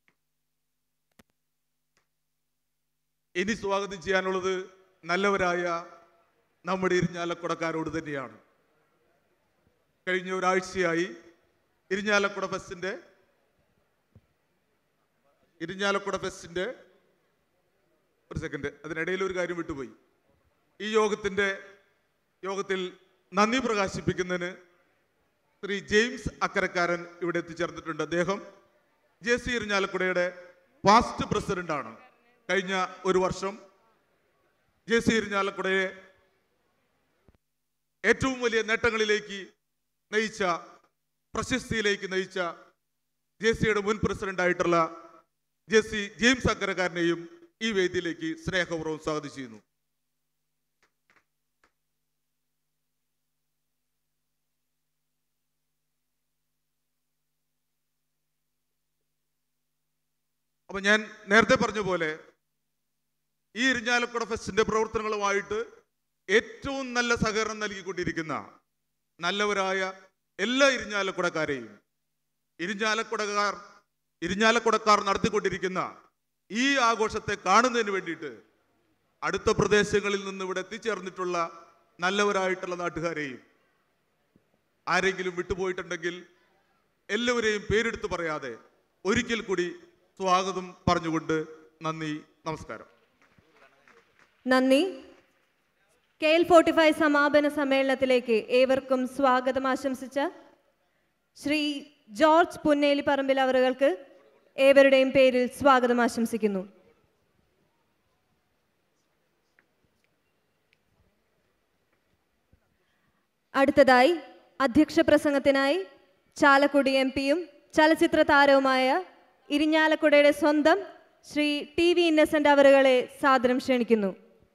ഇനി സ്വാഗതം ചെയ്യാനുള്ളത് നല്ലവരായ നമ്മുടെ ഇരിഞ്ഞാലക്കുടക്കാരോട് തന്നെയാണ് കഴിഞ്ഞ ഒരാഴ്ചയായി ഇരിഞ്ഞാലക്കുട ഫെസ്റ്റിന്റെ ഇരിഞ്ഞാലക്കുട ഫെസ്റ്റിന്റെ ഒരു സെക്കൻഡ് അതിനിടയിൽ ഒരു കാര്യം വിട്ടുപോയി ഈ യോഗത്തിന്റെ യോഗത്തിൽ നന്ദി പ്രകാശിപ്പിക്കുന്നതിന് ശ്രീ ജെയിംസ് അക്കരക്കാരൻ ഇവിടെ എത്തിച്ചേർന്നിട്ടുണ്ട് അദ്ദേഹം ജെ സി ഇരിഞ്ഞാലക്കുടയുടെ പാസ്റ്റ് പ്രസിഡന്റാണ് കഴിഞ്ഞ ഒരു വർഷം ജെ സി ഇരിഞ്ഞാലക്കുടയെ ഏറ്റവും വലിയ നേട്ടങ്ങളിലേക്ക് നയിച്ച പ്രശസ്തിയിലേക്ക് നയിച്ച ജെ സിയുടെ മുൻ പ്രസിഡന്റായിട്ടുള്ള ജെ സി ജെയിംസ് അക്കരക്കാരനെയും ഈ വേദിയിലേക്ക് സ്നേഹപൂർവ്വം സ്വാഗതം ചെയ്യുന്നു അപ്പൊ ഞാൻ നേരത്തെ പറഞ്ഞ പോലെ ഈ ഇരിഞ്ഞാലക്കുട ഫെസ്റ്റിന്റെ പ്രവർത്തനങ്ങളുമായിട്ട് ഏറ്റവും നല്ല സഹകരണം നൽകിക്കൊണ്ടിരിക്കുന്ന നല്ലവരായ എല്ലാ ഇരിഞ്ഞാലക്കുടക്കാരെയും ഇരിഞ്ഞാലക്കുടക്കാർ ഇരിഞ്ഞാലക്കുടക്കാർ നടത്തിക്കൊണ്ടിരിക്കുന്ന ഈ ആഘോഷത്തെ കാണുന്നതിന് വേണ്ടിയിട്ട് അടുത്ത പ്രദേശങ്ങളിൽ നിന്ന് ഇവിടെ എത്തിച്ചേർന്നിട്ടുള്ള നല്ലവരായിട്ടുള്ള നാട്ടുകാരെയും ആരെങ്കിലും വിട്ടുപോയിട്ടുണ്ടെങ്കിൽ എല്ലാവരെയും പേരെടുത്ത് പറയാതെ ഒരിക്കൽ കൂടി സ്വാഗതം പറഞ്ഞുകൊണ്ട് നന്ദി നമസ്കാരം നന്ദി കെ എൽ ഫോർട്ടി ഫൈവ് സമാപന സമ്മേളനത്തിലേക്ക് ഏവർക്കും സ്വാഗതം ആശംസിച്ച ശ്രീ ജോർജ് പുന്നേലി പറമ്പിൽ അവറുകൾക്ക് ഏവരുടെയും പേരിൽ സ്വാഗതം ആശംസിക്കുന്നു അടുത്തതായി അധ്യക്ഷ പ്രസംഗത്തിനായി ചാലക്കുടി എം പിയും ചലച്ചിത്ര താരവുമായ ഇരിഞ്ഞാലക്കുടയുടെ സ്വന്തം ശ്രീ ടി വി ഇന്നസെന്റ് അവറുകളെ സാദരം ക്ഷണിക്കുന്നു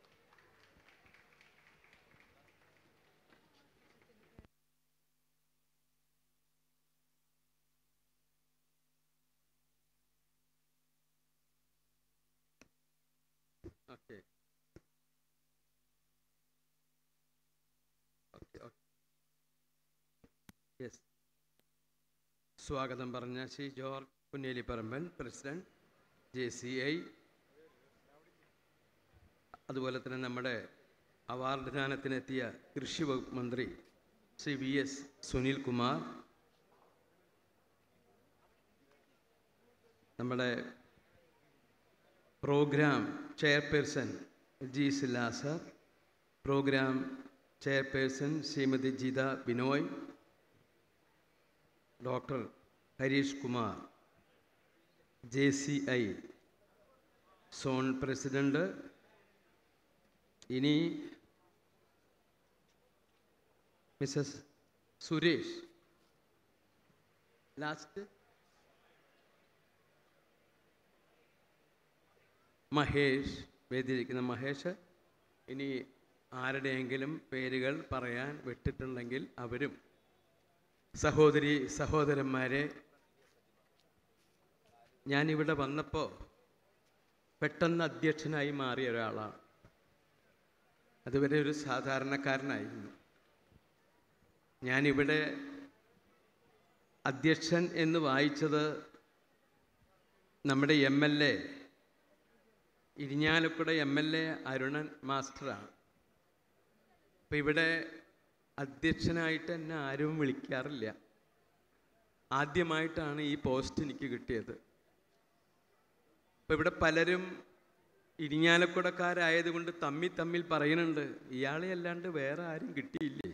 ഓക്കെ ഓക്കെ ഓക്കെ യെസ് സ്വാഗതം പറഞ്ഞ Shri George Punneliparamban president J C I അതുപോലെ തന്നെ നമ്മുടെ അവാർഡ് ദാനത്തിനെത്തിയ കൃഷി വകുപ്പ് മന്ത്രി ശ്രീ വി എസ് സുനിൽ കുമാർ നമ്മുടെ പ്രോഗ്രാം ചെയർപേഴ്സൺ ജി സിലാസർ programme chairperson Shrimati Jitha Binoy doctor Harish Kumar J C I zone president ഇനി മിസസ് സുരേഷ് ലാസ്റ്റ് മഹേഷ് വേദിയിരിക്കുന്ന മഹേഷ് ഇനി ആരുടെയെങ്കിലും പേരുകൾ പറയാൻ വിട്ടിട്ടുണ്ടെങ്കിൽ അവരും സഹോദരി സഹോദരന്മാരെ ഞാനിവിടെ വന്നപ്പോൾ പെട്ടെന്ന് അധ്യക്ഷനായി മാറിയ ഒരാളാണ് അതുവരെ ഒരു സാധാരണക്കാരനായിരുന്നു ഞാനിവിടെ അധ്യക്ഷൻ എന്ന് വായിച്ചത് നമ്മുടെ M L A Irinjalakuda M L A Arunan മാസ്റ്ററാണ് അപ്പം ഇവിടെ അധ്യക്ഷനായിട്ട് എന്നെ ആരും വിളിക്കാറില്ല ആദ്യമായിട്ടാണ് ഈ പോസ്റ്റ് എനിക്ക് കിട്ടിയത് അപ്പം ഇവിടെ പലരും ഇരിഞ്ഞാലക്കുടക്കാരായതുകൊണ്ട് തമ്മിൽ തമ്മിൽ പറയുന്നുണ്ട് ഇയാളെ അല്ലാണ്ട് വേറെ ആരും കിട്ടിയില്ലേ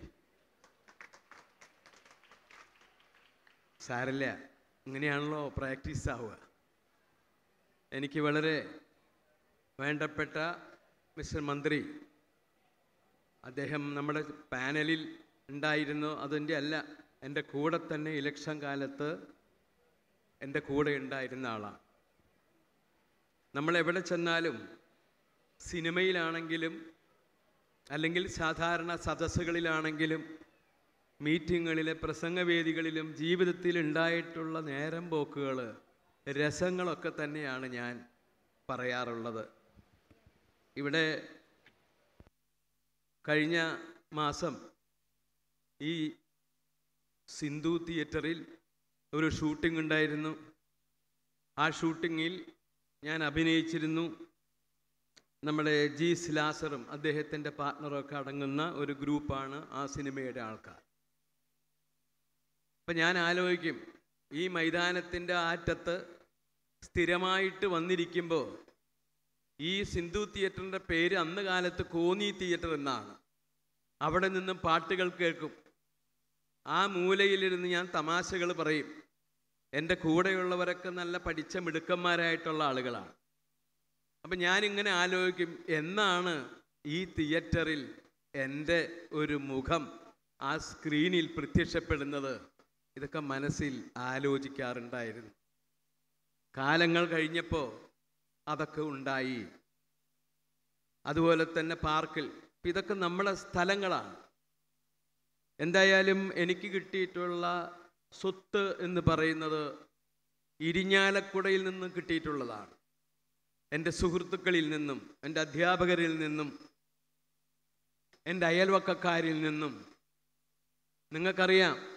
സാരല്ല ഇങ്ങനെയാണല്ലോ പ്രാക്ടീസ് ആവുക എനിക്ക് വളരെ വേണ്ടപ്പെട്ട മിസ്റ്റർ മന്ത്രി അദ്ദേഹം നമ്മുടെ പാനലിൽ ഉണ്ടായിരുന്നു അതിൻ്റെ അല്ല എൻ്റെ കൂടെ തന്നെ ഇലക്ഷൻ കാലത്ത് എൻ്റെ കൂടെ ഉണ്ടായിരുന്ന ആളാണ് നമ്മൾ എവിടെ ചെന്നാലും സിനിമയിലാണെങ്കിലും അല്ലെങ്കിൽ സാധാരണ സദസ്സുകളിലാണെങ്കിലും മീറ്റിങ്ങുകളിലെ പ്രസംഗവേദികളിലും ജീവിതത്തിൽ ഉണ്ടായിട്ടുള്ള നേരം പോക്കുകൾ രസങ്ങളൊക്കെ തന്നെയാണ് ഞാൻ പറയാറുള്ളത് ഇവിടെ കഴിഞ്ഞ മാസം ഈ സിന്ധു തിയേറ്ററിൽ ഒരു ഷൂട്ടിംഗ് ഉണ്ടായിരുന്നു ആ ഷൂട്ടിങ്ങിൽ ഞാൻ അഭിനയിച്ചിരുന്നു നമ്മുടെ ജി സ്ലാസറും അദ്ദേഹത്തിൻ്റെ പാർട്ട്ണറും ഒക്കെ അടങ്ങുന്ന ഒരു ഗ്രൂപ്പാണ് ആ സിനിമയുടെ ആൾക്കാർ അപ്പം ഞാൻ ആലോചിക്കും ഈ മൈതാനത്തിൻ്റെ ആറ്റത്ത് സ്ഥിരമായിട്ട് വന്നിരിക്കുമ്പോൾ ഈ സിന്ധു തിയേറ്ററിൻ്റെ പേര് അന്ന് കാലത്ത് കോന്നി തിയേറ്റർ എന്നാണ് അവിടെ നിന്നും പാട്ടുകൾ കേൾക്കും ആ മൂലയിലിരുന്ന് ഞാൻ തമാശകൾ പറയും എൻ്റെ കൂടെയുള്ളവരൊക്കെ നല്ല പഠിച്ച മിടുക്കന്മാരായിട്ടുള്ള ആളുകളാണ് അപ്പം ഞാനിങ്ങനെ ആലോചിക്കും എന്നാണ് ഈ തിയേറ്ററിൽ എൻ്റെ ഒരു മുഖം ആ സ്ക്രീനിൽ പ്രത്യക്ഷപ്പെടുന്നത് ഇതൊക്കെ മനസ്സിൽ ആലോചിക്കാറുണ്ടായിരുന്നു കാലങ്ങൾ കഴിഞ്ഞപ്പോൾ അതൊക്കെ ഉണ്ടായി അതുപോലെ തന്നെ പാർക്കിൽ ഇപ്പം ഇതൊക്കെ നമ്മളെ സ്ഥലങ്ങളാണ് എന്തായാലും എനിക്ക് കിട്ടിയിട്ടുള്ള സ്വത്ത് എന്ന് പറയുന്നത് ഇരിഞ്ഞാലക്കുടയിൽ നിന്നും കിട്ടിയിട്ടുള്ളതാണ് എൻ്റെ സുഹൃത്തുക്കളിൽ നിന്നും എൻ്റെ അധ്യാപകരിൽ നിന്നും എൻ്റെ അയൽവക്കക്കാരിൽ നിന്നും നിങ്ങൾക്കറിയാം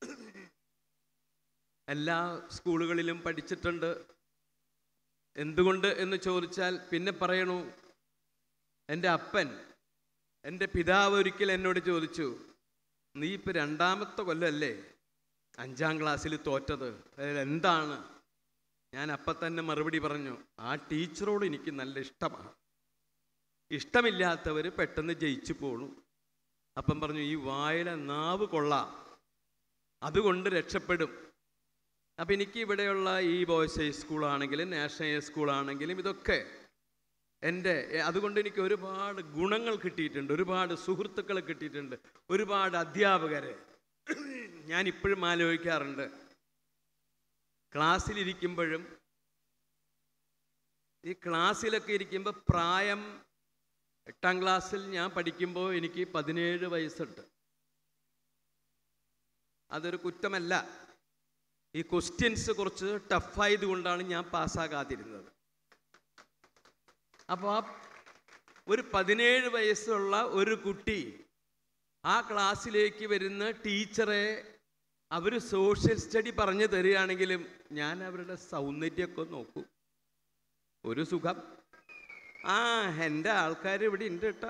എല്ലാ സ്കൂളുകളിലും പഠിച്ചിട്ടുണ്ട് എന്തുകൊണ്ട് എന്ന് ചോദിച്ചാൽ പിന്നെ പറയണു എൻ്റെ അപ്പൻ എൻ്റെ പിതാവ് ഒരിക്കൽ എന്നോട് ചോദിച്ചു നീ ഇപ്പം രണ്ടാമത്തെ കൊല്ലമല്ലേ അഞ്ചാം ക്ലാസ്സിൽ തോറ്റത് അതിൽ എന്താണ് ഞാൻ അപ്പം തന്നെ മറുപടി പറഞ്ഞു ആ ടീച്ചറോട് എനിക്ക് നല്ല ഇഷ്ടമാണ് ഇഷ്ടമില്ലാത്തവർ പെട്ടെന്ന് ജയിച്ചു പോണു അപ്പം പറഞ്ഞു ഈ വായിലെ നാവ് കൊള്ളാം അതുകൊണ്ട് രക്ഷപ്പെടും അപ്പം എനിക്ക് ഇവിടെയുള്ള ഈ ബോയ്സ് ഹൈ സ്കൂളാണെങ്കിലും നാഷണൽ ഹൈ സ്കൂളാണെങ്കിലും ഇതൊക്കെ എൻ്റെ അതുകൊണ്ട് എനിക്ക് ഒരുപാട് ഗുണങ്ങൾ കിട്ടിയിട്ടുണ്ട് ഒരുപാട് സുഹൃത്തുക്കളെ കിട്ടിയിട്ടുണ്ട് ഒരുപാട് അധ്യാപകരെ ഞാൻ ഇപ്പോഴും ആലോചിക്കാറുണ്ട് ക്ലാസ്സിലിരിക്കുമ്പോഴും ഈ ക്ലാസ്സിലൊക്കെ ഇരിക്കുമ്പോൾ പ്രായം എട്ടാം ക്ലാസ്സിൽ ഞാൻ പഠിക്കുമ്പോൾ എനിക്ക് പതിനേഴ് വയസ്സുണ്ട് അതൊരു കുറ്റമല്ല ഈ ക്വസ്റ്റ്യൻസ് കുറച്ച് ടഫായത് കൊണ്ടാണ് ഞാൻ പാസ്സാകാതിരുന്നത് അപ്പോൾ ആ ഒരു പതിനേഴ് വയസ്സുള്ള ഒരു കുട്ടി ആ ക്ലാസ്സിലേക്ക് വരുന്ന ടീച്ചറെ അവർ സോഷ്യൽ സ്റ്റഡി പറഞ്ഞു തരികയാണെങ്കിലും ഞാൻ അവരുടെ സൗന്ദര്യമൊക്കെ നോക്കും ഒരു സുഖം ആ എൻ്റെ ആൾക്കാർ ഇവിടെ ഉണ്ട് കേട്ടാ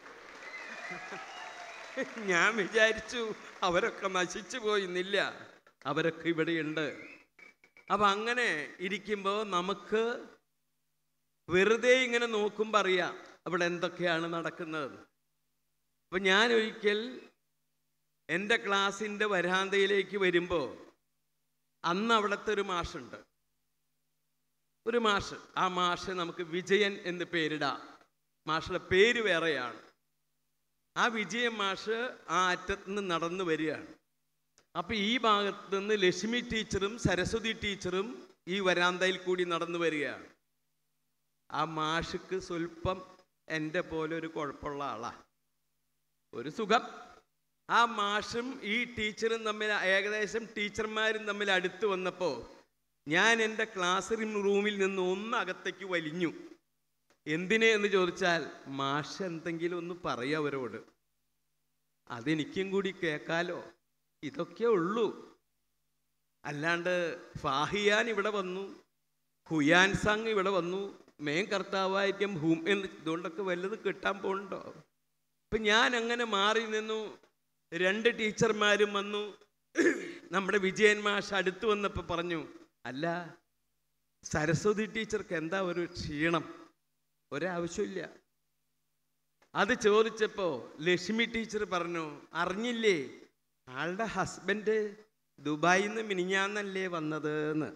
ഞാൻ വിചാരിച്ചു അവരൊക്കെ നശിച്ചു പോയിന്നില്ല അവരൊക്കെ ഇവിടെയുണ്ട് അപ്പം അങ്ങനെ ഇരിക്കുമ്പോൾ നമുക്ക് വെറുതെ ഇങ്ങനെ നോക്കുമ്പോൾ അറിയാം അവിടെ എന്തൊക്കെയാണ് നടക്കുന്നത് അപ്പം ഞാൻ ഒരിക്കൽ എൻ്റെ ക്ലാസ്സിൻ്റെ വരാന്തയിലേക്ക് വരുമ്പോൾ അന്ന് അവിടുത്തെ ഒരു മാഷുണ്ട് ഒരു മാഷ് ആ മാഷ് നമുക്ക് വിജയൻ എന്ന് പേരിടാം മാഷുടെ പേര് വേറെയാണ് ആ വിജയൻ മാഷ് ആ അറ്റത്ത് നിന്ന് നടന്നു വരികയാണ് അപ്പോൾ ഈ ഭാഗത്ത് നിന്ന് ലക്ഷ്മി ടീച്ചറും സരസ്വതി ടീച്ചറും ഈ വരാന്തയിൽ കൂടി നടന്നു വരികയാണ് ആ മാഷുക്ക് സ്വല്പം എൻ്റെ പോലെ ഒരു കുഴപ്പമുള്ള ആളാ ഒരു സുഖം ആ മാഷും ഈ ടീച്ചറും തമ്മിൽ ഏകദേശം ടീച്ചർമാരും തമ്മിൽ അടുത്ത് വന്നപ്പോൾ ഞാൻ എൻ്റെ ക്ലാസ് റൂമിൽ നിന്ന് ഒന്ന് അകത്തേക്ക് വലിഞ്ഞു എന്തിനെ എന്ന് ചോദിച്ചാൽ മാഷ് എന്തെങ്കിലും ഒന്ന് പറയും അവരോട് അതെനിക്കും കൂടി കേൾക്കാലോ ഇതൊക്കെ ഉള്ളൂ അല്ലാണ്ട് ഫാഹിയാൻ ഇവിടെ വന്നു ഹുയാൻ സാങ് ഇവിടെ വന്നു മേൻ കർത്താവായിരിക്കും ഹൂം എന്ന് ഇതുകൊണ്ടൊക്കെ വല്ലത് കിട്ടാൻ പോകുന്നുണ്ടോ ഇപ്പം ഞാൻ അങ്ങനെ മാറി നിന്നു രണ്ട് ടീച്ചർമാരും വന്നു നമ്മുടെ വിജയൻ മാഷ് അടുത്ത് വന്നപ്പോൾ പറഞ്ഞു അല്ല സരസ്വതി ടീച്ചർക്ക് എന്താ ഒരു ക്ഷീണം ഒരാവശ്യമില്ല അത് ചോദിച്ചപ്പോൾ ലക്ഷ്മി ടീച്ചർ പറഞ്ഞു അറിഞ്ഞില്ലേ ആളുടെ ഹസ്ബൻഡ് ദുബായിൽ നിന്ന് മിനിഞ്ഞാന്നല്ലേ വന്നത് എന്ന്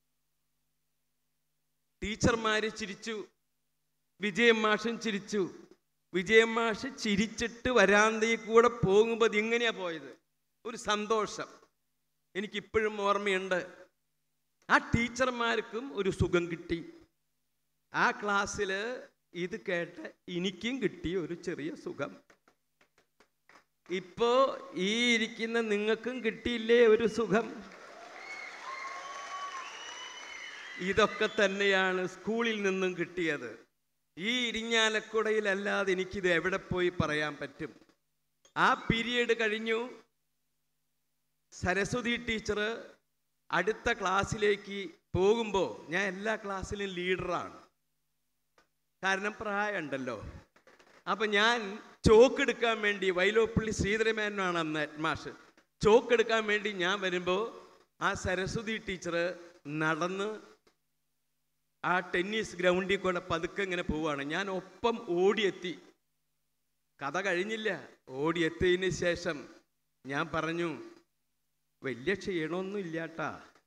ടീച്ചർമാര് ചിരിച്ചു വിജയൻ മാഷും ചിരിച്ചു വിജയൻ മാഷ് ചിരിച്ചിട്ട് വരാന്തയിൽ കൂടെ പോകുമ്പോൾ ഇങ്ങനെയാ പോയത് ഒരു സന്തോഷം എനിക്കിപ്പോഴും ഓർമ്മയുണ്ട് ആ ടീച്ചർമാർക്കും ഒരു സുഖം കിട്ടി ആ ക്ലാസ്സിൽ ഇത് കേട്ട് എനിക്കും കിട്ടിയ ഒരു ചെറിയ സുഖം ഇപ്പോ ഈ ഇരിക്കുന്ന നിങ്ങൾക്കും കിട്ടിയില്ലേ ഒരു സുഖം ഇതൊക്കെ തന്നെയാണ് സ്കൂളിൽ നിന്നും കിട്ടിയത് ഈ ഇരിഞ്ഞാലക്കുടയിലല്ലാതെ എനിക്കിത് എവിടെ പോയി പറയാൻ പറ്റും ആ പീരീഡ് കഴിഞ്ഞു സരസ്വതി ടീച്ചർ അടുത്ത ക്ലാസ്സിലേക്ക് പോകുമ്പോൾ ഞാൻ എല്ലാ ക്ലാസ്സിലും ലീഡറാണ് കാരണം പ്രായമുണ്ടല്ലോ അപ്പം ഞാൻ ചോക്ക് എടുക്കാൻ വേണ്ടി വൈലോപ്പള്ളി ശ്രീധരമേനാണ് അന്ന് ഹെഡ്മാഷ് ചോക്ക് എടുക്കാൻ വേണ്ടി ഞാൻ വരുമ്പോൾ ആ സരസ്വതി ടീച്ചർ നടന്ന് ആ ടെന്നീസ് ഗ്രൗണ്ടിൽ കൂടെ പതുക്കെ ഇങ്ങനെ പോവുകയാണ് ഞാൻ ഒപ്പം ഓടിയെത്തി കഥ കഴിഞ്ഞില്ല ഓടിയെത്തിയതിന് ശേഷം ഞാൻ പറഞ്ഞു വലിയ ക്ഷീണമൊന്നും ഇല്ലാട്ടാ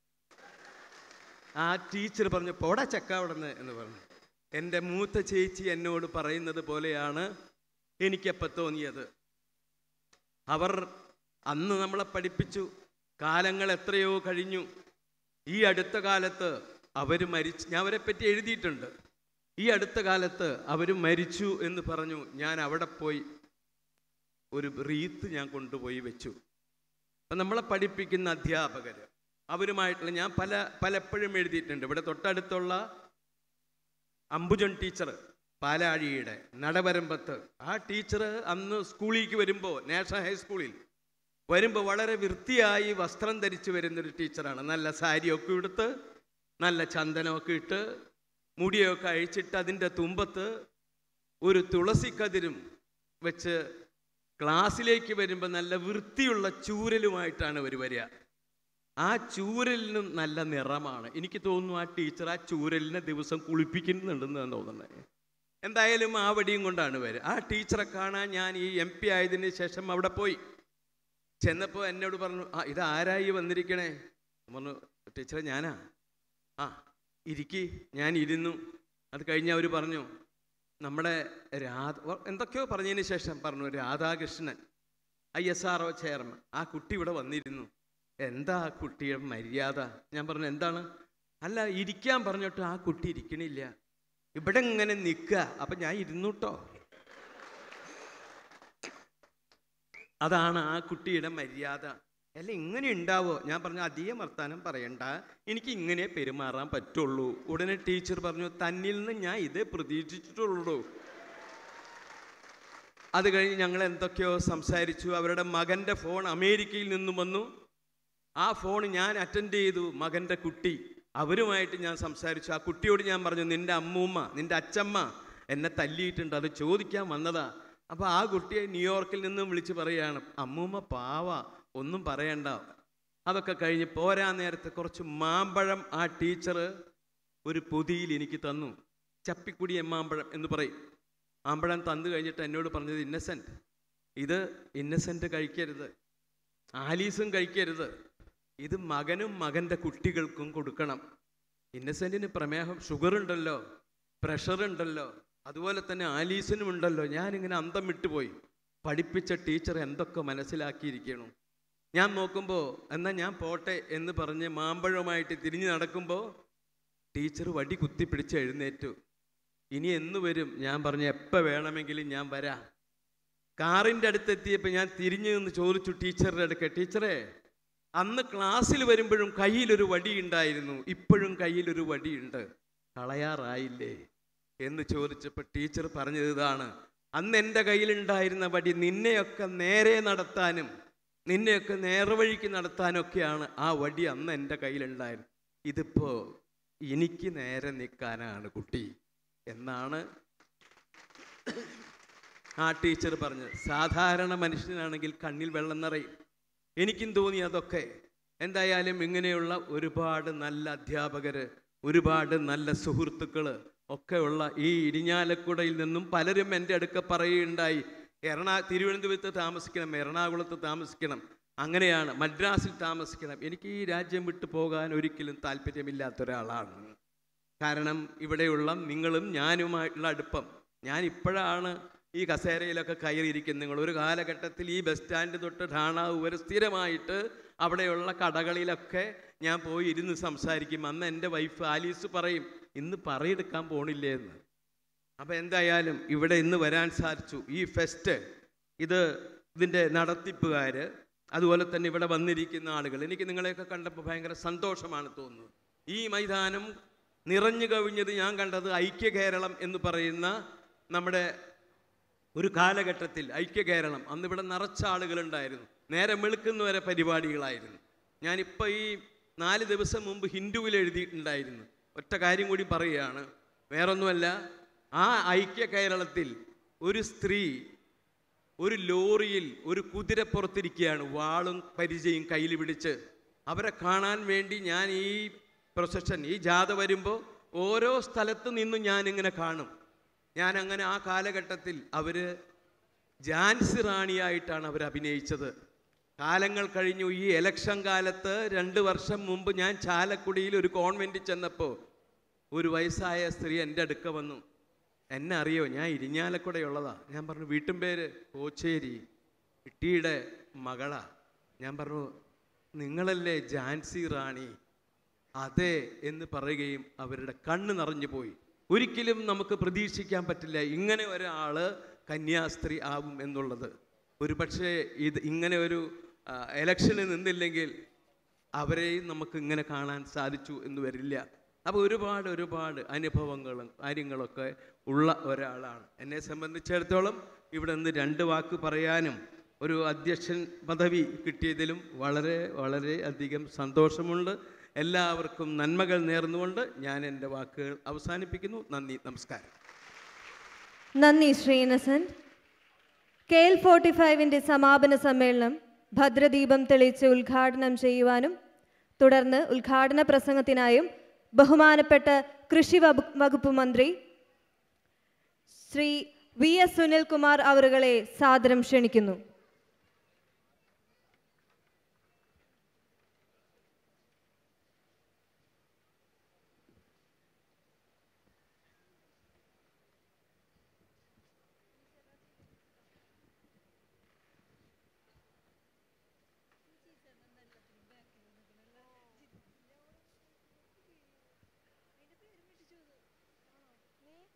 ആ ടീച്ചർ പറഞ്ഞു പോടാ ചക്ക അവിടുന്ന് എന്ന് പറഞ്ഞു എൻ്റെ മൂത്ത ചേച്ചി എന്നോട് പറയുന്നത് പോലെയാണ് എനിക്കപ്പം തോന്നിയത് അവർ അന്ന് നമ്മളെ പഠിപ്പിച്ചു കാലങ്ങൾ എത്രയോ കഴിഞ്ഞു ഈ അടുത്ത കാലത്ത് അവർ മരിച്ചു ഞാൻ അവരെ പറ്റി എഴുതിയിട്ടുണ്ട് ഈ അടുത്ത കാലത്ത് അവർ മരിച്ചു എന്ന് പറഞ്ഞു ഞാൻ അവിടെ പോയി ഒരു റീത്ത് ഞാൻ കൊണ്ടുപോയി വെച്ചു അപ്പം നമ്മളെ പഠിപ്പിക്കുന്ന അധ്യാപകർ അവരുമായിട്ടുള്ള ഞാൻ പല പലപ്പോഴും എഴുതിയിട്ടുണ്ട് ഇവിടെ തൊട്ടടുത്തുള്ള അംബുജൻ ടീച്ചർ പാലാഴിയുടെ നടവരമ്പത്ത് ആ ടീച്ചർ അന്ന് സ്കൂളിലേക്ക് വരുമ്പോൾ നാഷണൽ ഹൈസ്കൂളിൽ വരുമ്പോൾ വളരെ വൃത്തിയായി വസ്ത്രം ധരിച്ചു വരുന്നൊരു ടീച്ചറാണ് നല്ല സാരിയൊക്കെ എടുത്ത് നല്ല ചന്ദനമൊക്കെ ഇട്ട് മുടിയൊക്കെ അഴിച്ചിട്ട് അതിൻ്റെ തുമ്പത്ത് ഒരു തുളസിക്കതിരും വെച്ച് ക്ലാസ്സിലേക്ക് വരുമ്പോൾ നല്ല വൃത്തിയുള്ള ചൂരലുമായിട്ടാണ് അവർ വരിക ആ ചൂരലിനും നല്ല നിറമാണ് എനിക്ക് തോന്നുന്നു ആ ടീച്ചർ ആ ചൂരലിനെ ദിവസം കുളിപ്പിക്കുന്നുണ്ടെന്ന് തോന്നുന്നത് എന്തായാലും ആ വടിയും കൊണ്ടാണ് വരിക ആ ടീച്ചറെ കാണാൻ ഞാൻ ഈ എം പി ആയതിന് ശേഷം അവിടെ പോയി ചെന്നപ്പോൾ എന്നോട് പറഞ്ഞു ആ ഇത് ആരായി വന്നിരിക്കണേ പറഞ്ഞു ടീച്ചറെ ഞാനാ ആ ഇരിക്കി ഞാൻ ഇരുന്നു അത് കഴിഞ്ഞ് അവർ പറഞ്ഞു നമ്മുടെ രാധ എന്തൊക്കെയോ പറഞ്ഞതിന് ശേഷം പറഞ്ഞു Radhakrishnan I S R O chairman ആ കുട്ടി ഇവിടെ വന്നിരുന്നു എന്താ ആ കുട്ടിയുടെ മര്യാദ ഞാൻ പറഞ്ഞു എന്താണ് അല്ല ഇരിക്കാൻ പറഞ്ഞിട്ട് ആ കുട്ടി ഇരിക്കണില്ല ഇവിടെ ഇങ്ങനെ നിൽക്കുക അപ്പം ഞാൻ ഇരുന്നുട്ടോ അതാണ് ആ കുട്ടിയുടെ മര്യാദ അല്ല ഇങ്ങനെ ഉണ്ടാവോ ഞാൻ പറഞ്ഞു അധികം വർത്താനം പറയണ്ട എനിക്ക് ഇങ്ങനെ പെരുമാറാൻ പറ്റുള്ളൂ ഉടനെ ടീച്ചർ പറഞ്ഞു തന്നിൽ നിന്ന് ഞാൻ ഇതേ പ്രതീക്ഷിച്ചിട്ടുള്ളൂ അത് കഴിഞ്ഞ് ഞങ്ങൾ എന്തൊക്കെയോ സംസാരിച്ചു അവരുടെ മകൻ്റെ ഫോൺ അമേരിക്കയിൽ നിന്നും വന്നു ആ ഫോൺ ഞാൻ അറ്റൻഡ് ചെയ്തു മകൻ്റെ കുട്ടി അവരുമായിട്ട് ഞാൻ സംസാരിച്ചു ആ കുട്ടിയോട് ഞാൻ പറഞ്ഞു നിന്റെ അമ്മൂമ്മ നിന്റെ അച്ചമ്മ എന്നെ തല്ലിയിട്ടുണ്ട് അത് ചോദിക്കാൻ വന്നതാ അപ്പോൾ ആ കുട്ടിയെ ന്യൂയോർക്കിൽ നിന്നും വിളിച്ച് പറയാണ് അമ്മൂമ്മ പാവ ഒന്നും പറയണ്ട അതൊക്കെ കഴിഞ്ഞ് പോരാ നേരത്തെ കുറച്ച് മാമ്പഴം ആ ടീച്ചർ ഒരു പൊതിയിൽ എനിക്ക് തന്നു ചപ്പിക്കുടി മാമ്പഴം എന്ന് പറയും മാമ്പഴം തന്നു കഴിഞ്ഞിട്ട് എന്നോട് പറഞ്ഞത് ഇന്നസെൻറ്റ് ഇത് ഇന്നസെൻറ്റ് കഴിക്കരുത് ആലീസും കഴിക്കരുത് ഇത് മകനും മകൻ്റെ കുട്ടികൾക്കും കൊടുക്കണം ഇന്നസെൻറ്റിന് പ്രമേഹം ഷുഗർ ഉണ്ടല്ലോ പ്രഷർ ഉണ്ടല്ലോ അതുപോലെ തന്നെ ആലീസിനും ഉണ്ടല്ലോ ഞാനിങ്ങനെ അന്തം വിട്ടുപോയി പഠിപ്പിച്ച ടീച്ചർ എന്തൊക്കെ മനസ്സിലാക്കിയിരിക്കണം ഞാൻ നോക്കുമ്പോൾ എന്നാൽ ഞാൻ പോട്ടെ എന്ന് പറഞ്ഞ് മാമ്പഴമായിട്ട് തിരിഞ്ഞു നടക്കുമ്പോൾ ടീച്ചർ വടി കുത്തിപ്പിടിച്ച് എഴുന്നേറ്റു ഇനി എന്ന് വരും ഞാൻ പറഞ്ഞു എപ്പോൾ വേണമെങ്കിലും ഞാൻ വരാം കാറിൻ്റെ അടുത്തെത്തിയപ്പോൾ ഞാൻ തിരിഞ്ഞു നിന്ന് ചോദിച്ചു ടീച്ചറുടെ അടുക്ക ടീച്ചറെ അന്ന് ക്ലാസ്സിൽ വരുമ്പോഴും കയ്യിലൊരു വടി ഉണ്ടായിരുന്നു ഇപ്പോഴും കയ്യിലൊരു വടിയുണ്ട് കളയാറായില്ലേ എന്ന് ചോദിച്ചപ്പോൾ ടീച്ചർ പറഞ്ഞത് ഇതാണ് അന്ന് എൻ്റെ കയ്യിലുണ്ടായിരുന്ന വടി നിന്നെയൊക്കെ നേരെ നടത്താനും നിന്നെയൊക്കെ നേർവഴിക്ക് നടത്താനൊക്കെയാണ് ആ വടി അന്ന് എൻ്റെ കയ്യിലുണ്ടായിരുന്നത് ഇതിപ്പോ എനിക്ക് നേരെ നിൽക്കാനാണ് കുട്ടി എന്നാണ് ആ ടീച്ചർ പറഞ്ഞത് സാധാരണ മനുഷ്യനാണെങ്കിൽ കണ്ണിൽ വെള്ളം നിറയും എനിക്കും തോന്നി അതൊക്കെ എന്തായാലും ഇങ്ങനെയുള്ള ഒരുപാട് നല്ല അധ്യാപകർ ഒരുപാട് നല്ല സുഹൃത്തുക്കൾ ഒക്കെയുള്ള ഈ ഇരിഞ്ഞാലക്കുടയിൽ നിന്നും പലരും എൻ്റെ അടുക്ക പറയുകയുണ്ടായി എറണാ തിരുവനന്തപുരത്ത് താമസിക്കണം എറണാകുളത്ത് താമസിക്കണം അങ്ങനെയാണ് മദ്രാസിൽ താമസിക്കണം എനിക്ക് ഈ രാജ്യം വിട്ടു പോകാൻ ഒരിക്കലും താല്പര്യമില്ലാത്ത ഒരാളാണ് കാരണം ഇവിടെയുള്ള നിങ്ങളും ഞാനുമായിട്ടുള്ള അടുപ്പം ഞാൻ ഇപ്പോഴാണ് ഈ കസേരയിലൊക്കെ കയറിയിരിക്കുന്നത് നിങ്ങൾ ഒരു കാലഘട്ടത്തിൽ ഈ ബസ് സ്റ്റാൻഡ് തൊട്ട് ഠാണാവ് വരെ സ്ഥിരമായിട്ട് അവിടെയുള്ള കടകളിലൊക്കെ ഞാൻ പോയി ഇരുന്ന് സംസാരിക്കും അന്ന് എൻ്റെ വൈഫ് ആലീസ് പറയും ഇന്ന് പറയെടുക്കാൻ പോണില്ലേ എന്ന് അപ്പോൾ എന്തായാലും ഇവിടെ ഇന്ന് വരാൻ സാധിച്ചു ഈ ഫെസ്റ്റ് ഇത് ഇതിൻ്റെ നടത്തിപ്പുകാർ അതുപോലെ തന്നെ ഇവിടെ വന്നിരിക്കുന്ന ആളുകൾ എനിക്ക് നിങ്ങളെയൊക്കെ കണ്ടപ്പോൾ ഭയങ്കര സന്തോഷമാണ് തോന്നുന്നത് ഈ മൈതാനം നിറഞ്ഞു കവിഞ്ഞത് ഞാൻ കണ്ടത് ഐക്യ കേരളം എന്ന് പറയുന്ന നമ്മുടെ ഒരു കാലഘട്ടത്തിൽ ഐക്യ കേരളം അന്ന് ഇവിടെ നിറച്ച ആളുകളുണ്ടായിരുന്നു നേരെ വെളുക്കുന്നവരെ പരിപാടികളായിരുന്നു ഞാനിപ്പോൾ ഈ നാല് ദിവസം മുമ്പ് ഹിന്ദുവിൽ എഴുതിയിട്ടുണ്ടായിരുന്നു ഒറ്റ കാര്യം കൂടി പറയുകയാണ് വേറൊന്നുമല്ല ആ ഐക്യ കേരളത്തിൽ ഒരു സ്ത്രീ ഒരു ലോറിയിൽ ഒരു കുതിരപ്പുറത്തിരിക്കുകയാണ് വാളും പരിചയും കയ്യിൽ പിടിച്ച് അവരെ കാണാൻ വേണ്ടി ഞാൻ ഈ പ്രൊസഷൻ ഈ ജാഥ വരുമ്പോൾ ഓരോ സ്ഥലത്ത് നിന്നും ഞാനിങ്ങനെ കാണും ഞാൻ അങ്ങനെ ആ കാലഘട്ടത്തിൽ അവർ ജാൻസി റാണിയായിട്ടാണ് അവർ അഭിനയിച്ചത് കാലങ്ങൾ കഴിഞ്ഞു ഈ ഇലക്ഷൻ കാലത്ത് രണ്ട് വർഷം മുമ്പ് ഞാൻ ചാലക്കുടിയിൽ ഒരു കോൺവെൻറ്റിൽ ചെന്നപ്പോൾ ഒരു വയസ്സായ സ്ത്രീ എൻ്റെ അടുക്ക വന്നു എന്നെ അറിയോ ഞാൻ ഇരിഞ്ഞാലക്കുടയുള്ളതാ ഞാൻ പറഞ്ഞു വീട്ടും പേര് കോച്ചേരി ഇട്ടിയുടെ മകളാ ഞാൻ പറഞ്ഞു നിങ്ങളല്ലേ ജാൻസി റാണി അതെ എന്ന് പറയുകയും അവരുടെ കണ്ണ് നിറഞ്ഞു പോയി ഒരിക്കലും നമുക്ക് പ്രതീക്ഷിക്കാൻ പറ്റില്ല ഇങ്ങനെ ഒരാൾ കന്യാസ്ത്രീ ആവും എന്നുള്ളത് ഒരു പക്ഷേ ഇത് ഇങ്ങനെ ഒരു എലക്ഷന് നിന്നില്ലെങ്കിൽ അവരെയും നമുക്ക് ഇങ്ങനെ കാണാൻ സാധിച്ചു എന്ന് വരില്ല അപ്പോൾ ഒരുപാട് ഒരുപാട് അനുഭവങ്ങളും കാര്യങ്ങളൊക്കെ ഉള്ള ഒരാളാണ് എന്നെ സംബന്ധിച്ചിടത്തോളം ഇവിടെ നിന്ന് രണ്ട് വാക്ക് പറയാനും ഒരു അധ്യക്ഷൻ പദവി കിട്ടിയതിലും വളരെ വളരെ അധികം സന്തോഷമുണ്ട് എല്ലാവർക്കും നന്മകൾ നേർന്നുകൊണ്ട് ഞാൻ എൻ്റെ വാക്കുകൾ അവസാനിപ്പിക്കുന്നു നന്ദി നമസ്കാരം നന്ദി Shri Innocent K L forty ഫൈവിൻ്റെ സമാപന സമ്മേളനം ഭദ്രദീപം തെളിയിച്ച് ഉദ്ഘാടനം ചെയ്യുവാനും തുടർന്ന് ഉദ്ഘാടന പ്രസംഗത്തിനായും ബഹുമാനപ്പെട്ട കൃഷി വകുപ്പ് വകുപ്പ് മന്ത്രി ശ്രീ വി എസ് സുനിൽകുമാർ അവറുകളെ സാദരം ക്ഷണിക്കുന്നു നീ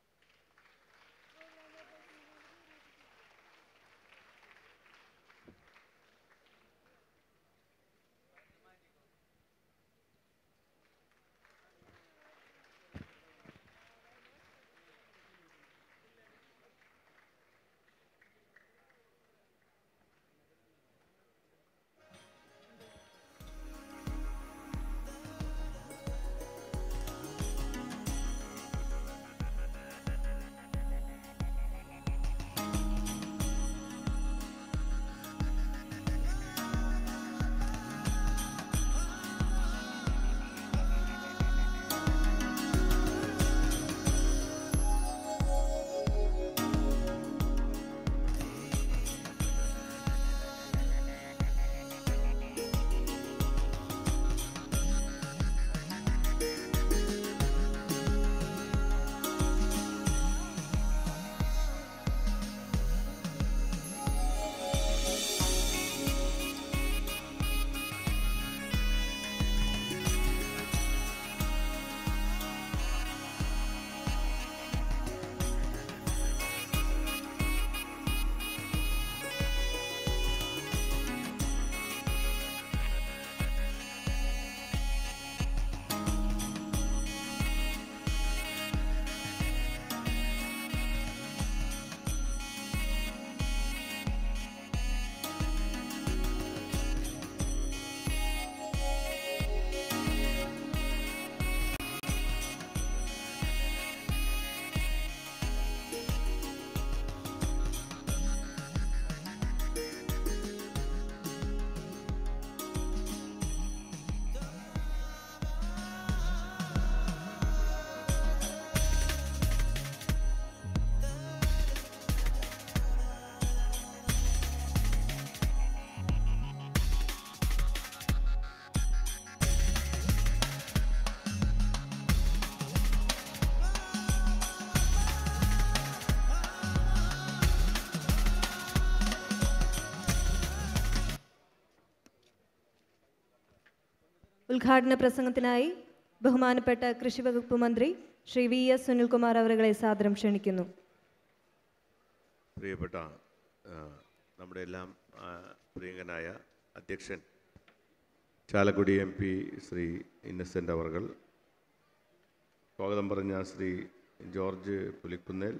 ഉദ്ഘാടന പ്രസംഗത്തിനായി ബഹുമാനപ്പെട്ട കൃഷി വകുപ്പ് മന്ത്രി ശ്രീ വി എസ് സുനിൽകുമാർ അവരുകളെ സാദരം ക്ഷണിക്കുന്നു പ്രിയപ്പെട്ട ആ, നമ്മുടെ എല്ലാം ആ, പ്രിയങ്കനായ അധ്യക്ഷൻ Chalakudy M P Shri Innocent അവർകൾ സ്വാഗതം പറഞ്ഞ ശ്രീ ജോർജ് പുലിക്കുന്നേൽ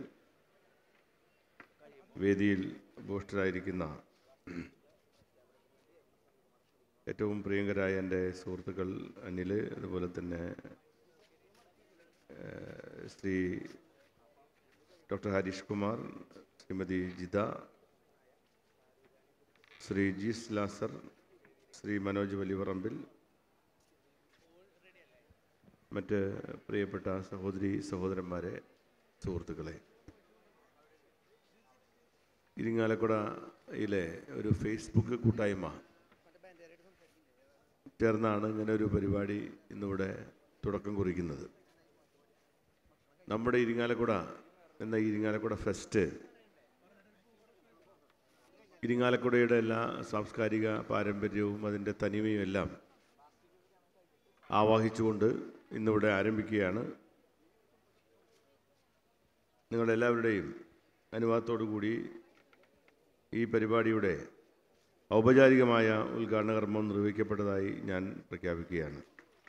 വേദിയിൽ ഉപവിഷ്ടരായിരിക്കുന്ന ഏറ്റവും പ്രിയങ്കരായ എൻ്റെ സുഹൃത്തുക്കൾ അനിൽ അതുപോലെ തന്നെ ഏഹ്, ശ്രീ ഡോക്ടർ ഹരീഷ് കുമാർ ശ്രീമതി ജിത ശ്രീ ജീസ് ലാസർ ശ്രീ മനോജ് വലിയപറമ്പിൽ മറ്റ് പ്രിയപ്പെട്ട സഹോദരി സഹോദരന്മാരെ സുഹൃത്തുക്കളെ ഇരിങ്ങാലക്കുടയിലെ ഒരു ഫേസ്ബുക്ക് കൂട്ടായ്മ ചേർന്നാണ് ഇങ്ങനെ ഒരു പരിപാടി ഇന്നിവിടെ തുടക്കം കുറിക്കുന്നത് നമ്മുടെ ഇരിങ്ങാലക്കുട എന്ന ഇരിങ്ങാലക്കുട ഫെസ്റ്റ് ഇരിങ്ങാലക്കുടയുടെ എല്ലാ സാംസ്കാരിക പാരമ്പര്യവും അതിൻ്റെ തനിമയും എല്ലാം ആവാഹിച്ചുകൊണ്ട് ഇന്നിവിടെ ആരംഭിക്കുകയാണ് നിങ്ങളെല്ലാവരുടെയും അനുവാദത്തോടു കൂടി ഈ പരിപാടിയുടെ ഔപചാരികമായ ഉദ്ഘാടന കർമ്മം നിർവഹിക്കപ്പെട്ടതായി ഞാൻ പ്രഖ്യാപിക്കുകയാണ്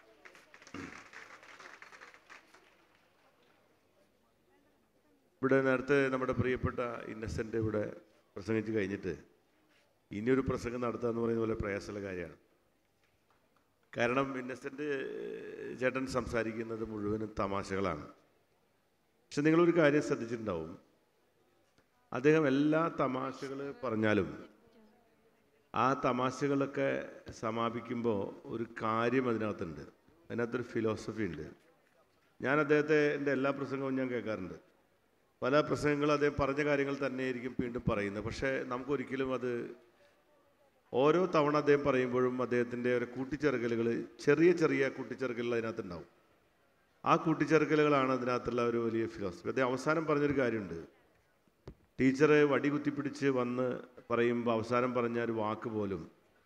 ഇവിടെ നേരത്തെ നമ്മുടെ പ്രിയപ്പെട്ട ഇന്നസെൻ്റ് ഇവിടെ പ്രസംഗിച്ച് കഴിഞ്ഞിട്ട് ഇനിയൊരു പ്രസംഗം നടത്തുക എന്ന് പറയുന്ന പോലെ പ്രയാസമുള്ള കാര്യമാണ് കാരണം ഇന്നസെൻ്റ് ചേട്ടൻ സംസാരിക്കുന്നത് മുഴുവനും തമാശകളാണ് പക്ഷെ നിങ്ങളൊരു കാര്യം ശ്രദ്ധിച്ചിട്ടുണ്ടാവും അദ്ദേഹം എല്ലാ തമാശകൾ പറഞ്ഞാലും ആ തമാശകളൊക്കെ സമാപിക്കുമ്പോൾ ഒരു കാര്യം അതിനകത്തുണ്ട് അതിനകത്തൊരു ഫിലോസഫി ഉണ്ട് ഞാൻ അദ്ദേഹത്തെ എൻ്റെ എല്ലാ പ്രസംഗവും ഞാൻ കേൾക്കാറുണ്ട് പല പ്രസംഗങ്ങളും അദ്ദേഹം പറഞ്ഞ കാര്യങ്ങൾ തന്നെയായിരിക്കും വീണ്ടും പറയുന്നത് പക്ഷേ നമുക്കൊരിക്കലും അത് ഓരോ തവണ അദ്ദേഹം പറയുമ്പോഴും അദ്ദേഹത്തിൻ്റെ ഒരു കൂട്ടിച്ചേർക്കലുകൾ ചെറിയ ചെറിയ കൂട്ടിച്ചേർക്കലുകൾ അതിനകത്തുണ്ടാവും ആ കൂട്ടിച്ചേർക്കലുകളാണ് അതിനകത്തുള്ള ഒരു വലിയ ഫിലോസഫി അദ്ദേഹം അവസാനം പറഞ്ഞൊരു കാര്യമുണ്ട് ടീച്ചറെ വടി കുത്തിപ്പിടിച്ച് വന്ന് പറയുമ്പോൾ അവസാനം പറഞ്ഞ ഒരു വാക്ക് പോലും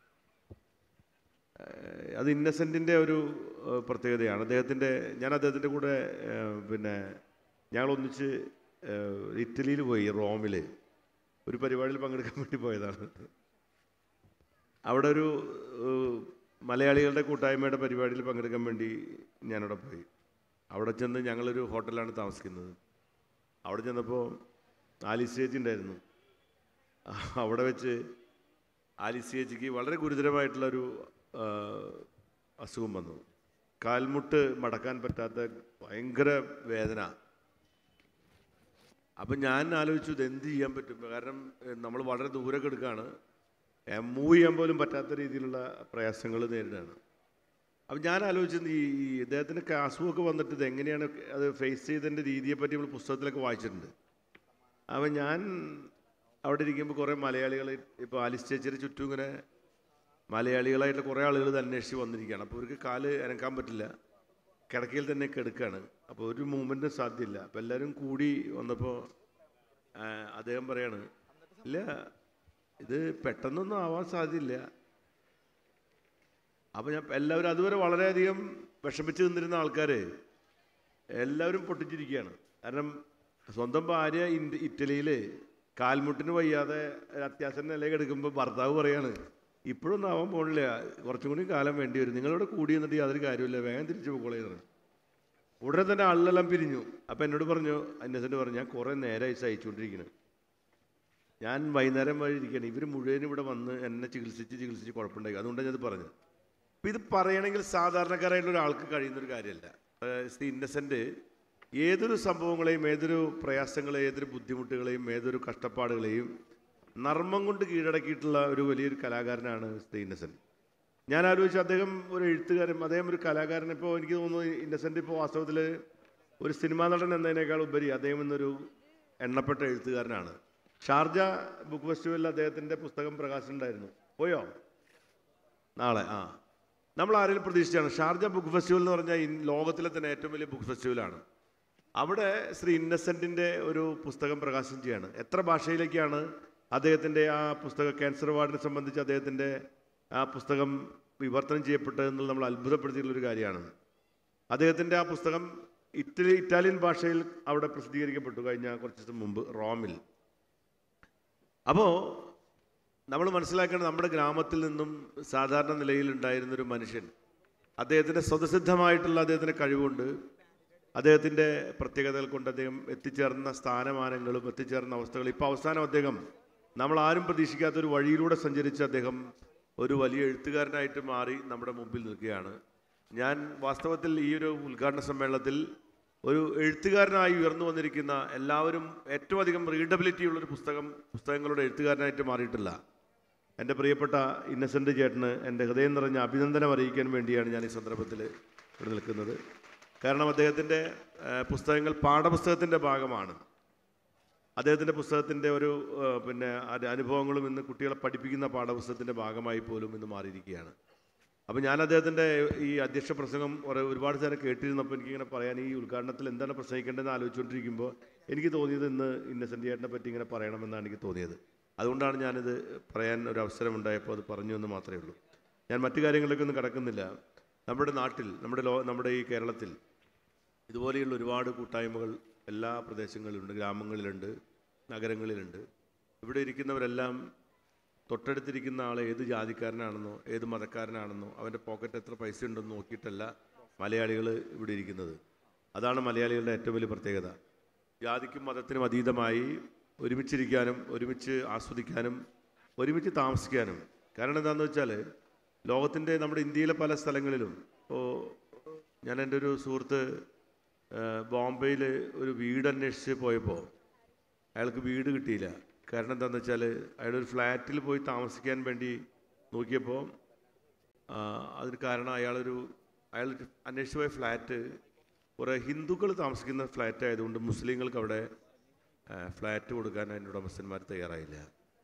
ഏഹ്, അത് ഇന്നസെൻറ്റിൻ്റെ ഒരു ഏഹ്, പ്രത്യേകതയാണ് അദ്ദേഹത്തിൻ്റെ ഞാൻ അദ്ദേഹത്തിൻ്റെ കൂടെ ഏഹ്, പിന്നെ ഞങ്ങൾ ഒന്നിച്ച് ഏഹ്, ഇറ്റലിയിൽ പോയി റോമിൽ ഒരു പരിപാടിയിൽ പങ്കെടുക്കാൻ വേണ്ടി പോയതാണ് അവിടെ ഒരു ഏഹ്, മലയാളികളുടെ കൂട്ടായ്മയുടെ പരിപാടിയിൽ പങ്കെടുക്കാൻ വേണ്ടി ഞാനവിടെ പോയി അവിടെ ചെന്ന് ഞങ്ങളൊരു ഹോട്ടലിലാണ് താമസിക്കുന്നത് അവിടെ ചെന്നപ്പോൾ ആലിസ് ചേച്ചി ഉണ്ടായിരുന്നു അവിടെ വെച്ച് ആലിസ് ചേച്ചിക്ക് വളരെ ഗുരുതരമായിട്ടുള്ളൊരു ആ, അസുഖം വന്നു കാൽമുട്ട് മടക്കാൻ പറ്റാത്ത ഭയങ്കര വേദന അപ്പം ഞാൻ ആലോചിച്ചു ഇത് എന്ത് ചെയ്യാൻ പറ്റും കാരണം നമ്മൾ വളരെ ദൂരെ കിടക്കുകയാണ് മൂവ് ചെയ്യാൻ പോലും പറ്റാത്ത രീതിയിലുള്ള പ്രയാസങ്ങൾ നേരിടുകയാണ് അപ്പം ഞാൻ ആലോചിച്ചത് ഈ ഈ ഇദ്ദേഹത്തിന് ഒക്കെ അസുഖമൊക്കെ വന്നിട്ട് ഇത് എങ്ങനെയാണ് അത് ഫേസ് ചെയ്തതിൻ്റെ രീതിയെ പറ്റി നമ്മൾ പുസ്തകത്തിലൊക്കെ വായിച്ചിട്ടുണ്ട് അപ്പം ഞാൻ അവിടെ ഇരിക്കുമ്പോൾ കുറേ മലയാളികൾ ഇപ്പോൾ ആലിസ് ചേച്ചിയുടെ ചുറ്റും ഇങ്ങനെ മലയാളികളായിട്ടുള്ള കുറേ ആളുകൾ ഇത് അന്വേഷിച്ച് വന്നിരിക്കുകയാണ് അപ്പോൾ അവർക്ക് കാല് അനക്കാൻ പറ്റില്ല കിടക്കയിൽ തന്നെ കിടക്കുകയാണ് അപ്പോൾ ഒരു മൂവ്മെൻറ്റും സാധ്യമില്ല അപ്പോൾ എല്ലാവരും കൂടി വന്നപ്പോൾ ആ, അദ്ദേഹം പറയാണ് ഇല്ല ഇത് പെട്ടെന്നൊന്നും ആവാൻ സാധ്യതയില്ല അപ്പോൾ ഞാൻ എല്ലാവരും അതുവരെ വളരെയധികം വിഷമിച്ച് നിന്നിരുന്ന ആൾക്കാർ എല്ലാവരും പൊട്ടിച്ചിരിക്കുകയാണ് കാരണം സ്വന്തം ഭാര്യ ഇൻഡ ഇറ്റലിയിൽ കാൽമുട്ടിന് വയ്യാതെ അത്യാവശ്യം നിലയിൽ എടുക്കുമ്പോൾ ഭർത്താവ് പറയാണ് ഇപ്പോഴൊന്നും ആവാൻ പോണില്ല കുറച്ചും കൂടി കാലം വേണ്ടി വരും നിങ്ങളിവിടെ കൂടി നിന്നിട്ട് യാതൊരു കാര്യമില്ല വേഗം തിരിച്ചു പോയിക്കോളേന്ന് ഉടനെ തന്നെ ആളിലെല്ലാം പിരിഞ്ഞു അപ്പം എന്നോട് പറഞ്ഞു അന്നസെൻ്റ് പറഞ്ഞു ഞാൻ കുറേ നേരമായി സഹിച്ചുകൊണ്ടിരിക്കുന്നത് ഞാൻ വൈകുന്നേരം വഴി ഇരിക്കുകയാണ് ഇവർ മുഴുവനും ഇവിടെ വന്ന് എന്നെ ചികിത്സിച്ച് ചികിത്സിച്ച് കുഴപ്പമുണ്ടായി അതുകൊണ്ടാണ് ഞാനത് പറഞ്ഞത് അപ്പം ഇത് പറയണമെങ്കിൽ സാധാരണക്കാരായിട്ടുള്ള ഒരാൾക്ക് കഴിയുന്നൊരു കാര്യമല്ല ഏഹ് ശ്രീ ഇന്നസെൻ്റ് ഏതൊരു സംഭവങ്ങളെയും ഏതൊരു പ്രയാസങ്ങളെയും ഏതൊരു ബുദ്ധിമുട്ടുകളെയും ഏതൊരു കഷ്ടപ്പാടുകളെയും നർമ്മം കൊണ്ട് കീഴടക്കിയിട്ടുള്ള ഒരു വലിയൊരു കലാകാരനാണ് ശ്രീ ഇന്നസെൻ്റ് ഞാൻ ആലോചിച്ചു അദ്ദേഹം ഒരു എഴുത്തുകാരൻ അദ്ദേഹം ഒരു കലാകാരൻ ഇപ്പോൾ എനിക്ക് തോന്നുന്നു ഇന്നസെൻ്റ് ഇപ്പോൾ വാസ്തവത്തിൽ ഒരു സിനിമാ നടൻ എന്നതിനേക്കാൾ ഉപരി അദ്ദേഹം ഇന്നൊരു എണ്ണപ്പെട്ട എഴുത്തുകാരനാണ് ഷാർജ ബുക്ക് ഫെസ്റ്റിവലിൽ അദ്ദേഹത്തിൻ്റെ പുസ്തകം പ്രകാശനം ഉണ്ടായിരുന്നു പോയോ നാളെ ആ നമ്മൾ ആരെങ്കിലും പ്രതീക്ഷിച്ചാണ് ഷാർജ ബുക്ക് ഫെസ്റ്റിവൽ എന്ന് പറഞ്ഞാൽ ഇൻ- ലോകത്തിലെ തന്നെ ഏറ്റവും വലിയ ബുക്ക് ഫെസ്റ്റിവലാണ് അവിടെ ശ്രീ ഇന്നസെൻറ്റിൻ്റെ ഒരു പുസ്തകം പ്രകാശനം ചെയ്യാണ് എത്ര ഭാഷയിലേക്കാണ് അദ്ദേഹത്തിൻ്റെ ആ പുസ്തകം ക്യാൻസർ അവാർഡിനെ സംബന്ധിച്ച് അദ്ദേഹത്തിൻ്റെ ആ പുസ്തകം വിവർത്തനം ചെയ്യപ്പെട്ടതെന്നുള്ള നമ്മൾ അത്ഭുതപ്പെടുത്തിയിട്ടുള്ള ഒരു കാര്യമാണ് അദ്ദേഹത്തിൻ്റെ ആ പുസ്തകം ഇറ്റലി ഇറ്റാലിയൻ ഭാഷയിൽ അവിടെ പ്രസിദ്ധീകരിക്കപ്പെട്ടു കഴിഞ്ഞ കുറച്ച് ദിവസം മുമ്പ് റോമിൽ അപ്പോൾ നമ്മൾ മനസ്സിലാക്കേണ്ടത് നമ്മുടെ ഗ്രാമത്തിൽ നിന്നും സാധാരണ നിലയിൽ ഉണ്ടായിരുന്നൊരു മനുഷ്യൻ അദ്ദേഹത്തിൻ്റെ സ്വതസിദ്ധമായിട്ടുള്ള അദ്ദേഹത്തിൻ്റെ കഴിവുകൊണ്ട് അദ്ദേഹത്തിൻ്റെ പ്രത്യേകതകൾ കൊണ്ട് അദ്ദേഹം എത്തിച്ചേർന്ന സ്ഥാനമാനങ്ങളും എത്തിച്ചേർന്ന അവസ്ഥകൾ ഇപ്പോൾ അവസാനം അദ്ദേഹം നമ്മൾ ആരും പ്രതീക്ഷിക്കാത്ത ഒരു വഴിയിലൂടെ സഞ്ചരിച്ച് അദ്ദേഹം ഒരു വലിയ എഴുത്തുകാരനായിട്ട് മാറി നമ്മുടെ മുമ്പിൽ നിൽക്കുകയാണ് ഞാൻ വാസ്തവത്തിൽ ഈ ഒരു ഉദ്ഘാടന സമ്മേളനത്തിൽ ഒരു എഴുത്തുകാരനായി ഉയർന്നു വന്നിരിക്കുന്ന എല്ലാവരും ഏറ്റവും അധികം റീഡബിലിറ്റി ഉള്ളൊരു പുസ്തകം പുസ്തകങ്ങളുടെ എഴുത്തുകാരനായിട്ട് മാറിയിട്ടില്ല എൻ്റെ പ്രിയപ്പെട്ട ഇന്നസെൻ്റ് ചേട്ടന് എൻ്റെ ഹൃദയം നിറഞ്ഞ അഭിനന്ദനം അറിയിക്കാൻ വേണ്ടിയാണ് ഞാൻ ഈ സന്ദർഭത്തിൽ ഇവിടെ നിൽക്കുന്നത് കാരണം അദ്ദേഹത്തിൻ്റെ ഏഹ്, പുസ്തകങ്ങൾ പാഠപുസ്തകത്തിൻ്റെ ഭാഗമാണ് അദ്ദേഹത്തിൻ്റെ പുസ്തകത്തിൻ്റെ ഒരു ഏഹ്, പിന്നെ അത് അനുഭവങ്ങളും ഇന്ന് കുട്ടികളെ പഠിപ്പിക്കുന്ന പാഠപുസ്തകത്തിൻ്റെ ഭാഗമായി പോലും ഇന്ന് മാറിയിരിക്കുകയാണ് അപ്പോൾ ഞാൻ അദ്ദേഹത്തിൻ്റെ ഈ അധ്യക്ഷ പ്രസംഗം ഒരു- ഒരുപാട് നേരം കേട്ടിരുന്നപ്പോൾ എനിക്കിങ്ങനെ പറയാൻ ഈ ഉദ്ഘാടനത്തിൽ എന്താണ് പ്രസംഗിക്കേണ്ടതെന്ന് ആലോചിച്ചുകൊണ്ടിരിക്കുമ്പോൾ എനിക്ക് തോന്നിയത് ഇന്ന് ഇന്നസെൻ്റ് ചേട്ടനെ പറ്റി ഇങ്ങനെ പറയണമെന്നാണ് എനിക്ക് തോന്നിയത് അതുകൊണ്ടാണ് ഞാനിത് പറയാൻ ഒരു അവസരം ഉണ്ടായപ്പോൾ അത് പറഞ്ഞു എന്ന് മാത്രമേ ഉള്ളൂ ഞാൻ മറ്റു കാര്യങ്ങളിലേക്ക് ഒന്നും കടക്കുന്നില്ല നമ്മുടെ നാട്ടിൽ നമ്മുടെ ലോ നമ്മുടെ ഈ കേരളത്തിൽ ഇതുപോലെയുള്ള ഒരുപാട് കൂട്ടായ്മകൾ എല്ലാ പ്രദേശങ്ങളിലുണ്ട് ഗ്രാമങ്ങളിലുണ്ട് നഗരങ്ങളിലുണ്ട് ഇവിടെ ഇരിക്കുന്നവരെല്ലാം തൊട്ടടുത്തിരിക്കുന്ന ആൾ ഏത് ജാതിക്കാരനാണെന്നോ ഏത് മതക്കാരനാണെന്നോ അവൻ്റെ പോക്കറ്റ് എത്ര പൈസ ഉണ്ടെന്ന് നോക്കിയിട്ടല്ല മലയാളികൾ ഇവിടെ ഇരിക്കുന്നത് അതാണ് മലയാളികളുടെ ഏറ്റവും വലിയ പ്രത്യേകത ജാതിക്കും മതത്തിനും അതീതമായി ഒരുമിച്ചിരിക്കാനും ഒരുമിച്ച് ആസ്വദിക്കാനും ഒരുമിച്ച് താമസിക്കാനും കാരണം എന്താണെന്ന് വെച്ചാൽ ലോകത്തിൻ്റെ നമ്മുടെ ഇന്ത്യയിലെ പല സ്ഥലങ്ങളിലും ഇപ്പോൾ ഞാൻ എൻ്റെ ഒരു സുഹൃത്ത് ബോംബെയിൽ ഒരു വീട് അന്വേഷിച്ച് പോയപ്പോൾ അയാൾക്ക് വീട് കിട്ടിയില്ല കാരണം എന്താണെന്ന് വെച്ചാൽ അയാൾ ഒരു ഫ്ലാറ്റിൽ പോയി താമസിക്കാൻ വേണ്ടി നോക്കിയപ്പോൾ ആ, അതിന് കാരണം അയാളൊരു അയാൾ അന്വേഷിച്ച് പോയ ഫ്ലാറ്റ് കുറേ ഹിന്ദുക്കൾ താമസിക്കുന്ന ഫ്ലാറ്റ് ആയതുകൊണ്ട് മുസ്ലിങ്ങൾക്ക് അവിടെ ആ, ഫ്ലാറ്റ് കൊടുക്കാൻ അതിൻ്റെ ഉടമസ്ഥന്മാർ തയ്യാറായില്ല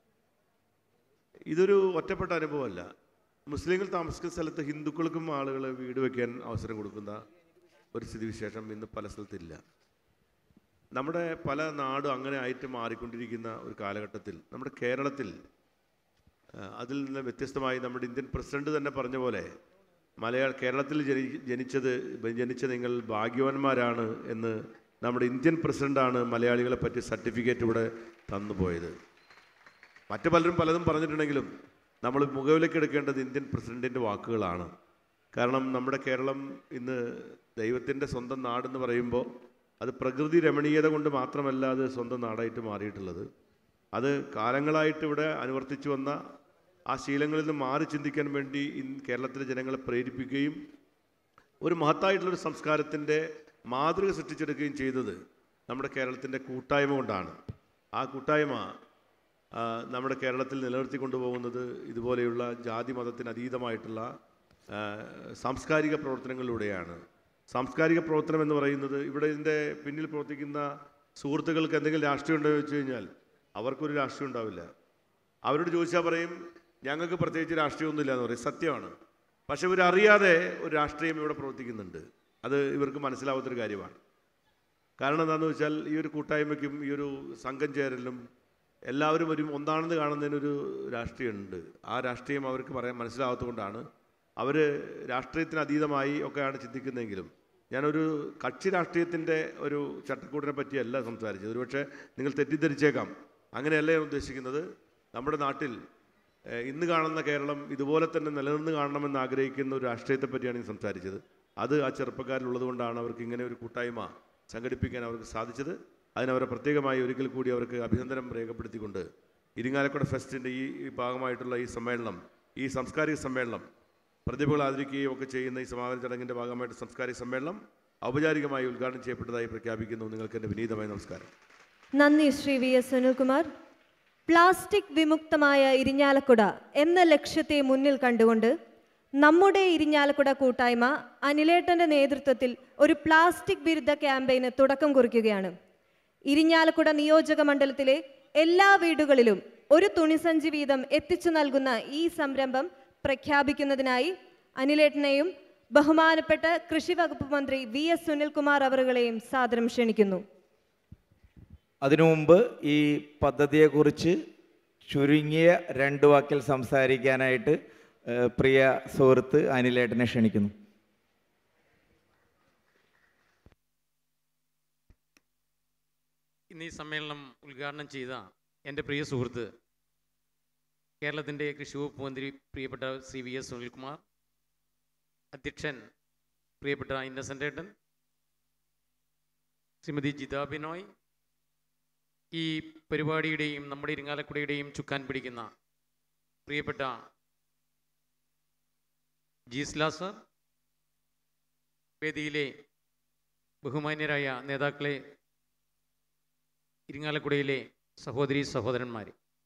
ഇതൊരു ഒറ്റപ്പെട്ട അനുഭവമല്ല മുസ്ലിങ്ങൾ താമസിക്കുന്ന സ്ഥലത്ത് ഹിന്ദുക്കൾക്കും ആളുകൾ വീട് വയ്ക്കാൻ അവസരം കൊടുക്കുന്ന ഒരു സ്ഥിതിവിശേഷം ഇന്ന് പല സ്ഥലത്തില്ല നമ്മുടെ പല നാടും അങ്ങനെ ആയിട്ട് മാറിക്കൊണ്ടിരിക്കുന്ന ഒരു കാലഘട്ടത്തിൽ നമ്മുടെ കേരളത്തിൽ ആ, അതിൽ നിന്ന് വ്യത്യസ്തമായി നമ്മുടെ ഇന്ത്യൻ പ്രസിഡന്റ് തന്നെ പറഞ്ഞ പോലെ മലയാള കേരളത്തിൽ ജനി ജനിച്ചത് ജനിച്ച നിങ്ങൾ ഭാഗ്യവാന്മാരാണ് എന്ന് നമ്മുടെ ഇന്ത്യൻ പ്രസിഡന്റാണ് മലയാളികളെ പറ്റി സർട്ടിഫിക്കറ്റ് ഇവിടെ തന്നുപോയത് മറ്റു പലരും പലതും പറഞ്ഞിട്ടുണ്ടെങ്കിലും നമ്മൾ മുഖവിലേക്ക് എടുക്കേണ്ടത് ഇന്ത്യൻ പ്രസിഡന്റിൻ്റെ വാക്കുകളാണ് കാരണം നമ്മുടെ കേരളം ഇന്ന് ദൈവത്തിൻ്റെ സ്വന്തം നാടെന്ന് പറയുമ്പോൾ അത് പ്രകൃതി രമണീയത കൊണ്ട് മാത്രമല്ല അത് സ്വന്തം നാടായിട്ട് മാറിയിട്ടുള്ളത് അത് കാലങ്ങളായിട്ട് ഇവിടെ അനുവർത്തിച്ചു വന്ന ആ ശീലങ്ങളിൽ നിന്ന് മാറി ചിന്തിക്കാൻ വേണ്ടി ഇൻ കേരളത്തിലെ ജനങ്ങളെ പ്രേരിപ്പിക്കുകയും ഒരു മഹത്തായിട്ടുള്ളൊരു സംസ്കാരത്തിൻ്റെ മാതൃക സൃഷ്ടിച്ചെടുക്കുകയും ചെയ്തത് നമ്മുടെ കേരളത്തിൻ്റെ കൂട്ടായ്മ കൊണ്ടാണ് ആ കൂട്ടായ്മ ആ, നമ്മുടെ കേരളത്തിൽ നിലനിർത്തിക്കൊണ്ടുപോകുന്നത് ഇതുപോലെയുള്ള ജാതി മതത്തിന് അതീതമായിട്ടുള്ള ആ, സാംസ്കാരിക പ്രവർത്തനങ്ങളിലൂടെയാണ് സാംസ്കാരിക പ്രവർത്തനം എന്ന് പറയുന്നത് ഇവിടെ ഇതിൻ്റെ പിന്നിൽ പ്രവർത്തിക്കുന്ന സുഹൃത്തുക്കൾക്ക് എന്തെങ്കിലും രാഷ്ട്രീയം ഉണ്ടോ എന്ന് വെച്ച് കഴിഞ്ഞാൽ അവർക്കൊരു രാഷ്ട്രീയം ഉണ്ടാവില്ല അവരോട് ചോദിച്ചാൽ പറയും ഞങ്ങൾക്ക് പ്രത്യേകിച്ച് രാഷ്ട്രീയമൊന്നുമില്ല എന്ന് പറയും സത്യമാണ് പക്ഷെ ഇവരറിയാതെ ഒരു രാഷ്ട്രീയം ഇവിടെ പ്രവർത്തിക്കുന്നുണ്ട് അത് ഇവർക്ക് മനസ്സിലാവാത്തൊരു കാര്യമാണ് കാരണം എന്താണെന്ന് വെച്ചാൽ ഈ ഒരു കൂട്ടായ്മയ്ക്കും ഈ ഒരു സംഘം ചേരലിനും എല്ലാവരും ഒരു ഒന്നാണെന്ന് കാണുന്നതിനൊരു രാഷ്ട്രീയമുണ്ട് ആ രാഷ്ട്രീയം അവർക്ക് പറയാൻ മനസ്സിലാവാത്തതുകൊണ്ടാണ് അവർ രാഷ്ട്രീയത്തിന് അതീതമായി ഒക്കെയാണ് ചിന്തിക്കുന്നതെങ്കിലും ഞാനൊരു കക്ഷി രാഷ്ട്രീയത്തിൻ്റെ ഒരു ചട്ടക്കൂടിനെ പറ്റിയല്ല സംസാരിച്ചത് ഒരുപക്ഷെ നിങ്ങൾ തെറ്റിദ്ധരിച്ചേക്കാം അങ്ങനെയല്ല ഞാൻ ഉദ്ദേശിക്കുന്നത് നമ്മുടെ നാട്ടിൽ ഏഹ്, ഇന്ന് കാണുന്ന കേരളം ഇതുപോലെ തന്നെ നിലനിന്ന് കാണണമെന്ന് ആഗ്രഹിക്കുന്ന ഒരു രാഷ്ട്രീയത്തെ പറ്റിയാണ് ഞാൻ സംസാരിച്ചത് അത് ആ ചെറുപ്പക്കാരിലുള്ളത് കൊണ്ടാണ് അവർക്ക് ഇങ്ങനെ ഒരു കൂട്ടായ്മ സംഘടിപ്പിക്കാൻ അവർക്ക് സാധിച്ചത് അതിനവരെ പ്രത്യേകമായി ഒരിക്കൽ കൂടി അവർക്ക് അഭിനന്ദനം രേഖപ്പെടുത്തിക്കൊണ്ട് ഇരിങ്ങാലക്കുട ഫെസ്റ്റിൻ്റെ ഈ ഈ ഭാഗമായിട്ടുള്ള ഈ സമ്മേളനം ഈ സാംസ്കാരിക സമ്മേളനം പ്രതിഭകൾ ആദരിക്കുകയും ഒക്കെ ചെയ്യുന്ന ഈ സമാപന ചടങ്ങിൻ്റെ ഭാഗമായിട്ട് സാംസ്കാരിക സമ്മേളനം ഔപചാരികമായി ഉദ്ഘാടനം ചെയ്യപ്പെട്ടതായി പ്രഖ്യാപിക്കുന്നു നിങ്ങൾക്ക് എൻ്റെ വിനീതമായ നമസ്കാരം നന്ദി Shri V S Sunilkumar plastic വിമുക്തമായ ഇരിഞ്ഞാലക്കുട എന്ന ലക്ഷ്യത്തെ മുന്നിൽ കണ്ടുകൊണ്ട് നമ്മുടെ ഇരിഞ്ഞാലക്കുട കൂട്ടായ്മ അനിലേട്ടന്റെ നേതൃത്വത്തിൽ ഒരു പ്ലാസ്റ്റിക് വിരുദ്ധ ക്യാമ്പയിന് തുടക്കം കുറിക്കുകയാണ് ഇരിഞ്ഞാലക്കുട നിയോജക മണ്ഡലത്തിലെ എല്ലാ വീടുകളിലും ഒരു തുണിസഞ്ചി വീതം എത്തിച്ചു നൽകുന്ന ഈ സംരംഭം പ്രഖ്യാപിക്കുന്നതിനായി അനിലേട്ടനെയും ബഹുമാനപ്പെട്ട കൃഷി വകുപ്പ് മന്ത്രി വി എസ് സുനിൽകുമാർ അവറുകളെയും സാദരം ക്ഷണിക്കുന്നു അതിനു മുമ്പ് ഈ പദ്ധതിയെക്കുറിച്ച് ചുരുങ്ങിയ രണ്ട് വാക്കിൽ സംസാരിക്കാനായിട്ട് ഏഹ്, പ്രിയ സുഹൃത്ത് അനിലേട്ടനെ ക്ഷണിക്കുന്നു ഇന്ന് ഈ സമ്മേളനം ഉദ്ഘാടനം ചെയ്ത എൻ്റെ പ്രിയ സുഹൃത്ത് കേരളത്തിൻ്റെ കൃഷി വകുപ്പ് മന്ത്രി പ്രിയപ്പെട്ട ശ്രീ വി എസ് സുനിൽകുമാർ അധ്യക്ഷൻ പ്രിയപ്പെട്ട ഇന്നസെൻ്റ് ഏട്ടൻ ശ്രീമതി ജിത ബിനോയ് ഈ പരിപാടിയുടെയും നമ്മുടെ ഇരിങ്ങാലക്കുടയുടെയും ചുക്കാൻ പിടിക്കുന്ന പ്രിയപ്പെട്ട ജീസ്ല സർ വേദിയിലെ ബഹുമാന്യരായ നേതാക്കളെ ഇരിങ്ങാലക്കുടയിലെ സഹോദരി സഹോദരന്മാർ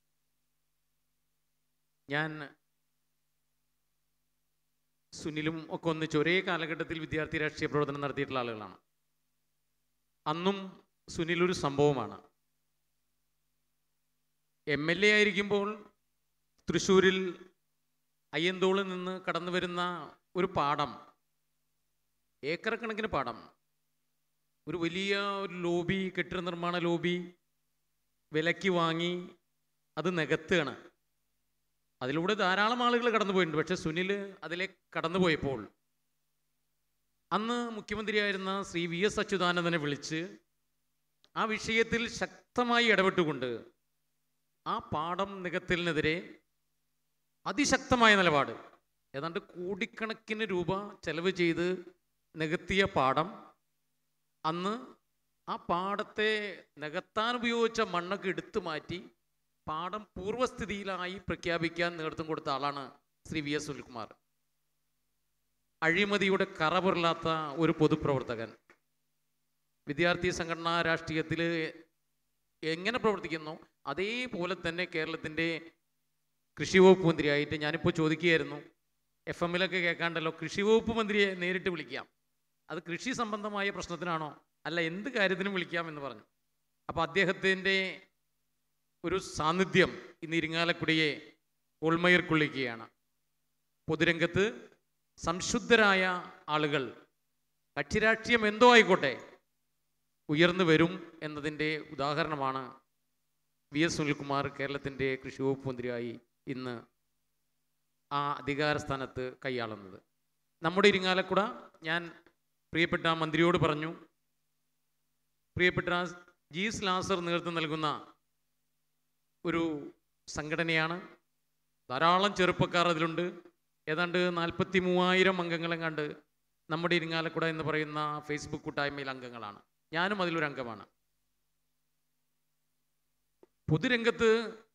ഞാൻ സുനിലും ഒക്കെ ഒന്നിച്ച് ഒരേ കാലഘട്ടത്തിൽ വിദ്യാർത്ഥി രാഷ്ട്രീയ പ്രവർത്തനം നടത്തിയിട്ടുള്ള ആളുകളാണ് അന്നും സുനിൽ ഒരു സംഭവമാണ് എം എൽ എ ആയിരിക്കുമ്പോൾ തൃശ്ശൂരിൽ അയ്യന്തോളിൽ നിന്ന് കടന്നു വരുന്ന ഒരു പാടം ഏക്കർ കണക്കിന് പാടം ഒരു വലിയ ഒരു ലോബി കെട്ടിട നിർമ്മാണ ലോബി വിലയ്ക്ക് വാങ്ങി അത് നികത്തുകയാണ് അതിലൂടെ ധാരാളം ആളുകൾ കടന്നു പോയിട്ടുണ്ട് പക്ഷെ സുനിൽ അതിലെ കടന്നു പോയപ്പോൾ അന്ന് മുഖ്യമന്ത്രിയായിരുന്ന ശ്രീ വി എസ് അച്യുതാനന്ദനെ വിളിച്ച് ആ വിഷയത്തിൽ ശക്തമായി ഇടപെട്ടുകൊണ്ട് ആ പാഠം നികത്തലിനെതിരെ അതിശക്തമായ നിലപാട് ഏതാണ്ട് കോടിക്കണക്കിന് രൂപ ചെലവ് ചെയ്ത് നികത്തിയ പാഠം അന്ന് ആ പാടത്തെ നികത്താൻ ഉപയോഗിച്ച മണ്ണൊക്കെ എടുത്തു മാറ്റി പാടം പൂർവ്വസ്ഥിതിയിലായി പ്രഖ്യാപിക്കാൻ നേതൃത്വം കൊടുത്ത ആളാണ് ശ്രീ വി എസ് സുനിൽകുമാർ അഴിമതിയുടെ കറപുരലാത്ത ഒരു പൊതുപ്രവർത്തകൻ വിദ്യാർത്ഥി സംഘടനാ രാഷ്ട്രീയത്തിൽ എങ്ങനെ പ്രവർത്തിക്കുന്നു അതേപോലെ തന്നെ കേരളത്തിൻ്റെ കൃഷി വകുപ്പ് മന്ത്രിയായിട്ട് ഞാനിപ്പോൾ ചോദിക്കുകയായിരുന്നു എഫ് എമ്മിലൊക്കെ കേൾക്കാണ്ടല്ലോ കൃഷി വകുപ്പ് മന്ത്രിയെ നേരിട്ട് വിളിക്കാം അത് കൃഷി സംബന്ധമായ പ്രശ്നത്തിനാണോ അല്ല എന്ത് കാര്യത്തിനും വിളിക്കാം എന്ന് പറഞ്ഞു അപ്പോൾ അദ്ദേഹത്തിൻ്റെ ഒരു സാന്നിധ്യം ഇന്ന് ഇരിങ്ങാലക്കുടിയെ ഉൾമയർ കൊള്ളിക്കുകയാണ് പൊതുരംഗത്ത് സംശുദ്ധരായ ആളുകൾ കക്ഷിരാഷ്ട്രീയം എന്തോ ആയിക്കോട്ടെ ഉയർന്നു വരും എന്നതിൻ്റെ ഉദാഹരണമാണ് വി എസ് സുനിൽകുമാർ കേരളത്തിൻ്റെ കൃഷി വകുപ്പ് മന്ത്രിയായി ഇന്ന് ആ അധികാര സ്ഥാനത്ത് കൈയാളുന്നത് നമ്മുടെ ഇരിങ്ങാലക്കുട ഞാൻ പ്രിയപ്പെട്ട മന്ത്രിയോട് പറഞ്ഞു പ്രിയപ്പെട്ട ജീസ് ലാസർ നേതൃത്വം നൽകുന്ന ഒരു സംഘടനയാണ് ധാരാളം ചെറുപ്പക്കാർ അതിലുണ്ട് ഏതാണ്ട് നാൽപ്പത്തി മൂവായിരം അംഗങ്ങളെ കണ്ട് നമ്മുടെ ഇരിങ്ങാലക്കുട എന്ന് പറയുന്ന ഫേസ്ബുക്ക് കൂട്ടായ്മയിൽ അംഗങ്ങളാണ് ഞാനും അതിലൊരു അംഗമാണ് പൊതുരംഗത്ത്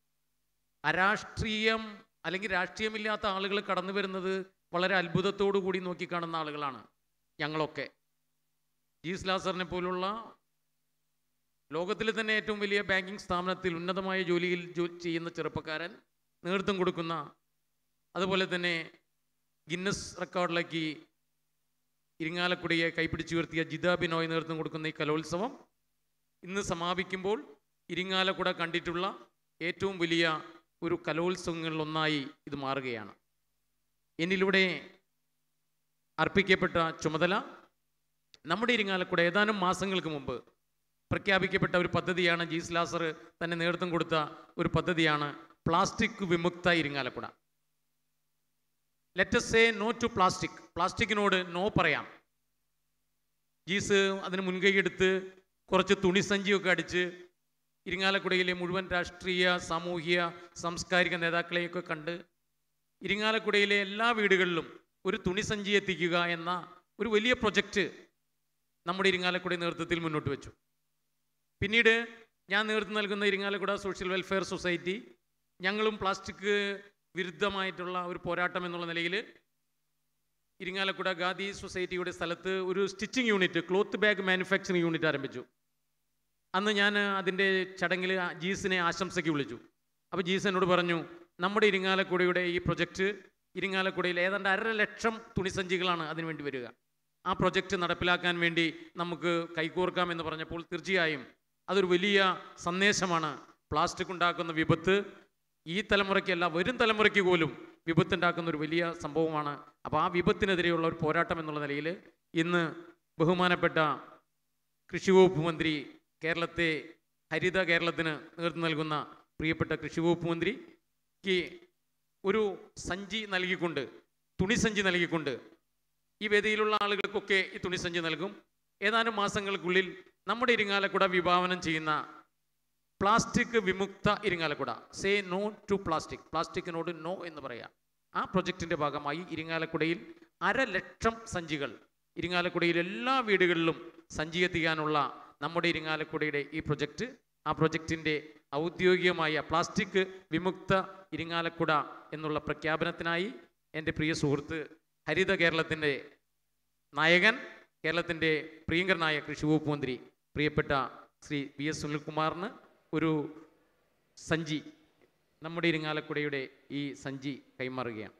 അരാഷ്ട്രീയം അല്ലെങ്കിൽ രാഷ്ട്രീയമില്ലാത്ത ആളുകൾ കടന്നു വരുന്നത് വളരെ അത്ഭുതത്തോടു കൂടി നോക്കിക്കാണുന്ന ആളുകളാണ് ഞങ്ങളൊക്കെ ജീസ് ലാസറിനെ പോലുള്ള ലോകത്തിലെ തന്നെ ഏറ്റവും വലിയ ബാങ്കിങ് സ്ഥാപനത്തിൽ ഉന്നതമായ ജോലിയിൽ ജോ- ചെയ്യുന്ന ചെറുപ്പക്കാരൻ നേതൃത്വം കൊടുക്കുന്ന അതുപോലെ തന്നെ ഗിന്നസ് റെക്കോർഡിലേക്ക് ഇരിങ്ങാലക്കുടിയെ കൈപ്പിടിച്ചു ഉയർത്തിയ ജിത ബിനോയ് നേതൃത്വം കൊടുക്കുന്ന ഈ കലോത്സവം ഇന്ന് സമാപിക്കുമ്പോൾ ഇരിങ്ങാലക്കുട കണ്ടിട്ടുള്ള ഏറ്റവും വലിയ ഒരു കലോത്സവങ്ങളിലൊന്നായി ഇത് മാറുകയാണ് എന്നിലൂടെ അർപ്പിക്കപ്പെട്ട ചുമതല നമ്മുടെ ഇരിങ്ങാലക്കുട ഏതാനും മാസങ്ങൾക്ക് മുമ്പ് പ്രഖ്യാപിക്കപ്പെട്ട ഒരു പദ്ധതിയാണ് ജീസ് ലാസർ തന്നെ നേതൃത്വം കൊടുത്ത ഒരു പദ്ധതിയാണ് പ്ലാസ്റ്റിക് വിമുക്ത Irinjalakuda let's say no to plastic പ്ലാസ്റ്റിക്കിനോട് നോ പറയാം ജീസ് അതിന് മുൻകൈയെടുത്ത് കുറച്ച് തുണിസഞ്ചിയൊക്കെ അടിച്ച് ഇരിങ്ങാലക്കുടയിലെ മുഴുവൻ രാഷ്ട്രീയ സാമൂഹിക സാംസ്കാരിക നേതാക്കളെയൊക്കെ കണ്ട് ഇരിങ്ങാലക്കുടയിലെ എല്ലാ വീടുകളിലും ഒരു തുണിസഞ്ചി എത്തിക്കുക എന്ന ഒരു വലിയ പ്രൊജക്റ്റ് നമ്മുടെ ഇരിങ്ങാലക്കുട നേതൃത്വത്തിൽ മുന്നോട്ട് വെച്ചു പിന്നീട് ഞാൻ നേതൃത്വം നൽകുന്ന ഇരിങ്ങാലക്കുട സോഷ്യൽ വെൽഫെയർ സൊസൈറ്റി ഞങ്ങളും പ്ലാസ്റ്റിക് വിരുദ്ധമായിട്ടുള്ള ഒരു പോരാട്ടം എന്നുള്ള നിലയിൽ ഇരിങ്ങാലക്കുട ഗാന്ധി സൊസൈറ്റിയുടെ സ്ഥലത്ത് ഒരു stitching unit cloth bag manufacturing unit ആരംഭിച്ചു അന്ന് ഞാൻ അതിൻ്റെ ചടങ്ങിൽ ജീസിനെ ആശംസയ്ക്ക് വിളിച്ചു അപ്പോൾ ജീസ് എന്നോട് പറഞ്ഞു നമ്മുടെ ഇരിങ്ങാലക്കുടയുടെ ഈ പ്രൊജക്റ്റ് ഇരിങ്ങാലക്കുടയിൽ ഏതാണ്ട് അര ലക്ഷം തുണിസഞ്ചികളാണ് അതിനു വേണ്ടി വരിക ആ പ്രൊജക്റ്റ് നടപ്പിലാക്കാൻ വേണ്ടി നമുക്ക് കൈകോർക്കാം എന്ന് പറഞ്ഞപ്പോൾ തീർച്ചയായും അതൊരു വലിയ സന്ദേശമാണ് പ്ലാസ്റ്റിക് ഉണ്ടാക്കുന്ന വിപത്ത് ഈ തലമുറയ്ക്കല്ല വരും തലമുറയ്ക്ക് പോലും വിപത്തുണ്ടാക്കുന്ന ഒരു വലിയ സംഭവമാണ് അപ്പോൾ ആ വിപത്തിനെതിരെയുള്ള ഒരു പോരാട്ടം എന്നുള്ള നിലയിൽ ഇന്ന് ബഹുമാനപ്പെട്ട കൃഷി വകുപ്പ് മന്ത്രി കേരളത്തെ ഹരിത കേരളത്തിന് നേതൃത്വം നൽകുന്ന പ്രിയപ്പെട്ട കൃഷി വകുപ്പ് മന്ത്രിക്ക് ഒരു സഞ്ചി നൽകിക്കൊണ്ട് തുണിസഞ്ചി നൽകിക്കൊണ്ട് ഈ വേദിയിലുള്ള ആളുകൾക്കൊക്കെ ഈ തുണിസഞ്ചി നൽകും ഏതാനും മാസങ്ങൾക്കുള്ളിൽ നമ്മുടെ ഇരിങ്ങാലക്കുട വിഭാവനം ചെയ്യുന്ന പ്ലാസ്റ്റിക് വിമുക്ത Irinjalakuda say no to plastic പ്ലാസ്റ്റിക്കിനോട് നോ എന്ന് പറയാം ആ പ്രൊജക്റ്റിൻ്റെ ഭാഗമായി ഇരിങ്ങാലക്കുടയിൽ അര ലക്ഷം സഞ്ചികൾ ഇരിങ്ങാലക്കുടയിൽ എല്ലാ വീടുകളിലും സഞ്ചി എത്തിക്കാനുള്ള നമ്മുടെ ഇരിങ്ങാലക്കുടയുടെ ഈ പ്രൊജക്റ്റ് ആ പ്രൊജക്റ്റിൻ്റെ ഔദ്യോഗികമായ പ്ലാസ്റ്റിക് വിമുക്ത ഇരിങ്ങാലക്കുട എന്നുള്ള പ്രഖ്യാപനത്തിനായി എൻ്റെ പ്രിയ സുഹൃത്ത് ഹരിത കേരളത്തിൻ്റെ നായകൻ കേരളത്തിൻ്റെ പ്രിയങ്കരനായ കൃഷി വകുപ്പ് മന്ത്രി പ്രിയപ്പെട്ട ശ്രീ വി എസ് സുനിൽകുമാറിന് ഒരു സഞ്ചി നമ്മുടെ ഇരിങ്ങാലക്കുടയുടെ ഈ സഞ്ചി കൈമാറുകയാണ്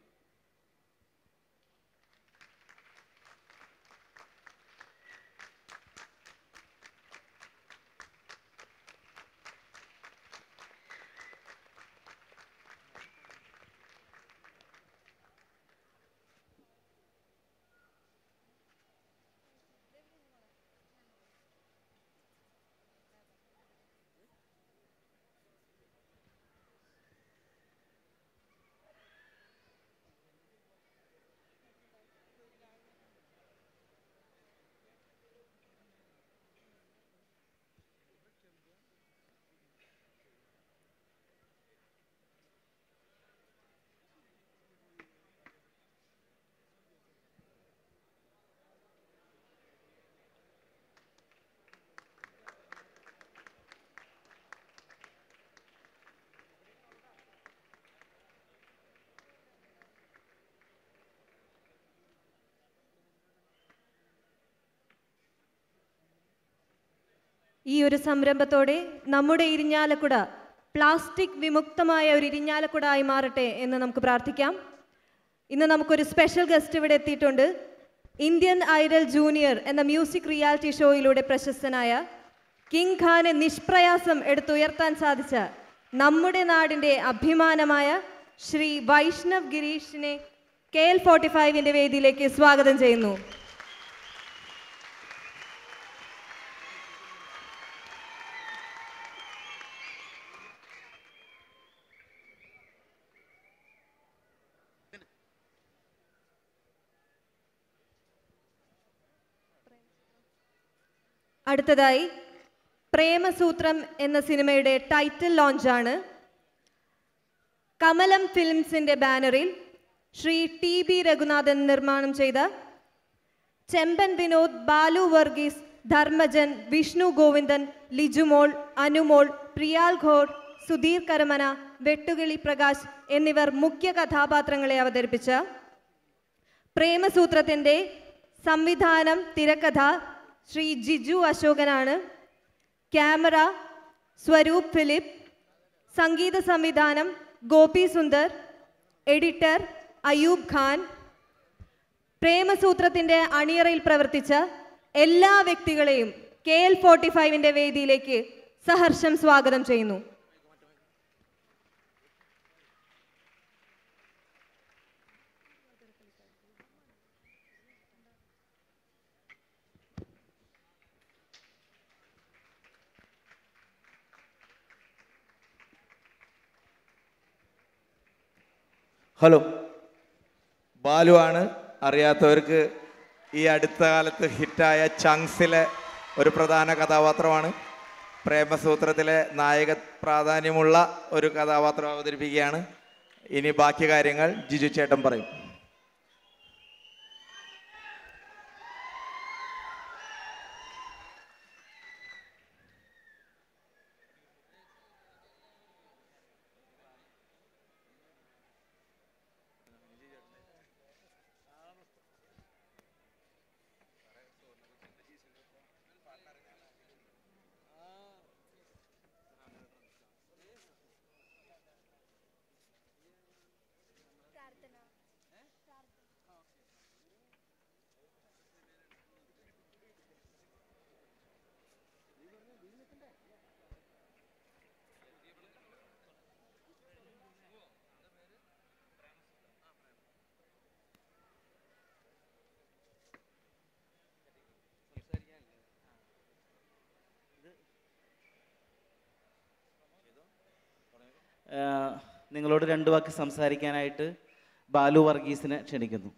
ഈ ഒരു സംരംഭത്തോടെ നമ്മുടെ ഇരിഞ്ഞാലക്കുട പ്ലാസ്റ്റിക് വിമുക്തമായ ഒരു ഇരിഞ്ഞാലക്കുട ആയി മാറട്ടെ എന്ന് നമുക്ക് പ്രാർത്ഥിക്കാം ഇന്ന് നമുക്കൊരു സ്പെഷ്യൽ ഗസ്റ്റ് ഇവിടെ എത്തിയിട്ടുണ്ട് ഇന്ത്യൻ ഐഡൽ ജൂനിയർ എന്ന മ്യൂസിക് റിയാലിറ്റി ഷോയിലൂടെ പ്രശസ്തനായ കിങ് ഖാനെ നിഷ്പ്രയാസം എടുത്തുയർത്താൻ സാധിച്ച നമ്മുടെ നാടിൻ്റെ അഭിമാനമായ ശ്രീ വൈഷ്ണവ് ഗിരീഷിനെ കെ എൽ ഫോർട്ടി ഫൈവിൻ്റെ വേദിയിലേക്ക് സ്വാഗതം ചെയ്യുന്നു അടുത്തതായി പ്രേമസൂത്രം എന്ന സിനിമയുടെ ടൈറ്റിൽ ലോഞ്ചാണ് കമലം ഫിലിംസിന്റെ ബാനറിൽ ശ്രീ ടി ബി രഘുനാഥൻ നിർമ്മാണം ചെയ്ത ചെമ്പൻ വിനോദ് ബാലു വർഗീസ് ധർമ്മജൻ വിഷ്ണു ഗോവിന്ദൻ ലിജുമോൾ അനുമോൾ പ്രിയാൽ ഘോർ സുധീർ കരമന വെട്ടുകിളി പ്രകാശ് എന്നിവർ മുഖ്യ കഥാപാത്രങ്ങളെ അവതരിപ്പിച്ച പ്രേമസൂത്രത്തിൻ്റെ സംവിധാനം തിരക്കഥ ശ്രീ ജിജു അശോകനാണ് ക്യാമറ സ്വരൂപ് ഫിലിപ്പ് സംഗീത സംവിധാനം ഗോപി സുന്ദർ എഡിറ്റർ അയൂബ് ഖാൻ പ്രേമസൂത്രത്തിൻ്റെ അണിയറയിൽ പ്രവർത്തിച്ച എല്ലാ വ്യക്തികളെയും കെ എൽ ഫോർട്ടി ഫൈവിൻ്റെ വേദിയിലേക്ക് സഹർഷം സ്വാഗതം ചെയ്യുന്നു ഹലോ ബാലു ആണ് അറിയാത്തവർക്ക് ഈ അടുത്ത കാലത്ത് ഹിറ്റായ ചങ്സിലെ ഒരു പ്രധാന കഥാപാത്രമാണ് പ്രേമസൂത്രത്തിലെ നായക പ്രാധാന്യമുള്ള ഒരു കഥാപാത്രം അവതരിപ്പിക്കുകയാണ് ഇനി ബാക്കി കാര്യങ്ങൾ ജിജു ചേട്ടൻ പറയും നിങ്ങളോട് രണ്ട് വാക്ക് സംസാരിക്കാനായിട്ട് ബാലു വർഗീസിനെ ക്ഷണിക്കുന്നു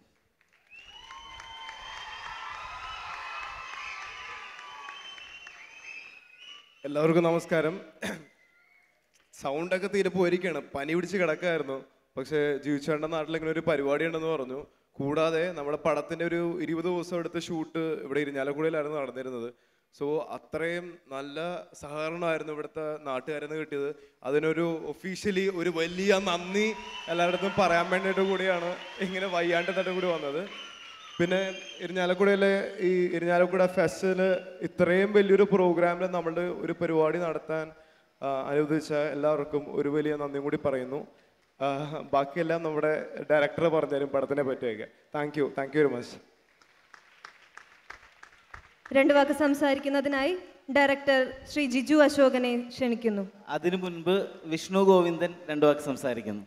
എല്ലാവർക്കും നമസ്കാരം സൗണ്ടൊക്കെ തീരെ പോയിരിക്കുകയാണ് പനി പിടിച്ച് കിടക്കായിരുന്നു പക്ഷേ ജീവിച്ചേണ്ട നാട്ടിൽ ഇങ്ങനെ ഒരു പരിപാടി ഉണ്ടെന്ന് പറഞ്ഞു കൂടാതെ നമ്മുടെ പടത്തിന്റെ ഒരു ഇരുപത് ദിവസം എടുത്ത ഷൂട്ട് ഇവിടെ ഇരിഞ്ഞാലക്കുടയിലായിരുന്നു നടന്നിരുന്നത് സോ അത്രയും നല്ല സഹകരണമായിരുന്നു ഇവിടുത്തെ നാട്ടുകാരിൽ നിന്ന് കിട്ടിയത് അതിനൊരു ഒഫീഷ്യലി ഒരു വലിയ നന്ദി എല്ലായിടത്തും പറയാൻ വേണ്ടിയിട്ട് കൂടിയാണ് ഇങ്ങനെ വയ്യാണ്ട് തന്നെ കൂടി വന്നത് പിന്നെ ഇരിഞ്ഞാലക്കുടയിലെ ഈ ഇരിഞ്ഞാലക്കുട ഫെസ്റ്റിന് ഇത്രയും വലിയൊരു പ്രോഗ്രാമിൽ നമ്മളുടെ ഒരു പരിപാടി നടത്താൻ ആ, അനുവദിച്ച എല്ലാവർക്കും ഒരു വലിയ നന്ദിയും കൂടി പറയുന്നു ആ, ബാക്കിയെല്ലാം നമ്മുടെ ഡയറക്ടർ പറഞ്ഞുതരും പടത്തിനെ പറ്റിയൊക്കെ thank you thank you very much രണ്ട് വാക്ക് സംസാരിക്കുന്നതിനായി ഡയറക്ടർ ശ്രീ ജിജു അശോകനെ ക്ഷണിക്കുന്നു അതിനു മുൻപ് വിഷ്ണു ഗോവിന്ദൻ രണ്ട് വാക്ക് സംസാരിക്കുന്നു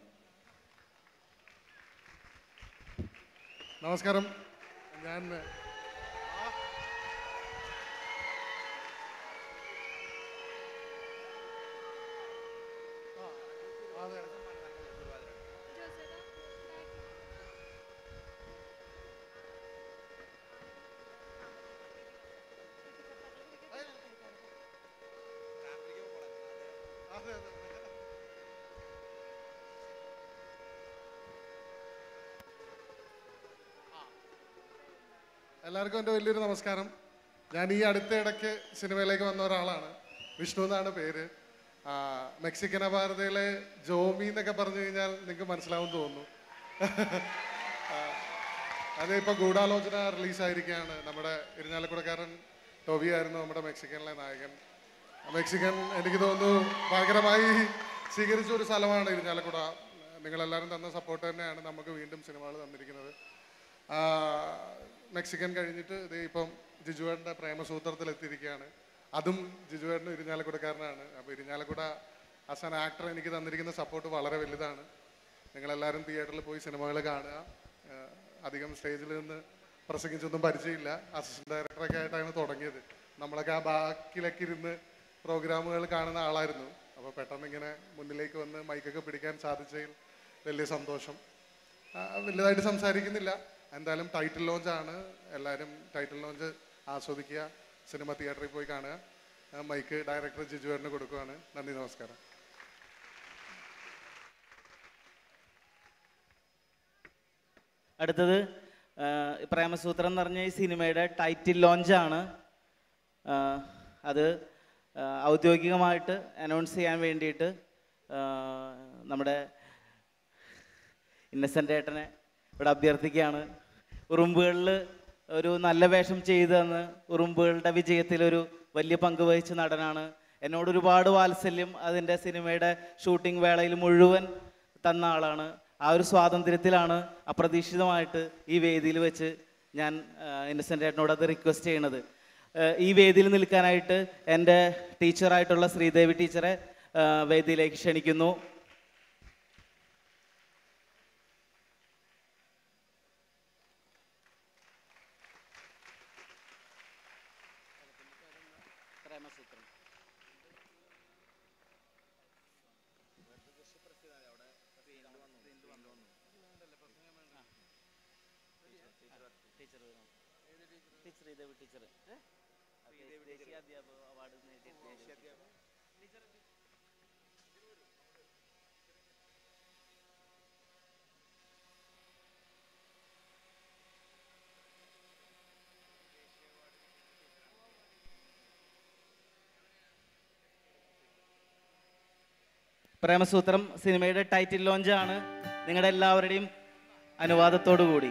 നമസ്കാരം ഞാൻ എല്ലാവർക്കും എൻ്റെ വലിയൊരു നമസ്കാരം ഞാൻ ഈ അടുത്ത ഇടയ്ക്ക് സിനിമയിലേക്ക് വന്ന ഒരാളാണ് വിഷ്ണു എന്നാണ് പേര് ആ, മെക്സിക്കൻ അപാരതയിലെ ജോമി എന്നൊക്കെ പറഞ്ഞു കഴിഞ്ഞാൽ നിങ്ങൾക്ക് മനസ്സിലാവും തോന്നുന്നു ആ, അത് ഇപ്പോൾ ഗൂഢാലോചന റിലീസായിരിക്കുകയാണ് നമ്മുടെ ഇരിഞ്ഞാലക്കുടക്കാരൻ ടോബി ആയിരുന്നു നമ്മുടെ മെക്സിക്കനിലെ നായകൻ മെക്സിക്കൻ എനിക്ക് തോന്നുന്നു ഭയങ്കരമായി സ്വീകരിച്ച ഒരു സ്ഥലമാണ് ഇരിഞ്ഞാലക്കുട നിങ്ങളെല്ലാവരും തന്ന സപ്പോർട്ട് തന്നെയാണ് നമുക്ക് വീണ്ടും സിനിമകൾ തന്നിരിക്കുന്നത് ആ, മെക്സിക്കൻ കഴിഞ്ഞിട്ട് ഇത് ഇപ്പം ജിജുവേട്ടൻ്റെ പ്രേമസൂത്രത്തിൽ എത്തിയിരിക്കുകയാണ് അതും ജിജുവേട്ടനും ഇരിഞ്ഞാലക്കുടക്കാരനാണ് അപ്പോൾ ഇരിഞ്ഞാലക്കുട ആസ് ആൻ ആക്ടർ എനിക്ക് തന്നിരിക്കുന്ന സപ്പോർട്ട് വളരെ വലുതാണ് നിങ്ങളെല്ലാവരും തിയേറ്ററിൽ പോയി സിനിമകൾ കാണുക ആ, അധികം സ്റ്റേജിൽ നിന്ന് പ്രസംഗിച്ചൊന്നും പരിചയമില്ല അസിസ്റ്റന്റ് ഡയറക്ടറൊക്കെ ആയിട്ടാണ് തുടങ്ങിയത് നമ്മളൊക്കെ ആ ബാക്കിലൊക്കെ ഇരുന്ന് പ്രോഗ്രാമുകൾ കാണുന്ന ആളായിരുന്നു അപ്പോൾ പെട്ടെന്ന് ഇങ്ങനെ മുന്നിലേക്ക് വന്ന് മൈക്കൊക്കെ പിടിക്കാൻ സാധിച്ചതിൽ വലിയ സന്തോഷം ആ, വലുതായിട്ട് സംസാരിക്കുന്നില്ല എന്തായാലും ടൈറ്റിൽ ലോഞ്ച് ആണ് എല്ലാവരും ടൈറ്റിൽ ലോഞ്ച് ആസ്വദിക്കുക സിനിമ തിയേറ്ററിൽ പോയി കാണുക ആ, മൈക്ക് ഡയറക്ടർ ജിജുവേറിന് കൊടുക്കുകയാണ് നന്ദി നമസ്കാരം അടുത്തത് ആ, പ്രേമസൂത്രം എന്ന് പറഞ്ഞ ഈ സിനിമയുടെ ടൈറ്റിൽ ലോഞ്ചാണ് ആ, അത് ആ, ഔദ്യോഗികമായിട്ട് അനൗൺസ് ചെയ്യാൻ വേണ്ടിയിട്ട് ആ, നമ്മുടെ ഇന്നസെൻ്റ് ഏട്ടനെ ഇവിടെ അഭ്യർത്ഥിക്കുകയാണ് ഉറുമ്പുകളിൽ ഒരു നല്ല വേഷം ചെയ്തു തന്ന് ഉറുമ്പുകളുടെ വിജയത്തിലൊരു വലിയ പങ്ക് വഹിച്ച നടനാണ് എന്നോട് ഒരുപാട് വാത്സല്യം അതിൻ്റെ സിനിമയുടെ ഷൂട്ടിംഗ് വേളയിൽ മുഴുവൻ തന്ന ആളാണ് ആ ഒരു സ്വാതന്ത്ര്യത്തിലാണ് അപ്രതീക്ഷിതമായിട്ട് ഈ വേദിയിൽ വെച്ച് ഞാൻ ഇന്നസെൻ്റ് ഏട്ടനോട് അത് റിക്വസ്റ്റ് ചെയ്യണത് ആ, ഈ വേദിയിൽ നിൽക്കാനായിട്ട് എൻ്റെ ടീച്ചറായിട്ടുള്ള ശ്രീദേവി ടീച്ചറെ ആ, വേദിയിലേക്ക് ക്ഷണിക്കുന്നു ശ്രീദേവി ടീച്ചർ ദേശീയ അധ്യാപക അവാർഡ് നേടിയ പ്രേമസൂത്രം സിനിമയുടെ ടൈറ്റിൽ ലോഞ്ചാണ് നിങ്ങളുടെ എല്ലാവരുടെയും അനുവാദത്തോടു കൂടി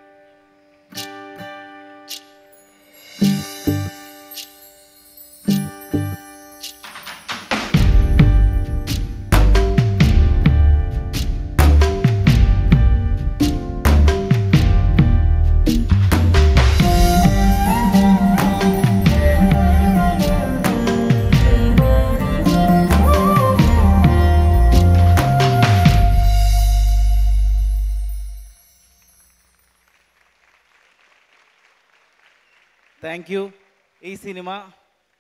താങ്ക് യു ഈ സിനിമ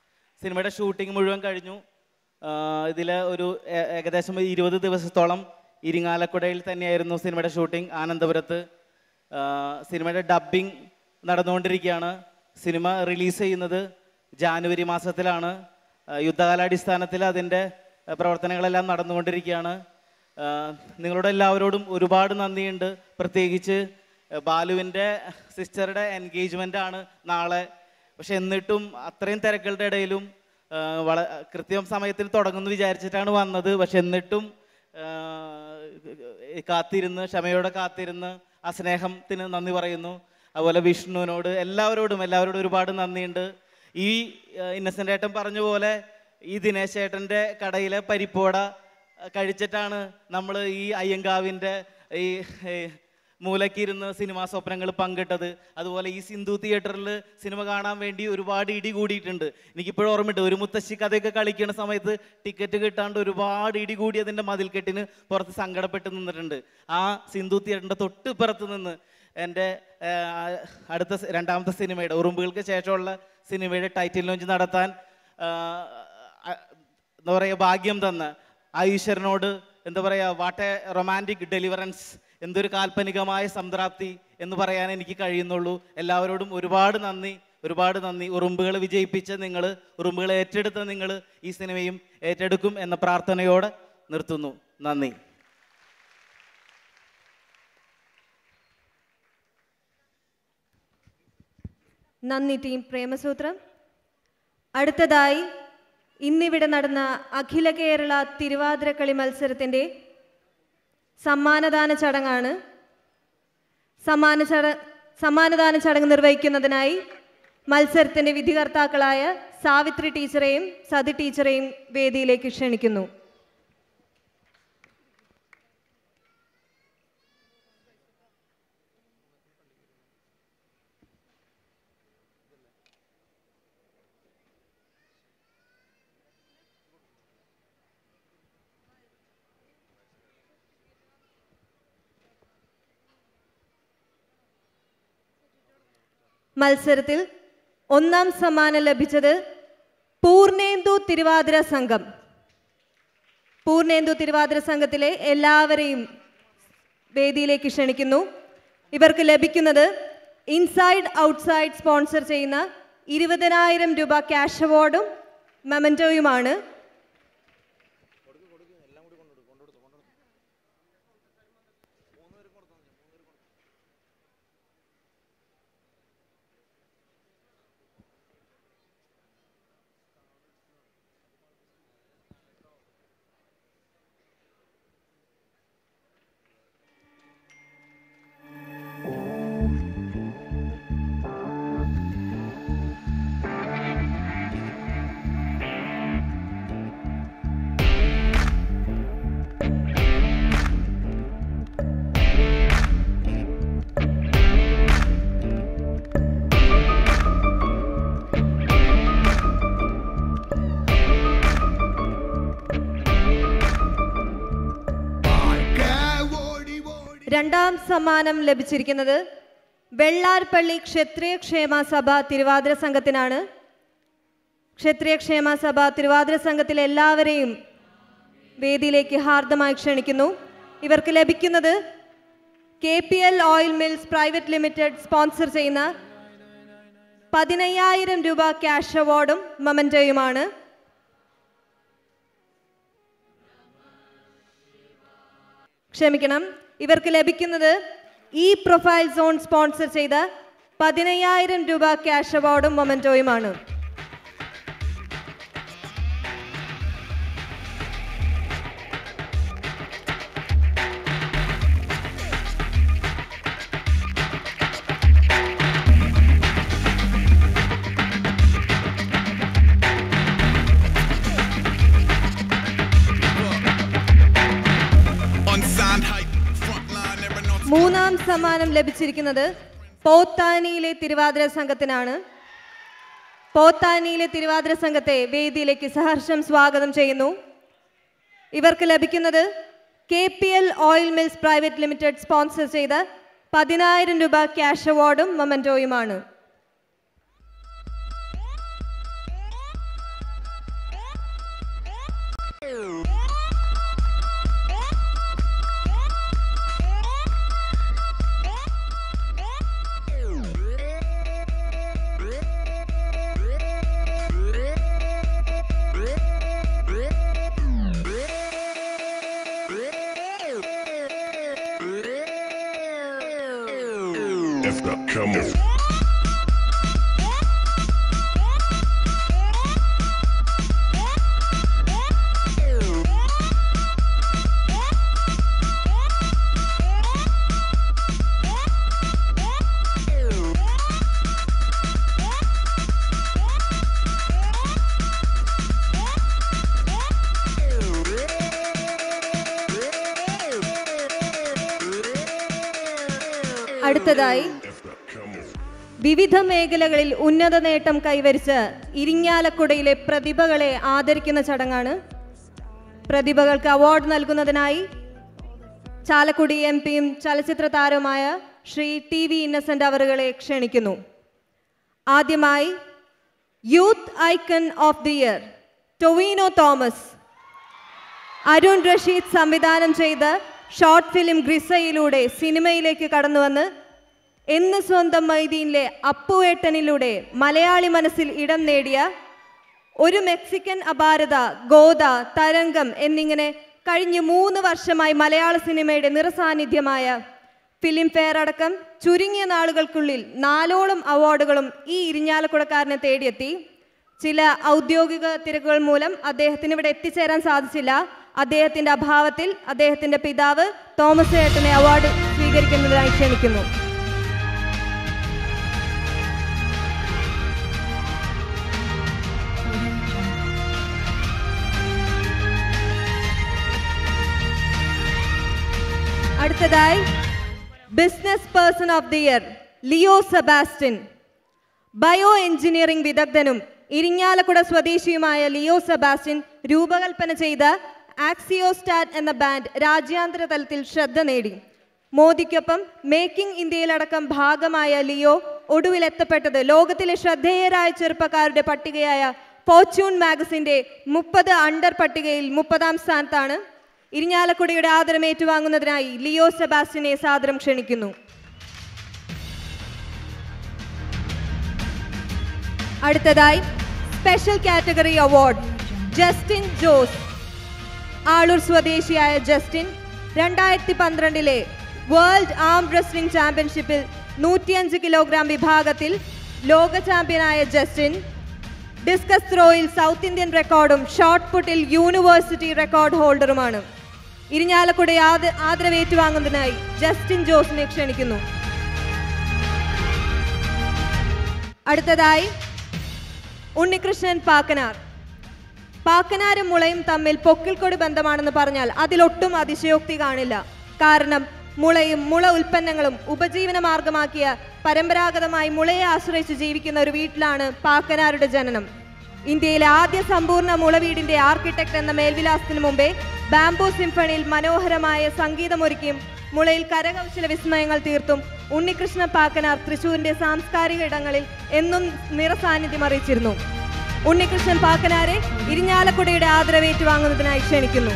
സിനിമയുടെ ഷൂട്ടിംഗ് മുഴുവൻ കഴിഞ്ഞു ഇതിൽ ഒരു ഏ- ഏകദേശം ഇരുപത് ദിവസത്തോളം ഇരിങ്ങാലക്കുടയിൽ തന്നെയായിരുന്നു സിനിമയുടെ ഷൂട്ടിംഗ് ആനന്ദപുരത്ത് ആ, സിനിമയുടെ ഡബ്ബിംഗ് നടന്നുകൊണ്ടിരിക്കുകയാണ് സിനിമ റിലീസ് ചെയ്യുന്നത് ജാനുവരി മാസത്തിലാണ് ആ, യുദ്ധകാലാടിസ്ഥാനത്തിൽ അതിൻ്റെ ആ, പ്രവർത്തനങ്ങളെല്ലാം നടന്നുകൊണ്ടിരിക്കുകയാണ് ആ, നിങ്ങളോട് എല്ലാവരോടും ഒരുപാട് നന്ദിയുണ്ട് പ്രത്യേകിച്ച് ആ, ബാലുവിൻ്റെ സിസ്റ്ററുടെ എൻഗേജ്മെൻ്റ് ആണ് നാളെ പക്ഷെ എന്നിട്ടും അത്രയും തിരക്കുകളുടെ ഇടയിലും ആ, വള കൃത്യം സമയത്തിൽ തുടങ്ങുമെന്ന് വിചാരിച്ചിട്ടാണ് വന്നത് പക്ഷെ എന്നിട്ടും ആ, കാത്തിരുന്ന് ക്ഷമയോടെ കാത്തിരുന്ന് ആ സ്നേഹത്തിന് നന്ദി പറയുന്നു അതുപോലെ വിഷ്ണുവിനോട് എല്ലാവരോടും എല്ലാവരോടും ഒരുപാട് നന്ദിയുണ്ട് ഈ ഇന്നസെൻ്റ് ഏട്ടൻ പറഞ്ഞ പോലെ ഈ ദിനേശ് ഏട്ടൻ്റെ കടയിലെ പരിപ്പോട ആ, കഴിച്ചിട്ടാണ് നമ്മൾ ഈ അയ്യങ്കാവിൻ്റെ ഈ ഏ, മൂലക്കിരുന്ന് സിനിമാ സ്വപ്നങ്ങൾ പങ്കിട്ടത് അതുപോലെ ഈ സിന്ധു തിയേറ്ററിൽ സിനിമ കാണാൻ വേണ്ടി ഒരുപാട് ഇടി കൂടിയിട്ടുണ്ട് എനിക്കിപ്പോഴും ഓർമ്മയുണ്ട് ഒരു മുത്തശ്ശി കഥയൊക്കെ കളിക്കുന്ന സമയത്ത് ടിക്കറ്റ് കിട്ടാണ്ട് ഒരുപാട് ഇടി കൂടി അതിൻ്റെ മതിൽക്കെട്ടിന് പുറത്ത് സങ്കടപ്പെട്ട് നിന്നിട്ടുണ്ട് ആ സിന്ധു തിയേറ്ററിൻ്റെ തൊട്ട് ഇപ്പുറത്ത് നിന്ന് എൻ്റെ ആ, അടുത്ത സി- രണ്ടാമത്തെ സിനിമയുടെ ഉറുമ്പുകൾക്ക് ശേഷമുള്ള സിനിമയുടെ ടൈറ്റിൽ ലോഞ്ച് നടത്താൻ ആ, ആ, എന്താ പറയുക ഭാഗ്യം തന്ന ആ ഈശ്വരനോട് എന്താ പറയുക വാട്ട് എ റൊമാൻറ്റിക് ഡെലിവറൻസ് എന്തൊരു കാൽപ്പനികമായ സംതൃപ്തി എന്ന് പറയാൻ എനിക്ക് കഴിയുന്നുള്ളൂ എല്ലാവരോടും ഒരുപാട് നന്ദി ഒരുപാട് നന്ദി ഉറുമ്പുകൾ വിജയിപ്പിച്ച നിങ്ങൾ ഉറുമ്പുകൾ ഏറ്റെടുത്ത നിങ്ങൾ ഈ സിനിമയും ഏറ്റെടുക്കും എന്ന പ്രാർത്ഥനയോടെ നിർത്തുന്നു നന്ദി നന്ദി ടീം പ്രേമസൂത്രം അടുത്തതായി ഇന്നിവിടെ നടന്ന അഖില കേരള തിരുവാതിരക്കളി മത്സരത്തിൻ്റെ സമ്മാനദാന ചടങ്ങാണ് സമ്മാന ചട സമ്മാനദാന ചടങ്ങ് നിർവഹിക്കുന്നതിനായി മത്സരത്തിൻ്റെ വിധികർത്താക്കളായ സാവിത്രി ടീച്ചറെയും സതി ടീച്ചറെയും വേദിയിലേക്ക് ക്ഷണിക്കുന്നു മത്സരത്തിൽ ഒന്നാം സമ്മാനം ലഭിച്ചത് പൂർണേന്ദു തിരുവാതിര സംഘം പൂർണേന്ദു തിരുവാതിര സംഘത്തിലെ എല്ലാവരെയും വേദിയിലേക്ക് ക്ഷണിക്കുന്നു ഇവർക്ക് ലഭിക്കുന്നത് ഇൻസൈഡ് ഔട്ട്സൈഡ് സ്പോൺസർ ചെയ്യുന്ന ഇരുപതിനായിരം രൂപ ക്യാഷ് അവാർഡും മെമൻറ്റോയുമാണ് രണ്ടാം സമ്മാനം ലഭിച്ചിരിക്കുന്നത് വെള്ളാർപ്പള്ളി ക്ഷത്രിയ ക്ഷേമ സഭ തിരുവാതിര സംഘത്തിനാണ് ക്ഷത്രിയ ക്ഷേമ സഭ തിരുവാതിര സംഘത്തിലെ എല്ലാവരെയും വേദിയിലേക്ക് ഹാർദമായി ക്ഷണിക്കുന്നു ഇവർക്ക് ലഭിക്കുന്നത് K P L oil mills private limited sponsor ചെയ്യുന്ന പതിനയ്യായിരം രൂപ ക്യാഷ് അവാർഡും മൊമൻറ്റോയുമാണ് ക്ഷമിക്കണം ഇവർക്ക് ലഭിക്കുന്നത് ഈ പ്രൊഫൈൽ സോൺ സ്പോൺസർ ചെയ്ത പതിനയ്യായിരം രൂപ ക്യാഷ് അവാർഡും മൊമൻറ്റോയുമാണ് മൂന്നാം സമ്മാനം ലഭിച്ചിരിക്കുന്നത് പോത്താനിയിലെ തിരുവാതിര സംഘത്തിനാണ് പോത്താനിയിലെ തിരുവാതിര സംഘത്തെ വേദിയിലേക്ക് സഹർഷം സ്വാഗതം ചെയ്യുന്നു ഇവർക്ക് ലഭിക്കുന്നത് K P L oil mills private limited sponsor ചെയ്ത പതിനായിരം രൂപ ക്യാഷ് അവാർഡും മൊമൻറ്റോയുമാണ് അടുത്തതായി വിവിധ മേഖലകളിൽ ഉന്നത നേട്ടം കൈവരിച്ച് ഇരിങ്ങാലക്കുടയിലെ പ്രതിഭകളെ ആദരിക്കുന്ന ചടങ്ങാണ് പ്രതിഭകൾക്ക് അവാർഡ് നൽകുന്നതിനായി ചാലക്കുടി എം പിയും ചലച്ചിത്ര താരവുമായ ശ്രീ ടി വി ഇന്നസെന്റ് അവറുകളെ ക്ഷണിക്കുന്നു ആദ്യമായി youth icon of the year Tovino Thomas Arun Rasheed സംവിധാനം ചെയ്ത ഷോർട്ട് ഫിലിം ഗ്രിസയിലൂടെ സിനിമയിലേക്ക് കടന്നുവന്ന് എന്ന് സ്വന്തം മൈദീനിലെ അപ്പുവേട്ടനിലൂടെ മലയാളി മനസ്സിൽ ഇടം നേടിയ ഒരു മെക്സിക്കൻ അപാരത ഗോദ തരംഗം എന്നിങ്ങനെ കഴിഞ്ഞ മൂന്ന് വർഷമായി മലയാള സിനിമയുടെ നിറസാന്നിധ്യമായ ഫിലിം ഫെയർ അടക്കം ചുരുങ്ങിയ നാളുകൾക്കുള്ളിൽ നാലോളം അവാർഡുകളും ഈ ഇരിഞ്ഞാലക്കുടക്കാരനെ തേടിയെത്തി ചില ഔദ്യോഗിക തിരക്കുകൾ മൂലം അദ്ദേഹത്തിന് ഇവിടെ എത്തിച്ചേരാൻ സാധിച്ചില്ല അദ്ദേഹത്തിന്റെ അഭാവത്തിൽ അദ്ദേഹത്തിന്റെ പിതാവ് തോമസ് ഏട്ടനെ അവാർഡ് സ്വീകരിക്കുന്നതിനായി ക്ഷണിക്കുന്നു അടുത്തതായി business person of the year Leo Sebastian bio engineering വിദഗ്ധനും ഇരിങ്ങാലക്കുട സ്വദേശിയുമായ ലിയോ സെബാസ്റ്റ്യൻ രൂപകൽപ്പന ചെയ്ത ആക്സിയോസ്റ്റാറ്റ് എന്ന ബാൻഡ് രാജ്യാന്തര തലത്തിൽ ശ്രദ്ധ നേടി മോദിക്കൊപ്പം മേക്കിംഗ് ഇന്ത്യയിലടക്കം ഭാഗമായ ലിയോ ഒടുവിലെത്തപ്പെട്ടത് ലോകത്തിലെ ശ്രദ്ധേയരായ ചെറുപ്പക്കാരുടെ പട്ടികയായ ഫോർച്യൂൺ മാഗസിന്റെ മുപ്പത് അണ്ടർ പട്ടികയിൽ മുപ്പതാം സ്ഥാനത്താണ് ഇരിഞ്ഞാലക്കുടയുടെ ആദരം ഏറ്റുവാങ്ങുന്നതിനായി ലിയോ സെബാസ്റ്റ്യനെ സാദരം ക്ഷണിക്കുന്നു അടുത്തതായി special category award Justin Jose Aloor സ്വദേശിയായ ജസ്റ്റിൻ രണ്ടായിരത്തി പന്ത്രണ്ടിലെ വേൾഡ് ആം റെസ്ലിംഗ് ചാമ്പ്യൻഷിപ്പിൽ നൂറ്റിയഞ്ച് കിലോഗ്രാം വിഭാഗത്തിൽ ലോക ചാമ്പ്യനായ ജസ്റ്റിൻ ഡിസ്കസ് ത്രോയിൽ സൗത്ത് ഇന്ത്യൻ റെക്കോർഡും ഷോട്ട് പുട്ടിൽ യൂണിവേഴ്സിറ്റി റെക്കോർഡ് ഹോൾഡറുമാണ് ഇരിഞ്ഞാലക്കുട ആദ ആദരവേറ്റുവാങ്ങുന്നതിനായി ജസ്റ്റിൻ ജോസിനെ ക്ഷണിക്കുന്നു അടുത്തതായി ഉണ്ണികൃഷ്ണൻ പാക്കനാർ പാക്കനാരും മുളയും തമ്മിൽ പൊക്കിൾക്കൊടി ബന്ധമാണെന്ന് പറഞ്ഞാൽ അതിലൊട്ടും അതിശയോക്തി കാണില്ല കാരണം മുളയും മുള ഉൽപ്പന്നങ്ങളും ഉപജീവന മാർഗമാക്കിയ പരമ്പരാഗതമായി മുളയെ ആശ്രയിച്ച് ജീവിക്കുന്ന ഒരു വീട്ടിലാണ് പാക്കനാരുടെ ജനനം ഇന്ത്യയിലെ ആദ്യ സമ്പൂർണ്ണ മുളവീടിന്റെ ആർക്കിടെക്ട് എന്ന മേൽവിലാസത്തിനു മുമ്പേ ബാംബു സിംഫണിയിൽ മനോഹരമായ സംഗീതമൊരുക്കിയും മുളയിൽ കരകൗശല വിസ്മയങ്ങൾ തീർത്തും ഉണ്ണികൃഷ്ണ പാക്കനാർ തൃശൂരിന്റെ സാംസ്കാരിക ഇടങ്ങളിൽ എന്നും നിറസാന്നിധ്യം അറിയിച്ചിരുന്നു ഉണ്ണികൃഷ്ണൻ പാക്കനാരെ ഇരിഞ്ഞാലക്കുടയുടെ ആദരവേറ്റ് വാങ്ങുന്നതിനായി ക്ഷണിക്കുന്നു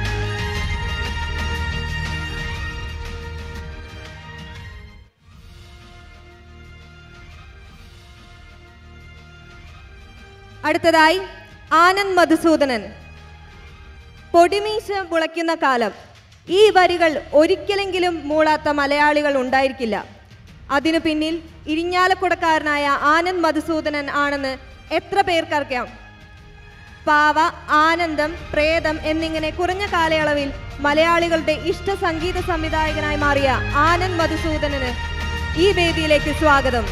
അടുത്തതായി ആനന്ദ് മധുസൂദനൻ പൊടിമീശ മുളയ്ക്കുന്ന കാലം ഈ വരികൾ ഒരിക്കലെങ്കിലും മൂളാത്ത മലയാളികൾ ഉണ്ടായിരിക്കില്ല അതിനു പിന്നിൽ ഇരിഞ്ഞാലക്കുടക്കാരനായ ആനന്ദ് മധുസൂദനൻ ആണെന്ന് എത്ര പേർക്കറിയാം പാവ ആനന്ദം പ്രേതം എന്നിങ്ങനെ കുറഞ്ഞ കാലയളവിൽ മലയാളികളുടെ ഇഷ്ട സംഗീത സംവിധായകനായി മാറിയ ആനന്ദ് മധുസൂദനന് ഈ വേദിയിലേക്ക് സ്വാഗതം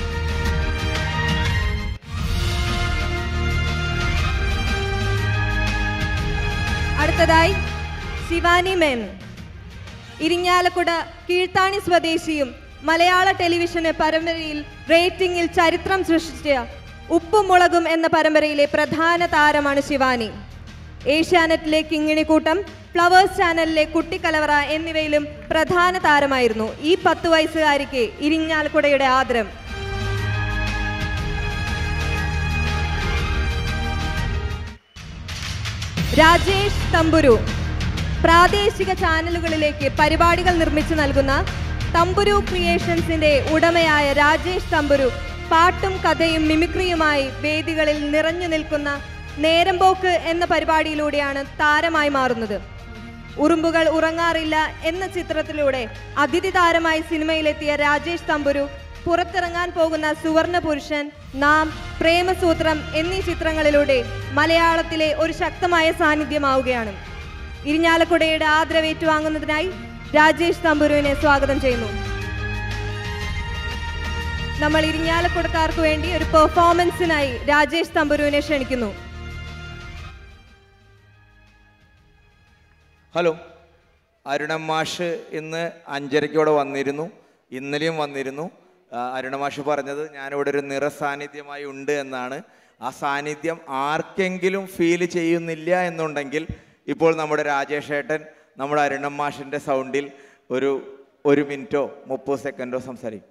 അടുത്തതായി ശിവാനി മേൻ ഇരിഞ്ഞാലക്കുട കീഴ്ത്താണി സ്വദേശിയും മലയാള ടെലിവിഷന് പരമ്പരയിൽ റേറ്റിംഗിൽ ചരിത്രം സൃഷ്ടിച്ച ഉപ്പും മുളകും എന്ന പരമ്പരയിലെ പ്രധാന താരമാണ് ശിവാനി ഏഷ്യാനെറ്റിലെ കിങ്ങിണിക്കൂട്ടം ഫ്ലവേഴ്സ് ചാനലിലെ കുട്ടിക്കലവറ എന്നിവയിലും പ്രധാന താരമായിരുന്നു ഈ പത്ത് വയസ്സുകാരിക്ക് ഇരിഞ്ഞാലക്കുടയുടെ ആദരം രാജേഷ് തമ്പുരു പ്രാദേശിക ചാനലുകളിലേക്ക് പരിപാടികൾ നിർമ്മിച്ചു നൽകുന്ന തമ്പുരു ക്രിയേഷൻസിന്റെ ഉടമയായ രാജേഷ് തമ്പുരു പാട്ടും കഥയും മിമിക്രിയുമായി വേദികളിൽ നിറഞ്ഞു നിൽക്കുന്ന നേരമ്പോക്ക് എന്ന പരിപാടിയിലൂടെയാണ് താരമായി മാറുന്നത് ഉറുമ്പുകൾ ഉറങ്ങാറില്ല എന്ന ചിത്രത്തിലൂടെ അതിഥി താരമായി സിനിമയിലെത്തിയ രാജേഷ് തമ്പുരു പുറത്തിറങ്ങാൻ പോകുന്ന സുവർണ പുരുഷൻ നാം പ്രേമസൂത്രം എന്നീ ചിത്രങ്ങളിലൂടെ മലയാളത്തിലെ ഒരു ശക്തമായ സാന്നിധ്യമാവുകയാണ് ഇരിഞ്ഞാലക്കുടയുടെ ആദരവേറ്റുവാങ്ങുന്നതിനായി രാജേഷ് തമ്പുരുവിനെ സ്വാഗതം ചെയ്യുന്നു നമ്മൾ ഇരിഞ്ഞാലക്കുടക്കാർക്ക് വേണ്ടി ഒരു പെർഫോമൻസിനായി രാജേഷ് തമ്പുരുവിനെ ക്ഷണിക്കുന്നു ഹലോ അരുണൻ മാഷ് ഇന്ന് അഞ്ചരയ്ക്കോടെ വന്നിരുന്നു ഇന്നലെയും വന്നിരുന്നു ആ, അരുണമാഷ് പറഞ്ഞത് ഞാനിവിടെ ഒരു നിറസാന്നിധ്യമായി ഉണ്ട് എന്നാണ് ആ സാന്നിധ്യം ആർക്കെങ്കിലും ഫീൽ ചെയ്യുന്നില്ല എന്നുണ്ടെങ്കിൽ ഇപ്പോൾ നമ്മുടെ രാജേഷ് ഏട്ടൻ നമ്മുടെ അരുണം മാഷിൻ്റെ സൗണ്ടിൽ ഒരു ഒരു മിനിറ്റോ മുപ്പത് സെക്കൻഡോ സംസാരിക്കും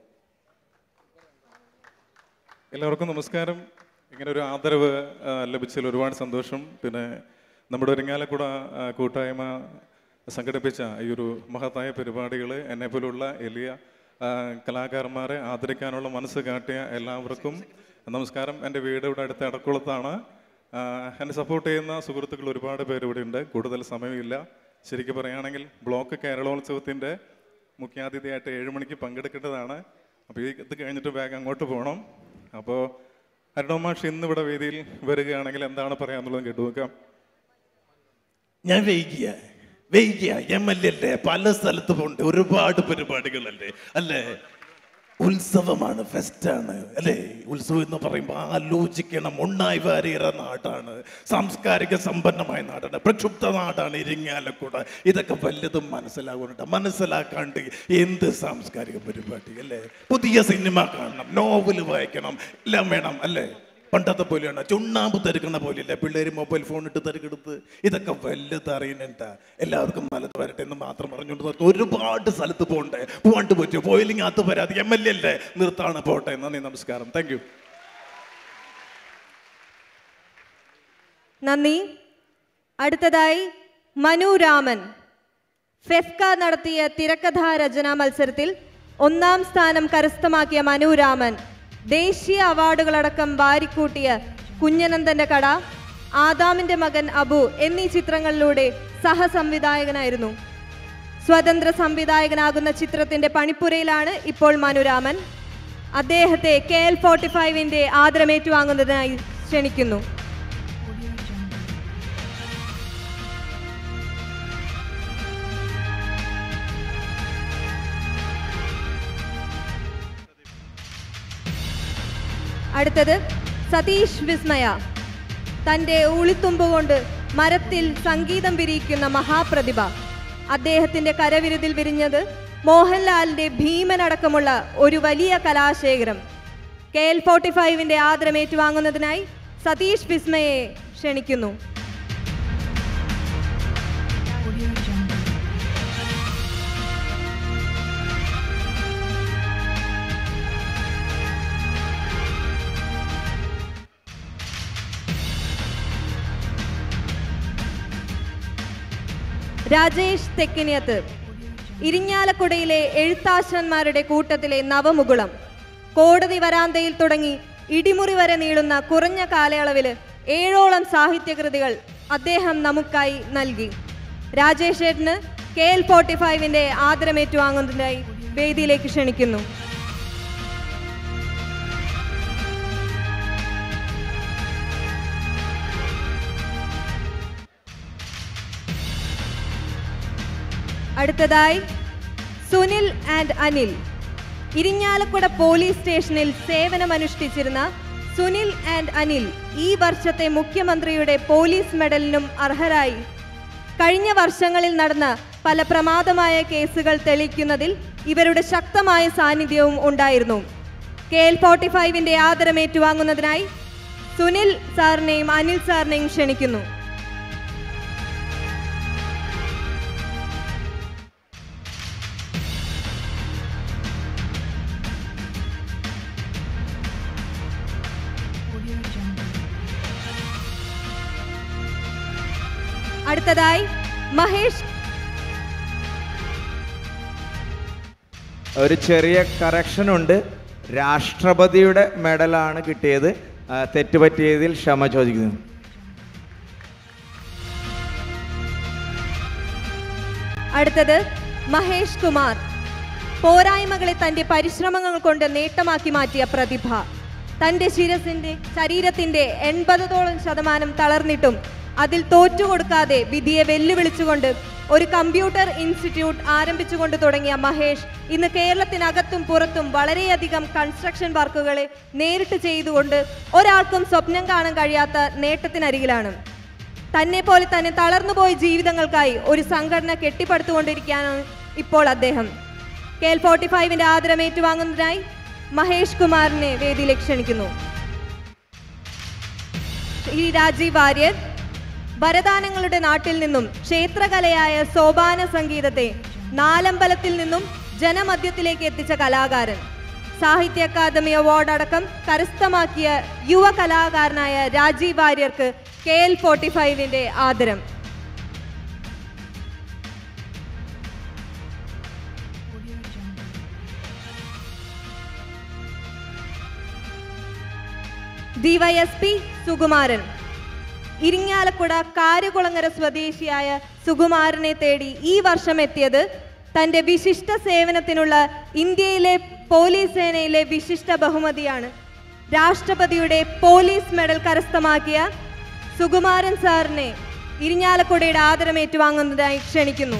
എല്ലാവർക്കും നമസ്കാരം ഇങ്ങനെ ഒരു ആദരവ് ആ, ലഭിച്ചതിൽ ഒരുപാട് സന്തോഷം പിന്നെ നമ്മുടെ ഒരുങ്ങാലക്കുട ആ, കൂട്ടായ്മ സംഘടിപ്പിച്ച ഈ ഒരു മഹത്തായ പരിപാടികൾ എന്നെപ്പോലുള്ള എളിയ ആ, കലാകാരന്മാരെ ആദരിക്കാനുള്ള മനസ്സ് കാട്ടിയ എല്ലാവർക്കും നമസ്കാരം എൻ്റെ വീട് ഇവിടെ അടുത്ത എടക്കുളത്താണ് ആ, എന്നെ സപ്പോർട്ട് ചെയ്യുന്ന സുഹൃത്തുക്കൾ ഒരുപാട് പേര് ഇവിടെ ഉണ്ട് കൂടുതൽ സമയമില്ല ശരിക്കും പറയുകയാണെങ്കിൽ ബ്ലോക്ക് കേരളോത്സവത്തിൻ്റെ മുഖ്യാതിഥിയായിട്ട് ഏഴ് മണിക്ക് പങ്കെടുക്കേണ്ടതാണ് അപ്പോൾ ഈ ഇത് കഴിഞ്ഞിട്ട് വേഗം അങ്ങോട്ട് പോകണം അപ്പോൾ അരുണോമാഷ് ഇന്ന് ഇവിടെ വേദിയിൽ വരികയാണെങ്കിൽ എന്താണ് പറയാന്നുള്ളത് കേട്ടു നോക്കാം ഞാൻ വൈകിയ വൈകിയ എം എൽ എ പല സ്ഥലത്ത് പോണ്ട് ഒരുപാട് പരിപാടികളല്ലേ അല്ലേ ഉത്സവമാണ് ഫെസ്റ്റാണ് അല്ലേ ഉത്സവം എന്ന് പറയുമ്പോൾ ആലോചിക്കണം ഉണ്ണായി വാരിയറ നാടാണ് സാംസ്കാരിക സമ്പന്നമായ നാടാണ് പ്രക്ഷുബ്ധ നാടാണ് ഇരിങ്ങാലക്കുട ഇതൊക്കെ വല്ലതും മനസ്സിലാകുന്നുണ്ട് മനസ്സിലാക്കാണ്ട് എന്ത് സാംസ്കാരിക പരിപാടി അല്ലേ പുതിയ സിനിമ കാണണം നോവൽ വായിക്കണം എല്ലാം വേണം അല്ലേ പണ്ടത്തെ പോലെയാണ് ചുണ്ണാമ്പ് തെരുക്കണ പോലെയല്ല പിള്ളേർ മൊബൈൽ ഫോൺ ഇട്ട് തെരുക്കെടുത്ത് ഇതൊക്കെ വല്ലത് അറിയുന്നുണ്ട എല്ലാവർക്കും നല്ലത് വരട്ടെ എന്ന് മാത്രം പറഞ്ഞുകൊണ്ട് നിർത്തും ഒരുപാട് സ്ഥലത്ത് പോകണ്ടേ പോകാണ്ട് പറ്റുമോ പോയില്ലെങ്കിൽ അത് വരാതെ എം എൽ എ അല്ലേ നിർത്താണ് പോട്ടെ നന്ദി നമസ്കാരം താങ്ക് യു നന്ദി അടുത്തതായി മനു രാമൻ ഫെഫ്ക നടത്തിയ തിരക്കഥാ രചനാ മത്സരത്തിൽ ഒന്നാം സ്ഥാനം കരസ്ഥമാക്കിയ മനു രാമൻ ദേശീയ അവാർഡുകളടക്കം വാരിക്കൂട്ടിയ കുഞ്ഞനന്ദന്റെ കട ആദാമിന്റെ മകൻ അബു എന്നീ ചിത്രങ്ങളിലൂടെ സഹസംവിധായകനായിരുന്നു സ്വതന്ത്ര സംവിധായകനാകുന്ന ചിത്രത്തിന്റെ പണിപ്പുരയിലാണ് ഇപ്പോൾ മനുരാമൻ അദ്ദേഹത്തെ കെ എൽ ഫോർട്ടി ഫൈവിന്റെ ആദരമേറ്റുവാങ്ങുന്നതിനായി ക്ഷണിക്കുന്നു അടുത്തത് സതീഷ് വിസ്മയ തൻ്റെ ഉളിത്തുമ്പ് കൊണ്ട് മരത്തിൽ സംഗീതം വിരിയിക്കുന്ന മഹാപ്രതിഭ അദ്ദേഹത്തിൻ്റെ കരവിരുതിൽ വിരിഞ്ഞത് മോഹൻലാലിൻ്റെ ഭീമനടക്കമുള്ള ഒരു വലിയ കലാശേഖരം കെ എൽ ഫോർട്ടി ഫൈവിൻ്റെ ആദരം ഏറ്റുവാങ്ങുന്നതിനായി സതീഷ് വിസ്മയെ ക്ഷണിക്കുന്നു രാജേഷ് തെക്കിനിയത്ത് ഇരിഞ്ഞാലക്കുടയിലെ എഴുത്താശ്രന്മാരുടെ കൂട്ടത്തിലെ നവമുകുളം കോടതി വരാന്തയിൽ തുടങ്ങി ഇടിമുറി വരെ നീളുന്ന കുറഞ്ഞ കാലയളവിൽ ഏഴോളം സാഹിത്യകൃതികൾ അദ്ദേഹം നമുക്കായി നൽകി രാജേഷ് ഏട്ടന് കെ എൽ ഫോർട്ടി ഫൈവിൻ്റെ ആദരമേറ്റുവാങ്ങുന്നതിനായി വേദിയിലേക്ക് ക്ഷണിക്കുന്നു അടുത്തതായി സുനിൽ ആൻഡ് അനിൽ ഇരിഞ്ഞാലക്കുട പോലീസ് സ്റ്റേഷനിൽ സേവനമനുഷ്ഠിച്ചിരുന്ന സുനിൽ ആൻഡ് അനിൽ ഈ വർഷത്തെ മുഖ്യമന്ത്രിയുടെ പോലീസ് മെഡലിനും അർഹരായി കഴിഞ്ഞ വർഷങ്ങളിൽ നടന്ന പല പ്രമാദമായ കേസുകൾ തെളിയിക്കുന്നതിൽ ഇവരുടെ ശക്തമായ സാന്നിധ്യവും ഉണ്ടായിരുന്നു കെ എൽ ഫോർട്ടി ഫൈവിൻ്റെ ആദരം ഏറ്റുവാങ്ങുന്നതിനായി സുനിൽ സാറിനെയും അനിൽ സാറിനെയും ക്ഷണിക്കുന്നു അടുത്തതായി മഹേഷ് ഒരു ചെറിയ കറക്ഷൻ ഉണ്ട് രാഷ്ട്രപതിയുടെ മെഡലാണ് കിട്ടിയത് ആ, തെറ്റുപറ്റിയതിൽ ക്ഷമ ചോദിക്കുന്നു അടുത്തത് മഹേഷ് കുമാർ പോരായ്മകളെ തന്റെ പരിശ്രമങ്ങൾ കൊണ്ട് നേട്ടമാക്കി മാറ്റിയ പ്രതിഭ തന്റെ ശിരസിന്റെ ശരീരത്തിന്റെ എൺപതോളം ശതമാനം തളർന്നിട്ടും അതിൽ തോറ്റുകൊടുക്കാതെ വിധിയെ വെല്ലുവിളിച്ചുകൊണ്ട് ഒരു കമ്പ്യൂട്ടർ ഇൻസ്റ്റിറ്റ്യൂട്ട് ആരംഭിച്ചുകൊണ്ട് തുടങ്ങിയ മഹേഷ് ഇന്ന് കേരളത്തിനകത്തും പുറത്തും വളരെയധികം കൺസ്ട്രക്ഷൻ വർക്കുകളെ നേരിട്ട് ചെയ്തുകൊണ്ട് ഒരാൾക്കും സ്വപ്നം കാണാൻ കഴിയാത്ത നേട്ടത്തിനരികിലാണ് തന്നെ പോലെ തന്നെ തളർന്നുപോയ ജീവിതങ്ങൾക്കായി ഒരു സംഘടന കെട്ടിപ്പടുത്തുകൊണ്ടിരിക്കുകയാണ് ഇപ്പോൾ അദ്ദേഹം കെ എൽ ഫോർട്ടി ഫൈവിന്റെ ആദരം ഏറ്റുവാങ്ങുന്നതിനായി മഹേഷ് കുമാറിനെ വേദിയിലേക്ക് ക്ഷണിക്കുന്നു ശ്രീ രാജീവ് വാര്യർ ഭരതാനങ്ങളുടെ നാട്ടിൽ നിന്നും ക്ഷേത്രകലയായ സോപാന സംഗീതത്തെ നാലമ്പലത്തിൽ നിന്നും ജനമധ്യത്തിലേക്ക് എത്തിച്ച കലാകാരൻ സാഹിത്യ അക്കാദമി അവാർഡ് അടക്കം കരസ്ഥമാക്കിയ യുവ കലാകാരനായ രാജീവ് വാര്യർക്ക് കെ എൽ ഫോർട്ടി ഫൈവിന്റെ ആദരം ഡിവൈഎസ്പി സുകുമാരൻ ഇരിങ്ങാലക്കുട കാരുകുളങ്ങര സ്വദേശിയായ സുകുമാരനെ തേടി ഈ വർഷം എത്തിയത് തന്റെ വിശിഷ്ട സേവനത്തിനുള്ള ഇന്ത്യയിലെ പോലീസ് സേനയിലെ വിശിഷ്ട ബഹുമതിയാണ് രാഷ്ട്രപതിയുടെ പോലീസ് മെഡൽ കരസ്ഥമാക്കിയ സുകുമാരൻ സാറിനെ ഇരിഞ്ഞാലക്കുടയുടെ ആദരം ഏറ്റുവാങ്ങുന്നതിനായി ക്ഷണിക്കുന്നു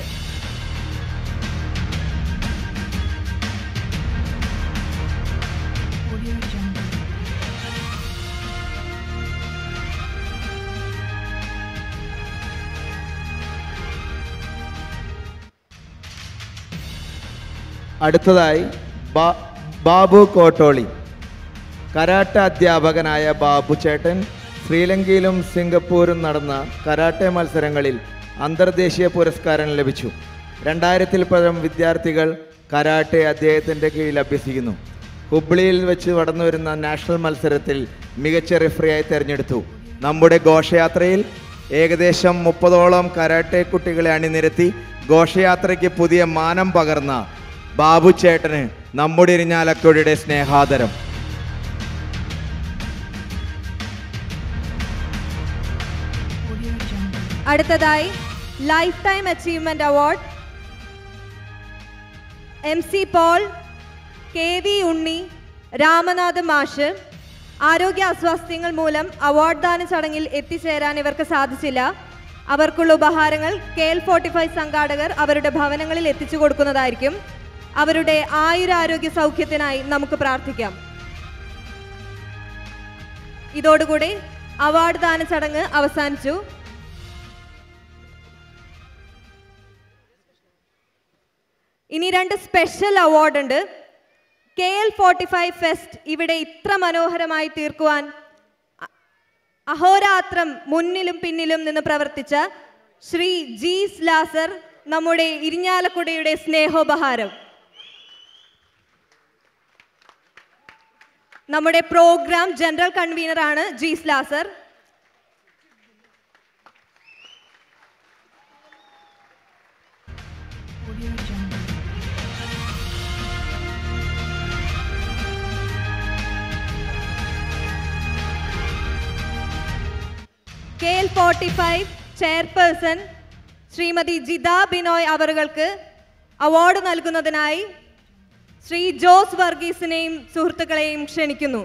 അടുത്തതായി ബാ- ബാബു കോട്ടോളി കരാട്ട അധ്യാപകനായ ബാബു ചേട്ടൻ ശ്രീലങ്കയിലും സിംഗപ്പൂരും നടന്ന കരാട്ടെ മത്സരങ്ങളിൽ അന്തർദേശീയ പുരസ്കാരം ലഭിച്ചു രണ്ടായിരത്തിൽ പരം വിദ്യാർത്ഥികൾ കരാട്ടെ അദ്ദേഹത്തിൻ്റെ കീഴിൽ അഭ്യസിക്കുന്നു ഹുബ്ലിയിൽ വെച്ച് നടന്നു വരുന്ന നാഷണൽ മത്സരത്തിൽ മികച്ച റെഫറിയായി തിരഞ്ഞെടുത്തു നമ്മുടെ ഘോഷയാത്രയിൽ ഏകദേശം മുപ്പതോളം കരാട്ടെ കുട്ടികളെ അണിനിരത്തി ഘോഷയാത്രയ്ക്ക് പുതിയ മാനം പകർന്ന ബാബു ചേട്ടന് നമ്മുടെ ഇരിഞ്ഞാലക്കുടിയുടെ സ്നേഹാദരം അടുത്തതായി lifetime achievement award M C Paul K V Unni Ramanath മാഷ് ആരോഗ്യ അസ്വാസ്ഥ്യങ്ങൾ മൂലം അവാർഡ് ദാന ചടങ്ങിൽ എത്തിച്ചേരാൻ ഇവർക്ക് സാധിച്ചില്ല അവർക്കുള്ള ഉപഹാരങ്ങൾ കെ എൽ ഫോർട്ടി ഫൈവ് സംഘാടകർ അവരുടെ ഭവനങ്ങളിൽ എത്തിച്ചു കൊടുക്കുന്നതായിരിക്കും അവരുടെ ആയുരാരോഗ്യ സൗഖ്യത്തിനായി നമുക്ക് പ്രാർത്ഥിക്കാം ഇതോടുകൂടി അവാർഡ് ദാന ചടങ്ങ് അവസാനിച്ചു ഇനി രണ്ട് സ്പെഷ്യൽ അവാർഡ് ഉണ്ട് K L forty five fest ഇവിടെ ഇത്ര മനോഹരമായി തീർക്കുവാൻ അ- അഹോരാത്രം മുന്നിലും പിന്നിലും നിന്ന് പ്രവർത്തിച്ച ശ്രീ ജീസ് ലാസർ നമ്മുടെ ഇരിഞ്ഞാലക്കുടയുടെ സ്നേഹോപഹാരം നമ്മുടെ പ്രോഗ്രാം ജനറൽ കൺവീനറാണ് Jees Lazar K L forty five chairperson Shrimati Jitha Binoy അവറുകൾക്ക് അവാർഡ് നൽകുന്നതിനായി ശ്രീ ജോസ് വർഗീസിനെയും സുഹൃത്തുക്കളെയും ക്ഷണിക്കുന്നു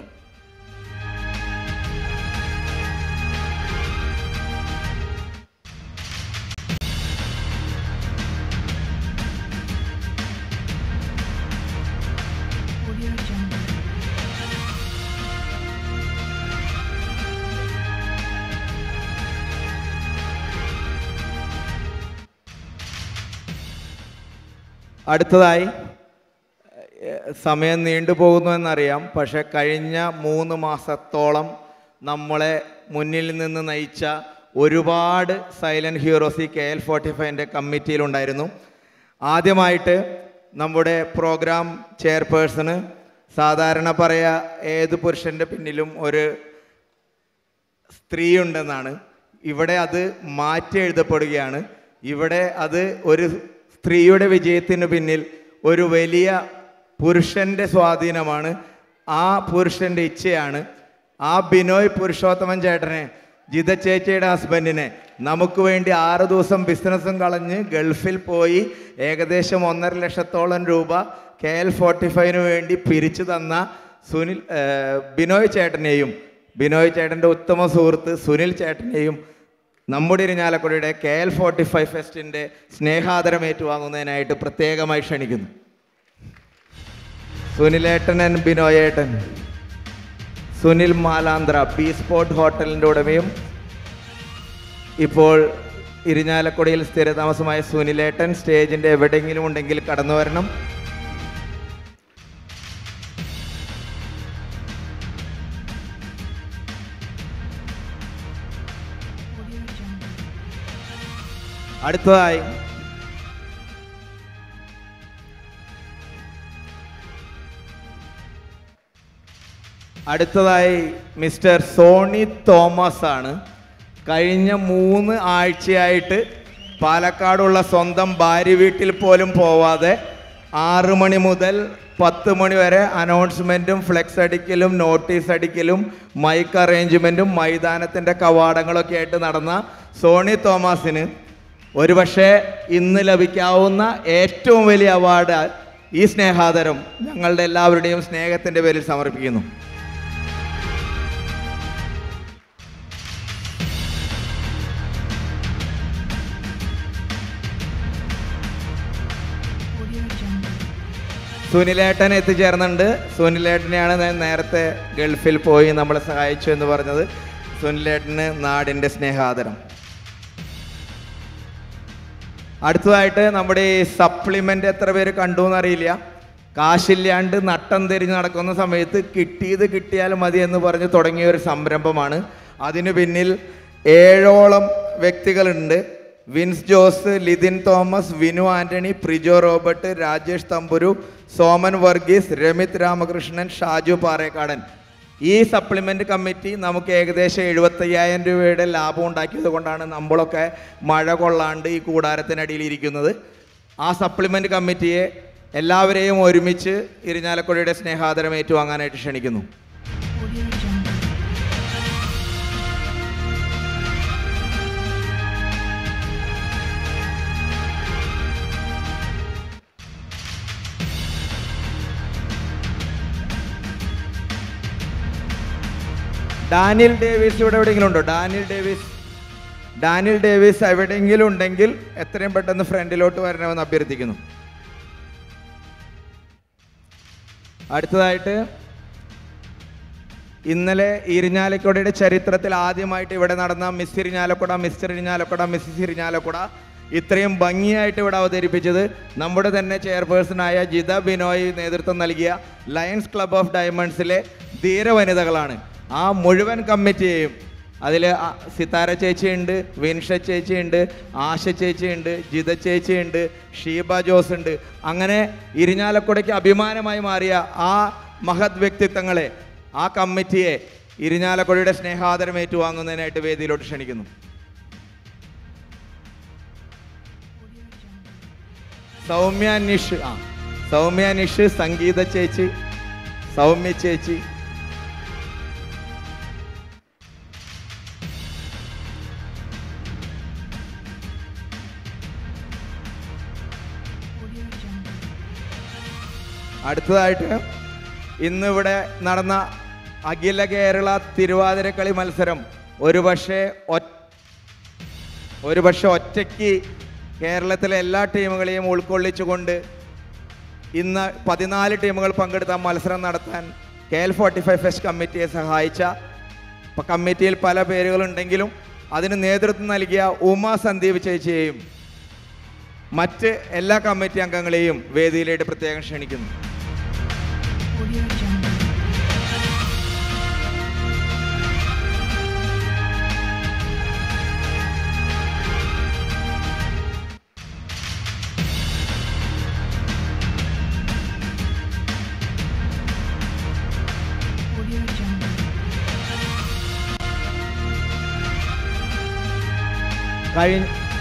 അടുത്തതായി ഏഹ്, സമയം നീണ്ടുപോകുന്നു എന്നറിയാം പക്ഷെ കഴിഞ്ഞ മൂന്ന് മാസത്തോളം നമ്മളെ മുന്നിൽ നിന്ന് നയിച്ച ഒരുപാട് സൈലന്റ് ഹീറോസ് ഈ കെ എൽ ഫോർട്ടി ഫൈവിൻ്റെ കമ്മിറ്റിയിലുണ്ടായിരുന്നു ആദ്യമായിട്ട് നമ്മുടെ പ്രോഗ്രാം ചെയർപേഴ്സണ് സാധാരണ പറയാ ഏത് പുരുഷൻ്റെ പിന്നിലും ഒരു സ്ത്രീ ഉണ്ടെന്നാണ് ഇവിടെ അത് മാറ്റി എഴുതപ്പെടുകയാണ് ഇവിടെ അത് ഒരു സ്ത്രീയുടെ വിജയത്തിന് പിന്നിൽ ഒരു വലിയ പുരുഷൻ്റെ സ്വാധീനമാണ് ആ പുരുഷൻ്റെ ഇച്ഛയാണ് ആ ബിനോയ് പുരുഷോത്തമൻ ചേട്ടനെ ജിത ചേച്ചിയുടെ ഹസ്ബൻഡിനെ നമുക്ക് വേണ്ടി ആറ് ദിവസം ബിസിനസ്സും കളഞ്ഞ് ഗൾഫിൽ പോയി ഏകദേശം ഒന്നര ലക്ഷത്തോളം രൂപ കെ എൽ ഫോർട്ടി ഫൈവിന് വേണ്ടി പിരിച്ചു തന്ന സുനിൽ ഏഹ്, ബിനോയ് ചേട്ടനെയും ബിനോയ് ചേട്ടൻ്റെ ഉത്തമ സുഹൃത്ത് സുനിൽ ചേട്ടനെയും നമ്മുടെ ഇരിഞ്ഞാലക്കുടിയുടെ കെ എൽ ഫോർട്ടി ഫൈവ് ഫെസ്റ്റിൻ്റെ സ്നേഹാദരം ഏറ്റുവാങ്ങുന്നതിനായിട്ട് പ്രത്യേകമായി ക്ഷണിക്കുന്നു സുനിലേട്ടൻ ആൻഡ് ബിനോയേട്ടൻ സുനിൽ മാലാന്ധ്ര ബി സ്പോട്ട് ഹോട്ടലിൻ്റെ ഉടമയും ഇപ്പോൾ ഇരിഞ്ഞാലക്കുടയിൽ സ്ഥിരതാമസമായ സുനിലേട്ടൻ സ്റ്റേജിൻ്റെ എവിടെയെങ്കിലും ഉണ്ടെങ്കിൽ കടന്നു വരണം അടുത്തതായി അടുത്തതായി മിസ്റ്റർ സോണി തോമസ് ആണ് കഴിഞ്ഞ മൂന്ന് ആഴ്ചയായിട്ട് പാലക്കാടുള്ള സ്വന്തം ഭാര്യ വീട്ടിൽ പോലും പോവാതെ ആറ് മണി മുതൽ പത്ത് മണി വരെ അനൗൺസ്മെൻറ്റും ഫ്ലെക്സ് അടിക്കലും നോട്ടീസ് അടിക്കലും മൈക്ക് അറേഞ്ച്മെൻറ്റും മൈതാനത്തിൻ്റെ കവാടങ്ങളൊക്കെ ആയിട്ട് നടന്ന സോണി തോമസിന് ഒരുപക്ഷെ ഇന്ന് ലഭിക്കാവുന്ന ഏറ്റവും വലിയ അവാർഡ് ഈ സ്നേഹാദരം ഞങ്ങളുടെ എല്ലാവരുടെയും സ്നേഹത്തിൻ്റെ പേരിൽ സമർപ്പിക്കുന്നു സുനിലേട്ടൻ എത്തിച്ചേർന്നുണ്ട് സുനിലേട്ടനെയാണ് ഞാൻ നേരത്തെ ഗൾഫിൽ പോയി നമ്മളെ സഹായിച്ചു എന്ന് പറഞ്ഞത് സുനിലേട്ടന് നാടിൻ്റെ സ്നേഹാദരം അടുത്തതായിട്ട് നമ്മുടെ ഈ സപ്ലിമെൻ്റ് എത്ര പേര് കണ്ടു എന്നറിയില്ല കാശില്ലാണ്ട് നട്ടം തിരിഞ്ഞ് നടക്കുന്ന സമയത്ത് കിട്ടിയത് കിട്ടിയാൽ മതി എന്ന് പറഞ്ഞ് തുടങ്ങിയ ഒരു സംരംഭമാണ് അതിനു പിന്നിൽ ഏഴോളം വ്യക്തികളുണ്ട് Vince Jose Lithin Thomas Vinu Antony Prijo Robert Rajesh Thamburu Soman Varghese Ramith Ramakrishnan Shaju Parekkadan ഈ സപ്ലിമെൻ്റ് കമ്മിറ്റി നമുക്ക് ഏകദേശം എഴുപത്തയ്യായിരം രൂപയുടെ ലാഭം ഉണ്ടാക്കിയത് കൊണ്ടാണ് നമ്മളൊക്കെ മഴ കൊള്ളാണ്ട് ഈ കൂടാരത്തിനടിയിൽ ഇരിക്കുന്നത് ആ സപ്ലിമെൻ്റ് കമ്മിറ്റിയെ എല്ലാവരെയും ഒരുമിച്ച് ഇരിഞ്ഞാലക്കുടയുടെ സ്നേഹാദരം ഏറ്റുവാങ്ങാനായിട്ട് ക്ഷണിക്കുന്നു ഡാനിയൽ ഡേവിസ് ഇവിടെ എവിടെയെങ്കിലും ഉണ്ടോ ഡാനിയൽ ഡേവിസ് ഡാനിയൽ ഡേവിസ് എവിടെയെങ്കിലും ഉണ്ടെങ്കിൽ എത്രയും പെട്ടെന്ന് ഫ്രണ്ടിലോട്ട് വരണമെന്ന് അഭ്യർത്ഥിക്കുന്നു അടുത്തതായിട്ട് ഇന്നലെ ഇരിഞ്ഞാലക്കുടയുടെ ചരിത്രത്തിൽ ആദ്യമായിട്ട് ഇവിടെ നടന്ന miss Irinjalakuda mister Irinjalakuda Mrs Irinjalakuda ഇത്രയും ഭംഗിയായിട്ട് ഇവിടെ അവതരിപ്പിച്ചത് നമ്മുടെ തന്നെ ചെയർപേഴ്സണായ ജിത ബിനോയ് നേതൃത്വം നൽകിയ ലയൺസ് ക്ലബ് ഓഫ് ഡയമണ്ട്സിലെ ധീര വനിതകളാണ് ആ മുഴുവൻ കമ്മിറ്റിയെയും അതിൽ സിതാര ചേച്ചിയുണ്ട് വിൻഷ ചേച്ചിയുണ്ട് ആശ ചേച്ചിയുണ്ട് ജിത ചേച്ചിയുണ്ട് ഷീബ ജോസ് ഉണ്ട് അങ്ങനെ ഇരിഞ്ഞാലക്കുടയ്ക്ക് അഭിമാനമായി മാറിയ ആ മഹത് വ്യക്തിത്വങ്ങളെ ആ കമ്മിറ്റിയെ ഇരിഞ്ഞാലക്കുടയുടെ സ്നേഹാദരം ഏറ്റുവാങ്ങുന്നതിനായിട്ട് വേദിയിലോട്ട് ക്ഷണിക്കുന്നു സൗമ്യ നിഷ് ആ സൗമ്യ നിഷ് സംഗീത ചേച്ചി സൗമ്യ ചേച്ചി അടുത്തതായിട്ട് ഇന്നിവിടെ നടന്ന അഖില കേരള തിരുവാതിരക്കളി മത്സരം ഒരുപക്ഷെ ഒ- ഒരുപക്ഷെ ഒറ്റയ്ക്ക് കേരളത്തിലെ എല്ലാ ടീമുകളെയും ഉൾക്കൊള്ളിച്ചുകൊണ്ട് ഇന്ന് പതിനാല് ടീമുകൾ പങ്കെടുത്ത മത്സരം നടത്താൻ K L forty five fest കമ്മിറ്റിയെ സഹായിച്ച പ- കമ്മിറ്റിയിൽ പല പേരുകളുണ്ടെങ്കിലും അതിന് നേതൃത്വം നൽകിയ ഉമ സന്ദീപ് ചേച്ചിയെയും മറ്റ് എല്ലാ കമ്മിറ്റി അംഗങ്ങളെയും വേദിയിലേക്ക് പ്രത്യേകം ക്ഷണിക്കുന്നു കഴിഞ്ഞ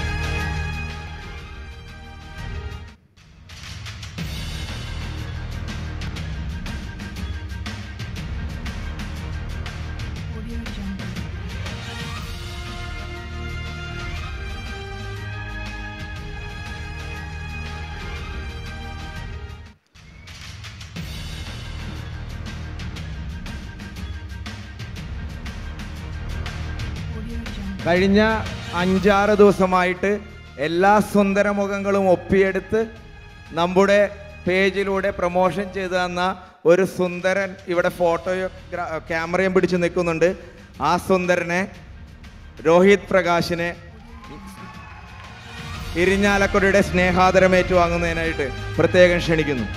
കഴിഞ്ഞ അഞ്ചാറ് ദിവസമായിട്ട് എല്ലാ സുന്ദരമുഖങ്ങളും ഒപ്പിയെടുത്ത് നമ്മുടെ പേജിലൂടെ പ്രൊമോഷൻ ചെയ്തു തന്ന ഒരു സുന്ദരൻ ഇവിടെ ഫോട്ടോയോ ഗ്ര- ക്യാമറയും പിടിച്ച് നിൽക്കുന്നുണ്ട് ആ സുന്ദരനെ രോഹിത് പ്രകാശിനെ ഇരിഞ്ഞാലക്കുടയുടെ സ്നേഹാദരം ഏറ്റുവാങ്ങുന്നതിനായിട്ട് പ്രത്യേകം ക്ഷണിക്കുന്നു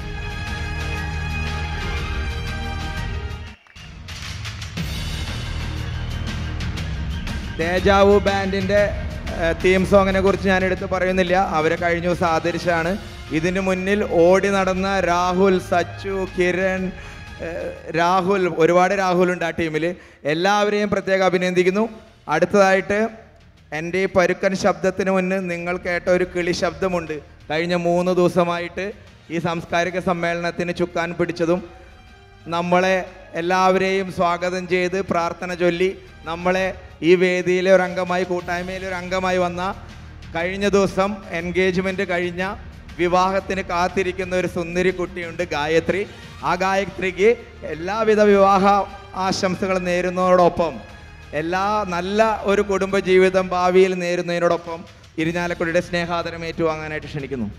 തേജാവു ബാൻഡിൻ്റെ തീം സോങ്ങിനെ കുറിച്ച് ഞാൻ എടുത്ത് പറയുന്നില്ല അവരെ കഴിഞ്ഞ ദിവസം ആദരിച്ചാണ് ഇതിന് മുന്നിൽ ഓടി നടന്ന രാഹുൽ സച്ചു കിരൺ ഏഹ്, രാഹുൽ ഒരുപാട് രാഹുലുണ്ട് ആ ടീമിൽ എല്ലാവരെയും പ്രത്യേകം അഭിനന്ദിക്കുന്നു അടുത്തതായിട്ട് എൻ്റെ ഈ പരുക്കൻ ശബ്ദത്തിന് മുന്നിൽ നിങ്ങൾ കേട്ട ഒരു കിളി ശബ്ദമുണ്ട് കഴിഞ്ഞ മൂന്ന് ദിവസമായിട്ട് ഈ സാംസ്കാരിക സമ്മേളനത്തിന് ചുക്കാൻ പിടിച്ചതും നമ്മളെ എല്ലാവരെയും സ്വാഗതം ചെയ്ത് പ്രാർത്ഥന ചൊല്ലി നമ്മളെ ഈ വേദിയിലെ ഒരു അംഗമായി കൂട്ടായ്മയിലെ ഒരു അംഗമായി വന്ന കഴിഞ്ഞ ദിവസം എൻഗേജ്മെൻറ്റ് കഴിഞ്ഞ വിവാഹത്തിന് കാത്തിരിക്കുന്ന ഒരു സുന്ദരി കുട്ടിയുണ്ട് ഗായത്രി ആ ഗായത്രിക്ക് എല്ലാവിധ വിവാഹ ആശംസകളും നേരുന്നതോടൊപ്പം എല്ലാ നല്ല ഒരു കുടുംബ ജീവിതം ഭാവിയിൽ നേരുന്നതിനോടൊപ്പം ഇരിഞ്ഞാലക്കുടിയുടെ സ്നേഹാദരം ഏറ്റുവാങ്ങാനായിട്ട് ക്ഷണിക്കുന്നു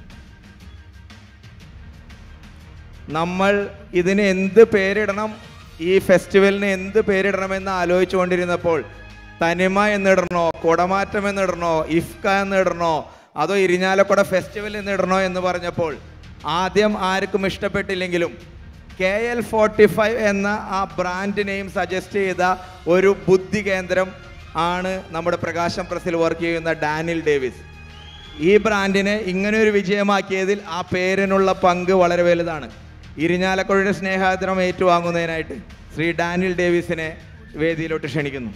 നമ്മൾ ഇതിന് എന്ത് പേരിടണം ഈ ഫെസ്റ്റിവലിന് എന്ത് പേരിടണമെന്ന് ആലോചിച്ചുകൊണ്ടിരുന്നപ്പോൾ തനിമ എന്നിടണോ കുടമാറ്റം എന്നിടണോ ഇഫ്ക എന്നിടണോ അതോ ഇരിഞ്ഞാലക്കുട ഫെസ്റ്റിവൽ എന്നിടണോ എന്ന് പറഞ്ഞപ്പോൾ ആദ്യം ആർക്കും ഇഷ്ടപ്പെട്ടില്ലെങ്കിലും കെ എൽ ഫോർട്ടി ഫൈവ് എന്ന ആ ബ്രാൻഡ് നെയിം സജസ്റ്റ് ചെയ്ത ഒരു ബുദ്ധി കേന്ദ്രം ആണ് നമ്മുടെ പ്രകാശം പ്രസിൽ വർക്ക് ചെയ്യുന്ന ഡാനിൽ ഡേവിസ് ഈ ബ്രാൻഡിനെ ഇങ്ങനെ ഒരു വിജയമാക്കിയതിൽ ആ പേരിനുള്ള പങ്ക് വളരെ വലുതാണ് ഇരിഞ്ഞാലക്കുഴയുടെ സ്നേഹാദരം ഏറ്റുവാങ്ങുന്നതിനായിട്ട് ശ്രീ ഡാനിൽ ഡേവിസിനെ വേദിയിലോട്ട് ക്ഷണിക്കുന്നു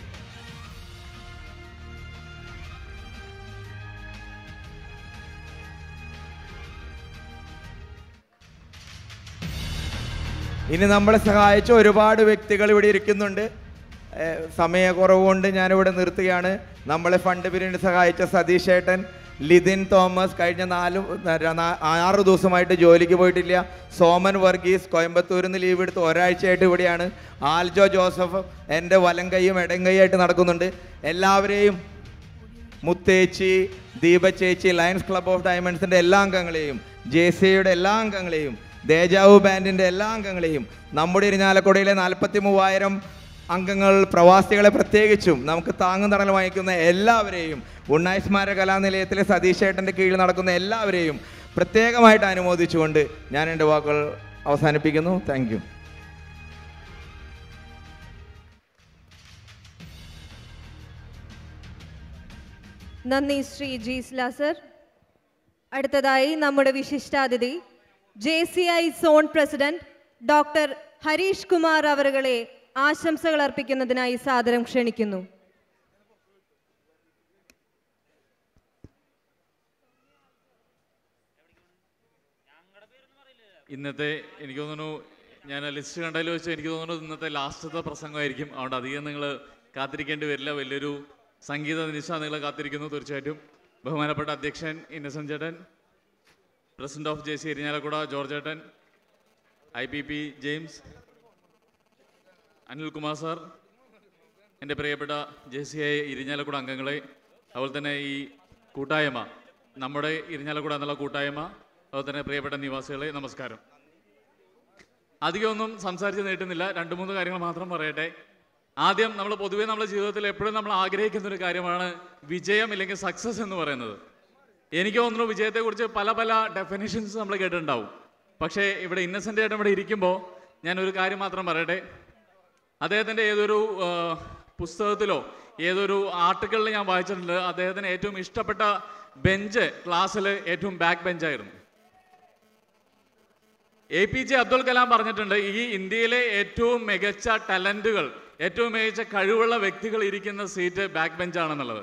ഇനി നമ്മളെ സഹായിച്ച ഒരുപാട് വ്യക്തികൾ ഇവിടെ ഇരിക്കുന്നുണ്ട് ഏഹ് സമയക്കുറവ് കൊണ്ട് ഞാനിവിടെ നിർത്തുകയാണ് നമ്മളെ ഫണ്ട് പിരിവിന് സഹായിച്ച സതീഷ് ഏട്ടൻ ലിതിൻ തോമസ് കഴിഞ്ഞ നാല് ന- നാ- ആറ് ദിവസമായിട്ട് ജോലിക്ക് പോയിട്ടില്ല സോമൻ വർഗീസ് കോയമ്പത്തൂരിൽ നിന്ന് ലീവ് എടുത്ത് ഒരാഴ്ചയായിട്ട് ഇവിടെയാണ് ആൽജോ ജോസഫ് എൻ്റെ വലം കൈയും ഇടം കൈയായിട്ട് നടക്കുന്നുണ്ട് എല്ലാവരെയും മുത്തേച്ചി ദീപ ചേച്ചി ലയൺസ് ക്ലബ് ഓഫ് ഡയമണ്ട്സിൻ്റെ എല്ലാ അംഗങ്ങളെയും ജെ സിയുടെ എല്ലാ അംഗങ്ങളെയും ദേജാവു ബാൻഡിൻ്റെ എല്ലാ അംഗങ്ങളെയും നമ്മുടെ ഇരിഞ്ഞാലക്കുടയിലെ നാൽപ്പത്തി മൂവായിരം അംഗങ്ങൾ പ്രവാസികളെ പ്രത്യേകിച്ചും നമുക്ക് താങ്ങും തണലും വഹിക്കുന്ന എല്ലാവരെയും ഉണ്ണായി സ്മാരക കലാനിലയത്തിലെ സതീഷ് ഏട്ടൻ്റെ കീഴിൽ നടക്കുന്ന എല്ലാവരെയും പ്രത്യേകമായിട്ട് അനുമോദിച്ചുകൊണ്ട് ഞാൻ എൻ്റെ വാക്കുകൾ അവസാനിപ്പിക്കുന്നു താങ്ക് യു നന്ദി ശ്രീ ജീസ്ല സർ അടുത്തതായി നമ്മുടെ വിശിഷ്ടാതിഥി J C I zone president doctor Harish Kumar അവറുകളെ ആശംസകൾ അർപ്പിക്കുന്നതിനായി സാദരം ക്ഷണിക്കുന്നു ഇന്നത്തെ എനിക്ക് തോന്നുന്നു ഞാൻ ലിസ്റ്റ് കണ്ടതിൽ വെച്ച് എനിക്ക് തോന്നുന്നു ഇന്നത്തെ ലാസ്റ്റത്തെ പ്രസംഗമായിരിക്കും അതുകൊണ്ട് അധികം നിങ്ങൾ കാത്തിരിക്കേണ്ടി വരില്ല വലിയൊരു സംഗീത നിശ നിങ്ങൾ കാത്തിരിക്കുന്നു തീർച്ചയായിട്ടും ബഹുമാനപ്പെട്ട അധ്യക്ഷൻ ഇന്നസെന്റ് ചേട്ടൻ president of J C Irinjalakuda George ചേട്ടൻ I P P James Anilkumar sir എൻ്റെ പ്രിയപ്പെട്ട ജെ സി ഐ ഇരിഞ്ഞാലക്കുട അംഗങ്ങളെ അതുപോലെ തന്നെ ഈ കൂട്ടായ്മ നമ്മുടെ ഇരിഞ്ഞാലക്കുട എന്നുള്ള കൂട്ടായ്മ അതുപോലെ തന്നെ പ്രിയപ്പെട്ട നിവാസികളെ നമസ്കാരം അധികമൊന്നും സംസാരിച്ച് നീട്ടുന്നില്ല രണ്ട് മൂന്ന് കാര്യങ്ങൾ മാത്രം പറയട്ടെ ആദ്യം നമ്മൾ പൊതുവേ നമ്മുടെ ജീവിതത്തിൽ എപ്പോഴും നമ്മൾ ആഗ്രഹിക്കുന്ന ഒരു കാര്യമാണ് വിജയം ഇല്ലെങ്കിൽ സക്സസ് എന്ന് പറയുന്നത് എനിക്ക് തോന്നുന്നു വിജയത്തെക്കുറിച്ച് പല പല ഡെഫിനിഷൻസ് നമ്മൾ കേട്ടിട്ടുണ്ടാവും പക്ഷേ ഇവിടെ ഇന്നസെൻ്റ് ആയിട്ട് ഇവിടെ ഇരിക്കുമ്പോൾ ഞാൻ ഒരു കാര്യം മാത്രം പറയട്ടെ അദ്ദേഹത്തിൻ്റെ ഏതൊരു ആ, പുസ്തകത്തിലോ ഏതൊരു ആർട്ടിക്കിളിൽ ഞാൻ വായിച്ചിട്ടുണ്ട് അദ്ദേഹത്തിന് ഏറ്റവും ഇഷ്ടപ്പെട്ട ബെഞ്ച് ക്ലാസ്സിൽ ഏറ്റവും ബാക്ക് ബെഞ്ചായിരുന്നു A P J Abdul Kalam പറഞ്ഞിട്ടുണ്ട് ഈ ഇന്ത്യയിലെ ഏറ്റവും മികച്ച ടാലന്റുകൾ ഏറ്റവും മികച്ച കഴിവുള്ള വ്യക്തികൾ ഇരിക്കുന്ന സീറ്റ് ബാക്ക് ബെഞ്ചാണെന്നുള്ളത്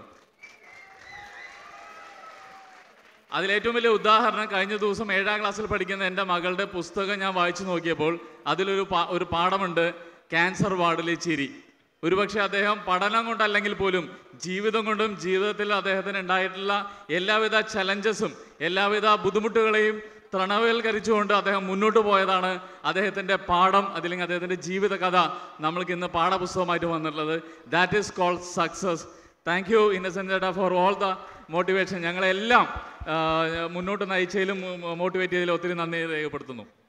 അതിലേറ്റവും വലിയ ഉദാഹരണം കഴിഞ്ഞ ദിവസം ഏഴാം ക്ലാസ്സിൽ പഠിക്കുന്ന എൻ്റെ മകളുടെ പുസ്തകം ഞാൻ വായിച്ചു നോക്കിയപ്പോൾ അതിലൊരു പാ- ഒരു പാഠമുണ്ട് ക്യാൻസർ വാർഡിലെ ചിരി ഒരുപക്ഷെ അദ്ദേഹം പഠനം കൊണ്ടല്ലെങ്കിൽ പോലും ജീവിതം കൊണ്ടും ജീവിതത്തിൽ അദ്ദേഹത്തിന് ഉണ്ടായിട്ടുള്ള എല്ലാവിധ ചലഞ്ചസും എല്ലാവിധ ബുദ്ധിമുട്ടുകളെയും തൃണവൽക്കരിച്ചുകൊണ്ട് അദ്ദേഹം മുന്നോട്ട് പോയതാണ് അദ്ദേഹത്തിൻ്റെ പാഠം അതില്ലെങ്കിൽ അദ്ദേഹത്തിൻ്റെ ജീവിത കഥ നമ്മൾക്ക് ഇന്ന് പാഠപുസ്തകമായിട്ട് വന്നിട്ടുള്ളത് that is called success thank you Innocent ചേട്ടാ ഫോർ ഓൾ ദ മോട്ടിവേഷൻ ഞങ്ങളെല്ലാം ആ, മുന്നോട്ട് നയിച്ചതിലും മോട്ടിവേറ്റ് ചെയ്തതിലും ഒത്തിരി നന്ദി രേഖപ്പെടുത്തുന്നു